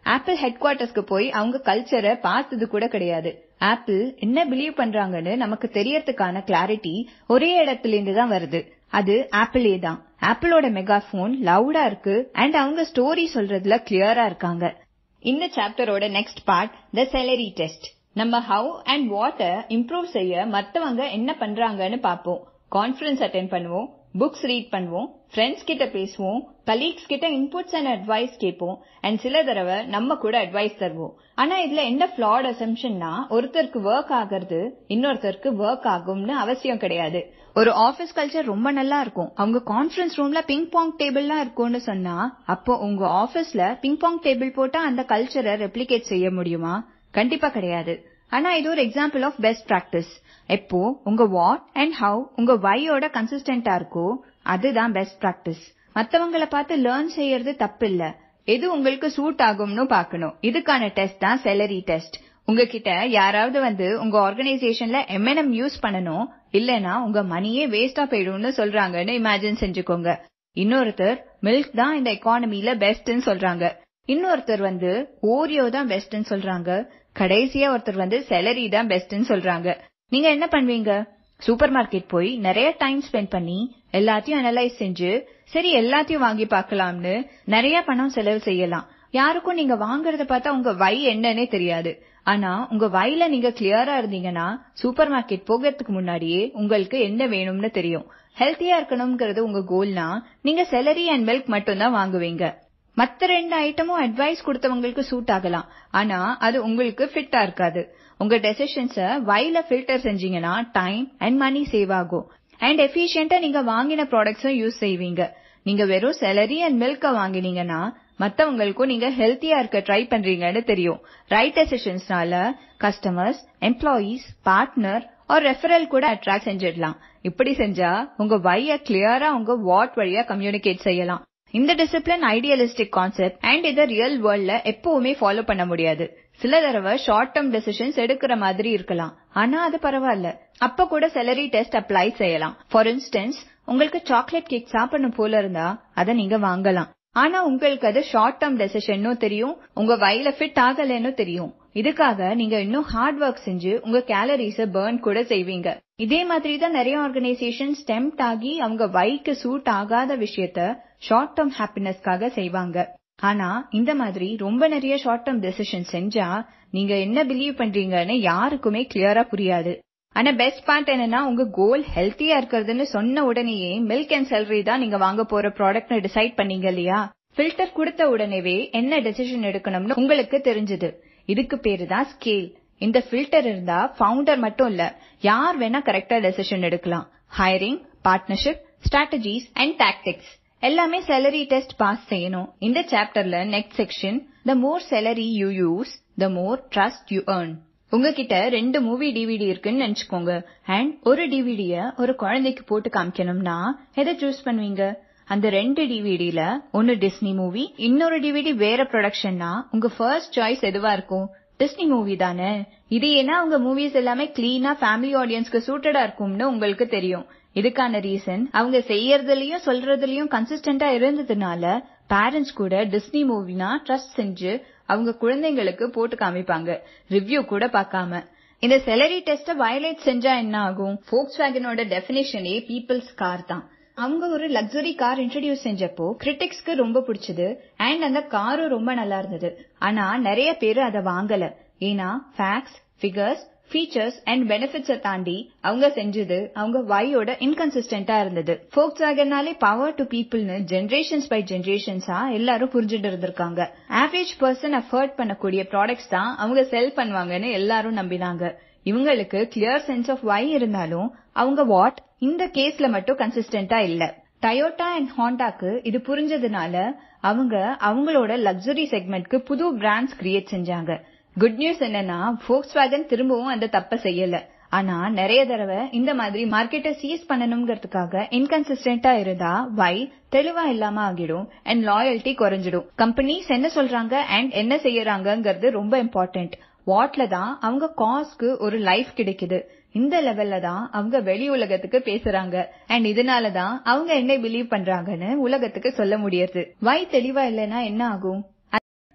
ஆப்பிள் ஹெட் குவார்ட்டர்ஸ்க்கு போய் அவங்க கல்ச்சரை பார்த்தது கூட கிடையாது ஆப்பிள் என்ன பிலீவ் பண்றாங்கன்னு நமக்கு தெரியறதுக்கான கிளாரிட்டி ஒரே இடத்துல இருந்து தான் வருது அது ஆப்பிளே தான் ஆப்பிளோட மெகாஃபோன் லவுடா இருக்கு அண்ட் அவங்க ஸ்டோரி சொல்றதுல கிளியரா இருக்காங்க இந்த சாப்டரோட next part the celery test நம்ம ஹவு அண்ட் வாட்டை இம்ப்ரூவ் செய்ய மத்தவங்க என்ன பண்றாங்கன்னு பார்ப்போம் கான்ஃபரன்ஸ் அட்டென்ட் பண்ணுவோம் புக்ஸ் ரீட் பண்ணுவோம் ஃப்ரெண்ட்ஸ் கிட்ட பேசுவோம் கலீக்ஸ் கிட்ட இன்புட்ஸ் அண்ட் அட்வைஸ் கேட்போம் அண்ட் சில தடவை நம்ம கூட அட்வைஸ் தருவோம் ஆனா இதுல என்ன ஃபிளாட் அசம்ஷன்னா ஒருத்தருக்கு ஒர்க் ஆகிறது இன்னொருத்தருக்கு ஒர்க் ஆகும்னு அவசியம் கிடையாது ஒரு ஆபீஸ் கல்ச்சர் ரொம்ப நல்லா இருக்கும் அவங்க கான்ஃபரன்ஸ் ரூம்ல பிங் பாங் டேபிள்லாம் இருக்கும்னு சொன்னா அப்போ உங்க ஆபீஸ்ல பிங் பாங் டேபிள் போட்டா அந்த கல்ச்சரை ரெப்ளிகேட் செய்ய முடியுமா கண்டிப்பா கிடையாது ஆனா இது ஒரு எக்ஸாம்பிள் ஆஃப் பெஸ்ட் பிராக்டிஸ் எப்போ உங்க வாட் அண்ட் ஹவ் உங்க வையோட கன்சிஸ்டன்டா இருக்கோ அதுதான் பெஸ்ட் பிராக்டிஸ் மத்தவங்கள பார்த்து லேர்ன் செய்யறது தப்பு இல்ல எது உங்களுக்கு சூட் ஆகும்னு பார்க்கணும் இதுக்கான டெஸ்ட் தான் செலரி டெஸ்ட் உங்ககிட்ட யாராவது வந்து உங்க ஆர்கனைசேஷன்ல எம்என்எம் யூஸ் பண்ணணும் இல்லனா உங்க மணியே வேஸ்டா போயிடும்னு சொல்றாங்கன்னு இமேஜின் செஞ்சுக்கோங்க இன்னொருத்தர் மில்க் தான் இந்த எக்கானமில பெஸ்ட்னு சொல்றாங்க இன்னொருத்தர் வந்து ஓரியோ தான் பெஸ்ட்னு சொல்றாங்க கடைசியா ஒருத்தர் வந்து செலரி தான் பெஸ்ட்னு சொல்றாங்க நீங்க என்ன பண்ணுவீங்க சூப்பர் மார்க்கெட் போய் நிறைய டைம் ஸ்பெண்ட் பண்ணி எல்லாத்தையும் அனலைஸ் செஞ்சு சரி எல்லாத்தையும் வாங்கி பார்க்கலாம்னு நிறைய பணம் செலவு செய்யலாம் யாருக்கும் நீங்க வாங்குறத பார்த்தா உங்க வை என்னன்னே தெரியாது ஆனா உங்க வைல நீங்க கிளியரா இருந்தீங்கன்னா சூப்பர் மார்க்கெட் போகிறதுக்கு முன்னாடியே உங்களுக்கு என்ன வேணும்னு தெரியும் ஹெல்த்தியா இருக்கணும்ங்கிறது உங்க கோல்னா நீங்க செலரி அண்ட் மில்க் மட்டும் தான் வாங்குவீங்க மத்த ரெண்டு ஐட்டமும் அட்வைஸ் கொடுத்தவங்களுக்கு சூட் ஆகலாம் ஆனா அது உங்களுக்கு ஃபிட்டா இருக்காது உங்க டெசிஷன்ஸ வைல ஃபில்டர் செஞ்சீங்கன்னா டைம் அண்ட் மணி சேவ் ஆகும் அண்ட் எஃபிஷியன்டா நீங்க வாங்கின ப்ராடக்ட்ஸும் யூஸ் செய்வீங்க நீங்க வெறும் செலரி அண்ட் மில்க வாங்கினீங்கன்னா மத்தவங்களுக்கும் நீங்க ஹெல்த்தியா இருக்க ட்ரை பண்றீங்கன்னு தெரியும் ரைட் டெசிஷன்ஸ்னால கஸ்டமர்ஸ் எம்ப்ளாயீஸ் பார்ட்னர் ஒரு ரெஃபரல் கூட அட்ராக்ட் செஞ்சிடலாம் இப்படி செஞ்சா உங்க வைய கிளியரா உங்க வாட் வழியா கம்யூனிகேட் செய்யலாம் இந்த டிசிப்ளின் ஐடியலிஸ்டிக் கான்செப்ட் அண்ட் இதை ரியல் வேர்ல்ட்ல எப்பவுமே ஃபாலோ பண்ண முடியாது சில தடவை ஷார்ட் டேர்ம் டெசிஷன்ஸ் எடுக்கிற மாதிரி இருக்கலாம் ஆனா அது பரவாயில்ல அப்ப கூட செலரி டெஸ்ட் அப்ளை செய்யலாம் ஃபார் இன்ஸ்டன்ஸ் உங்களுக்கு சாக்லேட் கேக் சாப்பிடணும் போல இருந்தா அதை நீங்க வாங்கலாம் ஆனா உங்களுக்கு அது ஷார்ட் டேர்ம் டெசிஷனும் தெரியும் உங்க வயல ஃபிட் ஆகலன்னு தெரியும் இதுக்காக நீங்க இன்னும் ஹார்ட் ஒர்க் செஞ்சு உங்க கேலரிஸ பர்ன் கூட செய்வீங்க இதே மாதிரி தான் நிறைய ஆர்கனைசேஷன்ஸ் டெம்ப்ட் ஆகி அவங்க வைக்கு சூட் ஆகாத விஷயத்த ஷார்ட் டேர்ம் ஹாப்பினஸ்க்காக செய்வாங்க ஆனா இந்த மாதிரி ரொம்ப நிறைய ஷார்ட் டேர்ம் டெசிஷன் செஞ்சா நீங்க என்ன பிலீவ் பண்றீங்கன்னு யாருக்குமே கிளியரா புரியாது ஆனா பெஸ்ட் பார்ட் என்னன்னா உங்க கோல் ஹெல்த்தியா இருக்கிறதுன்னு சொன்ன உடனேயே மில்க் அண்ட் செலரி தான் நீங்க வாங்க போற ப்ராடக்ட்னு டிசைட் பண்ணீங்க இல்லையா ஃபில்டர் கொடுத்த உடனேவே என்ன டெசிஷன் எடுக்கணும்னு உங்களுக்கு தெரிஞ்சது இதுக்கு பேரு தான் ஸ்கேல் இந்த ஃபில்டர் இருந்தா ஃபவுண்டர் மட்டும் இல்ல யார் வேணா கரெக்டா டெசிஷன் எடுக்கலாம் hiring partnership strategies and tactics எல்லாமே செலரி டெஸ்ட் பாஸ் செய்யணும் இந்த சாப்டர்ல next section the more celery you use the more trust you earn உங்ககிட்ட ரெண்டு மூவி டிவிடி இருக்குன்னு நினைச்சுக்கோங்க அண்ட் ஒரு டிவிடிய ஒரு குழந்தைக்கு போட்டு காமிக்கணும்னா எதை சூஸ் பண்ணுவீங்க அந்த ரெண்டு டிவிடில ஒன்னு டிஸ்னி மூவி இன்னொரு டிவிடி வேற ப்ரொடக்ஷன்னா உங்க ஃபர்ஸ்ட் சாய்ஸ் எதுவா இருக்கும் டிஸ்னி மூவி தானே இது ஏன்னா உங்க மூவிஸ் எல்லாமே கிளீனா ஃபேமிலி ஆடியன்ஸ்க்கு சூட்டடா இருக்கும்னு உங்களுக்கு தெரியும் இதுக்கான ரீசன் அவங்க செய்யறதுலயும் சொல்றதுலயும் கன்சிஸ்டன்டா இருந்ததுனால பேரண்ட்ஸ் கூட டிஸ்னி மூவினா ட்ரஸ்ட் செஞ்சு அவங்க குழந்தைங்களுக்கு போட்டு காமிப்பாங்க ரிவ்யூ கூட பார்க்காம இந்த செலரி டெஸ்ட வயலேட் செஞ்சா என்ன ஆகும் ஃபோக்ஸ் வேகனோட டெபினேஷனே பீப்புள்ஸ் கார் தான் அவங்க ஒரு லக்ஸரி கார் இன்ட்ரடியூஸ் செஞ்சப்போ கிரிட்டிக்ஸ்க்கு ரொம்ப பிடிச்சது அண்ட் அந்த காரும் ரொம்ப நல்லா இருந்தது ஆனா நிறைய பேரு அதை வாங்கல ஏன்னா ஃபேக்ட்ஸ் ஃபிகர்ஸ் ஃபீச்சர்ஸ் அண்ட் பெனிஃபிட்ஸை தாண்டி அவங்க செஞ்சது அவங்க வையோட இன்கன்சிஸ்டன்டா இருந்தது ஃபோக்ஸ் வேகனாலே பவர் டு பீப்புள்னு ஜென்ரேஷன்ஸ் பை ஜென்ரேஷன்ஸா எல்லாரும் புரிஞ்சுட்டு இருந்திருக்காங்க ஆவரேஜ் பர்சன் அஃபோர்ட் பண்ணக்கூடிய ப்ராடக்ட்ஸ் தான் அவங்க செல் பண்ணுவாங்கன்னு எல்லாரும் நம்பினாங்க இவங்களுக்கு கிளியர் சென்ஸ் ஆஃப் வை இருந்தாலும் அவங்க வாட் இந்த கேஸ்ல மட்டும் கன்சிஸ்டன்டா இல்ல டயோட்டா அண்ட் ஹாண்டாக்கு இது புரிஞ்சதுனால அவங்க அவங்களோட லக்ஸரி செக்மெண்ட்க்கு புது பிராண்ட்ஸ் கிரியேட் செஞ்சாங்க குட் நியூஸ் என்னன்னா ஃபோக்ஸ் வேகன் திரும்பவும் அந்த தப்ப செய்யல ஆனா நிறைய தடவை இந்த மாதிரி மார்க்கெட்டை சீஸ் பண்ணணுங்கிறதுக்காக இன்கன்சிஸ்டன்டா இருந்தா வை தெளிவா இல்லாம ஆகிடும் அண்ட் லாயல்ட்டி குறைஞ்சிடும் கம்பெனிஸ் என்ன சொல்றாங்க அண்ட் என்ன செய்யறாங்கங்கிறது ரொம்ப இம்பார்ட்டன்ட் வாட்ல தான் அவங்க காஸ்க்கு ஒரு லைஃப் கிடைக்குது இந்த லெவல்ல தான் அவங்க வெளி உலகத்துக்கு பேசுறாங்க அண்ட் இதனால தான் அவங்க என்ன பிலீவ் பண்றாங்கன்னு உலகத்துக்கு சொல்ல முடியாது வை தெளிவா இல்லைன்னா என்ன ஆகும்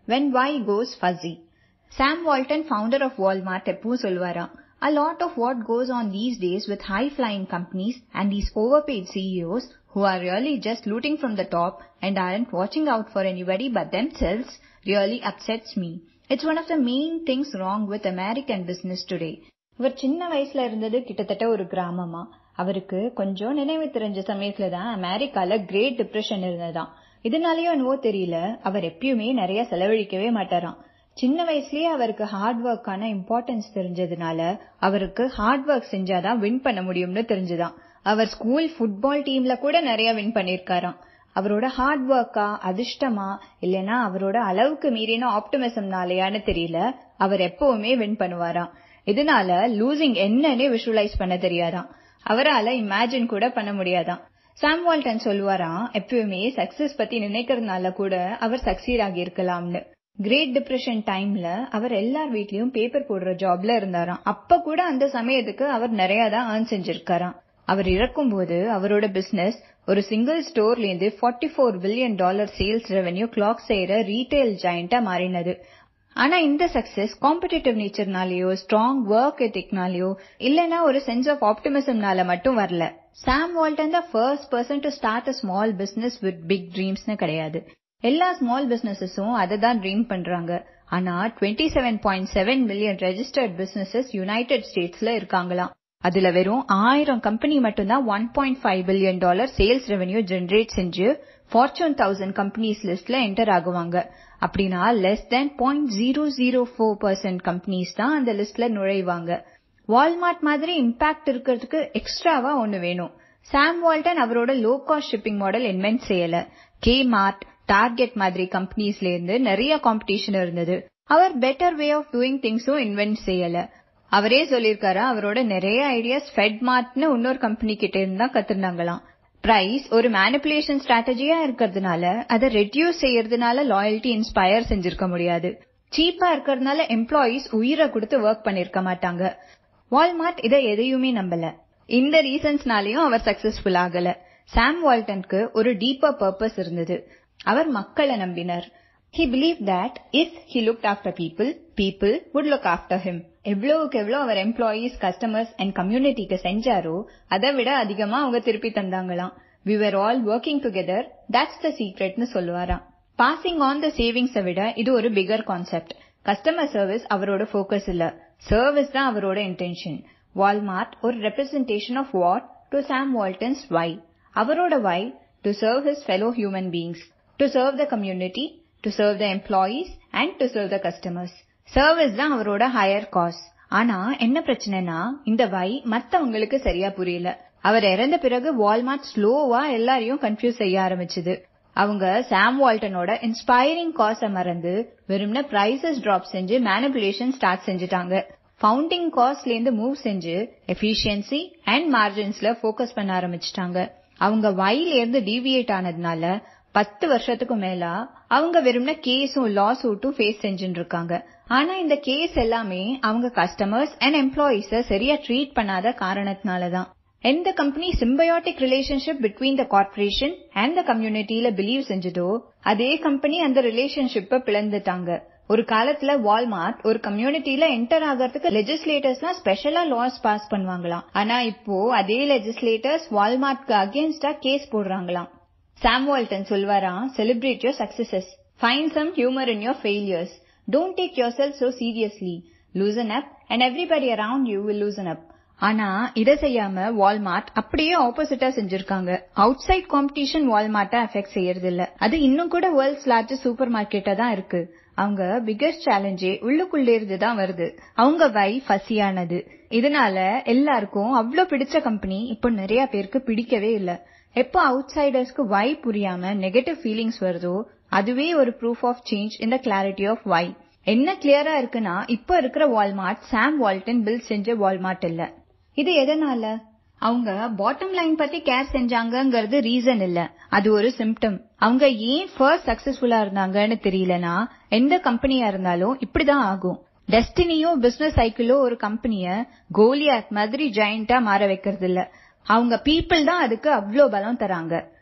when why goes fuzzy. Sam Walton, founder of Walmart, எப்பவும் சொல்லுவாராம் A lot of what goes on these days with high-flying companies and these overpaid CEOs who are really just looting from the top and aren't watching out for anybody but themselves really upsets me. It's one of the main things wrong with American business today. இவர் சின்ன வயசுல இருந்தது கிட்டத்தட்ட ஒரு கிராமமா அவருக்கு கொஞ்சம் நினைவு தெரிஞ்ச சமயத்துல தான் அமெரிக்கால கிரேட் டிப்ரெஷன் இருந்ததாம் இதனாலயோ என்னவோ தெரியல அவர் எப்பயுமே நிறைய செலவழிக்கவே மாட்டாராம் சின்ன வயசுலயே அவருக்கு ஹார்ட் ஒர்க்கான இம்பார்ட்டன்ஸ் தெரிஞ்சதுனால அவருக்கு ஹார்ட் ஒர்க் செஞ்சாதான் வின் பண்ண முடியும்னு தெரிஞ்சுதான் அவர் ஸ்கூல் ஃபுட்பால் டீம்ல கூட நிறைய வின் பண்ணிருக்காராம் அவரோட ஹார்ட் ஒர்க்கா அதிர்ஷ்டமா இல்லனா அவரோட அளவுக்கு மீறின ஆப்டிமிசம்னாலயான்னு தெரியல அவர் எப்பவுமே வின் பண்ணுவாராம் இதனால லூசிங் என்னன்னு விஷுவலைஸ் பண்ண தெரியாதாம் அவரால இமேஜின் கூட பண்ண முடியாதாம் சாம் வால்டன் சொல்லுவாராம் எப்பவுமே சக்சஸ் பத்தி நினைக்கிறதுனால கூட அவர் சக்சீட் ஆகி இருக்கலாம்னு கிரேட் டிப்ரெஷன் டைம்ல அவர் எல்லார் வீட்லயும் பேப்பர் போடுற ஜாப்ல இருந்தாராம் அப்ப கூட அந்த சமயத்துக்கு அவர் நிறைய தான் ஏர்ன் செஞ்சிருக்காராம் அவர் இறக்கும் போது அவரோட பிசினஸ் ஒரு சிங்கிள் ஸ்டோர்ல இருந்து 44 four billion dollar sales revenue clock செய்யற ரீட்டைல் ஜாயிண்டா மாறினது ஆனா இந்த சக்சஸ் காம்படிட்டிவ் நேச்சர்னாலயோ ஸ்ட்ராங் ஒர்க் எத்திக்னாலயோ இல்லனா ஒரு சென்ஸ் ஆஃப் ஆப்டிமிசம்னால மட்டும் வரல சாம் வால்டன் தான் first person to start a small business with big ட்ரீம்ஸ்னு கிடையாது எல்லா ஸ்மால் பிசினஸஸும் அதை தான் ட்ரீம் பண்றாங்க ஆனா 27.7 seven point seven million registered businesses united ஸ்டேட்ஸ்ல இருக்காங்களாம் அதுல வெறும் ஆயிரம் கம்பெனி மட்டும்தான் one point five billion dollar sales revenue generate செஞ்சு ஃபார்ச்சூன் தௌசண்ட் கம்பெனிஸ் லிஸ்ட்ல என்டர் ஆகுவாங்க அப்படின்னா less than point zero zero four percent companies தான் அந்த லிஸ்ட்ல நுழைவாங்க வால்மார்ட் மாதிரி இம்பாக்ட் இருக்கிறதுக்கு எக்ஸ்ட்ராவா ஒன்னு வேணும் சாம் வால்டன் அவரோட low cost shipping model invent செய்யல கே மார்ட் டார்கெட் மாதிரி கம்பெனிஸ்ல இருந்து நிறைய காம்படிஷன் இருந்தது அவர் பெட்டர் வே ஆஃப் டூயிங் திங்ஸும் இன்வென்ட் செய்யல அவரே சொல்லிருக்காரா அவரோட நிறைய ஐடியாஸ் ஃபெட் மார்ட்னு இன்னொரு கம்பெனி கிட்ட இருந்தா கத்துனாங்களாம் பிரைஸ் ஒரு மேனிபுலேஷன் ஸ்ட்ராட்டஜியா இருக்கிறதுனால அதை ரெடியூஸ் செய்யறதுனால லாயல்ட்டி இன்ஸ்பயர் செஞ்சிருக்க முடியாது சீப்பா இருக்கிறதுனால எம்ப்ளாயீஸ் உயிரை கொடுத்து ஒர்க் பண்ணிருக்க மாட்டாங்க வால்மார்ட் இதை எதையுமே நம்பல இந்த ரீசன்ஸ்னாலயும் அவர் சக்சஸ்ஃபுல் ஆகல சாம் வால்டனுக்கு ஒரு டீப்பர் பர்பஸ் இருந்தது அவர் மக்களை நம்பினார் He believed that if he looked after people, people would look after him. எவ்வளவுக்கு எவ்வளோ அவர் எம்ப்ளாயீஸ் கஸ்டமர்ஸ் அண்ட் கம்யூனிட்டிக்கு செஞ்சாரோ அதை விட அதிகமா அவங்க திருப்பி தந்தாங்களாம் we were all working together that's the சீக்ரெட்னு சொல்லுவாராம் பாசிங் ஆன் த சேவிங்ஸை விட இது ஒரு பிகர் கான்செப்ட் கஸ்டமர் சர்வீஸ் அவரோட ஃபோக்கஸ் இல்ல சர்வீஸ் தான் அவரோட இன்டென்ஷன் வால்மார்ட் ஒரு representation of what to Sam Walton's why அவரோட why to serve his fellow human beings to serve the community to serve the employees and to serve the customers service தான் அவரோட higher cos ஆனா என்ன பிரச்சனைனா இந்த வை மத்தவங்களுக்கு சரியா புரியல அவர் இறந்த பிறகு வால்மார்ட் ஸ்லோவா எல்லாரையும் கன்ஃபியூஸ் செய்ய ஆரம்பிச்சது அவங்க சாம் வால்டனோட இன்ஸ்பைரிங் காச மறந்து வெறும்ன பிரைசஸ் டிராப் செஞ்சு மேனிபுலேஷன் ஸ்டார்ட் செஞ்சுட்டாங்க ஃபவுண்டிங் காஸ்ட்ல இருந்து மூவ் செஞ்சு எஃபிஷியன்சி அண்ட் மார்ஜின்ஸ்ல ஃபோக்கஸ் பண்ண ஆரம்பிச்சிட்டாங்க அவங்க வைல இருந்து டீவியேட் ஆனதுனால பத்து வருஷத்துக்கு மேல அவங்க வெறும்ன கேஸும் லா சூட்டும் ஃபேஸ் செஞ்சுட்டு இருக்காங்க ஆனா இந்த கேஸ் எல்லாமே அவங்க கஸ்டமர்ஸ் அண்ட் எம்ப்ளாயீஸ சரியா ட்ரீட் பண்ணாத காரணத்தினாலதான் எந்த company symbiotic relationship between the corporation and the கம்யூனிட்டியில பிலீவ் செஞ்சதோ அதே கம்பெனி அந்த ரிலேஷன்ஷிப்ப பிளந்துட்டாங்க ஒரு காலத்துல வால்மார்ட் ஒரு கம்யூனிட்டியில என்டர் ஆகிறதுக்கு லெஜிஸ்லேட்டர்ஸ்லாம் ஸ்பெஷலா லாஸ் பாஸ் பண்ணுவாங்களாம் ஆனா இப்போ அதே லெஜிஸ்லேட்டர்ஸ் வால்மார்ட்க்கு அகேன்ஸ்டா கேஸ் போடுறாங்களாம் சாம் வால்டன் சொல்வாராம் celebrate your successes find some humour in your failures don't take yourself so seriously loosen up and everybody around you will loosen up ஆனா இதை செய்யாம வால்மார்ட் அப்படியே ஆப்போசிட்டா செஞ்சிருக்காங்க அவுட் சைட் காம்படிஷன் வால்மார்ட்டை affect செய்யறது இல்ல அது இன்னும் கூட வேர்ல்ட்ஸ் லார்ஜஸ்ட் சூப்பர் மார்க்கெட்டா தான் இருக்கு அவங்க பிகஸ்ட் சேலஞ்சே உள்ளுக்குள்ளே இருந்து தான் வருது அவங்க வை ஃபசியானது இதனால எல்லாருக்கும் அவ்ளோ பிடிச்ச கம்பெனி இப்போ நிறைய பேருக்கு பிடிக்கவே இல்ல எப்போ அவுட் சைடர்ஸ்க்கு வை புரியாம நெகட்டிவ் ஃபீலிங்ஸ் வருதோ அதுவே ஒரு ப்ரூஃப் ஆஃப் சேஞ்ச் இந்த கிளாரிட்டி ஆஃப் வை என்ன கிளியரா இருக்குன்னா இப்போ இருக்கிற வால்மார்ட் சாம் வால்டன் பில் செஞ்ச வால்மார்ட் இல்ல இது எதனால அவங்க பாட்டம் லைன் பத்தி கேர் செஞ்சாங்கங்கிறது ரீசன் இல்ல அது ஒரு சிம்டம் அவங்க ஏன் ஃபர்ஸ்ட் சக்சஸ்ஃபுல்லா இருந்தாங்கன்னு தெரியலனா எந்த கம்பெனியா இருந்தாலும் இப்படிதான் ஆகும் டெஸ்டினியோ பிசினஸ் சைக்கிளோ ஒரு கம்பெனிய கோலியாத் மாதிரி ஜெயண்டா மாற வைக்கிறது இல்ல அவங்க பீப்புள் தான் அதுக்கு அவ்ளோ பலம் தராங்க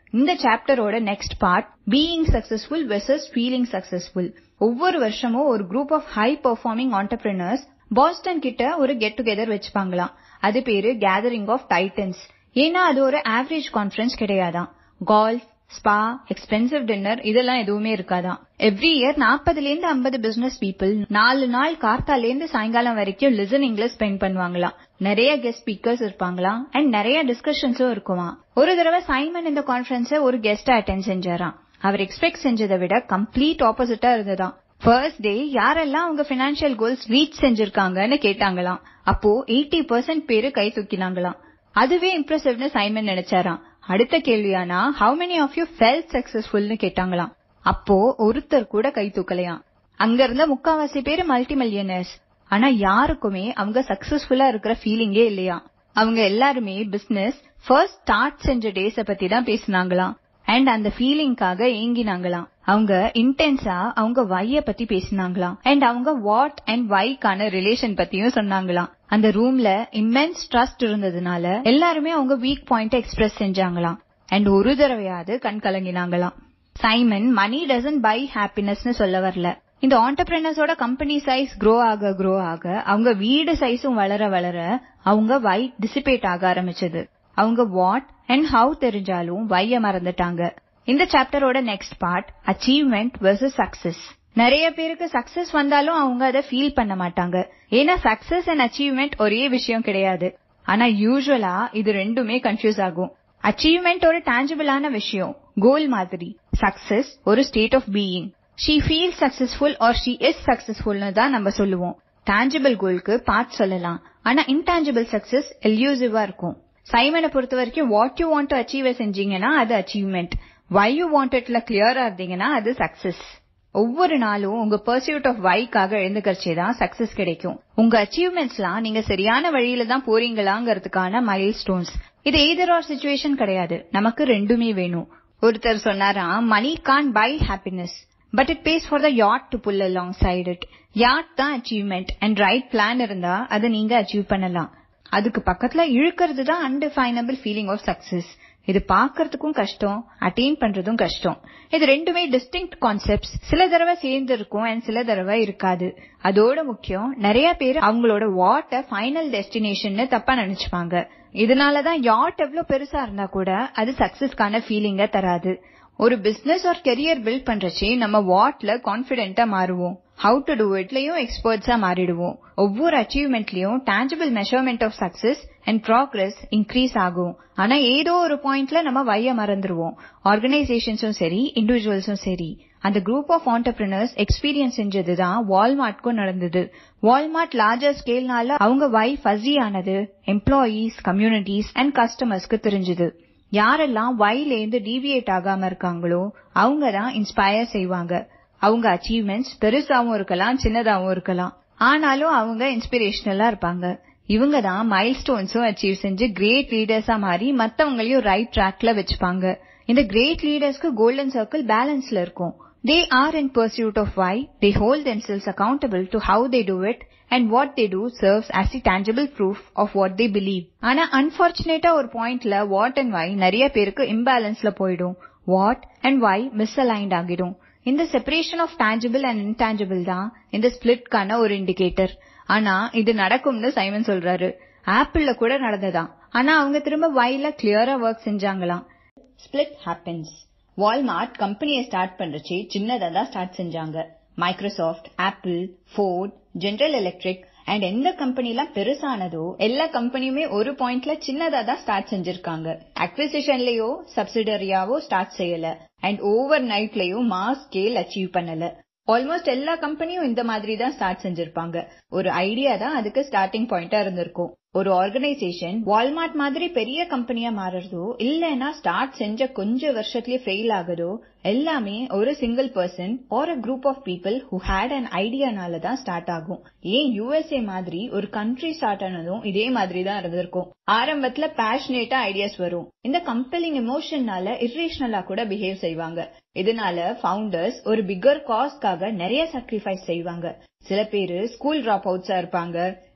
இந்த சாப்டரோட next part being successful versus feeling successful ஒவ்வொரு வருஷமும் ஒரு group of high performing entrepreneurs Boston கிட்ட ஒரு கெட் டுகெதர் வச்சுப்பாங்களாம் அது பேரு கேதரிங் ஆஃப் டைட்டன்ஸ் ஏன்னா அது ஒரு ஆவரேஜ் கான்ஃபரன்ஸ் கிடையாதான் கால்ஃப் ஸ்பா எக்ஸ்பென்சிவ் டின்னர் இதெல்லாம் எதுவுமே இருக்காதான் எவ்ரி இயர் நாற்பதுல இருந்து ஐம்பது பிசினஸ் பீப்புள் நாலு நாள் கார்த்தால இருந்து சாயங்காலம் வரைக்கும் லிசனிங்ல ஸ்பெண்ட் பண்ணுவாங்களாம் நிறைய கெஸ்ட் ஸ்பீக்கர்ஸ் இருப்பாங்களாம் அண்ட் நிறைய டிஸ்கஷன்ஸும் இருக்குமா ஒரு தடவை சைமன் இந்த கான்ஃபரன்ஸ ஒரு கெஸ்டா அட்டென்ட் செஞ்சாராம் அவர் எக்ஸ்பெக்ட் செஞ்சதை விட கம்ப்ளீட் ஆப்போசிட்டா இருந்ததாம் ஃபர்ஸ்ட் டே யாரெல்லாம் அவங்க பினான்சியல் கோல்ஸ் ரீச் செஞ்சிருக்காங்கன்னு கேட்டாங்களாம் அப்போ எயிட்டி பர்சன்ட் பேரு கை தூக்கினாங்களாம் அதுவே இம்ப்ரெசிவ்னு சைமன் நினைச்சாராம் அடுத்த கேள்வியானா how many of you felt சக்சஸ்ஃபுல்னு கேட்டாங்களாம் அப்போ ஒருத்தர் கூட கை தூக்கலையாம் அங்க இருந்த முக்காவாசி பேரு மல்டி மில்லியனர்ஸ் ஆனா யாருக்குமே அவங்க சக்சஸ்ஃபுல்லா இருக்கிற ஃபீலிங்கே இல்லையா அவங்க எல்லாருமே பிசினஸ் ஃபர்ஸ்ட் ஸ்டார்ட் செஞ்ச டேஸ பத்தி தான் பேசினாங்களாம் அண்ட் அந்த ஃபீலிங்காக ஏங்கினாங்களாம் அவங்க இன்டென்ஸா அவங்க வைய பத்தி பேசினாங்களாம் அண்ட் அவங்க வாட் அண்ட் வைக்கான ரிலேஷன் பத்தியும் சொன்னாங்களாம் அந்த ரூம்ல இம்மென்ஸ் ட்ரஸ்ட் இருந்ததுனால எல்லாருமே அவங்க வீக் பாயிண்ட் எக்ஸ்பிரஸ் செஞ்சாங்களாம் அண்ட் ஒரு தடவையாவது கண் கலங்கினாங்களாம் சைமன் மணி டசன் பை ஹாப்பினஸ்னு சொல்ல வரல இந்த ஆண்டர்பிரினர்ஸோட கம்பெனி சைஸ் க்ரோ ஆக க்ரோ ஆக அவங்க வீடு சைஸும் வளர வளர அவங்க வை டிசிபேட் ஆக ஆரம்பிச்சது அவங்க வாட் அண்ட் ஹவு தெரிஞ்சாலும் வைய மறந்துட்டாங்க இந்த சாப்டரோட next part achievement versus success நிறைய பேருக்கு சக்சஸ் வந்தாலும் அவங்க அதை ஃபீல் பண்ண மாட்டாங்க ஏன்னா சக்சஸ் அண்ட் அச்சீவ்மெண்ட் ஒரே விஷயம் கிடையாது ஆனா யூஸ்வலா இது ரெண்டுமே கன்ஃபியூஸ் ஆகும் அச்சீவ்மெண்ட் ஒரு டான்ஜிபிளான விஷயம் கோல் மாதிரி சக்சஸ் ஒரு state of being she feel successful or she is சக்சஸ்ஃபுல்னு தான் நம்ம சொல்லுவோம் டான்ஜிபிள் கோல்க்கு பார்ட் சொல்லலாம் ஆனா இன்டான்ஜிபிள் சக்சஸ் எல்யூசிவா இருக்கும் சைமனை பொறுத்த வரைக்கும் what you want to achieve செஞ்சீங்கன்னா அது அச்சீவ்மெண்ட் வை யூ வாண்ட் இட்ல கிளியரா இருந்தீங்கன்னா அது சக்சஸ் ஒவ்வொரு நாளும் உங்க பர்சியூட் ஆஃப் வைக்காக எழுந்துக்கரிச்சே தான் சக்சஸ் கிடைக்கும் உங்க அச்சீவ்மெண்ட்ஸ்லாம் நீங்க சரியான வழியில தான் போறீங்களாங்கிறதுக்கான மைல் ஸ்டோன்ஸ் இது எய்தர் ஆர் சுச்சுவேஷன் கிடையாது நமக்கு ரெண்டுமே வேணும் ஒருத்தர் சொன்னாராம் money can't buy happiness but it pays for the yacht to pull alongside it yacht தான் அச்சீவ்மெண்ட் அண்ட் ரைட் பிளான் இருந்தா அதை நீங்க அச்சீவ் பண்ணலாம் அதுக்கு பக்கத்துல இழுக்கிறது தான் அன்டிஃபைனபிள் ஃபீலிங் ஆஃப் சக்சஸ் இது பாக்குறதுக்கும் கஷ்டம் அட்டைன் பண்றதும் கஷ்டம் இது ரெண்டுமே டிஸ்டிங்க்ட் கான்செப்ட்ஸ் சில தடவை சேர்ந்து இருக்கும் அண்ட் சில தடவை இருக்காது அதோட முக்கியம் நிறைய பேர் அவங்களோட வாட்ட ஃபைனல் டெஸ்டினேஷன் தப்பா நினைச்சுப்பாங்க இதனாலதான் யாட் எவ்வளவு பெருசா இருந்தா கூட அது சக்சஸ்க்கான ஃபீலிங்க தராது ஒரு பிசினஸ் ஆர் கெரியர் பில்ட் பண்றச்சே நம்ம வாட்ல கான்பிடென்ட்டா மாறுவோம் ஹவு டு டூ இட்லயும் எக்ஸ்பர்ட்ஸா மாறிடுவோம் ஒவ்வொரு அச்சீவ்மெண்ட்லயும் tangible measurement of success and progress increase ஆகும் ஆனா ஏதோ ஒரு பாயிண்ட்ல நம்ம வைய மறந்துருவோம் ஆர்கனைசேஷன்ஸும் சரி இண்டிவிஜுவல்ஸும் சரி அந்த குரூப் ஆஃப் ஆண்டர்பிரினர்ஸ் எக்ஸ்பீரியன்ஸ் செஞ்சதுதான் வால்மார்ட்க்கும் நடந்தது வால்மார்ட் லார்ஜர் ஸ்கேல்னால அவங்க வை ஃபஸி ஆனது எம்ப்ளாயீஸ் கம்யூனிட்டிஸ் அண்ட் கஸ்டமர்ஸ்க்கு தெரிஞ்சது யாரெல்லாம் வைலேருந்து டீவியேட் ஆகாம இருக்காங்களோ அவங்க தான் இன்ஸ்பயர் செய்வாங்க அவங்க அச்சீவ்மெண்ட்ஸ் பெருசாவும் இருக்கலாம் சின்னதாவும் இருக்கலாம் ஆனாலும் அவங்க இன்ஸ்பிரேஷனலா இருப்பாங்க இவங்க தான் மைல் ஸ்டோன்ஸும் அச்சீவ் செஞ்சு கிரேட் லீடர்ஸா மாறி மத்தவங்களையும் ரைட் ட்ராக்ல வச்சுப்பாங்க இந்த கிரேட் லீடர்ஸ்க்கு கோல்டன் சர்க்கிள் பேலன்ஸ்ல இருக்கும் they are in pursuit of why they hold themselves accountable to how they do it and what they do serves as the tangible proof of what they believe ஆனா அன்பார்ச்சுனேட்டா ஒரு பாயிண்ட்ல what and வை நிறைய பேருக்கு இம்பேலன்ஸ்ல போயிடும் what and why misaligned ஆகிடும் இந்த separation of tangible and intangible தான் இந்த ஸ்பிளிட்கான ஒரு இண்டிகேட்டர் ஆனா இது நடக்கும்னு சைமன் சொல்றாரு ஆப்பிள்ல கூட நடந்ததாம் ஆனா அவங்க திரும்ப வைல கிளியரா ஒர்க் செஞ்சாங்களாம் ஸ்பிளிட் ஹேப்பன்ஸ் வால்மார்ட் கம்பெனியை ஸ்டார்ட் பண்றச்சு சின்னதா தான் ஸ்டார்ட் செஞ்சாங்க Microsoft Apple Ford General Electric and எந்த கம்பெனி எல்லாம் பெருசானதோ எல்லா கம்பெனியுமே ஒரு பாயிண்ட்ல சின்னதா தான் ஸ்டார்ட் செஞ்சிருக்காங்க அக்விசிஷன்லயோ சப்சிடரியாவோ ஸ்டார்ட் செய்யல அண்ட் ஓவர் நைட்லயும் மாஸ் ஸ்கேல் அச்சீவ் பண்ணல ஆல்மோஸ்ட் எல்லா கம்பெனியும் இந்த மாதிரி தான் ஸ்டார்ட் செஞ்சிருப்பாங்க ஒரு ஐடியா தான் அதுக்கு ஸ்டார்டிங் பாயிண்டா இருந்திருக்கும் ஒரு ஆர்கனைசேஷன் வால்மார்ட் மாதிரி பெரிய கம்பெனியா மாறுறதோ இல்லைன்னா ஸ்டார்ட் செஞ்ச கொஞ்ச வருஷத்துலயே ஃபெயில் ஆகுதோ எல்லாமே ஒரு single person or a group of people who had an ஐடியானால தான் ஸ்டார்ட் ஆகும் ஏன் யூஎஸ்ஏ மாதிரி ஒரு கண்ட்ரி ஸ்டார்ட் ஆனதும் இதே மாதிரி தான் இருந்திருக்கும் ஆரம்பத்துல பேஷனேட்டா ஐடியாஸ் வரும் இந்த கம்பெலிங் எமோஷன்னால இர்ரேஷனலா கூட பிஹேவ் செய்வாங்க இதனால ஃபவுண்டர்ஸ் ஒரு பிக்கர் காஸ்க்காக நிறைய சாக்ரிஃபைஸ் செய்வாங்க சில பேரு ஸ்கூல் டிராப் அவுட்ஸா இருப்பாங்க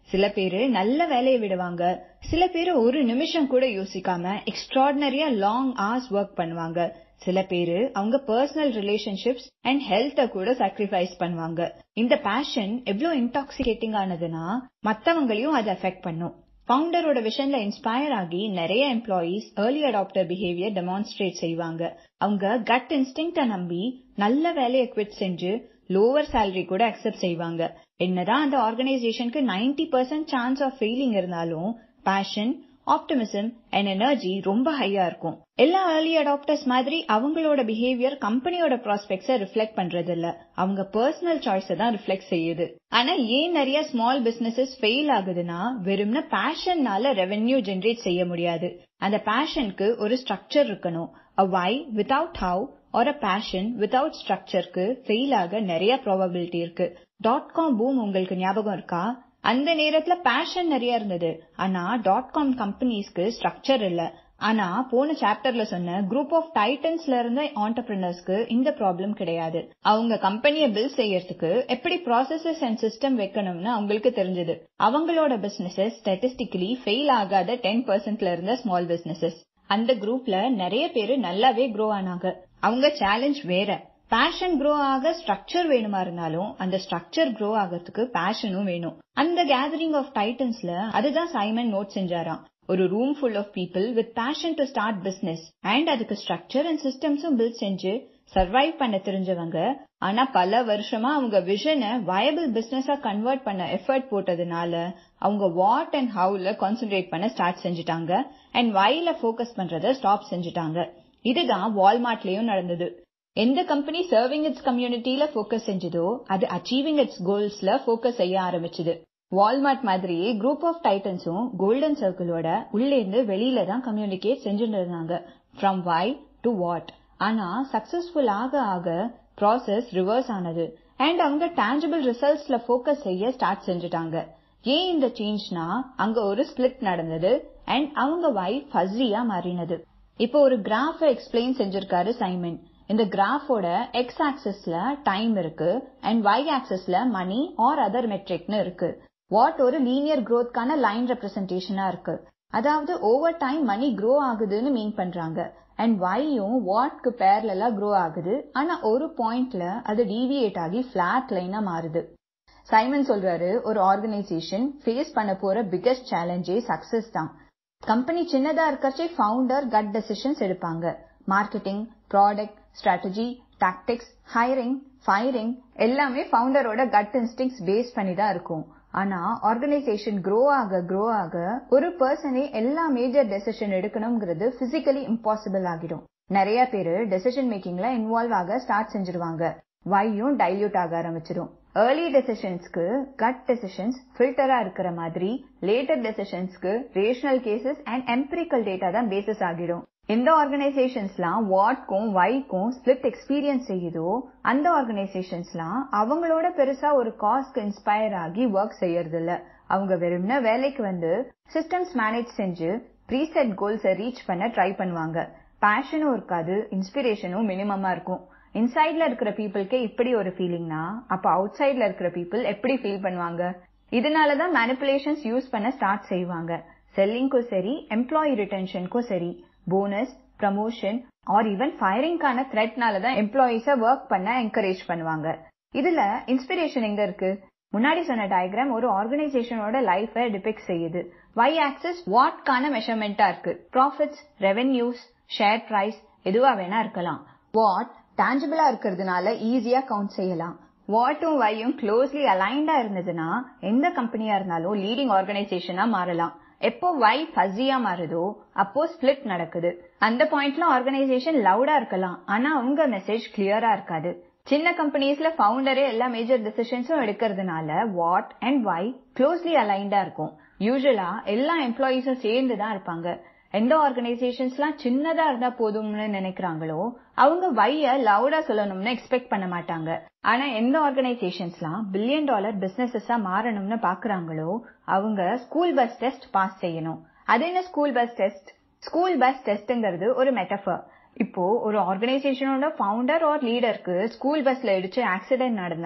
சில பேரு நல்ல வேலையை விடுவாங்க சில பேரு ஒரு நிமிஷம் கூட யோசிக்காம எக்ஸ்ட்ராடினரியா லாங் hours ஒர்க் பண்ணுவாங்க சில பேரு அவங்க பர்சனல் ரிலேஷன்ஷிப்ஸ் அண்ட் ஹெல்த்த கூட சாக்ரிஃபைஸ் பண்ணுவாங்க இந்த பேஷன் எவ்வளவு இன்டாக்சிகேட்டிங் ஆனதுன்னா மத்தவங்களையும் அது அஃபெக்ட் பண்ணும் ஃபவுண்டரோட விஷன்ல இன்ஸ்பயர் ஆகி நிறைய employees early adopter behaviour demonstrate செய்வாங்க அவங்க கட் இன்ஸ்டிங்ட நம்பி நல்ல வேலையை குவிட் செஞ்சு லோவர் சேலரி கூட அக்செப்ட் செய்வாங்க என்னதான் அந்த ஆர்கனைசேஷனுக்கு ninety percent chance of failing இருந்தாலும் பேஷன் ஆப்டிமிசம் அண்ட் எனர்ஜி ரொம்ப ஹையா இருக்கும் எல்லா ஏர்லி அடாப்டர்ஸ் மாதிரி அவங்களோட பிஹேவியர் கம்பெனியோட ப்ராஸ்பெக்ட்ஸ ரிஃப்ளெக்ட் பண்றது இல்ல அவங்க பர்சனல் சாய்ஸ தான் ரிஃப்ளெக்ட் செய்யுது ஆனா ஏன் நிறைய ஸ்மால் பிசினஸஸ் ஃபெயில் ஆகுதுன்னா வெறும்னா பேஷன்னால ரெவென்யூ ஜெனரேட் செய்ய முடியாது அந்த பேஷனுக்கு ஒரு ஸ்ட்ரக்சர் இருக்கணும் அ வை வித்வுட் ஹவு ஒரு பேஷன் வித்வுட் ஸ்ட்ரக்சருக்கு ஃபெயில் ஆக நிறைய ப்ராபபிலிட்டி இருக்கு டாட் காம் பூம் உங்களுக்கு ஞாபகம் இருக்கா அந்த நேரத்துல பேஷன் நிறைய இருந்தது ஆனா டாட் காம் கம்பெனிஸ்க்கு ஸ்ட்ரக்சர் இல்ல ஆனா போன சாப்டர்ல சொன்ன குரூப் ஆஃப் டைட்டன்ஸ்ல இருந்த ஆண்டர்பிரினர்ஸ்க்கு இந்த ப்ராப்ளம் கிடையாது அவங்க கம்பெனியை பில் செய்யறதுக்கு எப்படி ப்ராசஸஸ் அண்ட் சிஸ்டம் வைக்கணும்னு அவங்களுக்கு தெரிஞ்சது அவங்களோட பிசினஸஸ் ஸ்டாட்டிஸ்டிக்கலி ஃபெயில் ஆகாத டென் பர்சன்ட்ல இருந்த ஸ்மால் பிசினஸஸ் அந்த குரூப்ல நிறைய பேரு நல்லாவே க்ரோ ஆனாங்க அவங்க சேலஞ்ச் வேற பேஷன் க்ரோ ஆக ஸ்ட்ரக்சர் வேணுமா இருந்தாலும் அந்த ஸ்ட்ரக்சர் க்ரோ ஆகிறதுக்கு பேஷனும் வேணும் அந்த கேதரிங் ஆஃப் டைட்டன்ஸ்ல அதுதான் சைமன் நோட் செஞ்சாராம் ஒரு room full of people with passion to start business and அதுக்கு ஸ்ட்ரக்சர் அண்ட் சிஸ்டம்ஸும் பில்ட் செஞ்சு சர்வைவ் பண்ண தெரிஞ்சவங்க ஆனா பல வருஷமா அவங்க விஷனை வயபிள் பிசினஸா கன்வெர்ட் பண்ண எஃபர்ட் போட்டதுனால அவங்க வாட் அண்ட் ஹவுல கான்சென்ட்ரேட் பண்ண ஸ்டார்ட் செஞ்சுட்டாங்க அண்ட் வைல ஃபோக்கஸ் பண்றத ஸ்டாப் செஞ்சுட்டாங்க இதுதான் வால்மார்ட்லயும் நடந்தது எந்த கம்பெனி சர்விங் இட்ஸ் கம்யூனிட்டியில ஃபோக்கஸ் செஞ்சதோ அது அச்சீவிங் இட்ஸ் கோல்ஸ்ல ஃபோக்கஸ் செய்ய ஆரம்பிச்சது வால்மார்ட் மாதிரியே குரூப் ஆஃப் டைட்டன்ஸும் கோல்டன் சர்க்கிளோட உள்ளேந்து வெளியில தான் கம்யூனிகேட் செஞ்சுட்டு இருந்தாங்க ஃப்ரம் வை டு வாட் ஆனா சக்சஸ்ஃபுல் ஆக ஆக ப்ராசஸ் ரிவர்ஸ் ஆனது அண்ட் அவங்க டேஞ்சபிள் ரிசல்ட்ஸ்ல ஃபோக்கஸ் செய்ய ஸ்டார்ட் செஞ்சுட்டாங்க ஏன் இந்த சேஞ்ச்னா அங்க ஒரு ஸ்பிளிட் நடந்தது அண்ட் அவங்க வை ஃபஸியா மாறினது இப்போ ஒரு கிராஃப எக்ஸ்பிளைன் செஞ்சிருக்காரு சைமன் இந்த கிராஃபோட எக்ஸ் ஆக்சிஸ்ல டைம் இருக்கு அண்ட் ஒய் ஆக்சிஸ்ல மணி ஆர் அதர் மெட்ரிக்னு இருக்கு வாட் ஒரு லீனியர் growthக்கான லைன் ரெப்ரசன்டேஷனா இருக்கு அதாவது ஓவர் டைம் மணி க்ரோ ஆகுதுன்னு மீன் பண்றாங்க அண்ட் ஒய்யும் வாட்க்கு பேர்ல க்ரோ ஆகுது ஆனா ஒரு பாயிண்ட்ல அது டீவியேட் ஆகி பிளாட் லைனா மாறுது சைமன் சொல்றாரு ஒரு ஆர்கனைசேஷன் ஃபேஸ் பண்ண போற பிகெஸ்ட் சேலஞ்சே சக்சஸ் தான் கம்பெனி சின்னதா இருக்கச்சே ஃபவுண்டர் கட் டெசிஷன்ஸ் எடுப்பாங்க marketing product strategy tactics hiring firing எல்லாமே ஃபவுண்டரோட கட் இன்ஸ்டிங்ஸ் பேஸ் பண்ணி தான் இருக்கும் ஆனா ஆர்கனைசேஷன் க்ரோ ஆக க்ரோ ஆக ஒரு பர்சனே எல்லா மேஜர் டெசிஷன் எடுக்கணுங்கிறது பிசிக்கலி இம்பாசிபிள் ஆகிடும் நிறைய பேரு டெசிஷன் மேக்கிங்ல இன்வால்வ் ஆக ஸ்டார்ட் செஞ்சிருவாங்க வையும் டைல்யூட் ஆக ஆரம்பிச்சிடும் ஏர்லி டெசிஷன்ஸ்க்கு கட் டெசிஷன்ஸ் ஃபில்டரா இருக்கிற மாதிரி லேட்டர் டெசிஷன்ஸ்க்கு rational cases and empirical data தான் பேசிஸ் ஆகிடும் எந்த ஆர்கனைசேஷன்ஸ்லாம் வாட்க்கும் வைக்கும் ஸ்பிளிட் எக்ஸ்பீரியன்ஸ் செய்யுதோ அந்த ஆர்கனைசேஷன்ஸ்லாம் அவங்களோட பெருசா ஒரு காஸ்க்கு இன்ஸ்பயர் ஆகி ஒர்க் செய்யறது இல்ல அவங்க வெறும்னா வேலைக்கு வந்து சிஸ்டம்ஸ் மேனேஜ் செஞ்சு ப்ரீசெட் கோல்ஸை ரீச் பண்ண ட்ரை பண்ணுவாங்க பேஷனும் இருக்காது இன்ஸ்பிரேஷனும் மினிமமா இருக்கும் இன்சைட்ல இருக்கிற பீப்புளுக்கே இப்படி ஒரு ஃபீலிங்னா அப்ப அவுட் சைட்ல இருக்கிற பீப்புள் எப்படி ஃபீல் பண்ணுவாங்க இதனாலதான் மேனிப்புலேஷன்ஸ் யூஸ் பண்ண ஸ்டார்ட் செய்வாங்க செல்லிங்க்கும் சரி எம்ப்ளாயி ரிட்டென்ஷனுக்கும் சரி போனஸ் ப்ரமோஷன் ஆர் ஈவன் ஃபயரிங்கான த்ரெட்னால தான் எம்ப்ளாயீஸ ஒர்க் பண்ண என்கரேஜ் பண்ணுவாங்க இதுல இன்ஸ்பிரேஷன் எங்க இருக்கு முன்னாடி சொன்ன டயக்ராம் ஒரு ஆர்கனைசேஷனோட லைஃப டிபிக்ட் செய்யுது y ஆக்சிஸ் வாட்கான மெஷர்மெண்டா இருக்கு ப்ராஃபிட்ஸ் ரெவென்யூஸ் ஷேர் பிரைஸ் எதுவா வேணா இருக்கலாம் வாட் டான்ஜிபிளா இருக்கிறதுனால ஈஸியா கவுண்ட் செய்யலாம் வாட்டும் வையும் க்ளோஸ்லி அலைண்டா இருந்ததுன்னா எந்த கம்பெனியா இருந்தாலும் லீடிங் ஆர்கனைசேஷனா மாறலாம் எப்போ வை ஃபஸியா மாறுதோ அப்போ ஸ்பிளிட் நடக்குது அந்த பாயிண்ட்ல ஆர்கனைசேஷன் லவுடா இருக்கலாம் ஆனா உங்க மெசேஜ் கிளியரா இருக்காது சின்ன கம்பெனிஸ்ல ஃபவுண்டரே எல்லா மேஜர் டிசிஷன்ஸும் எடுக்கிறதுனால வாட் அண்ட் வை க்ளோஸ்லி அலைண்டா இருக்கும் யூஸ்வலா எல்லா எம்ப்ளாயீஸும் சேர்ந்து தான் இருப்பாங்க எந்த ஆர்கனைசேஷன்ஸ்லாம் சின்னதா இருந்தா போதும்னு நினைக்கிறாங்களோ அவங்க வைய லவுடா சொல்லணும்னு எக்ஸ்பெக்ட் பண்ண மாட்டாங்க ஆனா எந்த ஆர்கனைசேஷன்ஸ்லாம் பில்லியன் டாலர் பிசினஸஸா மாறணும்னு பாக்குறாங்களோ அவங்க ஸ்கூல் பஸ் டெஸ்ட் பாஸ் செய்யணும் அது என்ன school bus test school bus டெஸ்ட்ங்கிறது ஒரு மெட்டஃபர் இப்போ ஒரு ஆர்கனைசேஷனோட ஃபவுண்டர் ஆர் லீடருக்கு ஸ்கூல் பஸ்ல இடிச்சு ஆக்சிடென்ட் நடந்தா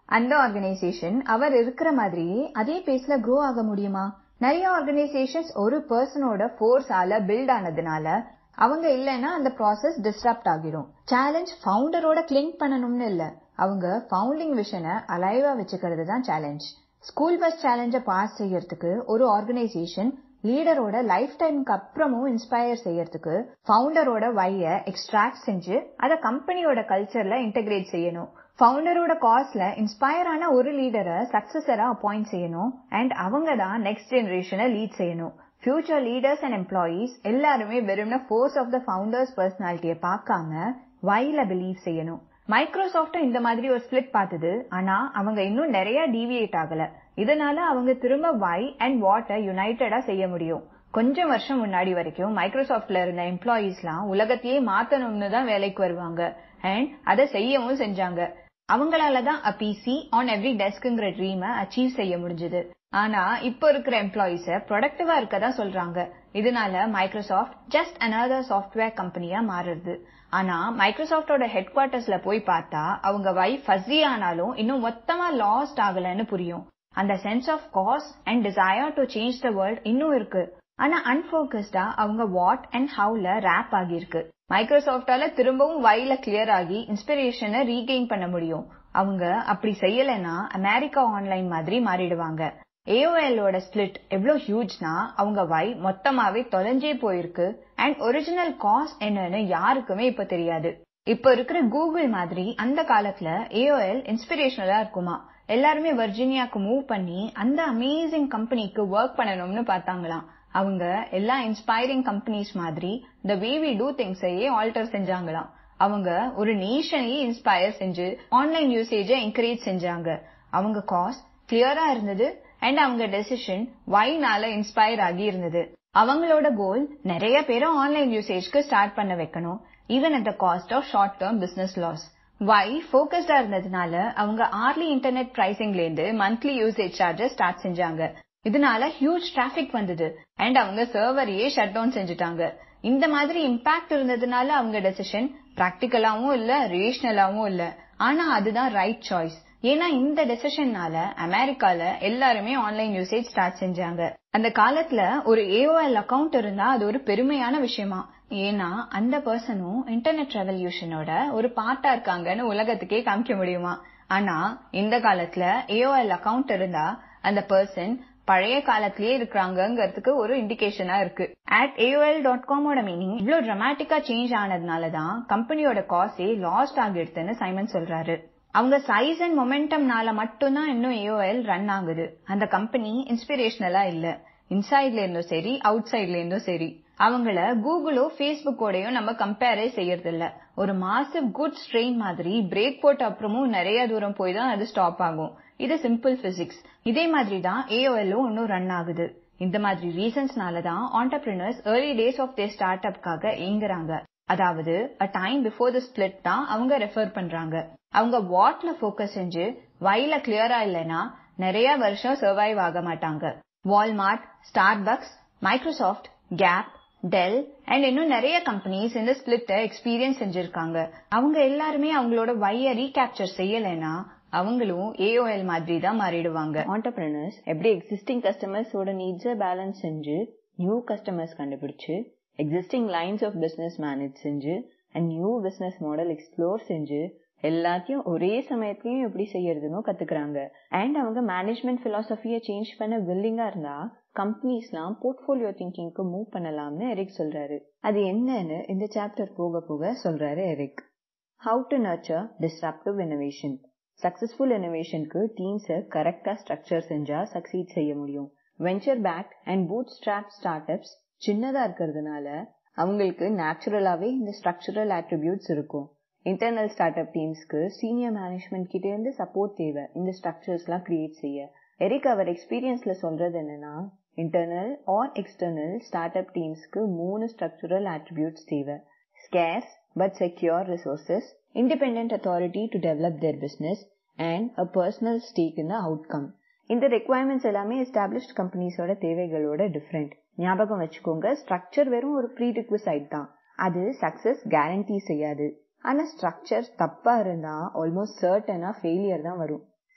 அந்த ஆர்கனைசேஷன் அவர் இருக்கிற மாதிரியே அதே பேஸ்ல க்ரோ ஆக முடியுமா நிறைய ஆர்கனைசேஷன்ஸ் ஒரு பர்சனோட ஃபோர்ஸால பில்ட் ஆனதுனால அவங்க இல்லைன்னா அந்த ப்ராசஸ் டிஸ்டர்ப்ட் ஆகிடும் சேலஞ்ச் ஃபவுண்டரோட கிளிங் பண்ணணும்னு இல்ல அவங்க ஃபவுண்டிங் விஷனை அலைவா வச்சுக்கிறது தான் சேலஞ்ச் ஸ்கூல் பஸ் சேலஞ்ச பாஸ் செய்யறதுக்கு ஒரு ஆர்கனைசேஷன் லீடரோட லைஃப் டைமுக்கு அப்புறமும் இன்ஸ்பயர் செய்யறதுக்கு ஃபவுண்டரோட வைய எக்ஸ்ட்ராக்ட் செஞ்சு அதை கம்பெனியோட கல்ச்சர்ல இன்டகிரேட் செய்யணும் ஃபவுண்டரோட காஸ்ட்ல இன்ஸ்பயர் ஆன ஒரு லீடரை சக்சஸரா அப்பாயிண்ட் செய்யணும் அண்ட் அவங்க தான் நெக்ஸ்ட் ஜெனரேஷனை லீட் செய்யணும் ஃபியூச்சர் லீடர்ஸ் அண்ட் எம்ப்ளாயீஸ் எல்லாருமே வெறும்ன ஃபோர்ஸ் ஆஃப் த ஃபவுண்டர்ஸ் பர்சனாலிட்டியை பார்க்காம வைல பிலீவ் செய்யணும் மைக்ரோசாஃப்டும் இந்த மாதிரி ஒரு ஸ்பிளிட் பார்த்தது ஆனா அவங்க இன்னும் நிறைய டீவியேட் ஆகல இதனால அவங்க திரும்ப வை அண்ட் வாட்டை யுனைடடா செய்ய முடியும் கொஞ்சம் வருஷம் முன்னாடி வரைக்கும் மைக்ரோசாஃப்ட்ல இருந்த எம்ப்ளாயீஸ்லாம் உலகத்தையே மாத்தணும்னு தான் வேலைக்கு வருவாங்க அண்ட் அதை செய்யவும் செஞ்சாங்க அவங்களால தான் அ பிசி ஆன் எவ்ரி டெஸ்க்ங்கிற ட்ரீமை அச்சீவ் செய்ய முடிஞ்சது ஆனா இப்போ இருக்கிற எம்ப்ளாயீஸ ப்ரொடக்டிவா இருக்கதா சொல்றாங்க இதனால மைக்ரோசாஃப்ட் ஜஸ்ட் அனதர் சாஃப்ட்வேர் கம்பெனியா மாறுது ஆனா மைக்ரோசாஃப்டோட ஹெட் குவார்டர்ஸ்ல போய் பார்த்தா அவங்க வை ஃபஸி ஆனாலும் இன்னும் மொத்தமா லாஸ்ட் ஆகலன்னு புரியும் அந்த sense of cause and desire to change the world இன்னும் இருக்கு ஆனா அன்போக்கஸ்டா அவங்க வாட் அண்ட் ஹவுல ரேப் ஆகியிருக்கு மைக்ரோசாஃப்டால திரும்பவும் வைல கிளியர் ஆகி இன்ஸ்பிரேஷனை ரீகெயின் பண்ண முடியும் அவங்க அப்படி செய்யலைன்னா அமெரிக்கா ஆன்லைன் மாதிரி மாறிடுவாங்க ஏஓஎல்லோட ஸ்பிளிட் எவ்வளவு ஹியூஜ்னா அவங்க வை மொத்தமாவே தொலைஞ்சே போயிருக்கு அண்ட் ஒரிஜினல் காஸ் என்னன்னு யாருக்குமே இப்ப தெரியாது இப்ப இருக்கிற கூகுள் மாதிரி அந்த காலத்துல ஏஓஎல் இன்ஸ்பிரேஷனலா இருக்குமா எல்லாருமே வர்ஜீனியாக்கு மூவ் பண்ணி அந்த அமேசிங் கம்பெனிக்கு ஒர்க் பண்ணணும்னு பார்த்தாங்களாம் அவங்க எல்லா இன்ஸ்பைரிங் கம்பெனிஸ் மாதிரி த வே வி டூ திங்ஸையே ஆல்டர் செஞ்சாங்களாம் அவங்க ஒரு நேஷனையே இன்ஸ்பயர் செஞ்சு ஆன்லைன் யூசேஜை என்கரேஜ் செஞ்சாங்க அவங்க காஸ் கிளியரா இருந்தது அண்ட் அவங்க டெசிஷன் வைனால இன்ஸ்பயர் ஆகி இருந்தது அவங்களோட கோல் நிறைய பேரை ஆன்லைன் யூசேஜ்க்கு ஸ்டார்ட் பண்ண வைக்கணும் even at the cost of short term business loss why ஃபோக்கஸ்டா இருந்ததுனால அவங்க ஆர்லி இன்டர்நெட் பிரைசிங்ல இருந்து மந்த்லி யூசேஜ் சார்ஜஸ் ஸ்டார்ட் செஞ்சாங்க இதனால ஹியூஜ் டிராபிக் வந்தது அண்ட் அவங்க சர்வரையே ஷட் டவுன் செஞ்சுட்டாங்க இந்த மாதிரி இம்பாக்ட் இருந்ததுனால அவங்க டெசிஷன் பிராக்டிக்கலாவும் இல்ல ரேஷனலாவும் இல்ல ஆனா அதுதான் ரைட் சாய்ஸ் ஏன்னா இந்த டெசிஷன்னால அமெரிக்கால எல்லாருமே ஆன்லைன் யூசேஜ் ஸ்டார்ட் செஞ்சாங்க அந்த காலத்துல ஒரு ஏஓஎல் அக்கவுண்ட் இருந்தா அது ஒரு பெருமையான விஷயமா ஏன்னா அந்த பர்சனும் இன்டர்நெட் ரெவல்யூஷனோட ஒரு பார்ட்டா இருக்காங்கன்னு உலகத்துக்கே காமிக்க முடியுமா ஆனா இந்த காலத்துல ஏஓஎல் அக்கவுண்ட் இருந்தா அந்த பர்சன் பழைய காலத்திலேயே இருக்கிறாங்கிறதுக்கு ஒரு இண்டிகேஷனா இருக்கு அட் ஏஓஎல் டாட் காமோட மீனிங் இவ்வளவு டிராமட்டிக்கா சேஞ்ச் ஆனதுனாலதான் கம்பெனியோட காசே லாஸ்ட் ஆகிடுதுன்னு சைமன் சொல்றாரு அவங்க சைஸ் அண்ட் மொமெண்டம்னால மட்டும்தான் இன்னும் ஏஓஎல் ரன் ஆகுது அந்த கம்பெனி இன்ஸ்பிரேஷனலா இல்ல இன்சைட்ல இருந்தும் சரி அவுட் சைட்ல இருந்தும் சரி அவங்கள கூகுளோ பேஸ்புக்கோடையும் நம்ம கம்பேரே செய்யறது இல்ல ஒரு மாசிவ் குட் ஸ்ட்ரெயின் மாதிரி பிரேக் போட்ட அப்புறமும் நிறைய தூரம் போய் தான் அது ஸ்டாப் ஆகும் இது சிம்பிள் பிசிக்ஸ் இதே மாதிரி தான் ஏஓஎல்லும் இன்னும் ரன் ஆகுது இந்த மாதிரி ரீசன்ஸ்னால தான் entrepreneurs early days of their start அப்காக ஏங்குறாங்க அதாவது a time before the split தான் அவங்க ரெஃபர் பண்றாங்க அவங்க வாட்ல ஃபோக்கஸ் செஞ்சு வைல கிளியரா இல்லைன்னா நிறைய வருஷம் சர்வைவ் ஆக மாட்டாங்க Walmart Starbucks Microsoft Gap Dell and இன்னும் நிறைய கம்பெனிஸ் இந்த ஸ்பிளிட்ட எக்ஸ்பீரியன்ஸ் செஞ்சிருக்காங்க அவங்க எல்லாருமே அவங்களோட வைய ரீகேப்சர் செய்யலைன்னா அவங்களும் ஏஓஎல் மாதிரி தான் மாறிடுவாங்க ஆண்டர்பிரினர்ஸ் எப்படி எக்ஸிஸ்டிங் கஸ்டமர்ஸோட நீட்ஸை பேலன்ஸ் செஞ்சு நியூ கஸ்டமர்ஸ் கண்டுபிடிச்சு existing lines of business manage செஞ்சு and new business model explore செஞ்சு எல்லாத்தையும் ஒரே சமயத்திலயும் எப்படி செய்யறதுன்னு கத்துக்கிறாங்க அண்ட் அவங்க மேனேஜ்மெண்ட் பிலாசபியை சேஞ்ச் பண்ண வில்லிங்கா இருந்தா கம்பெனிஸ்லாம் போர்ட்ஃபோலியோ திங்கிங்க்கு மூவ் பண்ணலாம்னு எரிக் சொல்றாரு அது என்னன்னு இந்த சாப்டர் போக போக சொல்றாரு Eric how to nurture disruptive innovation successful இனோவேஷனுக்கு டீம்ஸை கரெக்டா ஸ்ட்ரக்சர் செஞ்சா சக்சீட் செய்ய முடியும் venture back and bootstrap startups சின்னதா இருக்கிறதுனால அவங்களுக்கு நேச்சுரலாவே இந்த ஸ்ட்ரக்சரல் ஆட்ரிபியூட்ஸ் இருக்கும் இன்டர்னல் ஸ்டார்ட் அப் டீம்ஸ்க்கு சீனியர் மேனேஜ்மெண்ட் கிட்ட இருந்து சப்போர்ட் தேவை இந்த ஸ்ட்ரக்சர்ஸ்லாம் கிரியேட் செய்ய எரிக் அவர் எக்ஸ்பீரியன்ஸ்ல சொல்றது என்னன்னா internal or external startup டீம்ஸ்க்கு மூணு ஸ்ட்ரக்சரல் ஆட்ரிபியூட்ஸ் தேவை scarce but secure resources independent authority to develop their business and a personal stake in the outcome. இந்த ரெக்குவயர்மெண்ட்ஸ் எல்லாமே எஸ்டாப்ளிஷ்ட் கம்பெனிஸோட தேவைகளோட டிஃப்ரெண்ட் ஞாபகம் வச்சுக்கோங்க ஸ்ட்ரக்சர் வெறும் ஒரு ப்ரீ ரிக்வசைட் தான் அது சக்சஸ் கேரண்டி செய்யாது ஆனா ஸ்ட்ரக்சர் தப்பா இருந்தா ஆல்மோஸ்ட் சர்டனா ஃபெயிலியர் தான் வரும்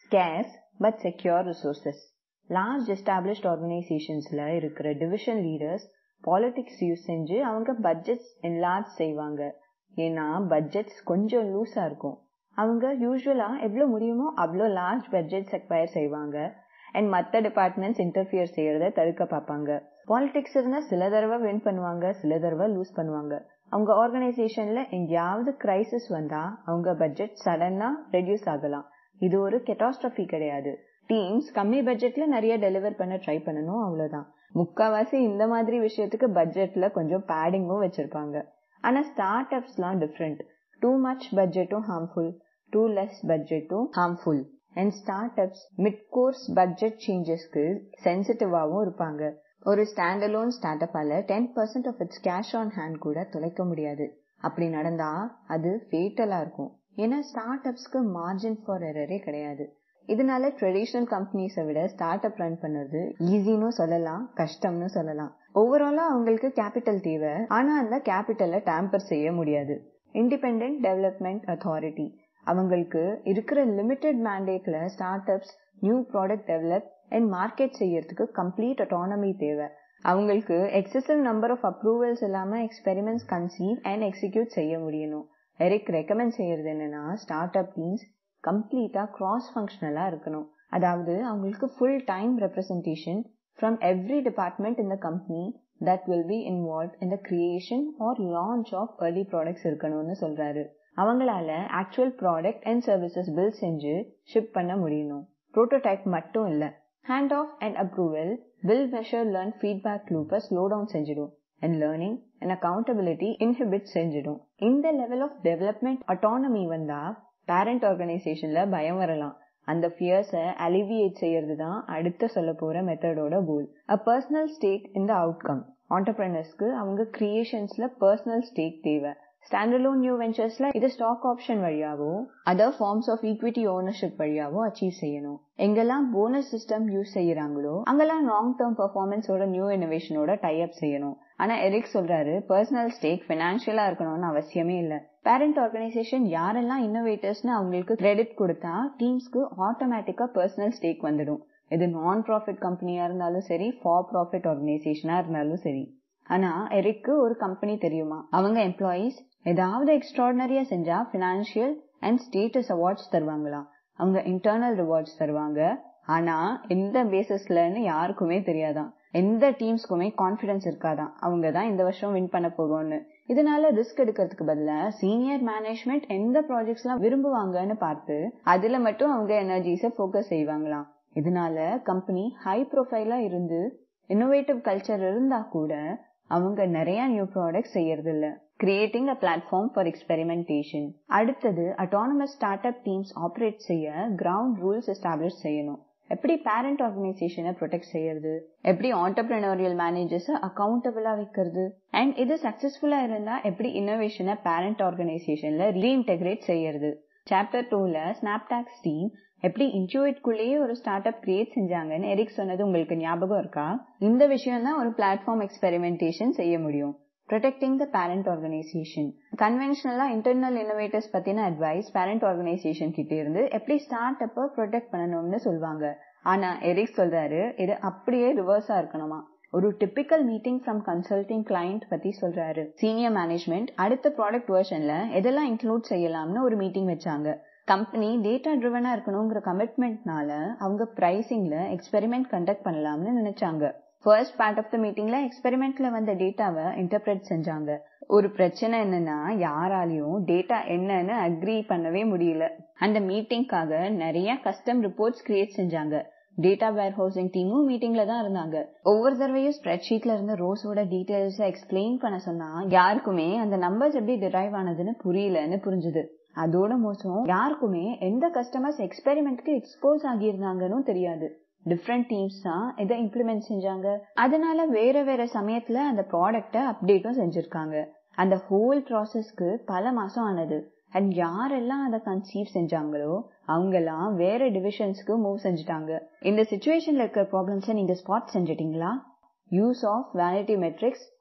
scarce but secure resources large established ஆர்கனைசேஷன்ஸ்ல இருக்கிற டிவிஷன் லீடர்ஸ் பாலிடிக்ஸ் யூஸ் செஞ்சு அவங்க பட்ஜெட்ஸ் என்லார்ஜ் செய்வாங்க ஏன்னா பட்ஜெட்ஸ் கொஞ்சம் லூஸா இருக்கும் அவங்க யூஸ்வலா எவ்வளவு முடியுமோ அவ்வளோ லார்ஜ் பட்ஜெட்ஸ் அக்வயர் செய்வாங்க அண்ட் மற்ற டிபார்ட்மெண்ட்ஸ் இன்டர்ஃபியர் செய்யறத தடுக்க பார்ப்பாங்க பாலிடிக்ஸ் இருந்தா சில தடவை வின் பண்ணுவாங்க சில தடவை லூஸ் பண்ணுவாங்க அவங்க ஆர்கனைசேஷன்ல எங்கேயாவது கிரைசிஸ் வந்தா அவங்க பட்ஜெட் சடனா ரெடியூஸ் ஆகலாம் இது ஒரு கெட்டாஸ்ட்ரஃபி கிடையாது டீம்ஸ் கம்மி பட்ஜெட்ல நிறைய டெலிவர் பண்ண ட்ரை பண்ணணும் அவ்வளவுதான் முக்காவாசி இந்த மாதிரி விஷயத்துக்கு பட்ஜெட்ல கொஞ்சம் பேடிங்கும் வச்சிருப்பாங்க ஆனா ஸ்டார்ட் அப்ஸ்லாம் டிஃப்ரெண்ட் டூ மச் பட்ஜெட்டும் ஹார்ம்ஃபுல் டூ லெஸ் பட்ஜெட்டும் harmful and startups mid course budget சேஞ்சஸ்க்கு சென்சிட்டிவாகவும் இருப்பாங்க ஒரு ஸ்டாண்ட் அலோன் ஸ்டார்ட் அப்பால ten percent of its cash on hand கூட தொலைக்க முடியாது அப்படி நடந்தா அது ஃபேட்டலா இருக்கும் ஏன்னா ஸ்டார்ட் அப்ஸ்க்கு மார்ஜின் ஃபார் எரரே கிடையாது இதனால ட்ரெடிஷனல் கம்பெனிஸை விட ஸ்டார்ட் அப் ரன் பண்ணுறது ஈஸின்னு சொல்லலாம் கஷ்டம்னு சொல்லலாம் ஓவராலா அவங்களுக்கு கேபிட்டல் தேவை ஆனா அந்த கேபிட்டலை டேம்பர் செய்ய முடியாது இண்டிபெண்ட் டெவலப்மெண்ட் அத்தாரிட்டி அவங்களுக்கு இருக்கிற லிமிடெட் மேண்டேட்ல startups new product develop and market செய்யறதுக்கு கம்ப்ளீட் அட்டானமி தேவை அவங்களுக்கு எக்ஸசிவ் நம்பர் ஆஃப் அப்ரூவல்ஸ் இல்லாம எக்ஸ்பெரிமெண்ட்ஸ் கன்சீவ் அண்ட் எக்ஸிக்யூட் செய்ய முடியணும் எரிக் ரெக்கமெண்ட் செய்யறது என்னன்னா ஸ்டார்ட் அப் டீம்ஸ் கம்ப்ளீட்டா கிராஸ் ஃபங்க்ஷனலா இருக்கணும் அதாவது அவங்களுக்கு full time representation from every department in the company that will be involve in the creation or launch of early products இருக்கணும்னு சொல்றாரு அவங்களால actual product and services bill செஞ்சு ஷிப் பண்ண முடியணும் ப்ரோட்டோடைப் மட்டும் இல்ல hand off and approval build measure learn feedback லூப்பை slow down செஞ்சிடும் and learning and accountability inhibit செஞ்சிடும் இந்த லெவல் ஆஃப் டெவலப்மெண்ட் அட்டானமி வந்தா பேரண்ட் ஆர்கனைசேஷன்ல பயம் வரலாம் அந்த ஃபியர்ஸை அலிவியேட் செய்யறது தான் அடுத்த சொல்ல போற மெத்தடோட goal a personal stake in the outcome ஆண்டர்பிரினர்ஸ்க்கு அவங்க கிரியேஷன்ஸ்ல பர்சனல் ஸ்டேக் தேவை ஸ்டாண்டலோன் நியூ வெஞ்சர்ஸ்ல இது ஸ்டாக் ஆப்ஷன் வழியாவோ other forms of equity ownership வழியாவோ அச்சீவ் செய்யணும் எங்கெல்லாம் போனஸ் சிஸ்டம் யூஸ் செய்யறாங்களோ அங்கெல்லாம் லாங் டேர்ம் பர்ஃபார்மன்ஸோட நியூ இனோவேஷனோட டை அப் செய்யணும் ஆனா எரிக் சொல்றாரு பர்சனல் ஸ்டேக் பினான்சியலா இருக்கணும்னு அவசியமே இல்ல பேரண்ட் ஆர்கனைசேஷன் யாரெல்லாம் இன்னோவேட்டர்ஸ்னு அவங்களுக்கு கிரெடிட் கொடுத்தா டீம்ஸ்க்கு ஆட்டோமேட்டிக்கா பர்சனல் ஸ்டேக் வந்துடும் இது நான் ப்ராஃபிட் கம்பெனியா இருந்தாலும் சரி ஃபார் ப்ராஃபிட் ஆர்கனைசேஷனா இருந்தாலும் சரி ஆனா எரிக்கு ஒரு கம்பெனி தெரியுமா அவங்க எம்ப்ளாயீஸ் ஏதாவது எக்ஸ்ட்ராடினரியா செஞ்சா பினான்சியல் அண்ட் ஸ்டேட்டஸ் அவார்ட்ஸ் தருவாங்களாம் அவங்க இன்டர்னல் ரிவார்ட்ஸ் தருவாங்க ஆனா எந்த பேசிஸ்லன்னு யாருக்குமே தெரியாதான் எந்த டீம்ஸ்க்குமே கான்பிடன்ஸ் இருக்காதான் அவங்க தான் இந்த வருஷம் வின் பண்ண போறோம்னு இதனால ரிஸ்க் எடுக்கிறதுக்கு பதிலா சீனியர் மேனேஜ்மெண்ட் எந்த ப்ராஜெக்ட்ஸ் எல்லாம் விரும்புவாங்கன்னு பார்த்து அதுல மட்டும் அவங்க எனர்ஜிஸ போக்கஸ் செய்வாங்களாம் இதனால கம்பெனி ஹை ப்ரொஃபைலா இருந்து இன்னோவேட்டிவ் கல்ச்சர் இருந்தா கூட அவங்க நிறைய நியூ ப்ராடக்ட் செய்யறது இல்ல creating a platform for experimentation அடுத்தது autonomous startup teams operate செய்ய கிரவுண்ட் ரூல்ஸ் எஸ்டாப்ளிஷ் செய்யணும் எப்படி பேரண்ட் ஆர்கனைசேஷனை ப்ரொடெக்ட் செய்யறது எப்படி ஆண்டர்பிரினோரியல் மேனேஜர்ஸ் அக்கௌண்டபிளா வைக்கிறது அண்ட் இது சக்சஸ்ஃபுல்லா இருந்தா எப்படி இன்னோவேஷனை பேரண்ட் ஆர்கனைசேஷன்ல ரீஇன்டெகிரேட் செய்யறது சாப்டர் டூல ஸ்னாப்டாக்ஸ் டீம் எப்படி இன்ட்யூவேட்குள்ளேயே ஒரு ஸ்டார்ட் அப் கிரியேட் செஞ்சாங்கன்னு எரிக் சொன்னது உங்களுக்கு ஞாபகம் இருக்கா இந்த விஷயம் தான் ஒரு பிளாட்ஃபார்ம் எக்ஸ்பெரிமெண்டேஷன் செய்ய முடியும் ப்ரொடெக்டிங் த பேரண்ட் ஆர்கனைசேஷன் கன்வென்ஷனலா இன்டர்னல் இன்னோவேட்டர்ஸ் பத்தின அட்வைஸ் பேரண்ட் ஆர்கனைசேஷன் கிட்ட இருந்து எப்படி ஸ்டார்ட் அப்ப ப்ரொடெக்ட் பண்ணணும்னு சொல்லுவாங்க ஆனா எரிக் சொல்றாரு இது அப்படியே ரிவர்ஸா இருக்கணுமா ஒரு typical meeting from consulting client பத்தி சொல்றாரு சீனியர் மேனேஜ்மெண்ட் அடுத்த ப்ராடக்ட் வெர்ஷன்ல எதெல்லாம் இன்க்ளூட் செய்யலாம்னு ஒரு மீட்டிங் வச்சாங்க கம்பெனி டேட்டா ட்ரிவனா இருக்கணுங்கிற கமிட்மெண்ட்னால அவங்க பிரைசிங்ல எக்ஸ்பெரிமெண்ட் கண்டக்ட் பண்ணலாம்னு நினைச்சாங்க ஃபர்ஸ்ட் பார்ட் ஆஃப் த மீட்டிங்ல எக்ஸ்பெரிமெண்ட்ல வந்த டேட்டாவை இன்டர்பிரேட் செஞ்சாங்க ஒரு பிரச்சனை என்னன்னா யாராலையும் டேட்டா என்னன்னு அக்ரி பண்ணவே முடியல அந்த மீட்டிங்காக நிறைய கஸ்டம் ரிப்போர்ட்ஸ் கிரியேட் செஞ்சாங்க டேட்டா வேர் ஹவுசிங் டீமும் மீட்டிங்ல தான் இருந்தாங்க ஒவ்வொரு தடவையும் ஸ்ப்ரெட்ஷீட்ல இருந்த ரோஸோட டீடைல்ஸ் எக்ஸ்பிளைன் பண்ண சொன்னா யாருக்குமே அந்த நம்பர்ஸ் எப்படி டிரைவ் ஆனதுன்னு புரியலன்னு புரிஞ்சுது அதோட மோசம் யாருக்குமே எந்த கஸ்டமர்ஸ் எக்ஸ்பெரிமெண்ட்க்கு எக்ஸ்போஸ் ஆகியிருந்தாங்கன்னு தெரியாது டிஃப்ரெண்ட் டீம்ஸ் தான் இதை இம்ப்ளிமெண்ட் செஞ்சாங்க அதனால வேற வேற சமயத்துல அந்த ப்ராடக்ட அப்டேட்டும் செஞ்சிருக்காங்க அந்த ஹோல் ப்ராசஸ்க்கு பல மாசம் ஆனது அண்ட் யாரெல்லாம் அதை கன்சீவ் செஞ்சாங்களோ அவங்கெல்லாம் வேற டிவிஷன்ஸ்க்கு மூவ் செஞ்சுட்டாங்க இந்த சுச்சுவேஷன்ல இருக்கிற ப்ராப்ளம்ஸை நீங்க ஸ்பாட் செஞ்சிட்டீங்களா use of vanity metrics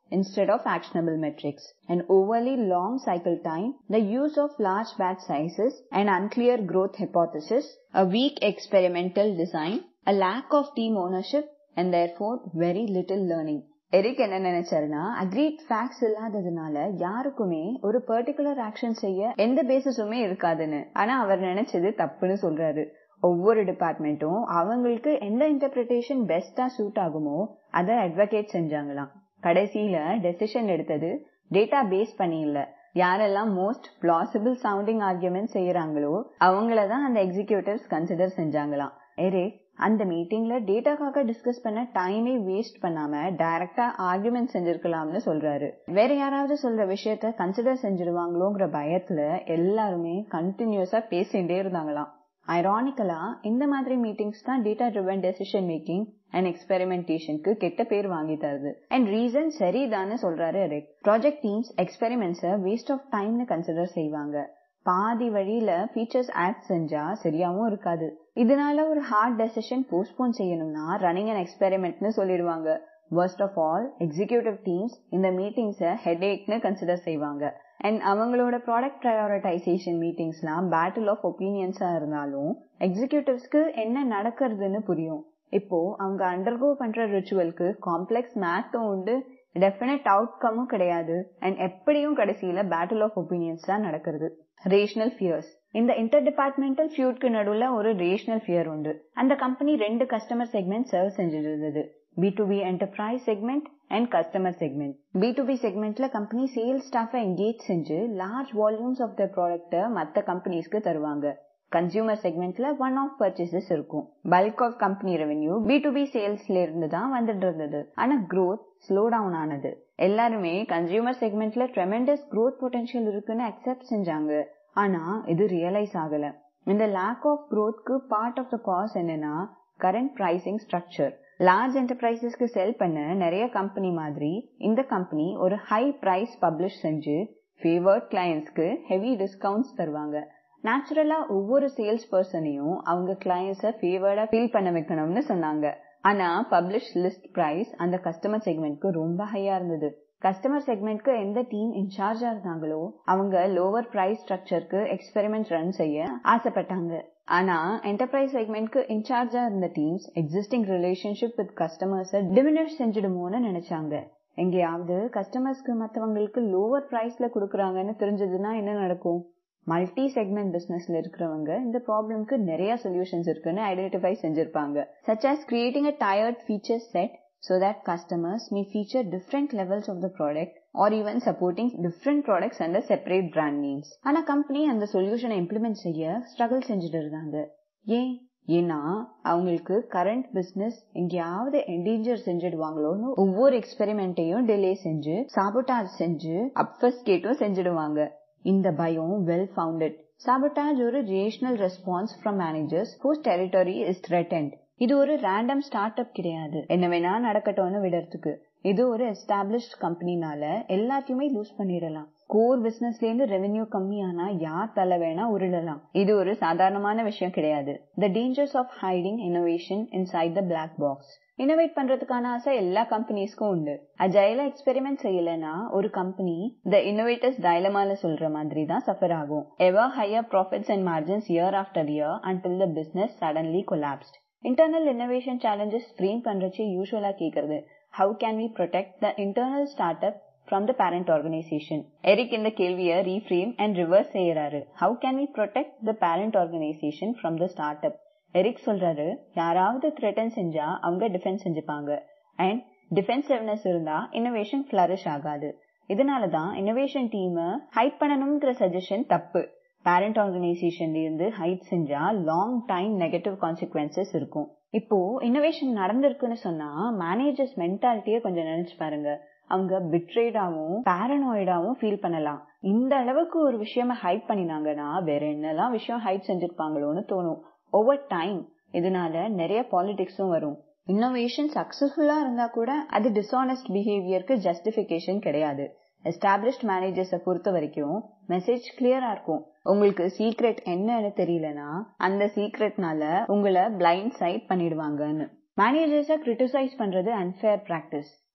instead of actionable metrics, an overly long cycle time, the use of large batch sizes, an unclear growth hypothesis, a weak experimental design, a lack of team ownership, and therefore very little learning. Eric என்ன நினைச்சாருன்னா agreed facts இல்லாததுனால யாருக்குமே ஒரு particular action செய்ய எந்த பேசிஸுமே இருக்காதுன்னு ஆனா அவர் நினைச்சது தப்புன்னு சொல்றாரு ஒவ்வொரு டிபார்ட்மெண்ட்டும் அவங்களுக்கு எந்த இன்டர்பிரிட்டேஷன் பெஸ்டா சூட் ஆகுமோ அதை அட்வொகேட் செஞ்சாங்களாம் கடைசியில டெசிஷன் எடுத்தது டேட்டா பேஸ் பண்ணி இல்ல யாரெல்லாம் மோஸ்ட் பிளாசிபிள் சவுண்டிங் ஆர்குமெண்ட் செய்யறாங்களோ அவங்கள தான் அந்த எக்ஸிகியூட்டிவ்ஸ் கன்சிடர் செஞ்சாங்களாம் எரே அந்த மீட்டிங்ல டேட்டாக்காக டிஸ்கஸ் பண்ண டைமே வேஸ்ட் பண்ணாம டைரக்டா ஆர்குமெண்ட் செஞ்சிருக்கலாம்னு சொல்றாரு வேற யாராவது சொல்ற விஷயத்த கன்சிடர் செஞ்சிருவாங்களோங்கிற பயத்துல எல்லாருமே கண்டினியூஸா பேசிட்டே இருந்தாங்களாம் ஐரானிக்கலா இந்த மாதிரி மீட்டிங்ஸ் தான் data driven decision making and எக்ஸ்பெரிமெண்டேஷனுக்கு கெட்ட பேர் வாங்கி தருது அண்ட் ரீசன் சரிதான்னு சொல்றாரு ரெக் ப்ராஜெக்ட் டீம்ஸ் எக்ஸ்பெரிமெண்ட்ஸை வேஸ்ட் ஆஃப் டைம்னு கன்சிடர் செய்வாங்க பாதி வழியில ஃபீச்சர்ஸ் ஆட் செஞ்சா சரியாவும் இருக்காது இதனால ஒரு ஹார்ட் டெசிஷன் போஸ்ட்போன் செய்யணும்னா ரன்னிங் அண்ட் எக்ஸ்பெரிமெண்ட்னு சொல்லிடுவாங்க first of all executive teams இந்த மீட்டிங்ஸை ஹெட்ஏக்னு கன்சிடர் செய்வாங்க அண்ட் அவங்களோட ப்ராடக்ட் ப்ரையாரிட்டைசேஷன் மீட்டிங்ஸ்லாம் பேட்டில் ஆஃப் ஒப்பீனியன்ஸா இருந்தாலும் எக்ஸிகியூட்டிவ்ஸ்க்கு என்ன நடக்கிறதுன்னு புரியும் இப்போ அவங்க அண்டர்கோ பண்ற ரிச்சுவலுக்கு காம்ப்ளெக்ஸ் மேத்தும் உண்டு டெஃபினட் அவுட்கமும் கிடையாது அண்ட் எப்படியும் கடைசியில பேட்டில் ஆஃப் ஒப்பீனியன்ஸ் தான் நடக்கிறது ரேஷனல் ஃபியர்ஸ் இந்த இன்டர் டிபார்ட்மெண்டல் ஃபியூட்க்கு நடுவுல ஒரு ரேஷனல் ஃபியர் உண்டு அந்த கம்பெனி ரெண்டு கஸ்டமர் செக்மெண்ட் சர்வ் செஞ்சுட்டு இருந்தது B to B enterprise segment and customer segment B to B செக்மெண்ட்ல கம்பெனி சேல்ஸ் ஸ்டாஃபை என்கேஜ் செஞ்சு லார்ஜ் வால்யூம்ஸ் ஆஃப் த ப்ராடக்ட்டை மற்ற கம்பெனிஸ்க்கு தருவாங்க கன்சியூமர் செக்மெண்ட்ல ஒன் ஆஃப் பர்ச்சேசஸ் இருக்கும் bulk of company revenue B to B சேல்ஸ்ல இருந்து தான் வந்துட்டு இருந்தது ஆனா க்ரோத் ஸ்லோ டவுன் ஆனது எல்லாருமே கன்சியூமர் செக்மெண்ட்ல ட்ரெமெண்டஸ் க்ரோத் பொட்டன்ஷியல் இருக்குன்னு அக்செப்ட் செஞ்சாங்க ஆனா இது ரியலைஸ் ஆகல இந்த லேக் ஆஃப் க்ரோத்க்கு பார்ட் ஆஃப் த காஸ் என்னன்னா கரண்ட் பிரைசிங் ஸ்ட்ரக்சர் லார்ஜ் என்டர்பிரைசஸ்க்கு செல் பண்ண நிறைய கம்பெனி மாதிரி இந்த கம்பெனி ஒரு ஹை பிரைஸ் பப்ளிஷ் செஞ்சு ஃபேவர்ட் கிளையன்ஸ்க்கு ஹெவி டிஸ்கவுண்ட்ஸ் தருவாங்க நேச்சுரலா ஒவ்வொரு சேல்ஸ் பர்சனையும் அவங்க கிளையன்ஸை ஃபேவர்டா ஃபீல் பண்ண வைக்கணும்னு சொன்னாங்க ஆனா பப்ளிஷ் லிஸ்ட் பிரைஸ் அந்த கஸ்டமர் செக்மெண்ட்க்கு ரொம்ப ஹையா இருந்தது கஸ்டமர் செக்மெண்ட்க்கு எந்த டீம் இன்சார்ஜா இருந்தாங்களோ அவங்க லோவர் பிரைஸ் ஸ்ட்ரக்சருக்கு எக்ஸ்பெரிமெண்ட் ரன் செய்ய ஆசைப்பட்டாங்க ஆனா என்டர்பிரைஸ் செக்மெண்ட்க்கு இன்சார்ஜா இருந்த டீம்ஸ் எக்ஸிஸ்டிங் ரிலேஷன்ஷிப் வித் கஸ்டமர்ஸை டிமினிஷ் செஞ்சிடுமோன்னு நினைச்சாங்க எங்கேயாவது கஸ்டமர்ஸ்க்கு மற்றவங்களுக்கு லோவர் பிரைஸ்ல கொடுக்குறாங்கன்னு தெரிஞ்சதுன்னா என்ன நடக்கும் மல்டி செக்மெண்ட் பிசினஸ்ல இருக்கிறவங்க இந்த ப்ராப்ளம்க்கு நிறைய சொல்யூஷன்ஸ் இருக்குன்னு ஐடென்டிஃபை செஞ்சிருப்பாங்க such as creating a tiered feature set so that customers may feature different levels of the product or even supporting different products under separate brand names. ஆனா கம்பெனி அந்த சொல்யூஷனை implement செய்ய ஸ்ட்ரகிள் செஞ்சுட்டு இருந்தாங்க ஏன் ஏன்னா அவங்களுக்கு கரண்ட் பிசினஸ் எங்கேயாவது என்டேஞ்சர் செஞ்சிடுவாங்களோன்னு ஒவ்வொரு எக்ஸ்பெரிமெண்ட்டையும் டிலே செஞ்சு சாபோட்டாஜ் செஞ்சு அப்ஃபஸ்கேட்டும் செஞ்சிடுவாங்க இந்த பயம் வெல் ஃபவுண்டட் சாபோட்டாஜ் ஒரு rational response from managers whose territory is threatened இது ஒரு ரேண்டம் ஸ்டார்ட் அப் கிடையாது என்ன வேணா நடக்கட்டும்னு விடறதுக்கு இது ஒரு எஸ்டாப்ளிஷ்ட் கம்பெனினால எல்லாத்தையுமே லூஸ் பண்ணிடலாம் கோர் பிசினஸ்ல இருந்து ரெவென்யூ கம்மியானா யார் தலை வேணா உருளலாம் இது ஒரு சாதாரணமான விஷயம் கிடையாது the dangers of hiding innovation inside the black box innovate பண்றதுக்கான ஆசை எல்லா கம்பெனிஸ்க்கும் உண்டு அஜைல எக்ஸ்பெரிமெண்ட் செய்யலனா ஒரு கம்பெனி த இன்னோவேட்டர்ஸ் டைலமால சொல்ற மாதிரி தான் சஃபர் ஆகும் ever higher profits and margins year after year until the business suddenly collapsed internal innovation challenges frame பண்றச்சு யூஸ்வலா கேக்குறது how can we protect the internal startup from the parent organisation Eric இந்த கேள்வியை reframe and reverse செய்யறாரு how can we protect the parent organisation from the startup Eric சொல்றாரு யாராவது threaten செஞ்சா அவங்க டிஃபென்ஸ் செஞ்சுப்பாங்க அண்ட் டிஃபென்சிவ்னஸ் இருந்தா innovation flourish ஆகாது இதனாலதான் இன்னோவேஷன் டீம் ஹைட் பண்ணணுங்கிற சஜஷன் தப்பு பேரண்ட் ஆர்கனைசேஷன்ல இருந்து ஹைட் செஞ்சா லாங் டைம் நெகட்டிவ் கான்சிக்வன்சஸ் இருக்கும் இப்போ இன்னோவேஷன் நடந்திருக்குன்னு சொன்னா மேனேஜர்ஸ் மென்டாலிட்டியை கொஞ்சம் நினைச்சு பாருங்க அவங்க பிட்ரேடாவும் பேரனாய்டாவும் ஃபீல் பண்ணலாம் இந்த அளவுக்கு ஒரு விஷயமா ஹைட் பண்ணினாங்கன்னா வேற என்னெல்லாம் விஷயம் ஹைட் செஞ்சிருப்பாங்களோன்னு தோணும் ஓவர் டைம் இதனால நிறைய பாலிடிக்ஸும் வரும் இன்னோவேஷன் சக்சஸ்ஃபுல்லா இருந்தா கூட அது டிஸ்ஆனஸ்ட் பிஹேவியருக்கு ஜஸ்டிபிகேஷன் கிடையாது எஸ்டாப்ளிஷ்ட் மேனேஜர்ஸை பொறுத்த வரைக்கும் மெசேஜ் கிளியரா இருக்கும் உங்களுக்கு சீக்ரெட் என்னன்னு தெரியலனா அந்த சீக்ரெட்னால உங்களை பிளைண்ட் சைட் பண்ணிடுவாங்கன்னு மேனேஜர்ஸை கிரிட்டிசைஸ் பண்றது unfair practice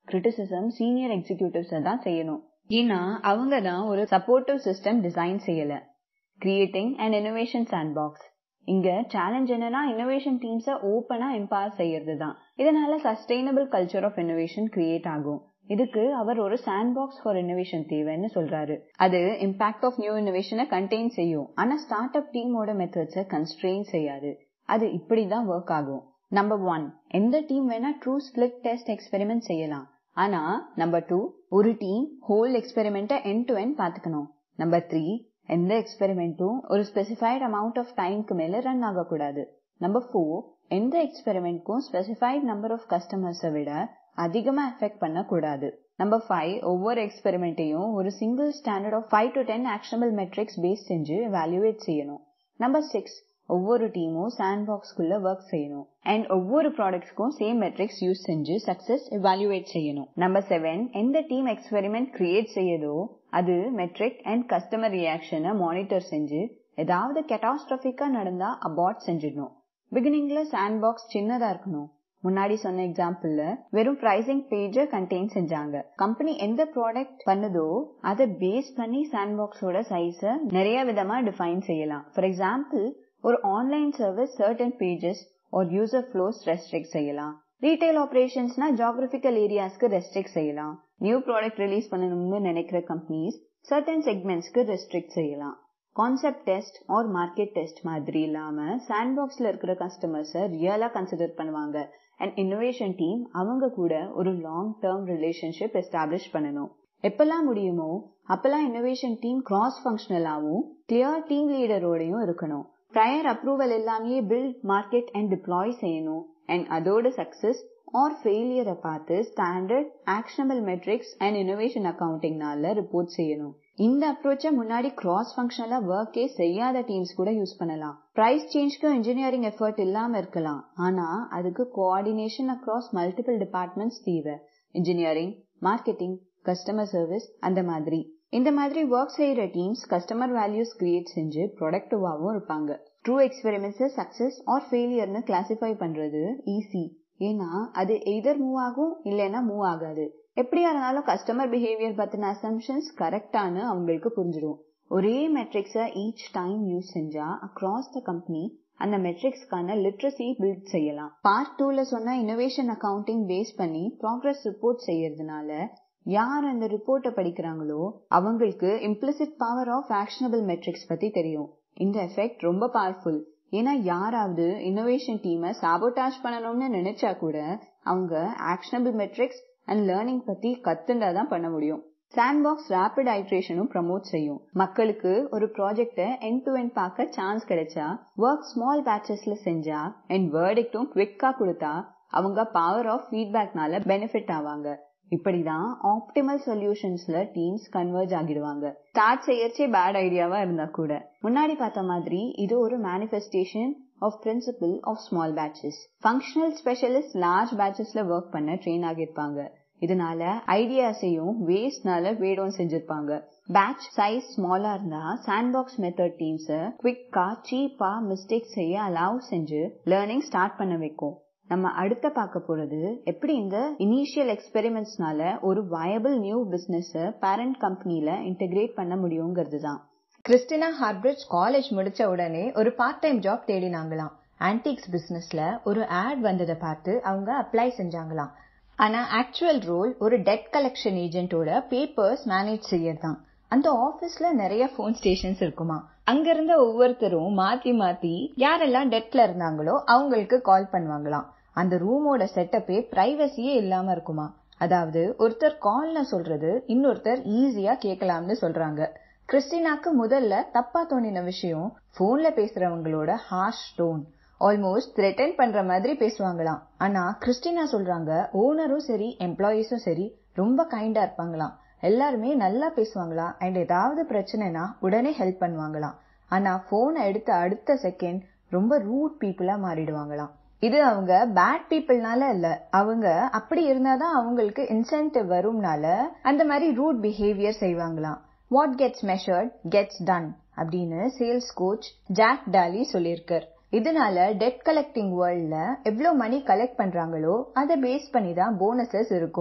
criticism senior executives தான் செய்யணும் ஏன்னா அவங்க தான் ஒரு சப்போர்ட்டிவ் சிஸ்டம் டிசைன் செய்யல creating an innovation sandbox இங்க சேலஞ்ச் என்னன்னா இன்னோவேஷன் டீம்ஸை ஓப்பனா எம்பவர் செய்யறது தான் இதனால sustainable culture of innovation create ஆகும் இதுக்கு அவர் ஒரு சாண்ட் பாக்ஸ் ஃபார் இன்னோவேஷன் தேவைன்னு சொல்றாரு அது இம்பாக்ட் ஆஃப் நியூ இன்னோவேஷனை கண்டெயின் செய்யும் ஆனா ஸ்டார்ட் அப் டீமோட மெத்தட்ஸை கன்ஸ்ட்ரெயின் செய்யாது அது இப்படிதான் ஒர்க் ஆகும் நம்பர் ஒன் எந்த டீம் வேணா ட்ரூ ஸ்பிளிட் டெஸ்ட் எக்ஸ்பெரிமெண்ட் செய்யலாம் ஆனா நம்பர் டூ ஒரு டீம் ஹோல் எக்ஸ்பெரிமெண்ட்டை என் டு என் பாத்துக்கணும் நம்பர் த்ரீ எந்த எக்ஸ்பெரிமெண்ட்டும் ஒரு ஸ்பெசிஃபைட் அமௌண்ட் ஆஃப் டைம்க்கு மேல ரன் ஆகக்கூடாது நம்பர் ஃபோர் எந்த எக்ஸ்பெரிமெண்ட்க்கும் ஸ்பெசிஃபைட் நம்பர் ஆஃப் கஸ்டமர்ஸை விட அதிகமா எஃபெக்ட் பண்ணக்கூடாது நம்பர் ஃபைவ் ஒவ்வொரு எக்ஸ்பெரிமெண்ட்டையும் ஒரு single standard of five to ten actionable metrics base செஞ்சு எவாலுவேட் செய்யணும் நம்பர் சிக்ஸ் ஒவ்வொரு டீமும் சாண்ட் பாக்ஸ்குள்ள ஒர்க் செய்யணும் அண்ட் ஒவ்வொரு ப்ராடக்ட்ஸ்க்கும் சேம் மெட்ரிக்ஸ் யூஸ் செஞ்சு சக்சஸ் எவாலுவேட் செய்யணும் நம்பர் செவன் எந்த டீம் எக்ஸ்பெரிமெண்ட் கிரியேட் செய்யுதோ அது மெட்ரிக் அண்ட் கஸ்டமர் ரியாக்ஷனை மானிட்டர் செஞ்சு ஏதாவது கெட்டாஸ்ட்ரபிக்கா நடந்தா அபார்ட் செஞ்சிடணும் பிகினிங்ல சாண்ட் பாக்ஸ் சின்னதா இருக்கணும் முன்னாடி சொன்ன எக்ஸாம்பிள்ல வெறும் பிரைசிங் பேஜ கண்டெயின் செஞ்சாங்க கம்பெனி எந்த ப்ராடக்ட் பண்ணுதோ அதை பேஸ் பண்ணி சாண்ட் பாக்ஸோட சைஸ நிறைய விதமா டிஃபைன் செய்யலாம் ஃபார் எக்ஸாம்பிள் ஒரு ஆன்லைன் சர்வீஸ் சர்டன் பேஜஸ் ஒரு யூசர் ஃப்ளோஸ் ரெஸ்ட்ரிக்ட் செய்யலாம் ரீட்டைல் ஆபரேஷன்ஸ்னா ஜாகிரபிக்கல் ஏரியாஸ்க்கு ரெஸ்ட்ரிக்ட் செய்யலாம் நியூ ப்ராடக்ட் ரிலீஸ் பண்ணணும்னு நினைக்கிற கம்பெனிஸ் சர்டன் செக்மெண்ட்ஸ்க்கு ரெஸ்ட்ரிக்ட் செய்யலாம் concept test or market test மாதிரி இல்லாம சாண்ட் பாக்ஸ்ல இருக்கிற கஸ்டமர்ஸை ரியலா கன்சிடர் பண்ணுவாங்க அண்ட் இன்னோவேஷன் டீம் அவங்க கூட ஒரு லாங் டேர்ம் ரிலேஷன்ஷிப் எஸ்டாப்ளிஷ் பண்ணணும் எப்பெல்லாம் முடியுமோ அப்பெல்லாம் இன்னோவேஷன் டீம் கிராஸ் ஃபங்க்ஷனலாவும் கிளியர் டீம் லீடரோடையும் இருக்கணும் ப்ரையர் அப்ரூவல் எல்லாமே பில்ட் மார்க்கெட் அண்ட் டிப்ளாய் செய்யணும் அண்ட் அதோட சக்சஸ் ஆர் ஃபெயிலியரை பார்த்து standard actionable metrics and innovation அக்கவுண்டிங்னால ரிப்போர்ட் செய்யணும் இந்த அப்ரோச்சை முன்னாடி கிராஸ் ஃபங்க்ஷனலா ஒர்க்கே செய்யாத டீம்ஸ் கூட யூஸ் பண்ணலாம் பிரைஸ் சேஞ்ச்க்கு இன்ஜினியரிங் எஃபர்ட் இல்லாம இருக்கலாம் ஆனா அதுக்கு கோஆர்டினேஷன் அக்ராஸ் மல்டிபிள் டிபார்ட்மெண்ட்ஸ் தேவை இன்ஜினியரிங் மார்க்கெட்டிங் கஸ்டமர் சர்வீஸ் அந்த மாதிரி இந்த மாதிரி ஒர்க் செய்யற டீம்ஸ் கஸ்டமர் வேல்யூஸ் கிரியேட் செஞ்சு ப்ரொடக்டிவாவும் இருப்பாங்க ட்ரூ எக்ஸ்பெரிமெண்ட்ஸ் சக்சஸ் ஆர் ஃபெயிலியர்னு கிளாசிஃபை பண்றது ஈஸி ஏன்னா அது எய்தர் மூவ் ஆகும் இல்லைன்னா மூவ் ஆகாது எப்படியா இருந்தாலும் கஸ்டமர் பிஹேவியர் பத்தின அசம்ஷன்ஸ் கரெக்டானு அவங்களுக்கு புரிஞ்சிடும் ஒரே மெட்ரிக்ஸை ஈச் டைம் யூஸ் செஞ்சா அக்ராஸ் த கம்பெனி அந்த மெட்ரிக்ஸ்க்கான லிட்ரஸி பில்ட் செய்யலாம் பார்ட் டூல சொன்ன இனோவேஷன் அக்கவுண்டிங் பேஸ் பண்ணி ப்ராக்ரஸ் ரிப்போர்ட் செய்யறதுனால யார் அந்த ரிப்போர்ட்டை படிக்கிறாங்களோ அவங்களுக்கு implicit power of actionable metrics பத்தி தெரியும் இந்த எஃபெக்ட் ரொம்ப பவர்ஃபுல் ஏன்னா யாராவது இன்னோவேஷன் டீமை சாபோட்டாஜ் பண்ணணும்னு நினைச்சா கூட அவங்க ஆக்ஷனபிள் மெட்ரிக்ஸ் அண்ட் லேர்னிங் பத்தி கத்துண்டா தான் பண்ண முடியும் சாண்ட் பாக்ஸ் ரேபிட் ஐட்ரேஷனும் ப்ரமோட் செய்யும் மக்களுக்கு ஒரு ப்ராஜெக்ட என் டு என் பார்க்க சான்ஸ் கிடைச்சா ஒர்க் ஸ்மால் பேச்சஸ்ல செஞ்சா அண்ட் வேர்டிக்டும் குவிக்கா கொடுத்தா அவங்க பவர் ஆஃப் ஃபீட்பேக்னால பெனிஃபிட் ஆவாங்க இப்படிதான் ஆப்டிமல் சொல்யூஷன்ஸ்ல டீம்ஸ் கன்வெர்ஜ் ஆகிடுவாங்க ஸ்டார்ட் செய்யறச்சே பேட் ஐடியாவா இருந்தா கூட முன்னாடி பார்த்த மாதிரி இது ஒரு manifestation of principle of small batches functional specialist large பேட்சஸ்ல ஒர்க் பண்ண ட்ரெயின் ஆகியிருப்பாங்க இதனால ஐடியாஸையும் வேஸ்ட்னால வேடும் செஞ்சிருப்பாங்க பேட்ச் சைஸ் ஸ்மாலா இருந்தா சாண்ட் பாக்ஸ் மெத்தட் டீம்ஸ் குவிக்கா சீப்பா மிஸ்டேக் செய்ய அலவ் செஞ்சு லேர்னிங் ஸ்டார்ட் பண்ண வைக்கும் நம்ம அடுத்த பார்க்க போறது எப்படி இந்த இனிஷியல் எக்ஸ்பெரிமெண்ட்ஸ்னால ஒரு வயபிள் நியூ பிசினஸ் பேரண்ட் கம்பெனில இன்டெகிரேட் பண்ண முடியுங்கிறது தான் கிறிஸ்டினா ஹார்பிரிட்ஜ் காலேஜ் முடிச்ச உடனே ஒரு பார்ட் டைம் ஜாப் தேடினாங்களாம் ஆன்டிக்ஸ் பிசினஸ்ல ஒரு ஆட் வந்ததை பார்த்து அவங்க அப்ளை செஞ்சாங்களாம் ஆனா ஆக்சுவல் ரோல் ஒரு டெட் கலெக்ஷன் ஏஜென்ட்டோட பேப்பர்ஸ் மேனேஜ் செய்யறதான் அந்த ஆபீஸ்ல நிறைய போன் ஸ்டேஷன்ஸ் இருக்குமா அங்க இருந்த ஒவ்வொருத்தரும் மாத்தி மாத்தி யாரெல்லாம் டெட்ல இருந்தாங்களோ அவங்களுக்கு கால் பண்ணுவாங்களாம் அந்த ரூமோட செட்டப்பே பிரைவசியே இல்லாம இருக்குமா அதாவது ஒருத்தர் கால்னு சொல்றது இன்னொருத்தர் ஈஸியா கேட்கலாம்னு சொல்றாங்க கிறிஸ்டினாக்கு முதல்ல தப்பா தோணின விஷயம் போன்ல பேசுறவங்களோட ஹார்ஷ் டோன் ஆல்மோஸ்ட் த்ரெட்டன் பண்ற மாதிரி பேசுவாங்களாம் ஆனா கிறிஸ்டினா சொல்றாங்க ஓனரும் சரி எம்ப்ளாயீஸும் சரி ரொம்ப கைண்டா இருப்பாங்களாம் எல்லாருமே நல்லா பேசுவாங்களாம் அண்ட் ஏதாவது பிரச்சனைனா உடனே ஹெல்ப் பண்ணுவாங்களாம் ஆனா போனை எடுத்த அடுத்த செகண்ட் ரொம்ப ரூட் பீப்புளா மாறிடுவாங்களாம் இது அவங்க பேட் பீப்புள்னால இல்ல அவங்க அப்படி இருந்தாதான் அவங்களுக்கு இன்சென்டிவ் வரும்னால அந்த மாதிரி ரூட் பிஹேவியர் செய்வாங்களாம் what gets measured gets done அப்படின்னு சேல்ஸ் கோச் ஜாக் டாலி சொல்லியிருக்கார் இதனால டெட் கலெக்டிங் வேர்ல்ட்ல எவ்வளவு மணி கலெக்ட் பண்றாங்களோ அதை பேஸ் பண்ணி தான் போனஸஸ் இருக்கும்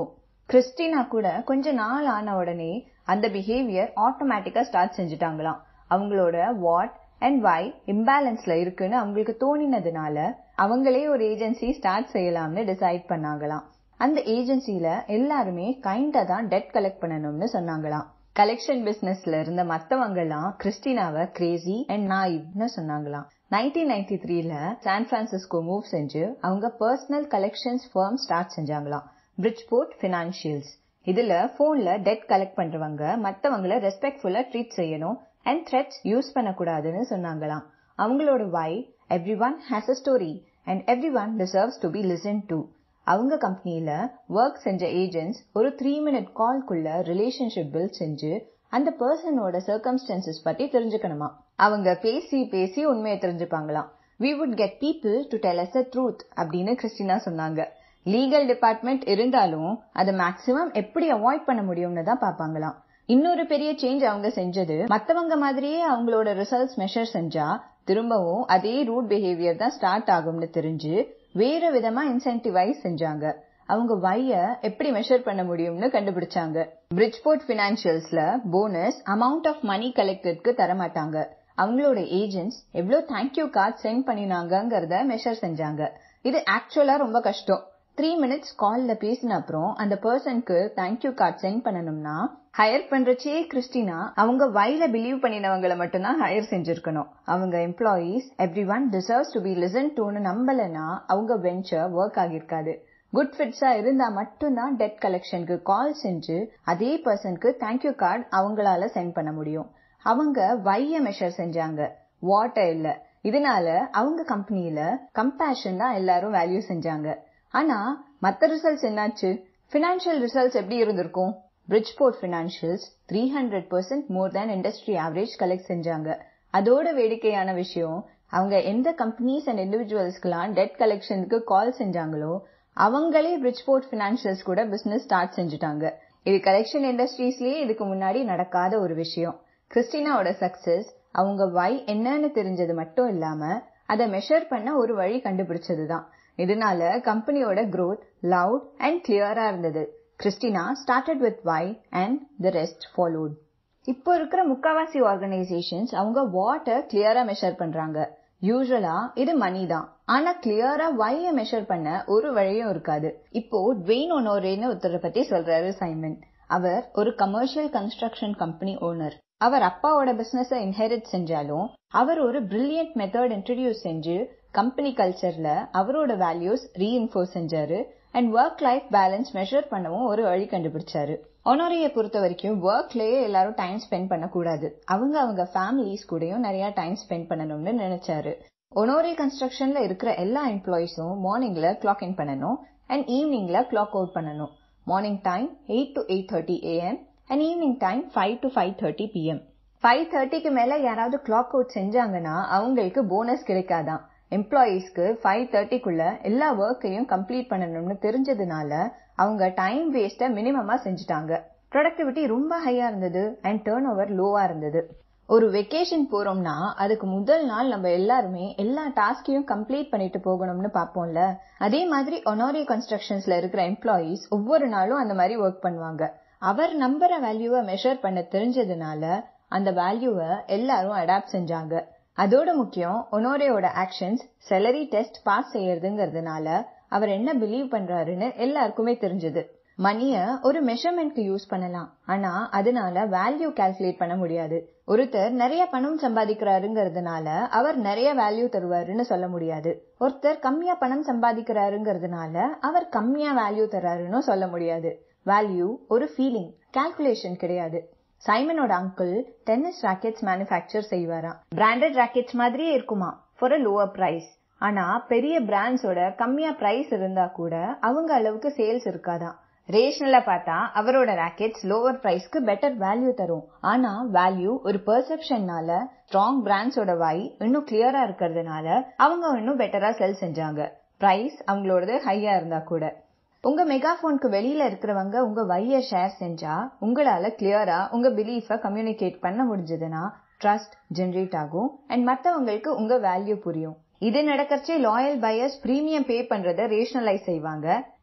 கிறிஸ்டினா கூட கொஞ்ச நாள் ஆன உடனே அந்த பிஹேவியர் ஆட்டோமேட்டிக்கா ஸ்டார்ட் செஞ்சுட்டாங்களாம் அவங்களோட வாட் அண்ட் வை இம்பேலன்ஸ்ல இருக்குன்னு அவங்களுக்கு தோணினதுனால அவங்களே ஒரு ஏஜென்சி ஸ்டார்ட் செய்யலாம்னு டிசைட் பண்ணாங்களாம் அந்த ஏஜென்சில எல்லாருமே கைண்டா தான் டெட் கலெக்ட் பண்ணணும்னு சொன்னாங்களாம் கலெக்ஷன் பிசினஸ்ல இருந்த மத்தவங்க எல்லாம் கிறிஸ்டினாவை கிரேசி அண்ட் நாயிவ்னு சொன்னாங்களாம் நைன்டீன் நைன்டி த்ரீல சான் பிரான்சிஸ்கோ மூவ் செஞ்சு அவங்க பர்சனல் கலெக்ஷன்ஸ் ஃபர்ம் ஸ்டார்ட் செஞ்சாங்களாம் பிரிட்ஜ்போர்ட் பினான்சியல்ஸ் இதுல போன்ல டெட் கலெக்ட் பண்றவங்க மத்தவங்கள ரெஸ்பெக்ட்ஃபுல்லா ட்ரீட் செய்யணும் அண்ட் த்ரெட்ஸ் யூஸ் பண்ணக்கூடாதுன்னு சொன்னாங்களாம் அவங்களோட why every one has a story and every one deserves to be listen to அவங்க கம்பெனில ஒர்க் செஞ்ச ஏஜென்ட்ஸ் ஒரு த்ரீ மினிட் கால்குள்ள ரிலேஷன்ஷிப் பில்ட் செஞ்சு அந்த பர்சனோட சர்க்கம்ஸ்டன்சஸ் பத்தி தெரிஞ்சுக்கணுமா அவங்க பேசி பேசி உண்மையை தெரிஞ்சுப்பாங்களாம் we would get people to tell us the truth அப்படின்னு கிறிஸ்டினா சொன்னாங்க லீகல் டிபார்ட்மெண்ட் இருந்தாலும் அதை மேக்சிமம் எப்படி அவாய்ட் பண்ண முடியும்னு தான் பாப்பாங்களாம் இன்னொரு பெரிய சேஞ்ச் அவங்க செஞ்சது மத்தவங்க மாதிரியே அவங்களோட ரிசல்ட்ஸ் மெஷர் செஞ்சா திரும்பவும் அதே ரூட் பிஹேவியர் தான் ஸ்டார்ட் ஆகும்னு தெரிஞ்சு வேற விதமா இன்சென்டிவைஸ் செஞ்சாங்க அவங்க வைய எப்படி மெஷர் பண்ண முடியும்னு கண்டுபிடிச்சாங்க பிரிட்ஜ்போர்ட் பினான்சியல்ஸ்ல போனஸ் அமௌண்ட் ஆஃப் மணி கலெக்டட்க்கு தரமாட்டாங்க அவங்களோட ஏஜென்ட்ஸ் எவ்வளவு தேங்க்யூ கார்டு சென்ட் பண்ணினாங்கங்கறத மெஷர் செஞ்சாங்க இது ஆக்சுவலா ரொம்ப கஷ்டம் த்ரீ மினிட்ஸ் கால்ல பேசின அப்புறம் அந்த பர்சனுக்கு தேங்க்யூ கார்டு சென்ட் பண்ணணும்னா ஹையர் பண்றச்சே கிறிஸ்டினா அவங்க வைல பிலீவ் பண்ணினவங்களை மட்டும்தான் ஹையர் செஞ்சிருக்கணும் அவங்க employees every one deserves to be listen டூன்னு நம்பலனா அவங்க வெஞ்சர் ஒர்க் ஆகிருக்காது குட் ஃபிட்ஸா இருந்தா மட்டும்தான் டெட் கலெக்ஷனுக்கு கால் செஞ்சு அதே பர்சனுக்கு தேங்க்யூ கார்டு அவங்களால சென்ட் பண்ண முடியும் அவங்க வைய மெஷர் செஞ்சாங்க வாட்டர் இல்ல இதனால அவங்க கம்பெனில கம்பேஷன் தான் எல்லாரும் வேல்யூ செஞ்சாங்க ஆனா மத்த ரிசல்ட்ஸ் என்னாச்சு பினான்சியல் ரிசல்ட்ஸ் எப்படி இருந்திருக்கும் Bridgeport Financials three hundred percent more than industry average collect செஞ்சாங்க அதோட வேடிக்கையான விஷயம் அவங்க எந்த கம்பெனிஸ் அண்ட் இண்டிவிஜுவல்ஸ்க்குலாம் டெட் கலெக்ஷனுக்கு கால் செஞ்சாங்களோ அவங்களே பிரிட்ஜ்போர்ட் பினான்சியல்ஸ் கூட பிசினஸ் ஸ்டார்ட் செஞ்சுட்டாங்க இது கலெக்ஷன் இண்டஸ்ட்ரீஸ்லயே இதுக்கு முன்னாடி நடக்காத ஒரு விஷயம் கிறிஸ்டினாவோட சக்சஸ் அவங்க வை என்னன்னு தெரிஞ்சது மட்டும் இல்லாம அதை மெஷர் பண்ண ஒரு வழி கண்டுபிடிச்சதுதான் இதனால கம்பெனியோட growth லவுட் அண்ட் கிளியரா இருந்தது Christina started with why and the rest followed இப்போ இருக்கிற முக்காவாசி ஆர்கனைசேஷன்ஸ் அவங்க வாட்டர் கிளியரா மெஷர் பண்றாங்க யூஸ்வலா இது மணி தான் ஆனா கிளியரா வைய மெஷர் பண்ண ஒரு வழியும் இருக்காது இப்போ ட்வெயின் ஒனோரேன்னு ஒருத்தரை பத்தி சொல்றாரு சைமன் அவர் ஒரு கமர்ஷியல் கன்ஸ்ட்ரக்ஷன் கம்பெனி ஓனர் அவர் அப்பாவோட பிசினஸ் இன்ஹெரிட் செஞ்சாலும் அவர் ஒரு பிரில்லியன்ட் மெத்தட் இன்ட்ரடியூஸ் செஞ்சு கம்பெனி கல்ச்சர்ல அவரோட வேல்யூஸ் ரீஇன்ஃபோர்ஸ் செஞ்சாரு and work life balance measure பண்ணவும் ஒரு வழி கண்டுபிடிச்சாரு ஒனோரிய பொறுத்த வரைக்கும் ஒர்க்லயே எல்லாரும் டைம் ஸ்பெண்ட் பண்ணக்கூடாது அவங்க அவங்க ஃபேமிலிஸ் கூடயும் நிறைய டைம் ஸ்பெண்ட் பண்ணணும்னு நினைச்சாரு ஒனோரி கன்ஸ்ட்ரக்ஷன்ல இருக்கிற எல்லா எம்ப்ளாயிஸும் மார்னிங்ல கிளாக் இன் பண்ணணும் அண்ட் ஈவினிங்ல கிளாக் அவுட் பண்ணணும் morning time eight to eight thirty AM and evening time five to five thirty PM five தேர்ட்டிக்கு மேல யாராவது கிளாக் அவுட் செஞ்சாங்கன்னா அவங்களுக்கு போனஸ் கிடைக்காதான் எம்ப்ளாயீஸ்க்கு ஃபைவ் தேர்ட்டிக்குள்ள எல்லா ஒர்க்கையும் கம்ப்ளீட் பண்ணணும்னு தெரிஞ்சதுனால அவங்க டைம் வேஸ்ட மினிமமா செஞ்சுட்டாங்க ப்ரொடக்டிவிட்டி ரொம்ப ஹையா இருந்தது அண்ட் டேர்ன் ஓவர் லோவா இருந்தது ஒரு வெக்கேஷன் போறோம்னா அதுக்கு முதல் நாள் நம்ம எல்லாருமே எல்லா டாஸ்கையும் கம்ப்ளீட் பண்ணிட்டு போகணும்னு பார்ப்போம்ல அதே மாதிரி ஒனோரி கன்ஸ்ட்ரக்ஷன்ஸ்ல இருக்கிற எம்ப்ளாயீஸ் ஒவ்வொரு நாளும் அந்த மாதிரி ஒர்க் பண்ணுவாங்க அவர் நம்புற வேல்யூவை மெஷர் பண்ண தெரிஞ்சதுனால அந்த வேல்யூவை எல்லாரும் அடாப்ட் செஞ்சாங்க அதோட முக்கியம் ஒனோரேயோட ஆக்ஷன்ஸ் செலரி டெஸ்ட் பாஸ் செய்யறதுங்கிறதுனால அவர் என்ன பிலீவ் பண்றாருன்னு எல்லாருக்குமே தெரிஞ்சது மணிய ஒரு மெஷர்மெண்ட்க்கு யூஸ் பண்ணலாம் ஆனா அதனால வேல்யூ கால்குலேட் பண்ண முடியாது ஒருத்தர் நிறைய பணம் சம்பாதிக்கிறாருங்கிறதுனால அவர் நிறைய வேல்யூ தருவாருன்னு சொல்ல முடியாது ஒருத்தர் கம்மியா பணம் சம்பாதிக்கிறாருங்கிறதுனால அவர் கம்மியா வேல்யூ தராருன்னு சொல்ல முடியாது வேல்யூ ஒரு ஃபீலிங் கால்குலேஷன் கிடையாது சைமனோட அங்கிள் டென்னிஸ் ராக்கெட்ஸ் மேனுஃபேக்சர் செய்வாராம் பிராண்டட் ராக்கெட்ஸ் மாதிரியே இருக்குமா ஃபார் அ லோவர் பிரைஸ் ஆனா பெரிய பிராண்ட்ஸோட கம்மியா பிரைஸ் இருந்தா கூட அவங்க அளவுக்கு சேல்ஸ் இருக்காதான் ரேஷனலா பார்த்தா அவரோட ராக்கெட்ஸ் லோவர் பிரைஸ்க்கு பெட்டர் வேல்யூ தரும் ஆனா வேல்யூ ஒரு பெர்செப்ஷன்னால ஸ்ட்ராங் பிராண்ட்ஸோட வை இன்னும் கிளியரா இருக்கிறதுனால அவங்க இன்னும் பெட்டரா செல் செஞ்சாங்க பிரைஸ் அவங்களோடது ஹையா இருந்தா கூட உங்க மெகாபோனுக்கு வெளியில இருக்கிறவங்க உங்க வைய ஷேர் செஞ்சா உங்களால கிளியரா உங்க பிலீஃப கம்யூனிகேட் பண்ண முடிஞ்சதுன்னா ட்ரஸ்ட் ஜென்ரேட் ஆகும் அண்ட் மத்தவங்களுக்கு உங்க வேல்யூ புரியும் இது நடக்கறச்சே லாயல் பையர்ஸ் பிரீமியம் பே பண்றத ரேஷனலைஸ் செய்வாங்க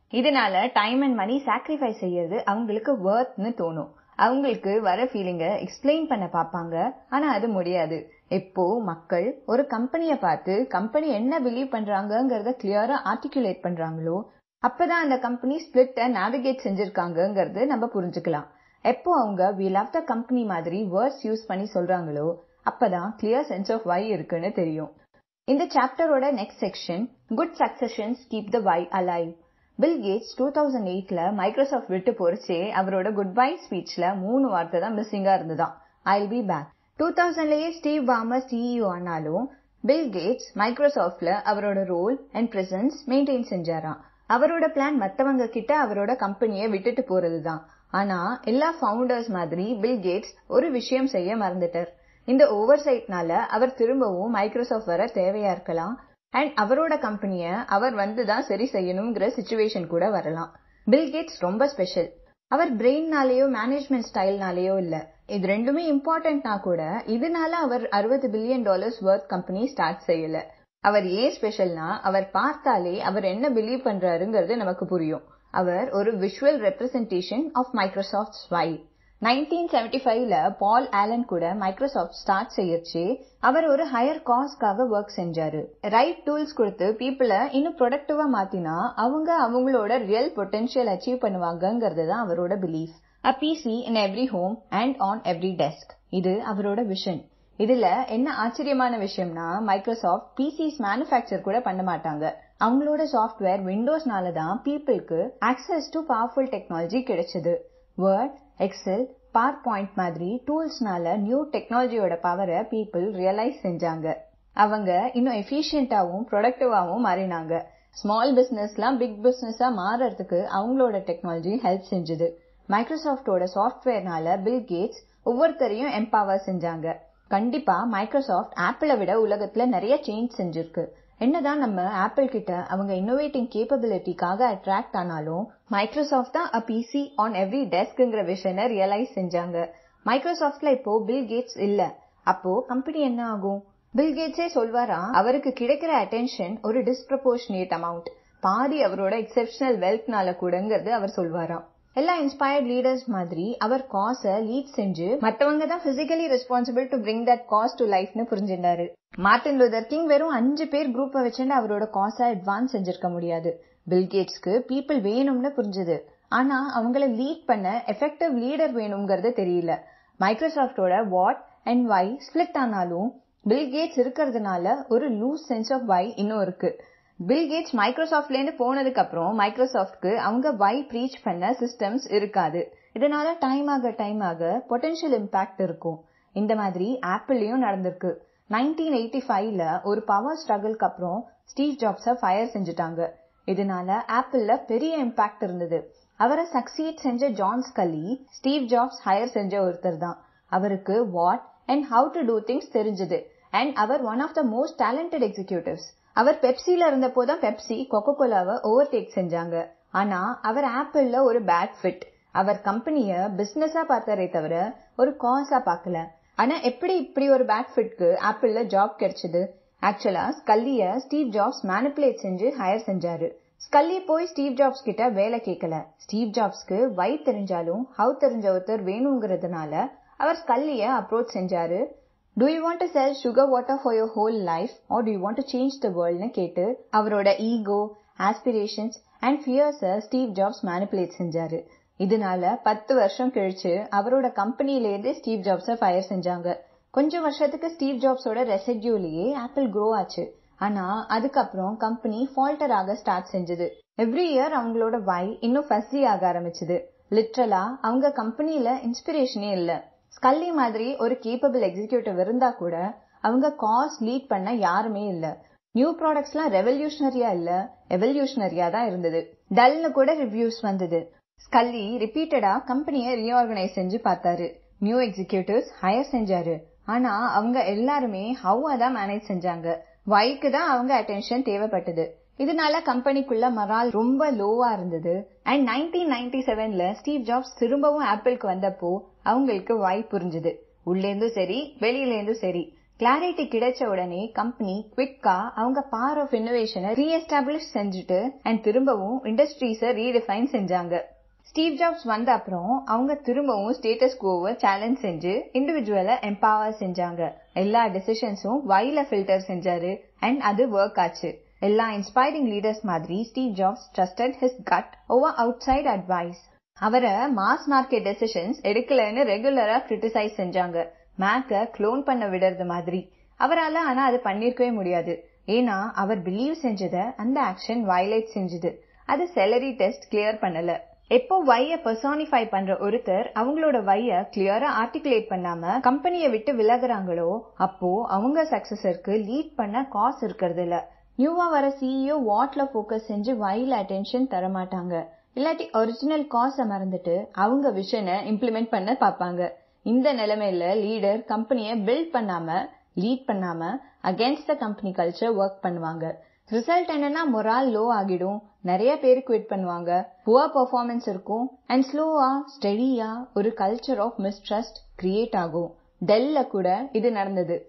இதனால டைம் அண்ட் மணி சாக்ரிஃபைஸ் செய்யறது அவங்களுக்கு வர்த்னு தோணும் அவங்களுக்கு வர ஃபீலிங்க எக்ஸ்பிளைன் பண்ண பார்ப்பாங்க ஆனா அது முடியாது எப்போ மக்கள் ஒரு கம்பெனிய பார்த்து கம்பெனி என்ன பிலீவ் பண்றாங்கங்கறத கிளியரா ஆர்டிகுலேட் பண்றாங்களோ அப்பதான் அந்த கம்பெனி ஸ்பிளிட்ட நேவிகேட் செஞ்சிருக்காங்கங்கிறது நம்ம புரிஞ்சுக்கலாம் எப்போ அவங்க வி லவ் த கம்பெனி மாதிரி வேர்ட்ஸ் யூஸ் பண்ணி சொல்றாங்களோ அப்பதான் கிளியர் சென்ஸ் ஆஃப் வை இருக்குன்னு தெரியும் இந்த சாப்டரோட next section good successions keep the why alive Bill Gates two தௌசண்ட் எயிட்ல மைக்ரோசாஃப்ட் விட்டு போறச்சே அவரோட குட் பை ஸ்பீச்ல மூணு வார்த்தை தான் மிஸ்ஸிங்கா இருந்துதான் ஐ பி பேக் டூ தௌசண்ட்லயே ஸ்டீவ் பாமர் சிஇஓ ஆனாலும் பில் கேட்ஸ் மைக்ரோசாஃப்ட்ல அவரோட ரோல் அண்ட் பிரசன்ஸ் மெயின்டைன் செஞ்சாராம் அவரோட பிளான் மத்தவங்க கிட்ட அவரோட கம்பெனியை விட்டுட்டு போறதுதான் ஆனா எல்லா ஃபவுண்டர்ஸ் மாதிரி பில் கேட்ஸ் ஒரு விஷயம் செய்ய மறந்துட்டார் இந்த ஓவர் சைட்னால அவர் திரும்பவும் மைக்ரோசாஃப்ட் வர தேவையா இருக்கலாம் அண்ட் அவரோட கம்பெனிய அவர் வந்து தான் சரி செய்யணுங்கிற சுச்சுவேஷன் கூட வரலாம் பில் கேட்ஸ் ரொம்ப ஸ்பெஷல் அவர் பிரெயின்னாலேயோ மேனேஜ்மெண்ட் ஸ்டைல்னாலேயோ இல்ல இது ரெண்டுமே இம்பார்ட்டன்ட்னா கூட இதனால அவர் அறுபது billion dollars worth company start செய்யல அவர் ஏன் ஸ்பெஷல்னா அவர் பார்த்தாலே அவர் என்ன பிலீவ் பண்றாருங்கிறது நமக்கு புரியும் அவர் ஒரு விஷுவல் ரெப்ரசன்டேஷன் ஆஃப் மைக்ரோசாஃப்ட் ஸ்வை நைன்டீன் செவன்டி ஃபைவ்ல பால் ஆலன் கூட மைக்ரோசாஃப்ட் ஸ்டார்ட் செய்யச்சு அவர் ஒரு ஹையர் காஸ்ட்காக ஒர்க் செஞ்சாரு ரைட் டூல்ஸ் கொடுத்து பீப்புளை இன்னும் ப்ரொடக்டிவா மாத்தினா அவங்க அவங்களோட ரியல் பொட்டன்ஷியல் அச்சீவ் பண்ணுவாங்கங்கிறது தான் அவரோட belief a PC in every home and on every desk இது அவரோட விஷன் இதுல என்ன ஆச்சரியமான விஷயம்னா மைக்ரோசாஃப்ட் பிசிஸ் மேனுஃபேக்சர் கூட பண்ண மாட்டாங்க அவங்களோட சாஃப்ட்வேர் விண்டோஸ்னால தான் பீப்புளுக்கு ஆக்சஸ் டு பவர்ஃபுல் டெக்னாலஜி கிடைச்சது வேர்ட் எக்ஸல் பவர் பாயிண்ட் மாதிரி டூல்ஸ்னால நியூ டெக்னாலஜியோட பவரை பீப்புள் ரியலைஸ் செஞ்சாங்க அவங்க இன்னும் எஃபிஷியன்டாவும் ப்ரொடக்டிவாவும் மாறினாங்க ஸ்மால் பிசினஸ்லாம் பிக் பிசினஸா மாறறதுக்கு அவங்களோட டெக்னாலஜி ஹெல்ப் செஞ்சது மைக்ரோசாஃப்டோட சாஃப்ட்வேர்னால பில் கேட்ஸ் ஒவ்வொருத்தரையும் எம்பவர் செஞ்சாங்க கண்டிப்பா மைக்ரோசாஃப்ட் ஆப்பிளை விட உலகத்துல நிறைய சேஞ்ச் செஞ்சிருக்கு என்னதான் நம்ம ஆப்பிள் கிட்ட அவங்க இன்னோவேட்டிங் கேப்பபிலிட்டிக்காக அட்ராக்ட் ஆனாலும் மைக்ரோசாஃப்ட் தான் அ பிசி ஆன் எவ்ரி டெஸ்க்ங்கிற விஷனை ரியலைஸ் செஞ்சாங்க மைக்ரோசாஃப்ட்ல இப்போ பில் கேட்ஸ் இல்ல அப்போ கம்பெனி என்ன ஆகும் பில் கேட்ஸே சொல்வாரா அவருக்கு கிடைக்கிற அட்டென்ஷன் ஒரு டிஸ்ப்ரப்போர்ஷனேட் அமௌண்ட் பாதி அவரோட எக்ஸெப்ஷனல் வெல்த்னால கூடங்கிறது அவர் சொல்வாராம் எல்லா இன்ஸ்பயர்ட் லீடர்ஸ் மாதிரி அவர் காஸ லீட் செஞ்சு மத்தவங்க தான் physically responsible to bring that cause to லைஃப்னு புரிஞ்சிருந்தாரு மார்டின் லூதர் கிங் வெறும் அஞ்சு பேர் குரூப்பை வச்சுட்டு அவரோட காஸை அட்வான்ஸ் செஞ்சிருக்க முடியாது பில் கேட்ஸ்க்கு பீப்புள் வேணும்னு புரிஞ்சுது ஆனா அவங்கள லீட் பண்ண எஃபெக்டிவ் லீடர் வேணுங்கிறது தெரியல மைக்ரோசாஃப்டோட வாட் அண்ட் வை ஸ்பிளிட் ஆனாலும் பில் கேட்ஸ் இருக்கிறதுனால ஒரு லூஸ் சென்ஸ் ஆஃப் வை இன்னும் இருக்கு பில் கேட்ஸ் மைக்ரோசாஃப்ட்ல இருந்து போனதுக்கு அப்புறம் மைக்ரோசாஃப்ட்க்கு அவங்க வை ப்ரீச் பண்ண சிஸ்டம்ஸ் இருக்காது இதனால டைம் ஆக டைம் ஆக பொட்டன்ஷியல் இம்பாக்ட் இருக்கும் இந்த மாதிரி ஆப்பிள்லயும் நடந்திருக்கு நைன்டீன் எயிட்டி ஃபைவ்ல ஒரு பவர் ஸ்ட்ரகிள்க்கு அப்புறம் ஸ்டீவ் ஜாப்ஸ ஃபயர் செஞ்சுட்டாங்க இதனால ஆப்பிள்ல பெரிய இம்பாக்ட் இருந்தது அவரை சக்சீட் செஞ்ச John Sculley Steve Jobs hire செஞ்ச ஒருத்தர் தான் அவருக்கு what and how to do things தெரிஞ்சது அண்ட் அவர் one of the most talented executives அவர் பெப்சில இருந்தப்போ தான் பெப்சி கொக்கோ கோலாவை ஓவர் டேக் செஞ்சாங்க ஆனா அவர் ஆப்பிள்ல ஒரு பேட் ஃபிட் அவர் கம்பெனிய பிசினஸா பார்த்தாரே தவிர ஒரு காசா பார்க்கல ஆனா எப்படி இப்படி ஒரு பேட் ஃபிட்க்கு ஆப்பிள்ல ஜாப் கிடைச்சது ஆக்சுவலா ஸ்கல்லிய ஸ்டீவ் ஜாப்ஸ் மேனிப்புலேட் செஞ்சு ஹையர் செஞ்சாரு ஸ்கல்லி போய் ஸ்டீவ் ஜாப்ஸ் கிட்ட வேலை கேட்கல ஸ்டீவ் ஜாப்ஸ்க்கு வை தெரிஞ்சாலும் ஹவு தெரிஞ்ச ஒருத்தர் வேணுங்கிறதுனால அவர் ஸ்கல்லிய அப்ரோச் செஞ்சாரு do you want to sell sugar water for your whole life or do you want to change the வேர்ல்ட்னு கேட்டு அவரோட ஈகோ ஆஸ்பிரேஷன்ஸ் அண்ட் ஃபியர்ஸை ஸ்டீவ் ஜாப்ஸ் மேனிப்புலேட் செஞ்சாரு இதனால பத்து வருஷம் கழிச்சு அவரோட கம்பெனிலேருந்து ஸ்டீவ் ஜாப்ஸை ஃபயர் செஞ்சாங்க கொஞ்சம் வருஷத்துக்கு ஸ்டீவ் ஜாப்ஸோட ரெசிடியூலயே ஆப்பிள் க்ரோ ஆச்சு ஆனா அதுக்கப்புறம் கம்பெனி ஃபால்டர் ஆக ஸ்டார்ட் செஞ்சது எவ்ரி இயர் அவங்களோட வை இன்னும் ஃபஸ்ஸி ஆக ஆரம்பிச்சது லிட்ரலா அவங்க கம்பெனில இன்ஸ்பிரேஷனே இல்ல ஸ்கல்லி மாதிரி ஒரு கேப்பபிள் எக்ஸிகியூட்டிவ் இருந்தா கூட அவங்க காஸ் லீட் பண்ண யாருமே இல்ல நியூ ப்ராடக்ட்ஸ்லாம் ரெவல்யூஷனரியா இல்ல எவல்யூஷனரியா தான் இருந்தது டல்னு கூட ரிவ்யூஸ் வந்தது ஸ்கல்லி ரிப்பீட்டடா கம்பெனியை ரீஆர்கனைஸ் செஞ்சு பார்த்தாரு நியூ எக்ஸிகியூட்டிவ்ஸ் ஹையர் செஞ்சாரு ஆனா அவங்க எல்லாருமே ஹவ்வா தான் மேனேஜ் செஞ்சாங்க வைக்கு தான் அவங்க அட்டென்ஷன் தேவைப்பட்டது இதனால கம்பெனிக்குள்ள மரால் ரொம்ப லோவா இருந்தது அண்ட் நைன்டீன் நைன்டி செவன்ல ஸ்டீவ் ஜாப்ஸ் திரும்பவும் ஆப்பிள்க்கு வந்தப்போ அவங்களுக்கு வை புரிஞ்சுது உள்ளேந்தும் சரி வெளியிலேந்தும் சரி கிளாரிட்டி கிடைச்ச உடனே கம்பெனி குவிக்கா அவங்க பவர் ஆஃப் இன்னோவேஷனை ரீஎஸ்டாப்ளிஷ் செஞ்சுட்டு அண்ட் திரும்பவும் இண்டஸ்ட்ரீஸை ரீடிஃபைன் செஞ்சாங்க ஸ்டீவ் ஜாப்ஸ் வந்த அப்புறம் அவங்க திரும்பவும் ஸ்டேட்டஸ் கோவை சேலஞ்ச் செஞ்சு இண்டிவிஜுவலை எம்பவர் செஞ்சாங்க எல்லா டெசிஷன்ஸும் வைல ஃபில்டர் செஞ்சாரு அண்ட் அது ஒர்க் ஆச்சு எல்லா இன்ஸ்பைரிங் லீடர்ஸ் மாதிரி Steve Jobs trusted his gut over outside advice அவரை மாஸ் மார்க்கெட் டெசிஷன்ஸ் எடுக்கலன்னு ரெகுலரா கிரிட்டிசைஸ் செஞ்சாங்க மேக்க க்ளோன் பண்ண விடுறது மாதிரி அவரால ஆனா அது பண்ணிருக்கவே முடியாது ஏன்னா அவர் பிலீவ் செஞ்சத அந்த ஆக்ஷன் வயலேட் செஞ்சது அது செலரி டெஸ்ட் கிளியர் பண்ணல எப்போ வைய பர்சானிஃபை பண்ற ஒருத்தர் அவங்களோட வைய கிளியரா ஆர்டிகுலேட் பண்ணாம கம்பெனியை விட்டு விலகுறாங்களோ அப்போ அவங்க சக்சஸருக்கு லீட் பண்ண காசு இருக்கிறது இல்ல நியூவா வர சிஇஓ வாட்ல போக்கஸ் செஞ்சு வைல அட்டென்ஷன் தர மாட்டாங்க இல்லாட்டி ஒரிஜினல் காசை மறந்துட்டு அவங்க விஷனை இம்ப்ளிமெண்ட் பண்ண பாப்பாங்க இந்த நிலைமையில லீடர் கம்பெனியை பில்ட் பண்ணாம லீட் பண்ணாம against the company culture work பண்ணுவாங்க ரிசல்ட் என்னன்னா மொரால் லோ ஆகிடும் நிறைய பேர் குவிட் பண்ணுவாங்க புவர் பெர்ஃபார்மன்ஸ் இருக்கும் அண்ட் ஸ்லோவா ஸ்டெடியா ஒரு கல்ச்சர் ஆஃப் மிஸ்ட்ரஸ்ட் கிரியேட் ஆகும் டெல்ல கூட இது நடந்தது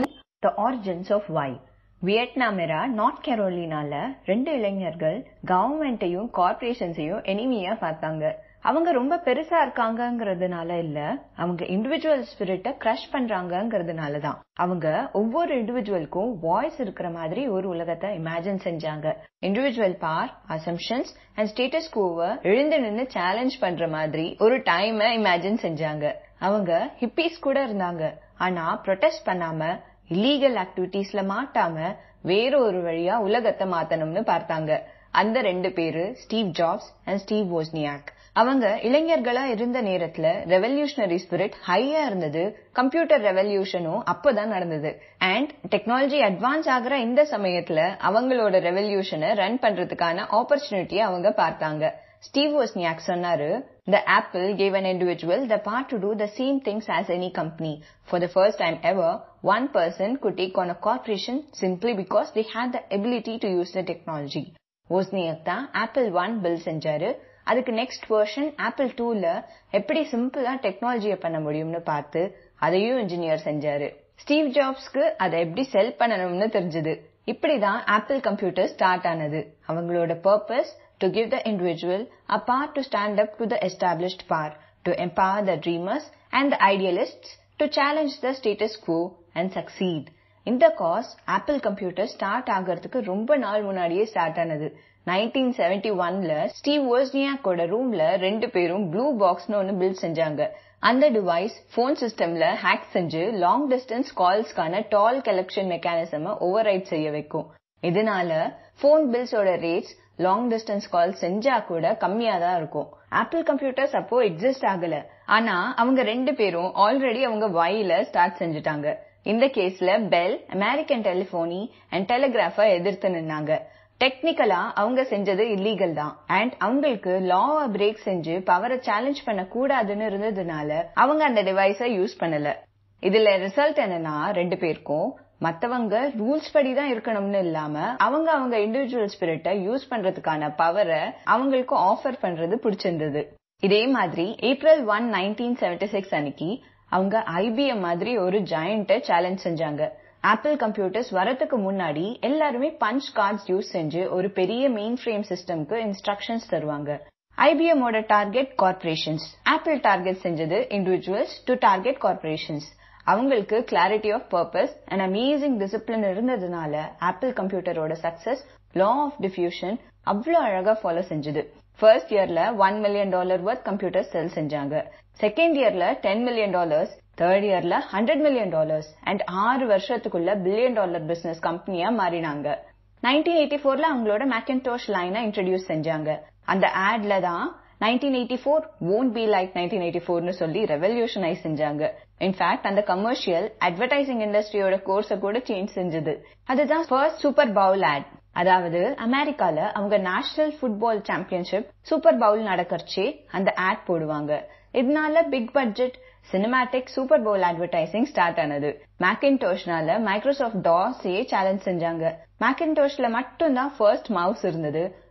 the origins of why Vietnam era நார்த் கரோலினால ரெண்டு இளைஞர்கள் கவர்மெண்ட்டையும் கார்பரேஷன்ஸையும் எனிமியா பார்த்தாங்க அவங்க ரொம்ப பெருசா இருக்காங்கங்கிறதுனால இல்ல அவங்க இண்டிவிஜுவல் ஸ்பிரிட்ட கிரஷ் பண்றாங்கங்கிறதுனால தான் அவங்க ஒவ்வொரு இண்டிவிஜுவலுக்கும் வாய்ஸ் இருக்கிற மாதிரி ஒரு உலகத்தை இமேஜின் செஞ்சாங்க இண்டிவிஜுவல் பார் அசம்ஷன்ஸ் அண்ட் ஸ்டேட்டஸ் கோவை எழுந்து நின்னு சேலஞ்ச் பண்ற மாதிரி ஒரு டைம் இமேஜின் செஞ்சாங்க அவங்க ஹிப்பீஸ் கூட இருந்தாங்க ஆனா ப்ரொடெஸ்ட் பண்ணாம இல்லீகல் ஆக்டிவிட்டீஸ்ல மாட்டாம வேற ஒரு வழியா உலகத்தை மாத்தணும்னு பார்த்தாங்க அந்த ரெண்டு பேரு Steve Jobs and Steve Wozniak அவங்க இளைஞர்களா இருந்த நேரத்துல ரெவல்யூஷனரி ஸ்பிரிட் ஹையா இருந்தது கம்ப்யூட்டர் ரெவல்யூஷனும் அப்பதான் நடந்தது அண்ட் டெக்னாலஜி அட்வான்ஸ் ஆகிற இந்த சமயத்துல அவங்களோட ரெவல்யூஷனை ரன் பண்றதுக்கான ஆப்பர்ச்சுனிட்டியை அவங்க பார்த்தாங்க ஸ்டீவ் ஓஸ்னியாக் சொன்னாரு The Apple gave an individual the power to do the same things as any company. For the first time ever, one person could take on a corporation simply because they had the ability to use the technology. Wozniak தான் Apple one bill செஞ்சாரு அதுக்கு next version apple டூல எப்படி சிம்பிளா டெக்னாலஜியை பண்ண முடியும்னு பார்த்து அதையும் இன்ஜினியர் செஞ்சாரு ஸ்டீவ் ஜாப்ஸ்க்கு அதை எப்படி செல் பண்ணணும்னு தெரிஞ்சது இப்படிதான் ஆப்பிள் கம்ப்யூட்டர் ஸ்டார்ட் ஆனது அவங்களோட purpose to give the individual a power to stand up to the established power, to empower the dreamers and the idealists to challenge the status quo and succeed. இந்த cause Apple computer start ஆகிறதுக்கு ரொம்ப நாள் முன்னாடியே start ஆனது nineteen seventy ஒன்ல Steve ஓஸ்னியாக்கோட ரூம்ல ரெண்டு பேரும் ப்ளூ பாக்ஸ்னு ஒன்னு பில்ட் செஞ்சாங்க அந்த டிவைஸ் போன் சிஸ்டம்ல ஹேக் செஞ்சு லாங் டிஸ்டன்ஸ் கால்ஸ்க்கான டால் கலெக்ஷன் மெக்கானிசம ஓவர் ரைட் செய்ய வைக்கும் இதனால போன் பில்ஸோட ரேட்ஸ் லாங் டிஸ்டன்ஸ் கால் செஞ்சா கூட கம்மியா தான் இருக்கும் ஆப்பிள் கம்ப்யூட்டர்ஸ் அப்போ எக்ஸிஸ்ட் ஆகல ஆனா அவங்க ரெண்டு பேரும் ஆல்ரெடி அவங்க வாயில ஸ்டார்ட் செஞ்சுட்டாங்க இந்த கேஸ்ல பெல் அமெரிக்கன் டெலிபோனி அண்ட் டெலிகிராஃப எதிர்த்து நின்னாங்க டெக்னிக்கலா அவங்க செஞ்சது இல்லீகல் தான் அண்ட் அவங்களுக்கு லாவை பிரேக் செஞ்சு பவரை சேலஞ்ச் பண்ண கூடாதுன்னு இருந்ததுனால அவங்க அந்த டிவைஸ யூஸ் பண்ணல இதுல ரிசல்ட் என்னன்னா ரெண்டு பேருக்கும் மத்தவங்க ரூல்ஸ் படி தான் இருக்கணும்னு இல்லாம அவங்க அவங்க இண்டிவிஜுவல் ஸ்பிரிட்டை யூஸ் பண்றதுக்கான பவரை அவங்களுக்கு ஆஃபர் பண்றது பிடிச்சிருந்தது இதே மாதிரி April one nineteen seventy six அன்னைக்கு அவங்க ஐபிஎம் மாதிரி ஒரு ஜாயிண்ட்டை சேலஞ்ச் செஞ்சாங்க ஆப்பிள் கம்ப்யூட்டர்ஸ் வரதுக்கு முன்னாடி எல்லாருமே பஞ்ச் கார்ட்ஸ் யூஸ் செஞ்சு ஒரு பெரிய மெயின் ஃப்ரேம் சிஸ்டம்க்கு இன்ஸ்ட்ரக்ஷன்ஸ் தருவாங்க ஐபிஎம் ஓட டார்கெட் கார்பரேஷன்ஸ் ஆப்பிள் டார்கெட் செஞ்சது இண்டிவிஜுவல்ஸ் டு டார்கெட் கார்பரேஷன்ஸ் அவங்களுக்கு clarity of purpose and amazing discipline இருந்ததுனால ஆப்பிள் கம்ப்யூட்டரோட சக்சஸ் லா ஆஃப் டிஃபியூஷன் அவ்வளோ அழகா ஃபாலோ செஞ்சது ஃபர்ஸ்ட் இயர்ல one million dollar worth computer செல் செஞ்சாங்க செகண்ட் இயர்ல டென் மில்லியன் டாலர்ஸ் தேர்ட் இயர்ல ஹண்ட்ரட் மில்லியன் டாலர்ஸ் அண்ட் ஆறு வருஷத்துக்குள்ள பில்லியன் டாலர் பிசினஸ் கம்பெனியா மாறினாங்க நைன்டீன் எயிட்டி ஃபோர்ல அவங்களோட மேக்கன்டோஷ் லைனை இன்ட்ரடியூஸ் செஞ்சாங்க அந்த ஆட்ல தான் nineteen eighty four won't be like nineteen eighty ஃபோர்னு சொல்லி ரெவல்யூஷனைஸ் செஞ்சாங்க இன்ஃபேக்ட் அந்த கமர்ஷியல் அட்வர்டைசிங் இண்டஸ்ட்ரியோட கோர்ஸ கூட சேஞ்ச் செஞ்சது அதுதான் ஃபர்ஸ்ட் சூப்பர் பவுல் ஆட் அதாவது அமெரிக்கால அவங்க national football championship Super Bowl நடக்கறச்சே அந்த ஆட் போடுவாங்க இதனால big budget cinematic Super Bowl advertising start ஆனது மேக்கின்டோஷ்னால மைக்ரோசாஃப்ட் டாஸையே சேலஞ்ச் செஞ்சாங்க மேக்கின்டோஷ்ல மட்டும் தான் ஃபர்ஸ்ட் மவுஸ் இருந்தது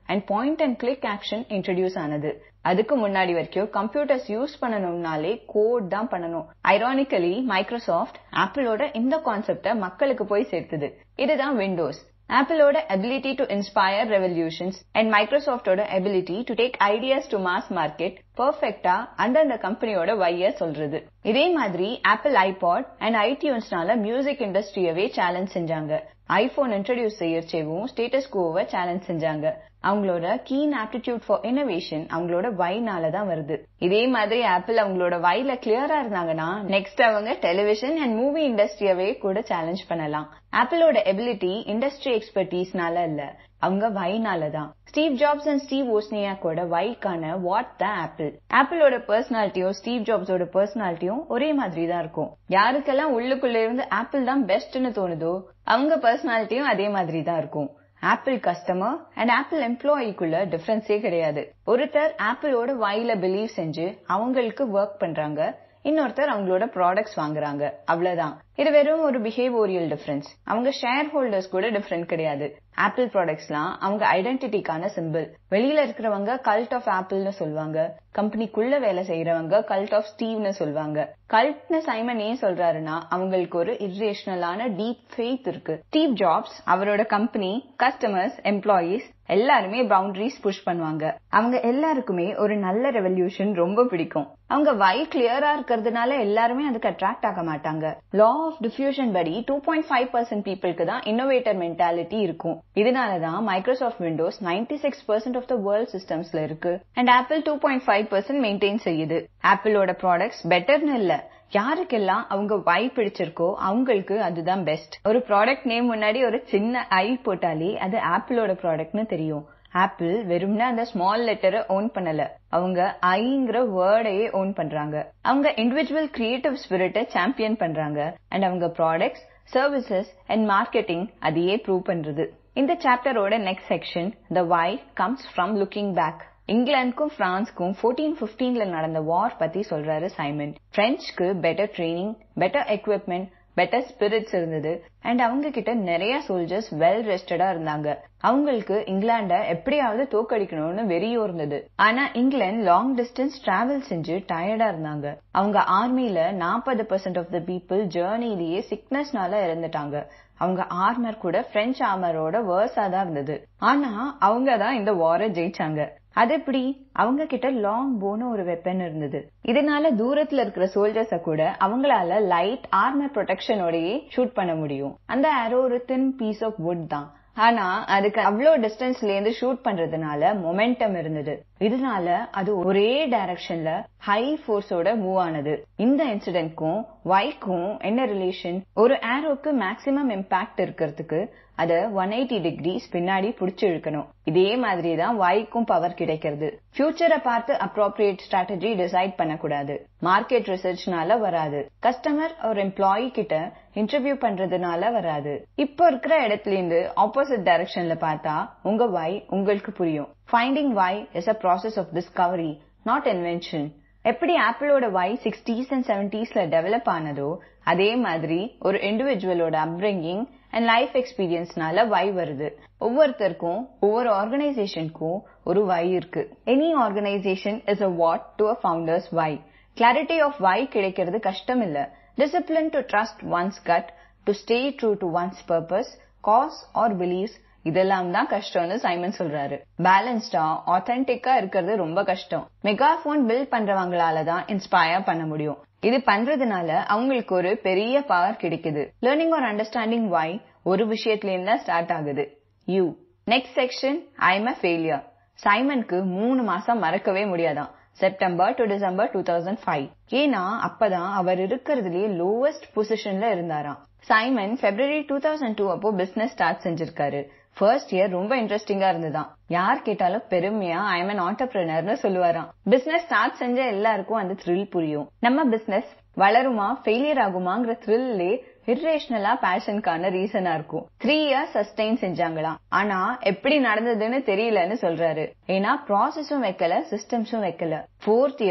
and point and click action introduce ஆனது அதுக்கு முன்னாடி வரைக்கும் கம்ப்யூட்டர்ஸ் யூஸ் பண்ணணும்னாலே கோட் தான் பண்ணணும் ஐரானிக்கலி மைக்ரோசாஃப்ட் ஆப்பிளோட இந்த கான்செப்ட மக்களுக்கு போய் சேர்த்தது இதுதான் விண்டோஸ் ஆப்பிளோட ability to inspire revolutions and மைக்ரோசாஃப்டோட ability to take ideas to mass market பர்ஃபெக்டா அந்தந்த கம்பெனியோட வைய சொல்றது இதே மாதிரி ஆப்பிள் ஐபாட் அண்ட் ஐடியூன்ஸ்னால மியூசிக் இண்டஸ்ட்ரியவே சேலஞ்ச் செஞ்சாங்க ஐபோன் இன்ட்ரடியூஸ் செய்யறச்சேவும் ஸ்டேட்டஸ் கோவை சேலஞ்ச் செஞ்சாங்க அவங்களோட கீன் ஆப்டிடியூட் ஃபார் இனோவேஷன் அவங்களோட வைனால தான் வருது இதே மாதிரி ஆப்பிள் அவங்களோட வைல கிளியரா இருந்தாங்கன்னா நெக்ஸ்ட் அவங்க டெலிவிஷன் அண்ட் மூவி இண்டஸ்ட்ரியவே கூட சேலஞ்ச் பண்ணலாம் ஆப்பிளோட எபிலிட்டி இண்டஸ்ட்ரி எக்ஸ்பர்டீஸ்னால இல்ல அவங்க வைனால தான் ஸ்டீவ் ஜாப்ஸ் அண்ட் ஸ்டீவ் ஓஸ்னியாக்கோட வைக்கான வாட் த ஆப்பிள் ஆப்பிளோட பர்சனாலிட்டியும் ஸ்டீவ் ஜாப்ஸோட பர்சனாலிட்டியும் ஒரே மாதிரி தான் இருக்கும் யாருக்கெல்லாம் உள்ளுக்குள்ள இருந்து ஆப்பிள் தான் பெஸ்ட்னு தோணுதோ அவங்க பர்சனாலிட்டியும் அதே மாதிரி தான் இருக்கும் ஆப்பிள் கஸ்டமர் அண்ட் ஆப்பிள் எம்ப்ளாயிக்குள்ள டிஃபரன்ஸே கிடையாது ஒருத்தர் ஆப்பிளோட வாயில பிலீவ் செஞ்சு அவங்களுக்கு ஒர்க் பண்றாங்க இன்னொருத்தர் அவங்களோட ப்ராடக்ட்ஸ் வாங்குறாங்க அவ்வளவுதான் இது வெறும் ஒரு பிஹேவியரியல் டிஃபரன்ஸ் அவங்க ஷேர் ஹோல்டர்ஸ் கூட டிஃபரெண்ட் கிடையாது ஆப்பிள் ப்ராடக்ட்ஸ்லாம் அவங்க ஐடென்டிட்டிக்கான சிம்பிள் வெளியில இருக்கிறவங்க கல்ட் ஆஃப் ஆப்பிள்னு சொல்லுவாங்க கம்பெனிக்குள்ள வேலை செய்யறவங்க கல்ட் ஆஃப் ஸ்டீவ்னு சொல்லுவாங்க கல்ட்னு சைமன் ஏன் சொல்றாருன்னா அவங்களுக்கு ஒரு இர்ரேஷனலான டீப் ஃபெய்த் இருக்கு ஸ்டீவ் ஜாப்ஸ் அவரோட கம்பெனி கஸ்டமர்ஸ் எம்ப்ளாயீஸ் எல்லாருமே பவுண்டரிஸ் புஷ் பண்ணுவாங்க அவங்க எல்லாருக்குமே ஒரு நல்ல ரெவல்யூஷன் ரொம்ப பிடிக்கும் அவங்க வை கிளியரா இருக்கிறதுனால எல்லாருமே அதுக்கு அட்ராக்ட் ஆக மாட்டாங்க லா ஆஃப் டிஃபியூஷன் படி டூ பாயிண்ட் ஃபைவ் பர்சன்ட் பீப்புளுக்கு தான் இன்னோவேட்டர் மென்டாலிட்டி இருக்கும் இதனாலதான் Microsoft Windows ninety six percent of the world சிஸ்டம்ஸ்ல இருக்கு and Apple two point five percent maintain செய்யுது ஆப்பிளோட ப்ராடக்ட்ஸ் பெட்டர்னு இல்ல யாருக்கெல்லாம் அவங்க வை பிடிச்சிருக்கோ அவங்களுக்கு அதுதான் பெஸ்ட் ஒரு ப்ராடக்ட் நேம் முன்னாடி ஒரு சின்ன ஐ போட்டாலே அது ஆப்பிளோட ப்ராடக்ட்னு தெரியும் ஆப்பிள் வெறும்னா அந்த ஸ்மால் லெட்டரை ஓன் பண்ணல அவங்க ஐங்கிற வேர்டையே ஓன் பண்றாங்க அவங்க இண்டிவிஜுவல் கிரியேட்டிவ் ஸ்பிரிட்டை சாம்பியன் பண்றாங்க அண்ட் அவங்க ப்ராடக்ட்ஸ் சர்வீசஸ் அண்ட் மார்க்கெட்டிங் அதையே ப்ரூவ் பண்றது இந்த சாப்டரோட next section the why comes from looking back இங்கிலாந்துக்கும் பிரான்ஸ்க்கும் ஃபோர்டீன் பிப்டீன்ல நடந்த வார் பத்தி சொல்றாரு சைமன் பிரெஞ்சுக்கு better training better equipment better spirits இருந்தது அண்ட் அவங்க கிட்ட நிறைய சோல்ஜர்ஸ் வெல் ரெஸ்டடா இருந்தாங்க அவங்களுக்கு இங்கிலாண்ட எப்படியாவது தோக்கடிக்கணும்னு வெறியோ இருந்தது ஆனா இங்கிலாந்து லாங் டிஸ்டன்ஸ் டிராவல் செஞ்சு டயர்டா இருந்தாங்க அவங்க ஆர்மில நாற்பது பெர்சென்ட் ஆஃப் த பீப்புள் ஜேர்னிலேயே சிக்னஸ்னால இறந்துட்டாங்க அவங்க ஆர்மர் கூட பிரெஞ்சு ஆர்மரோட வேர்ஸா தான் இருந்தது ஆனா அவங்க தான் இந்த வார ஜெயிச்சாங்க அது எப்படி அவங்க கிட்ட லாங் போன ஒரு வெப்பன் இருந்தது இதனால தூரத்துல இருக்கிற சோல்ஜர்ஸ கூட அவங்களால லைட் ஆர்மர் ப்ரொடெக்ஷனோடயே ஷூட் பண்ண முடியும் அந்த அரோ ஒரு தின் பீஸ் ஆஃப் வுட் தான் ஆனா அதுக்கு அவ்வளோ டிஸ்டன்ஸ்ல இருந்து ஷூட் பண்றதுனால மொமெண்டம் இருந்தது இதனால அது ஒரே டைரக்ஷன்ல ஹை ஃபோர்ஸோட மூவ் ஆனது இந்த இன்சிடென்ட்க்கும் வைக்கும் என்ன ரிலேஷன் ஒரு ஏரோக்கு மேக்சிமம் இம்பாக்ட் இருக்கிறதுக்கு அத ஒன் எயிட்டி டிகிரிஸ் பின்னாடி புடிச்சு இழுக்கணும் இதே மாதிரி தான் வாய்க்கும் பவர் கிடைக்கிறது ஃபியூச்சரை பார்த்து அப்ரோப்ரியேட் ஸ்ட்ராட்டஜி டிசைட் பண்ணக்கூடாது மார்க்கெட் ரிசர்ச்னால வராது கஸ்டமர் ஒரு எம்ப்ளாயி கிட்ட இன்டர்வியூ பண்றதுனால வராது இப்போ இருக்கிற இடத்துல இருந்து ஆப்போசிட் டைரக்ஷன்ல பார்த்தா உங்க வாய் உங்களுக்கு புரியும் finding why is a process of discovery not invention எப்படி ஆப்பிளோட வை சிக்ஸ்டீஸ் அண்ட் செவன்டீஸ்ல டெவலப் ஆனதோ அதே மாதிரி ஒரு இண்டிவிஜுவலோட அப்ரிங்கிங் அண்ட் லைஃப் எக்ஸ்பீரியன்ஸ்னால வை வருது ஒவ்வொருத்தருக்கும் ஒவ்வொரு ஆர்கனைசேஷனுக்கும் ஒரு வை இருக்கு any organisation is a what to a founder's why clarity of why கிடைக்கிறது கஷ்டம் இல்ல discipline to trust one's gut to stay true to one's purpose cause or beliefs இதெல்லாம் தான் கஷ்டம்னு சைமன் சொல்றாரு பேலன்ஸ்டா ஆத்தென்டிக்கா இருக்கிறது ரொம்ப கஷ்டம் மெகாஃபோன் பில்ட் பண்றவங்களால தான் இன்ஸ்பயர் பண்ண முடியும் இது பண்றதுனால அவங்களுக்கு ஒரு பெரிய பவர் கிடைக்குது லேர்னிங் ஆர் அண்டர்ஸ்டாண்டிங் வை ஒரு விஷயத்துல இருந்தா ஸ்டார்ட் ஆகுது you next section I am a failure சைமனுக்கு மூணு மாசம் மறக்கவே முடியாதான் September to December two thousand five ஏன்னா அப்பதான் அவர் இருக்கிறதுலயே லோவஸ்ட் பொசிஷன்ல இருந்தாராம் Simon February two thousand two அப்போ பிசினஸ் ஸ்டார்ட் செஞ்சிருக்காரு ஃபர்ஸ்ட் இயர் ரொம்ப இன்ட்ரெஸ்டிங்கா இருந்ததாம் யார் கேட்டாலும் பெருமையா ஐ எம் அன் ஆண்டர்பிரினர்னு சொல்லுவாராம் பிசினஸ் ஸ்டார்ட் செஞ்ச எல்லாருக்கும் அந்த த்ரில் புரியும் நம்ம பிசினஸ் வளருமா ஃபெயிலியர் ஆகுமாங்கிற த்ரில்லே இர்ரேஷனலா பேஷனுக்கான ரீசனா இருக்கும் த்ரீ இயர்ஸ் சஸ்டெயின் செஞ்சாங்களாம் ஆனா எப்படி நடந்ததுன்னு தெரியலன்னு சொல்றாரு ஏன்னா ப்ராசஸும் வைக்கல சிஸ்டம்ஸும் வைக்கல ஃபோர்த் இயர்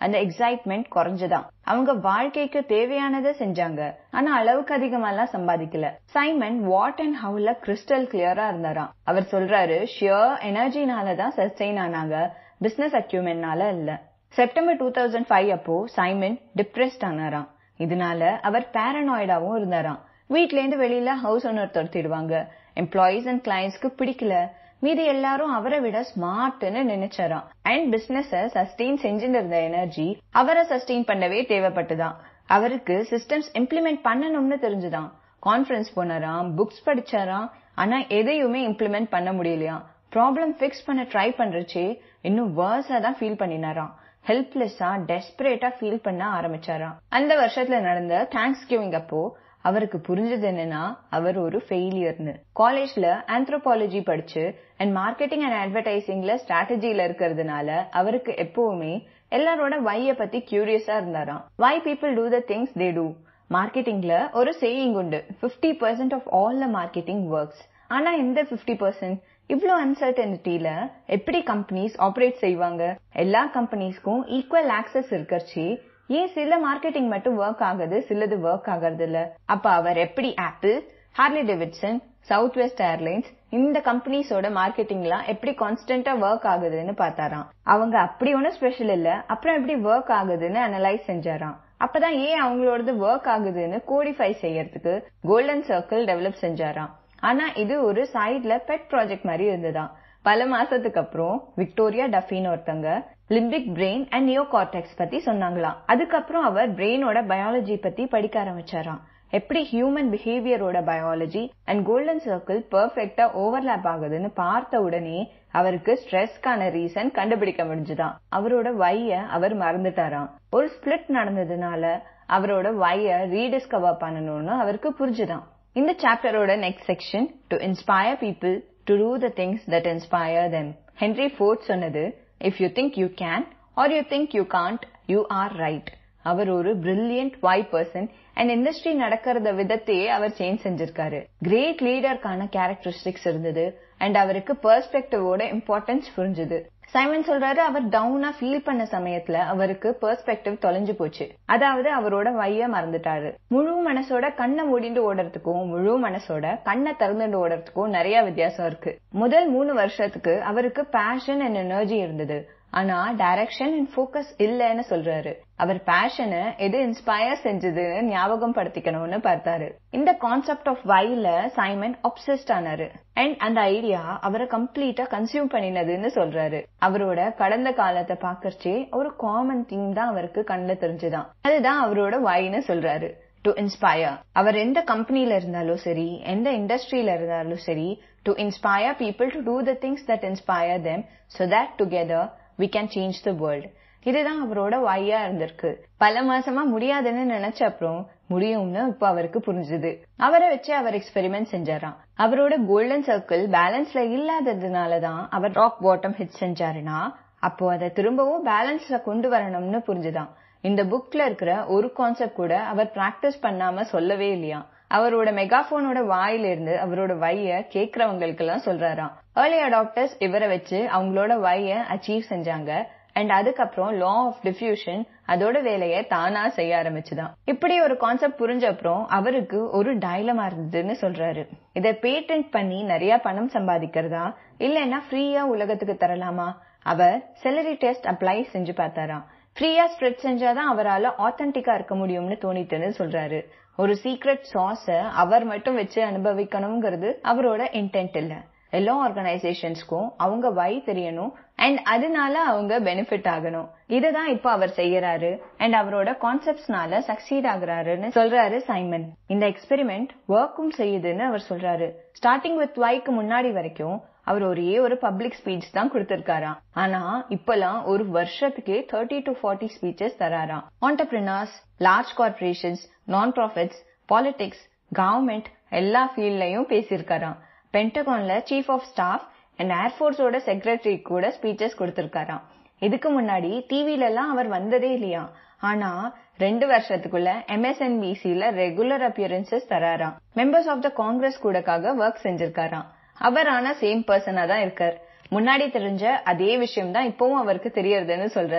அந்த எக்ஸைட்மெண்ட் குறைஞ்சுதான் அவங்க வாழ்க்கைக்கு தேவையானதை செஞ்சாங்க ஆனா அளவுக்கு அதிகமாலாம் சம்பாதிக்கல சைமன் வாட் அண்ட் ஹவுல கிறிஸ்டல் கிளியரா இருந்தாராம் அவர் சொல்றாரு ஷியர் எனர்ஜினால தான் சஸ்டெயின் ஆனாங்க பிசினஸ் அக்யூமென்னால இல்ல செப்டம்பர் டூ தௌசண்ட் ஃபைவ் அப்போ சைமன் டிப்ரெஸ்ட் ஆனாராம் இதனால அவர் பேரனாய்டாவும் இருந்தாராம் வீட்ல இருந்து வெளியில ஹவுஸ் ஓனர் துரத்திடுவாங்க எம்ப்ளாயீஸ் அண்ட் கிளைண்ட்ஸ்க்கு பிடிக்கல மீதி எல்லாரும் அவரை விட ஸ்மார்ட்னு நினைச்சாராம் அண்ட் பிசினஸ் சஸ்டெயின் செஞ்சுட்டு இருந்த எனர்ஜி அவரை சஸ்டெயின் பண்ணவே தேவைப்பட்டுதான் அவருக்கு சிஸ்டம்ஸ் இம்ப்ளிமெண்ட் பண்ணணும்னு தெரிஞ்சுதான் கான்ஃபரன்ஸ் போனாராம் புக்ஸ் படிச்சாராம் ஆனா எதையுமே இம்ப்ளிமெண்ட் பண்ண முடியலையாம் ப்ராப்ளம் ஃபிக்ஸ் பண்ண ட்ரை பண்றச்சே இன்னும் வேர்ஸா தான் ஃபீல் பண்ணினாராம் ஹெல்ப்லெஸ்ஸா டெஸ்பரேட்டா ஃபீல் பண்ண ஆரம்பிச்சாராம் அந்த வருஷத்துல நடந்த தேங்க்ஸ் கிவிங் அப்போ அவருக்கு புரிஞ்சது என்னன்னா அவர் ஒரு ஃபெயிலியர்னு காலேஜ்ல ஆந்த்ரோபாலஜி படிச்சு அண்ட் மார்க்கெட்டிங் அண்ட் அட்வர்டைசிங்ல ஸ்ட்ராட்டஜில இருக்கிறதுனால அவருக்கு எப்பவுமே எல்லாரோட வைய பத்தி கியூரியஸா இருந்தாராம் why people do the things they do மார்க்கெட்டிங்ல ஒரு சேயிங் உண்டு fifty percent of all the marketing works ஆனா இந்த பிப்டி பர்சன்ட் இவ்ளோ அன்சர்டனிட்டியில எப்படி கம்பெனிஸ் ஆப்ரேட் செய்வாங்க எல்லா கம்பெனிஸ்க்கும் ஈக்குவல் ஆக்சஸ் இருக்கறச்சு ஏன் சில மார்க்கெட்டிங் மட்டும் ஒர்க் ஆகுது சிலது ஒர்க் ஆகுறது இல்ல அப்ப அவர் எப்படி Apple Harley Davidson south west Airlines இந்த கம்பெனிஸோட மார்க்கெட்டிங்லாம் எப்படி கான்ஸ்டன்டா ஒர்க் ஆகுதுன்னு பார்த்தாராம் அவங்க அப்படி ஒன்னும் ஸ்பெஷல் இல்ல அப்புறம் எப்படி ஒர்க் ஆகுதுன்னு அனலைஸ் செஞ்சாராம் அப்பதான் ஏன் அவங்களோடது ஒர்க் ஆகுதுன்னு கோடிஃபை செய்யறதுக்கு கோல்டன் சர்க்கிள் டெவலப் செஞ்சாராம் ஆனா இது ஒரு சைட்ல பெட் ப்ராஜெக்ட் மாதிரி இருந்ததாம் பல மாசத்துக்கு அப்புறம் விக்டோரியா டஃபின்னு ஒருத்தங்க limbic brain and neocortex பத்தி சொன்னாங்களாம் அதுக்கப்புறம் அவர் பிரெயினோட பயாலஜி பத்தி படிக்க ஆரம்பிச்சாராம் எப்படி ஹியூமன் பிஹேவியரோட பயாலஜி அண்ட் கோல்டன் சர்க்கிள் பெர்ஃபெக்டா ஓவர்லாப் ஆகுதுன்னு பார்த்த உடனே அவருக்கு ஸ்ட்ரெஸ்க்கான ரீசன் கண்டுபிடிக்க முடிஞ்சுதான் அவரோட வைய அவர் மறந்துட்டாராம் ஒரு ஸ்பிளிட் நடந்ததுனால அவரோட வைய ரீடிஸ்கவர் பண்ணணும்னு அவருக்கு புரிஞ்சுதான் இந்த சாப்டரோட next section to inspire people to do the things that inspire them Henry Ford சொன்னது if you think you can or you think you can't you are right அவர் ஒரு brilliant why person and industry நடக்கிறத விதத்தையே அவர் change செஞ்சிருக்காரு great லீடருக்கான characteristics இருந்தது and அவருக்கு பெர்ஸ்பெக்டிவோட இம்பார்ட்டன்ஸ் புரிஞ்சுது சைமன் சொல்றாரு அவர் டவுனா ஃபீல் பண்ண சமயத்துல அவருக்கு பெர்ஸ்பெக்டிவ் தொலைஞ்சு போச்சு அதாவது அவரோட வைய மறந்துட்டாரு முழு மனசோட கண்ணை மூடிட்டு ஓடுறதுக்கும் முழு மனசோட கண்ணை திறந்துட்டு ஓடுறதுக்கும் நிறைய வித்தியாசம் இருக்கு முதல் மூணு வருஷத்துக்கு அவருக்கு பேஷன் அண்ட் எனர்ஜி இருந்தது ஆனா டைரக்ஷன் அண்ட் ஃபோக்கஸ் இல்லன்னு சொல்றாரு அவர் பேஷனை எது இன்ஸ்பயர் செஞ்சதுன்னு ஞாபகம் படுத்திக்கணும்னு பார்த்தாரு இந்த கான்செப்ட் ஆஃப் வைல சைமன் அப்சஸ்ட் ஆனாரு அண்ட் அந்த ஐடியா அவரை கம்ப்ளீட்டா கன்சியூம் பண்ணினதுன்னு சொல்றாரு அவரோட கடந்த காலத்தை பாக்கறச்சே ஒரு காமன் தீம் தான் அவருக்கு கண்ணுல தெரிஞ்சுதான் அதுதான் அவரோட வைன்னு சொல்றாரு டு இன்ஸ்பயர் அவர் எந்த கம்பெனில இருந்தாலும் சரி எந்த இண்டஸ்ட்ரியில இருந்தாலும் சரி to inspire people to do the things that inspire them so that together we can change the world இதுதான் அவரோட வாயா இருந்திருக்கு பல மாசமா முடியாதுன்னு நினைச்ச அப்புறம் முடியும்னு இப்ப அவருக்கு புரிஞ்சுது அவரை வச்சு அவர் எக்ஸ்பெரிமெண்ட் செஞ்சாராம் அவரோட கோல்டன் சர்க்கிள் பேலன்ஸ்ல இல்லாததுனாலதான் அவர் ராக் பாட்டம் ஹிட் செஞ்சாருன்னா அப்போ அதை திரும்பவும் பேலன்ஸ்ல கொண்டு வரணும்னு புரிஞ்சுதான் இந்த புக்ல இருக்கிற ஒரு கான்செப்ட் கூட அவர் பிராக்டிஸ் பண்ணாம சொல்லவே இல்லையா அவரோட மெகாபோனோட வாயில இருந்து அவரோட வைய கேக்குறவங்களுக்கு எல்லாம் சொல்றாராம் ஏர்லி அடாப்டர்ஸ் இவரை வச்சு அவங்களோட வைய அச்சீவ் செஞ்சாங்க அண்ட் அதுக்கப்புறம் லா ஆஃப் டிஃபியூஷன் அதோட வேலையை தானா செய்ய ஆரம்பிச்சுதான் இப்படி ஒரு கான்செப்ட் புரிஞ்ச அப்புறம் அவருக்கு ஒரு டைலமா இருந்ததுன்னு சொல்றாரு இதை பேட்டன்ட் பண்ணி நிறைய பணம் சம்பாதிக்கிறதா இல்லைன்னா ஃப்ரீயா உலகத்துக்கு தரலாமா அவர் செலரி டெஸ்ட் அப்ளை செஞ்சு பார்த்தாராம் ஃப்ரீயா ஸ்ப்ரெட் செஞ்சாதான் அவரால் ஆத்தென்டிக்கா இருக்க முடியும்னு தோணிட்டுன்னு சொல்றாரு ஒரு சீக்ரெட் சாஸ அவர் மட்டும் வச்சு அனுபவிக்கணுங்கிறது அவரோட இன்டென்ட் இல்ல எல்லா ஆர்கனைசேஷன்ஸ்க்கும் அவங்க வை தெரியணும் அண்ட் அதனால அவங்க பெனிஃபிட் ஆகணும் இதுதான் இப்போ அவர் செய்யறாரு அண்ட் அவரோட கான்செப்ட்ஸ்னால சக்சீட் ஆகுறாருன்னு சொல்றாரு சைமன் இந்த எக்ஸ்பெரிமெண்ட் ஒர்க்கும் செய்யுதுன்னு அவர் சொல்றாரு ஸ்டார்டிங் வித் வைக்கு முன்னாடி வரைக்கும் அவர் ஒரே ஒரு பப்ளிக் ஸ்பீச் தான் கொடுத்திருக்காராம் ஆனா இப்பெல்லாம் ஒரு வருஷத்துக்கே தேர்ட்டி டு ஃபார்ட்டி ஸ்பீச்சஸ் தராராம் entrepreneurs large corporations non profits politics government எல்லா ஃபீல்ட்லயும் பேசியிருக்காராம் பென்டகான்ல சீஃப் ஆஃப் ஸ்டாஃப் அண்ட் ஏர்ஃபோர்ஸோட செக்ரட்டரி கூட ஸ்பீச்சஸ் கொடுத்திருக்காராம் இதுக்கு முன்னாடி டிவில எல்லாம் அவர் வந்ததே இல்லையா ஆனா ரெண்டு வருஷத்துக்குள்ள எம்எஸ்என்பிசில ரெகுலர் அப்பியரன்சஸ் தராராம் மெம்பர்ஸ் ஆஃப் த காங்கிரஸ் கூடக்காக ஒர்க் செஞ்சிருக்காராம் அவர் ஆனா சேம் பர்சனா தான் இருக்கார் முன்னாடி தெரிஞ்ச அதே விஷயம் தான் இப்பவும் அவருக்கு தெரியறதுன்னு சொல்றார்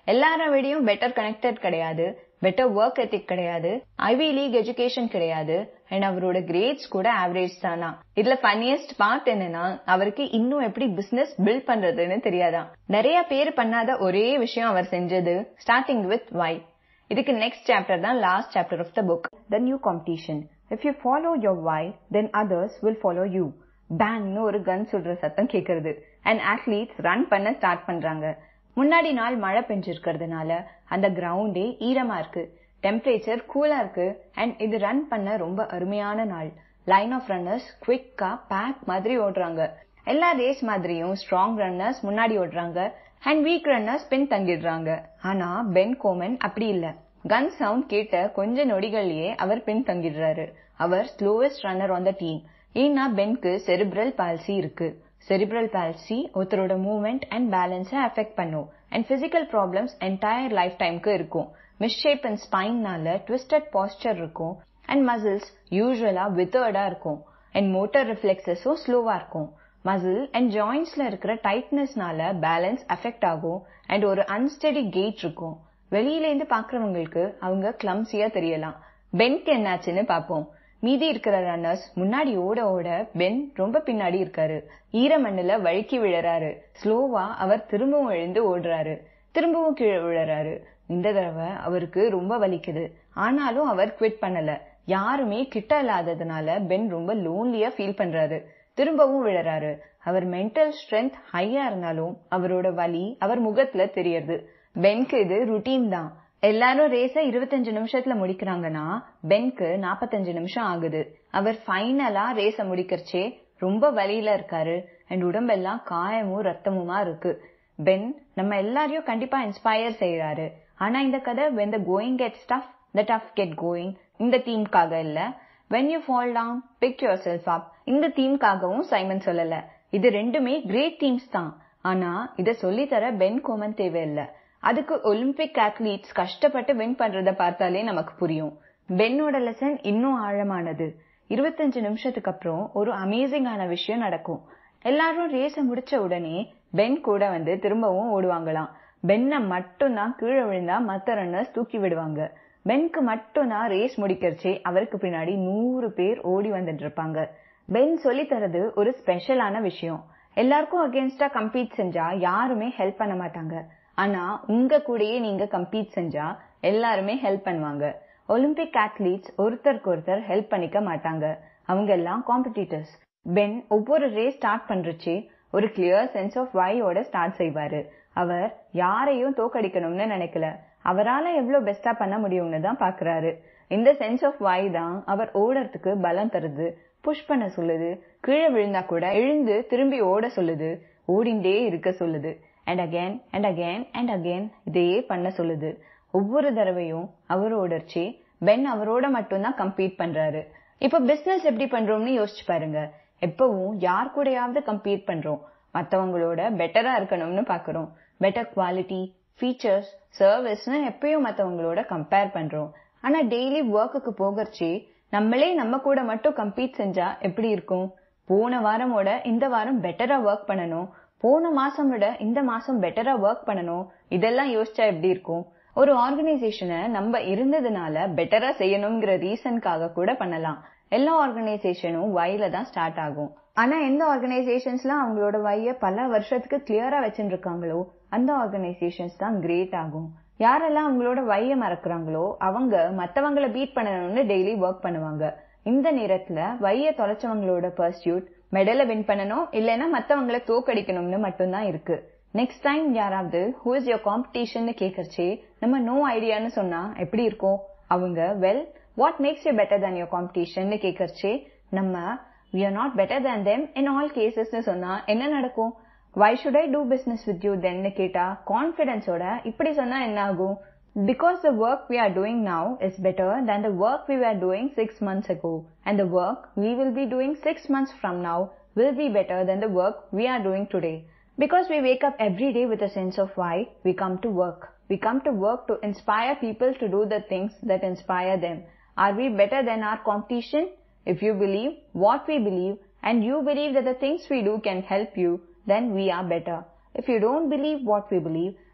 எல்லார விடையும் பெட்டர் கனெக்டட் கிடையாது பெட்டர் ஒர்க் எத்திக் கிடையாது ஐவி லீக் எஜுகேஷன் கிடையாது அண்ட் அவரோட கிரேட்ஸ் கூட ஆவரேஜ் தானா இதுல ஃபன்னியஸ்ட் பார்ட் என்னன்னா அவருக்கு இன்னும் எப்படி பிசினஸ் பில்ட் பண்றதுன்னு தெரியாதான் நிறைய பேர் பண்ணாத ஒரே விஷயம் அவர் செஞ்சது ஸ்டார்டிங் வித் வை இதுக்கு நெக்ஸ்ட் சாப்டர் தான் last chapter of the book the new competition if you follow your why then others will follow you பேங்னு ஒரு கன் சொல்ற சத்தம் கேக்குறது அண்ட் அத்லீட்ஸ் ரன் பண்ண ஸ்டார்ட் பண்றாங்க முன்னாடி நாள் மழை பெஞ்சிருக்கிறதுனால அந்த கிரவுண்டே ஈரமா இருக்கு டெம்பரேச்சர் கூலா இருக்கு அண்ட் இது ரன் பண்ண ரொம்ப அருமையான நாள் லைன் ஆஃப் ரன்னர்ஸ் குவிக்கா பேக் மாதிரி ஓடுறாங்க எல்லா ரேஸ் மாதிரியும் ஸ்ட்ராங் ரன்னர்ஸ் முன்னாடி ஓடுறாங்க அண்ட் வீக் ரன்னர்ஸ் பின் தங்கிடுறாங்க ஆனா பென் கோமன் அப்படி இல்ல கன் சவுண்ட் கேட்ட கொஞ்ச நொடிகள்லயே அவர் பின் தங்கிடுறாரு அவர் slowest runner on the team ஏன்னா பென்க்கு செரிப்ரல் பால்சி இருக்கு செரிப்ரல் பால்சி ஒருத்தரோட மூவ்மெண்ட் அண்ட் பேலன்ஸை அஃபெக்ட் பண்ணும் and physical problems entire life டைம்க்கு இருக்கும் மிஸ்ஷேப் அண்ட் ஸ்பைன்னால ட்விஸ்டட் பாஸ்டர் இருக்கும் அண்ட் மசில்ஸ் யூஸ்வலா வித்தர்டா இருக்கும் அண்ட் மோட்டர் ரிஃப்ளெக்சஸும் ஸ்லோவா இருக்கும் மசில் அண்ட் ஜாயின்ஸ்ல இருக்கிற டைட்னஸ்னால பேலன்ஸ் அஃபெக்ட் ஆகும் அண்ட் ஒரு அன்ஸ்டடி கெயிட் இருக்கும் வெளியில இருந்து பாக்குறவங்களுக்கு அவங்க கிளம்சியா தெரியலாம் பென்க்கு என்னாச்சுன்னு பாப்போம் மீதி இருக்கிற ரன்னர்ஸ் முன்னாடி ஓட ஓட பென் ரொம்ப பின்னாடி இருக்காரு ஈரமண்ணுல வழுக்கி விழறாரு ஸ்லோவா அவர் திரும்பவும் எழுந்து ஓடுறாரு திரும்பவும் கீழே விழறாரு இந்த தடவை அவருக்கு ரொம்ப வலிக்குது ஆனாலும் அவர் குவிட் பண்ணல யாருமே கிட்ட இல்லாததுனால பென் ரொம்ப லோன்லியா ஃபீல் பண்றாரு திரும்பவும் விழறாரு அவர் மென்டல் ஸ்ட்ரென்த் ஹையா இருந்தாலும் அவரோட வலி அவர் முகத்துல தெரியறது பென்க்கு இது ருட்டீன் தான் எல்லாரும் ரேஸ இருபத்தஞ்சு நிமிஷத்துல முடிக்கிறாங்கன்னா பென்க்கு நாப்பத்தஞ்சு நிமிஷம் ஆகுது அவர் ஃபைனலா ரேஸ முடிக்கிறச்சே ரொம்ப வலியில இருக்காரு அண்ட் உடம்பெல்லாம் காயமும் ரத்தமுமா இருக்கு பென் நம்ம எல்லாரையும் கண்டிப்பா இன்ஸ்பயர் செய்யறாரு ஆனா இந்த கதை when the going gets tough the tough get going இந்த தீம்காக இல்ல when you fall down pick yourself up இந்த தீம்காகவும் சைமன் சொல்லல இது ரெண்டுமே கிரேட் தீம்ஸ் தான் ஆனா இத சொல்லித்தர பென் கோமன் தேவையில்லை அதுக்கு ஒலிம்பிக் அத்லீட்ஸ் கஷ்டப்பட்டு வின் பண்றத பார்த்தாலே நமக்கு புரியும் பென்னோட லெசன் இன்னும் ஆழமானது இருபத்தஞ்சு நிமிஷத்துக்கு அப்புறம் ஒரு அமேசிங்கான விஷயம் நடக்கும் எல்லாரும் ரேஸ முடிச்ச உடனே பென் கூட வந்து திரும்பவும் ஓடுவாங்களாம் பென்னை மட்டும்தான் கீழே விழுந்தா மத்த ரன்னர்ஸ் தூக்கி விடுவாங்க பென்க்கு மட்டும்தான் ரேஸ் முடிக்கிறச்சே அவருக்கு பின்னாடி நூறு பேர் ஓடி வந்துட்டு இருப்பாங்க பென் சொல்லி தரது ஒரு ஸ்பெஷலான விஷயம் எல்லாருக்கும் அகேன்ஸ்டா கம்பீட் செஞ்சா யாருமே ஹெல்ப் பண்ண மாட்டாங்க ஆனா உங்க கூடயே நீங்க கம்பீட் செஞ்சா எல்லாருமே ஹெல்ப் பண்ணுவாங்க ஒலிம்பிக் அத்லீட்ஸ் ஒருத்தருக்கு ஒருத்தர் ஹெல்ப் பண்ணிக்க மாட்டாங்க அவங்க எல்லாம் காம்படிட்டர்ஸ் பென் ஒவ்வொரு ரேஸ் ஸ்டார்ட் பண்றச்சே ஒரு கிளியர் சென்ஸ் ஆஃப் வையோட ஸ்டார்ட் செய்வாரு அவர் யாரையும் தோக்கடிக்கணும்னு நினைக்கல அவரால எவ்வளவு பெஸ்டா பண்ண முடியும்னு தான் பாக்குறாரு இந்த சென்ஸ் ஆஃப் வை தான் அவர் ஓடுறதுக்கு பலம் தருது புஷ் பண்ண சொல்லுது கீழே விழுந்தா கூட எழுந்து திரும்பி ஓட சொல்லுது ஓடிண்டே இருக்க சொல்லுது and again and again and again இதையே பண்ண சொல்லுது ஒவ்வொரு தடவையும் அவர் ஓடர்ச்சி பென் அவரோட மட்டும்தான் கம்பீட் பண்றாரு இப்ப பிசினஸ் எப்படி பண்றோம்னு யோசிச்சு பாருங்க எப்பவும் யார் கூடயாவது கம்பீட் பண்றோம் மத்தவங்களோட பெட்டரா இருக்கணும்னு பாக்குறோம் பெட்டர் குவாலிட்டி ஃபீச்சர்ஸ் சர்வீஸ்னு எப்பயும் மத்தவங்களோட கம்பேர் பண்றோம் ஆனா டெய்லி ஒர்க்குக்கு போகறச்சே நம்மளே நம்ம கூட மட்டும் கம்பீட் செஞ்சா எப்படி இருக்கும் போன வாரமோட இந்த வாரம் பெட்டரா ஒர்க் பண்ணணும் போன மாசம் விட இந்த மாசம் பெட்டரா ஒர்க் பண்ணணும் இதெல்லாம் யோசிச்சா எப்படி இருக்கும் ஒரு ஆர்கனைசேஷனை நம்ம இருந்ததுனால பெட்டரா செய்யணுங்கிற ரீசனுக்காக கூட பண்ணலாம் எல்லா ஆர்கனைசேஷனும் வைல தான் ஸ்டார்ட் ஆகும் ஆனா எந்த ஆர்கனைசேஷன்ஸ்லாம் அவங்களோட வைய பல வருஷத்துக்கு கிளியரா வச்சுட்டு இருக்காங்களோ அந்த ஆர்கனைசேஷன்ஸ் தான் கிரேட் ஆகும் யாரெல்லாம் அவங்களோட வைய மறக்கிறாங்களோ அவங்க மத்தவங்கள பீட் பண்ணணும்னு டெய்லி ஒர்க் பண்ணுவாங்க இந்த நேரத்துல வைய தொலைச்சவங்களோட பர்சியூட் மெடலை வின் பண்ணணும் இல்லைன்னா மத்தவங்கள தோக்கடிக்கணும்னு மட்டும்தான் இருக்கு நெக்ஸ்ட் டைம் யாராவது ஹூ இஸ் யோர் காம்படிஷன் கேட்கறச்சே நம்ம நோ ஐடியான்னு சொன்னா எப்படி இருக்கும் அவங்க well what makes you better than your competition கேட்கறச்சே நம்ம we are not better than them in all கேசஸ்னு சொன்னா என்ன நடக்கும் why should I do business with you தென்னு கேட்டா கான்பிடன்ஸோட இப்படி சொன்னா என்ன ஆகும் because the work we are doing now is better than the work we are doing six months ago and the work we will be doing six months from now will be better than the work we are doing today. Because we wake up every day with a sense of why we come to work. We come to work to inspire people to do the things that inspire them. Are we better than our competition? If you believe what we believe and you believe that the things we do can help you, then we are better. If you don't believe what we believe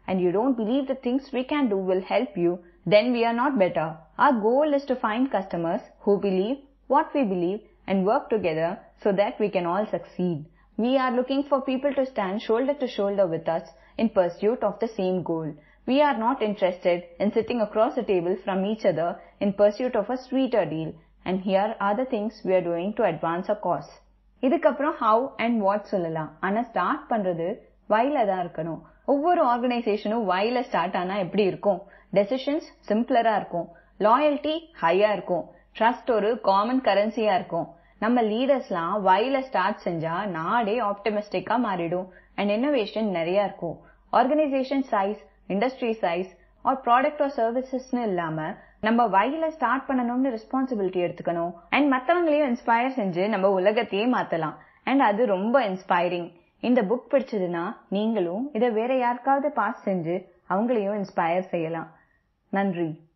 and you don't believe the things we can do will help you, then we are not better. Our goal is to find customers who believe what we believe and work together so that we can all succeed. We are looking for people to stand shoulder to shoulder with us in pursuit of the same goal. We are not interested in sitting across the table from each other in pursuit of a sweeter deal. And here are the things we are doing to advance our cause. இதுக்கப்புறம் how and what சொல்லலாம் ஆனா start பண்றது வைல தான் இருக்கணும் ஒவ்வொரு ஆர்கனைசேஷனும் வைல start ஆனா எப்படி இருக்கும் டெசிஷன்ஸ் சிம்பிளரா இருக்கும் லாயல்டி ஹையா இருக்கும் ட்ரஸ்ட் ஒரு காமன் கரன்சியா இருக்கும் நம்ம லீடர்ஸ்லாம் வைல ஸ்டார்ட் செஞ்சா நாடே ஆப்டமிஸ்டிக்கா மாறிடும் அண்ட் இன்னோவேஷன் நிறைய இருக்கும் organisation size industry size or product or சர்வீசஸ்னு இல்லாம நம்ம வயல ஸ்டார்ட் பண்ணணும்னு ரெஸ்பான்சிபிலிட்டி எடுத்துக்கணும் அண்ட் மத்தவங்களையும் இன்ஸ்பயர் செஞ்சு நம்ம உலகத்தையே மாத்தலாம் அண்ட் அது ரொம்ப இன்ஸ்பைரிங் இந்த புக் பிடிச்சதுன்னா நீங்களும் இதை வேற யாருக்காவது பாஸ் செஞ்சு அவங்களையும் இன்ஸ்பயர் செய்யலாம் நன்றி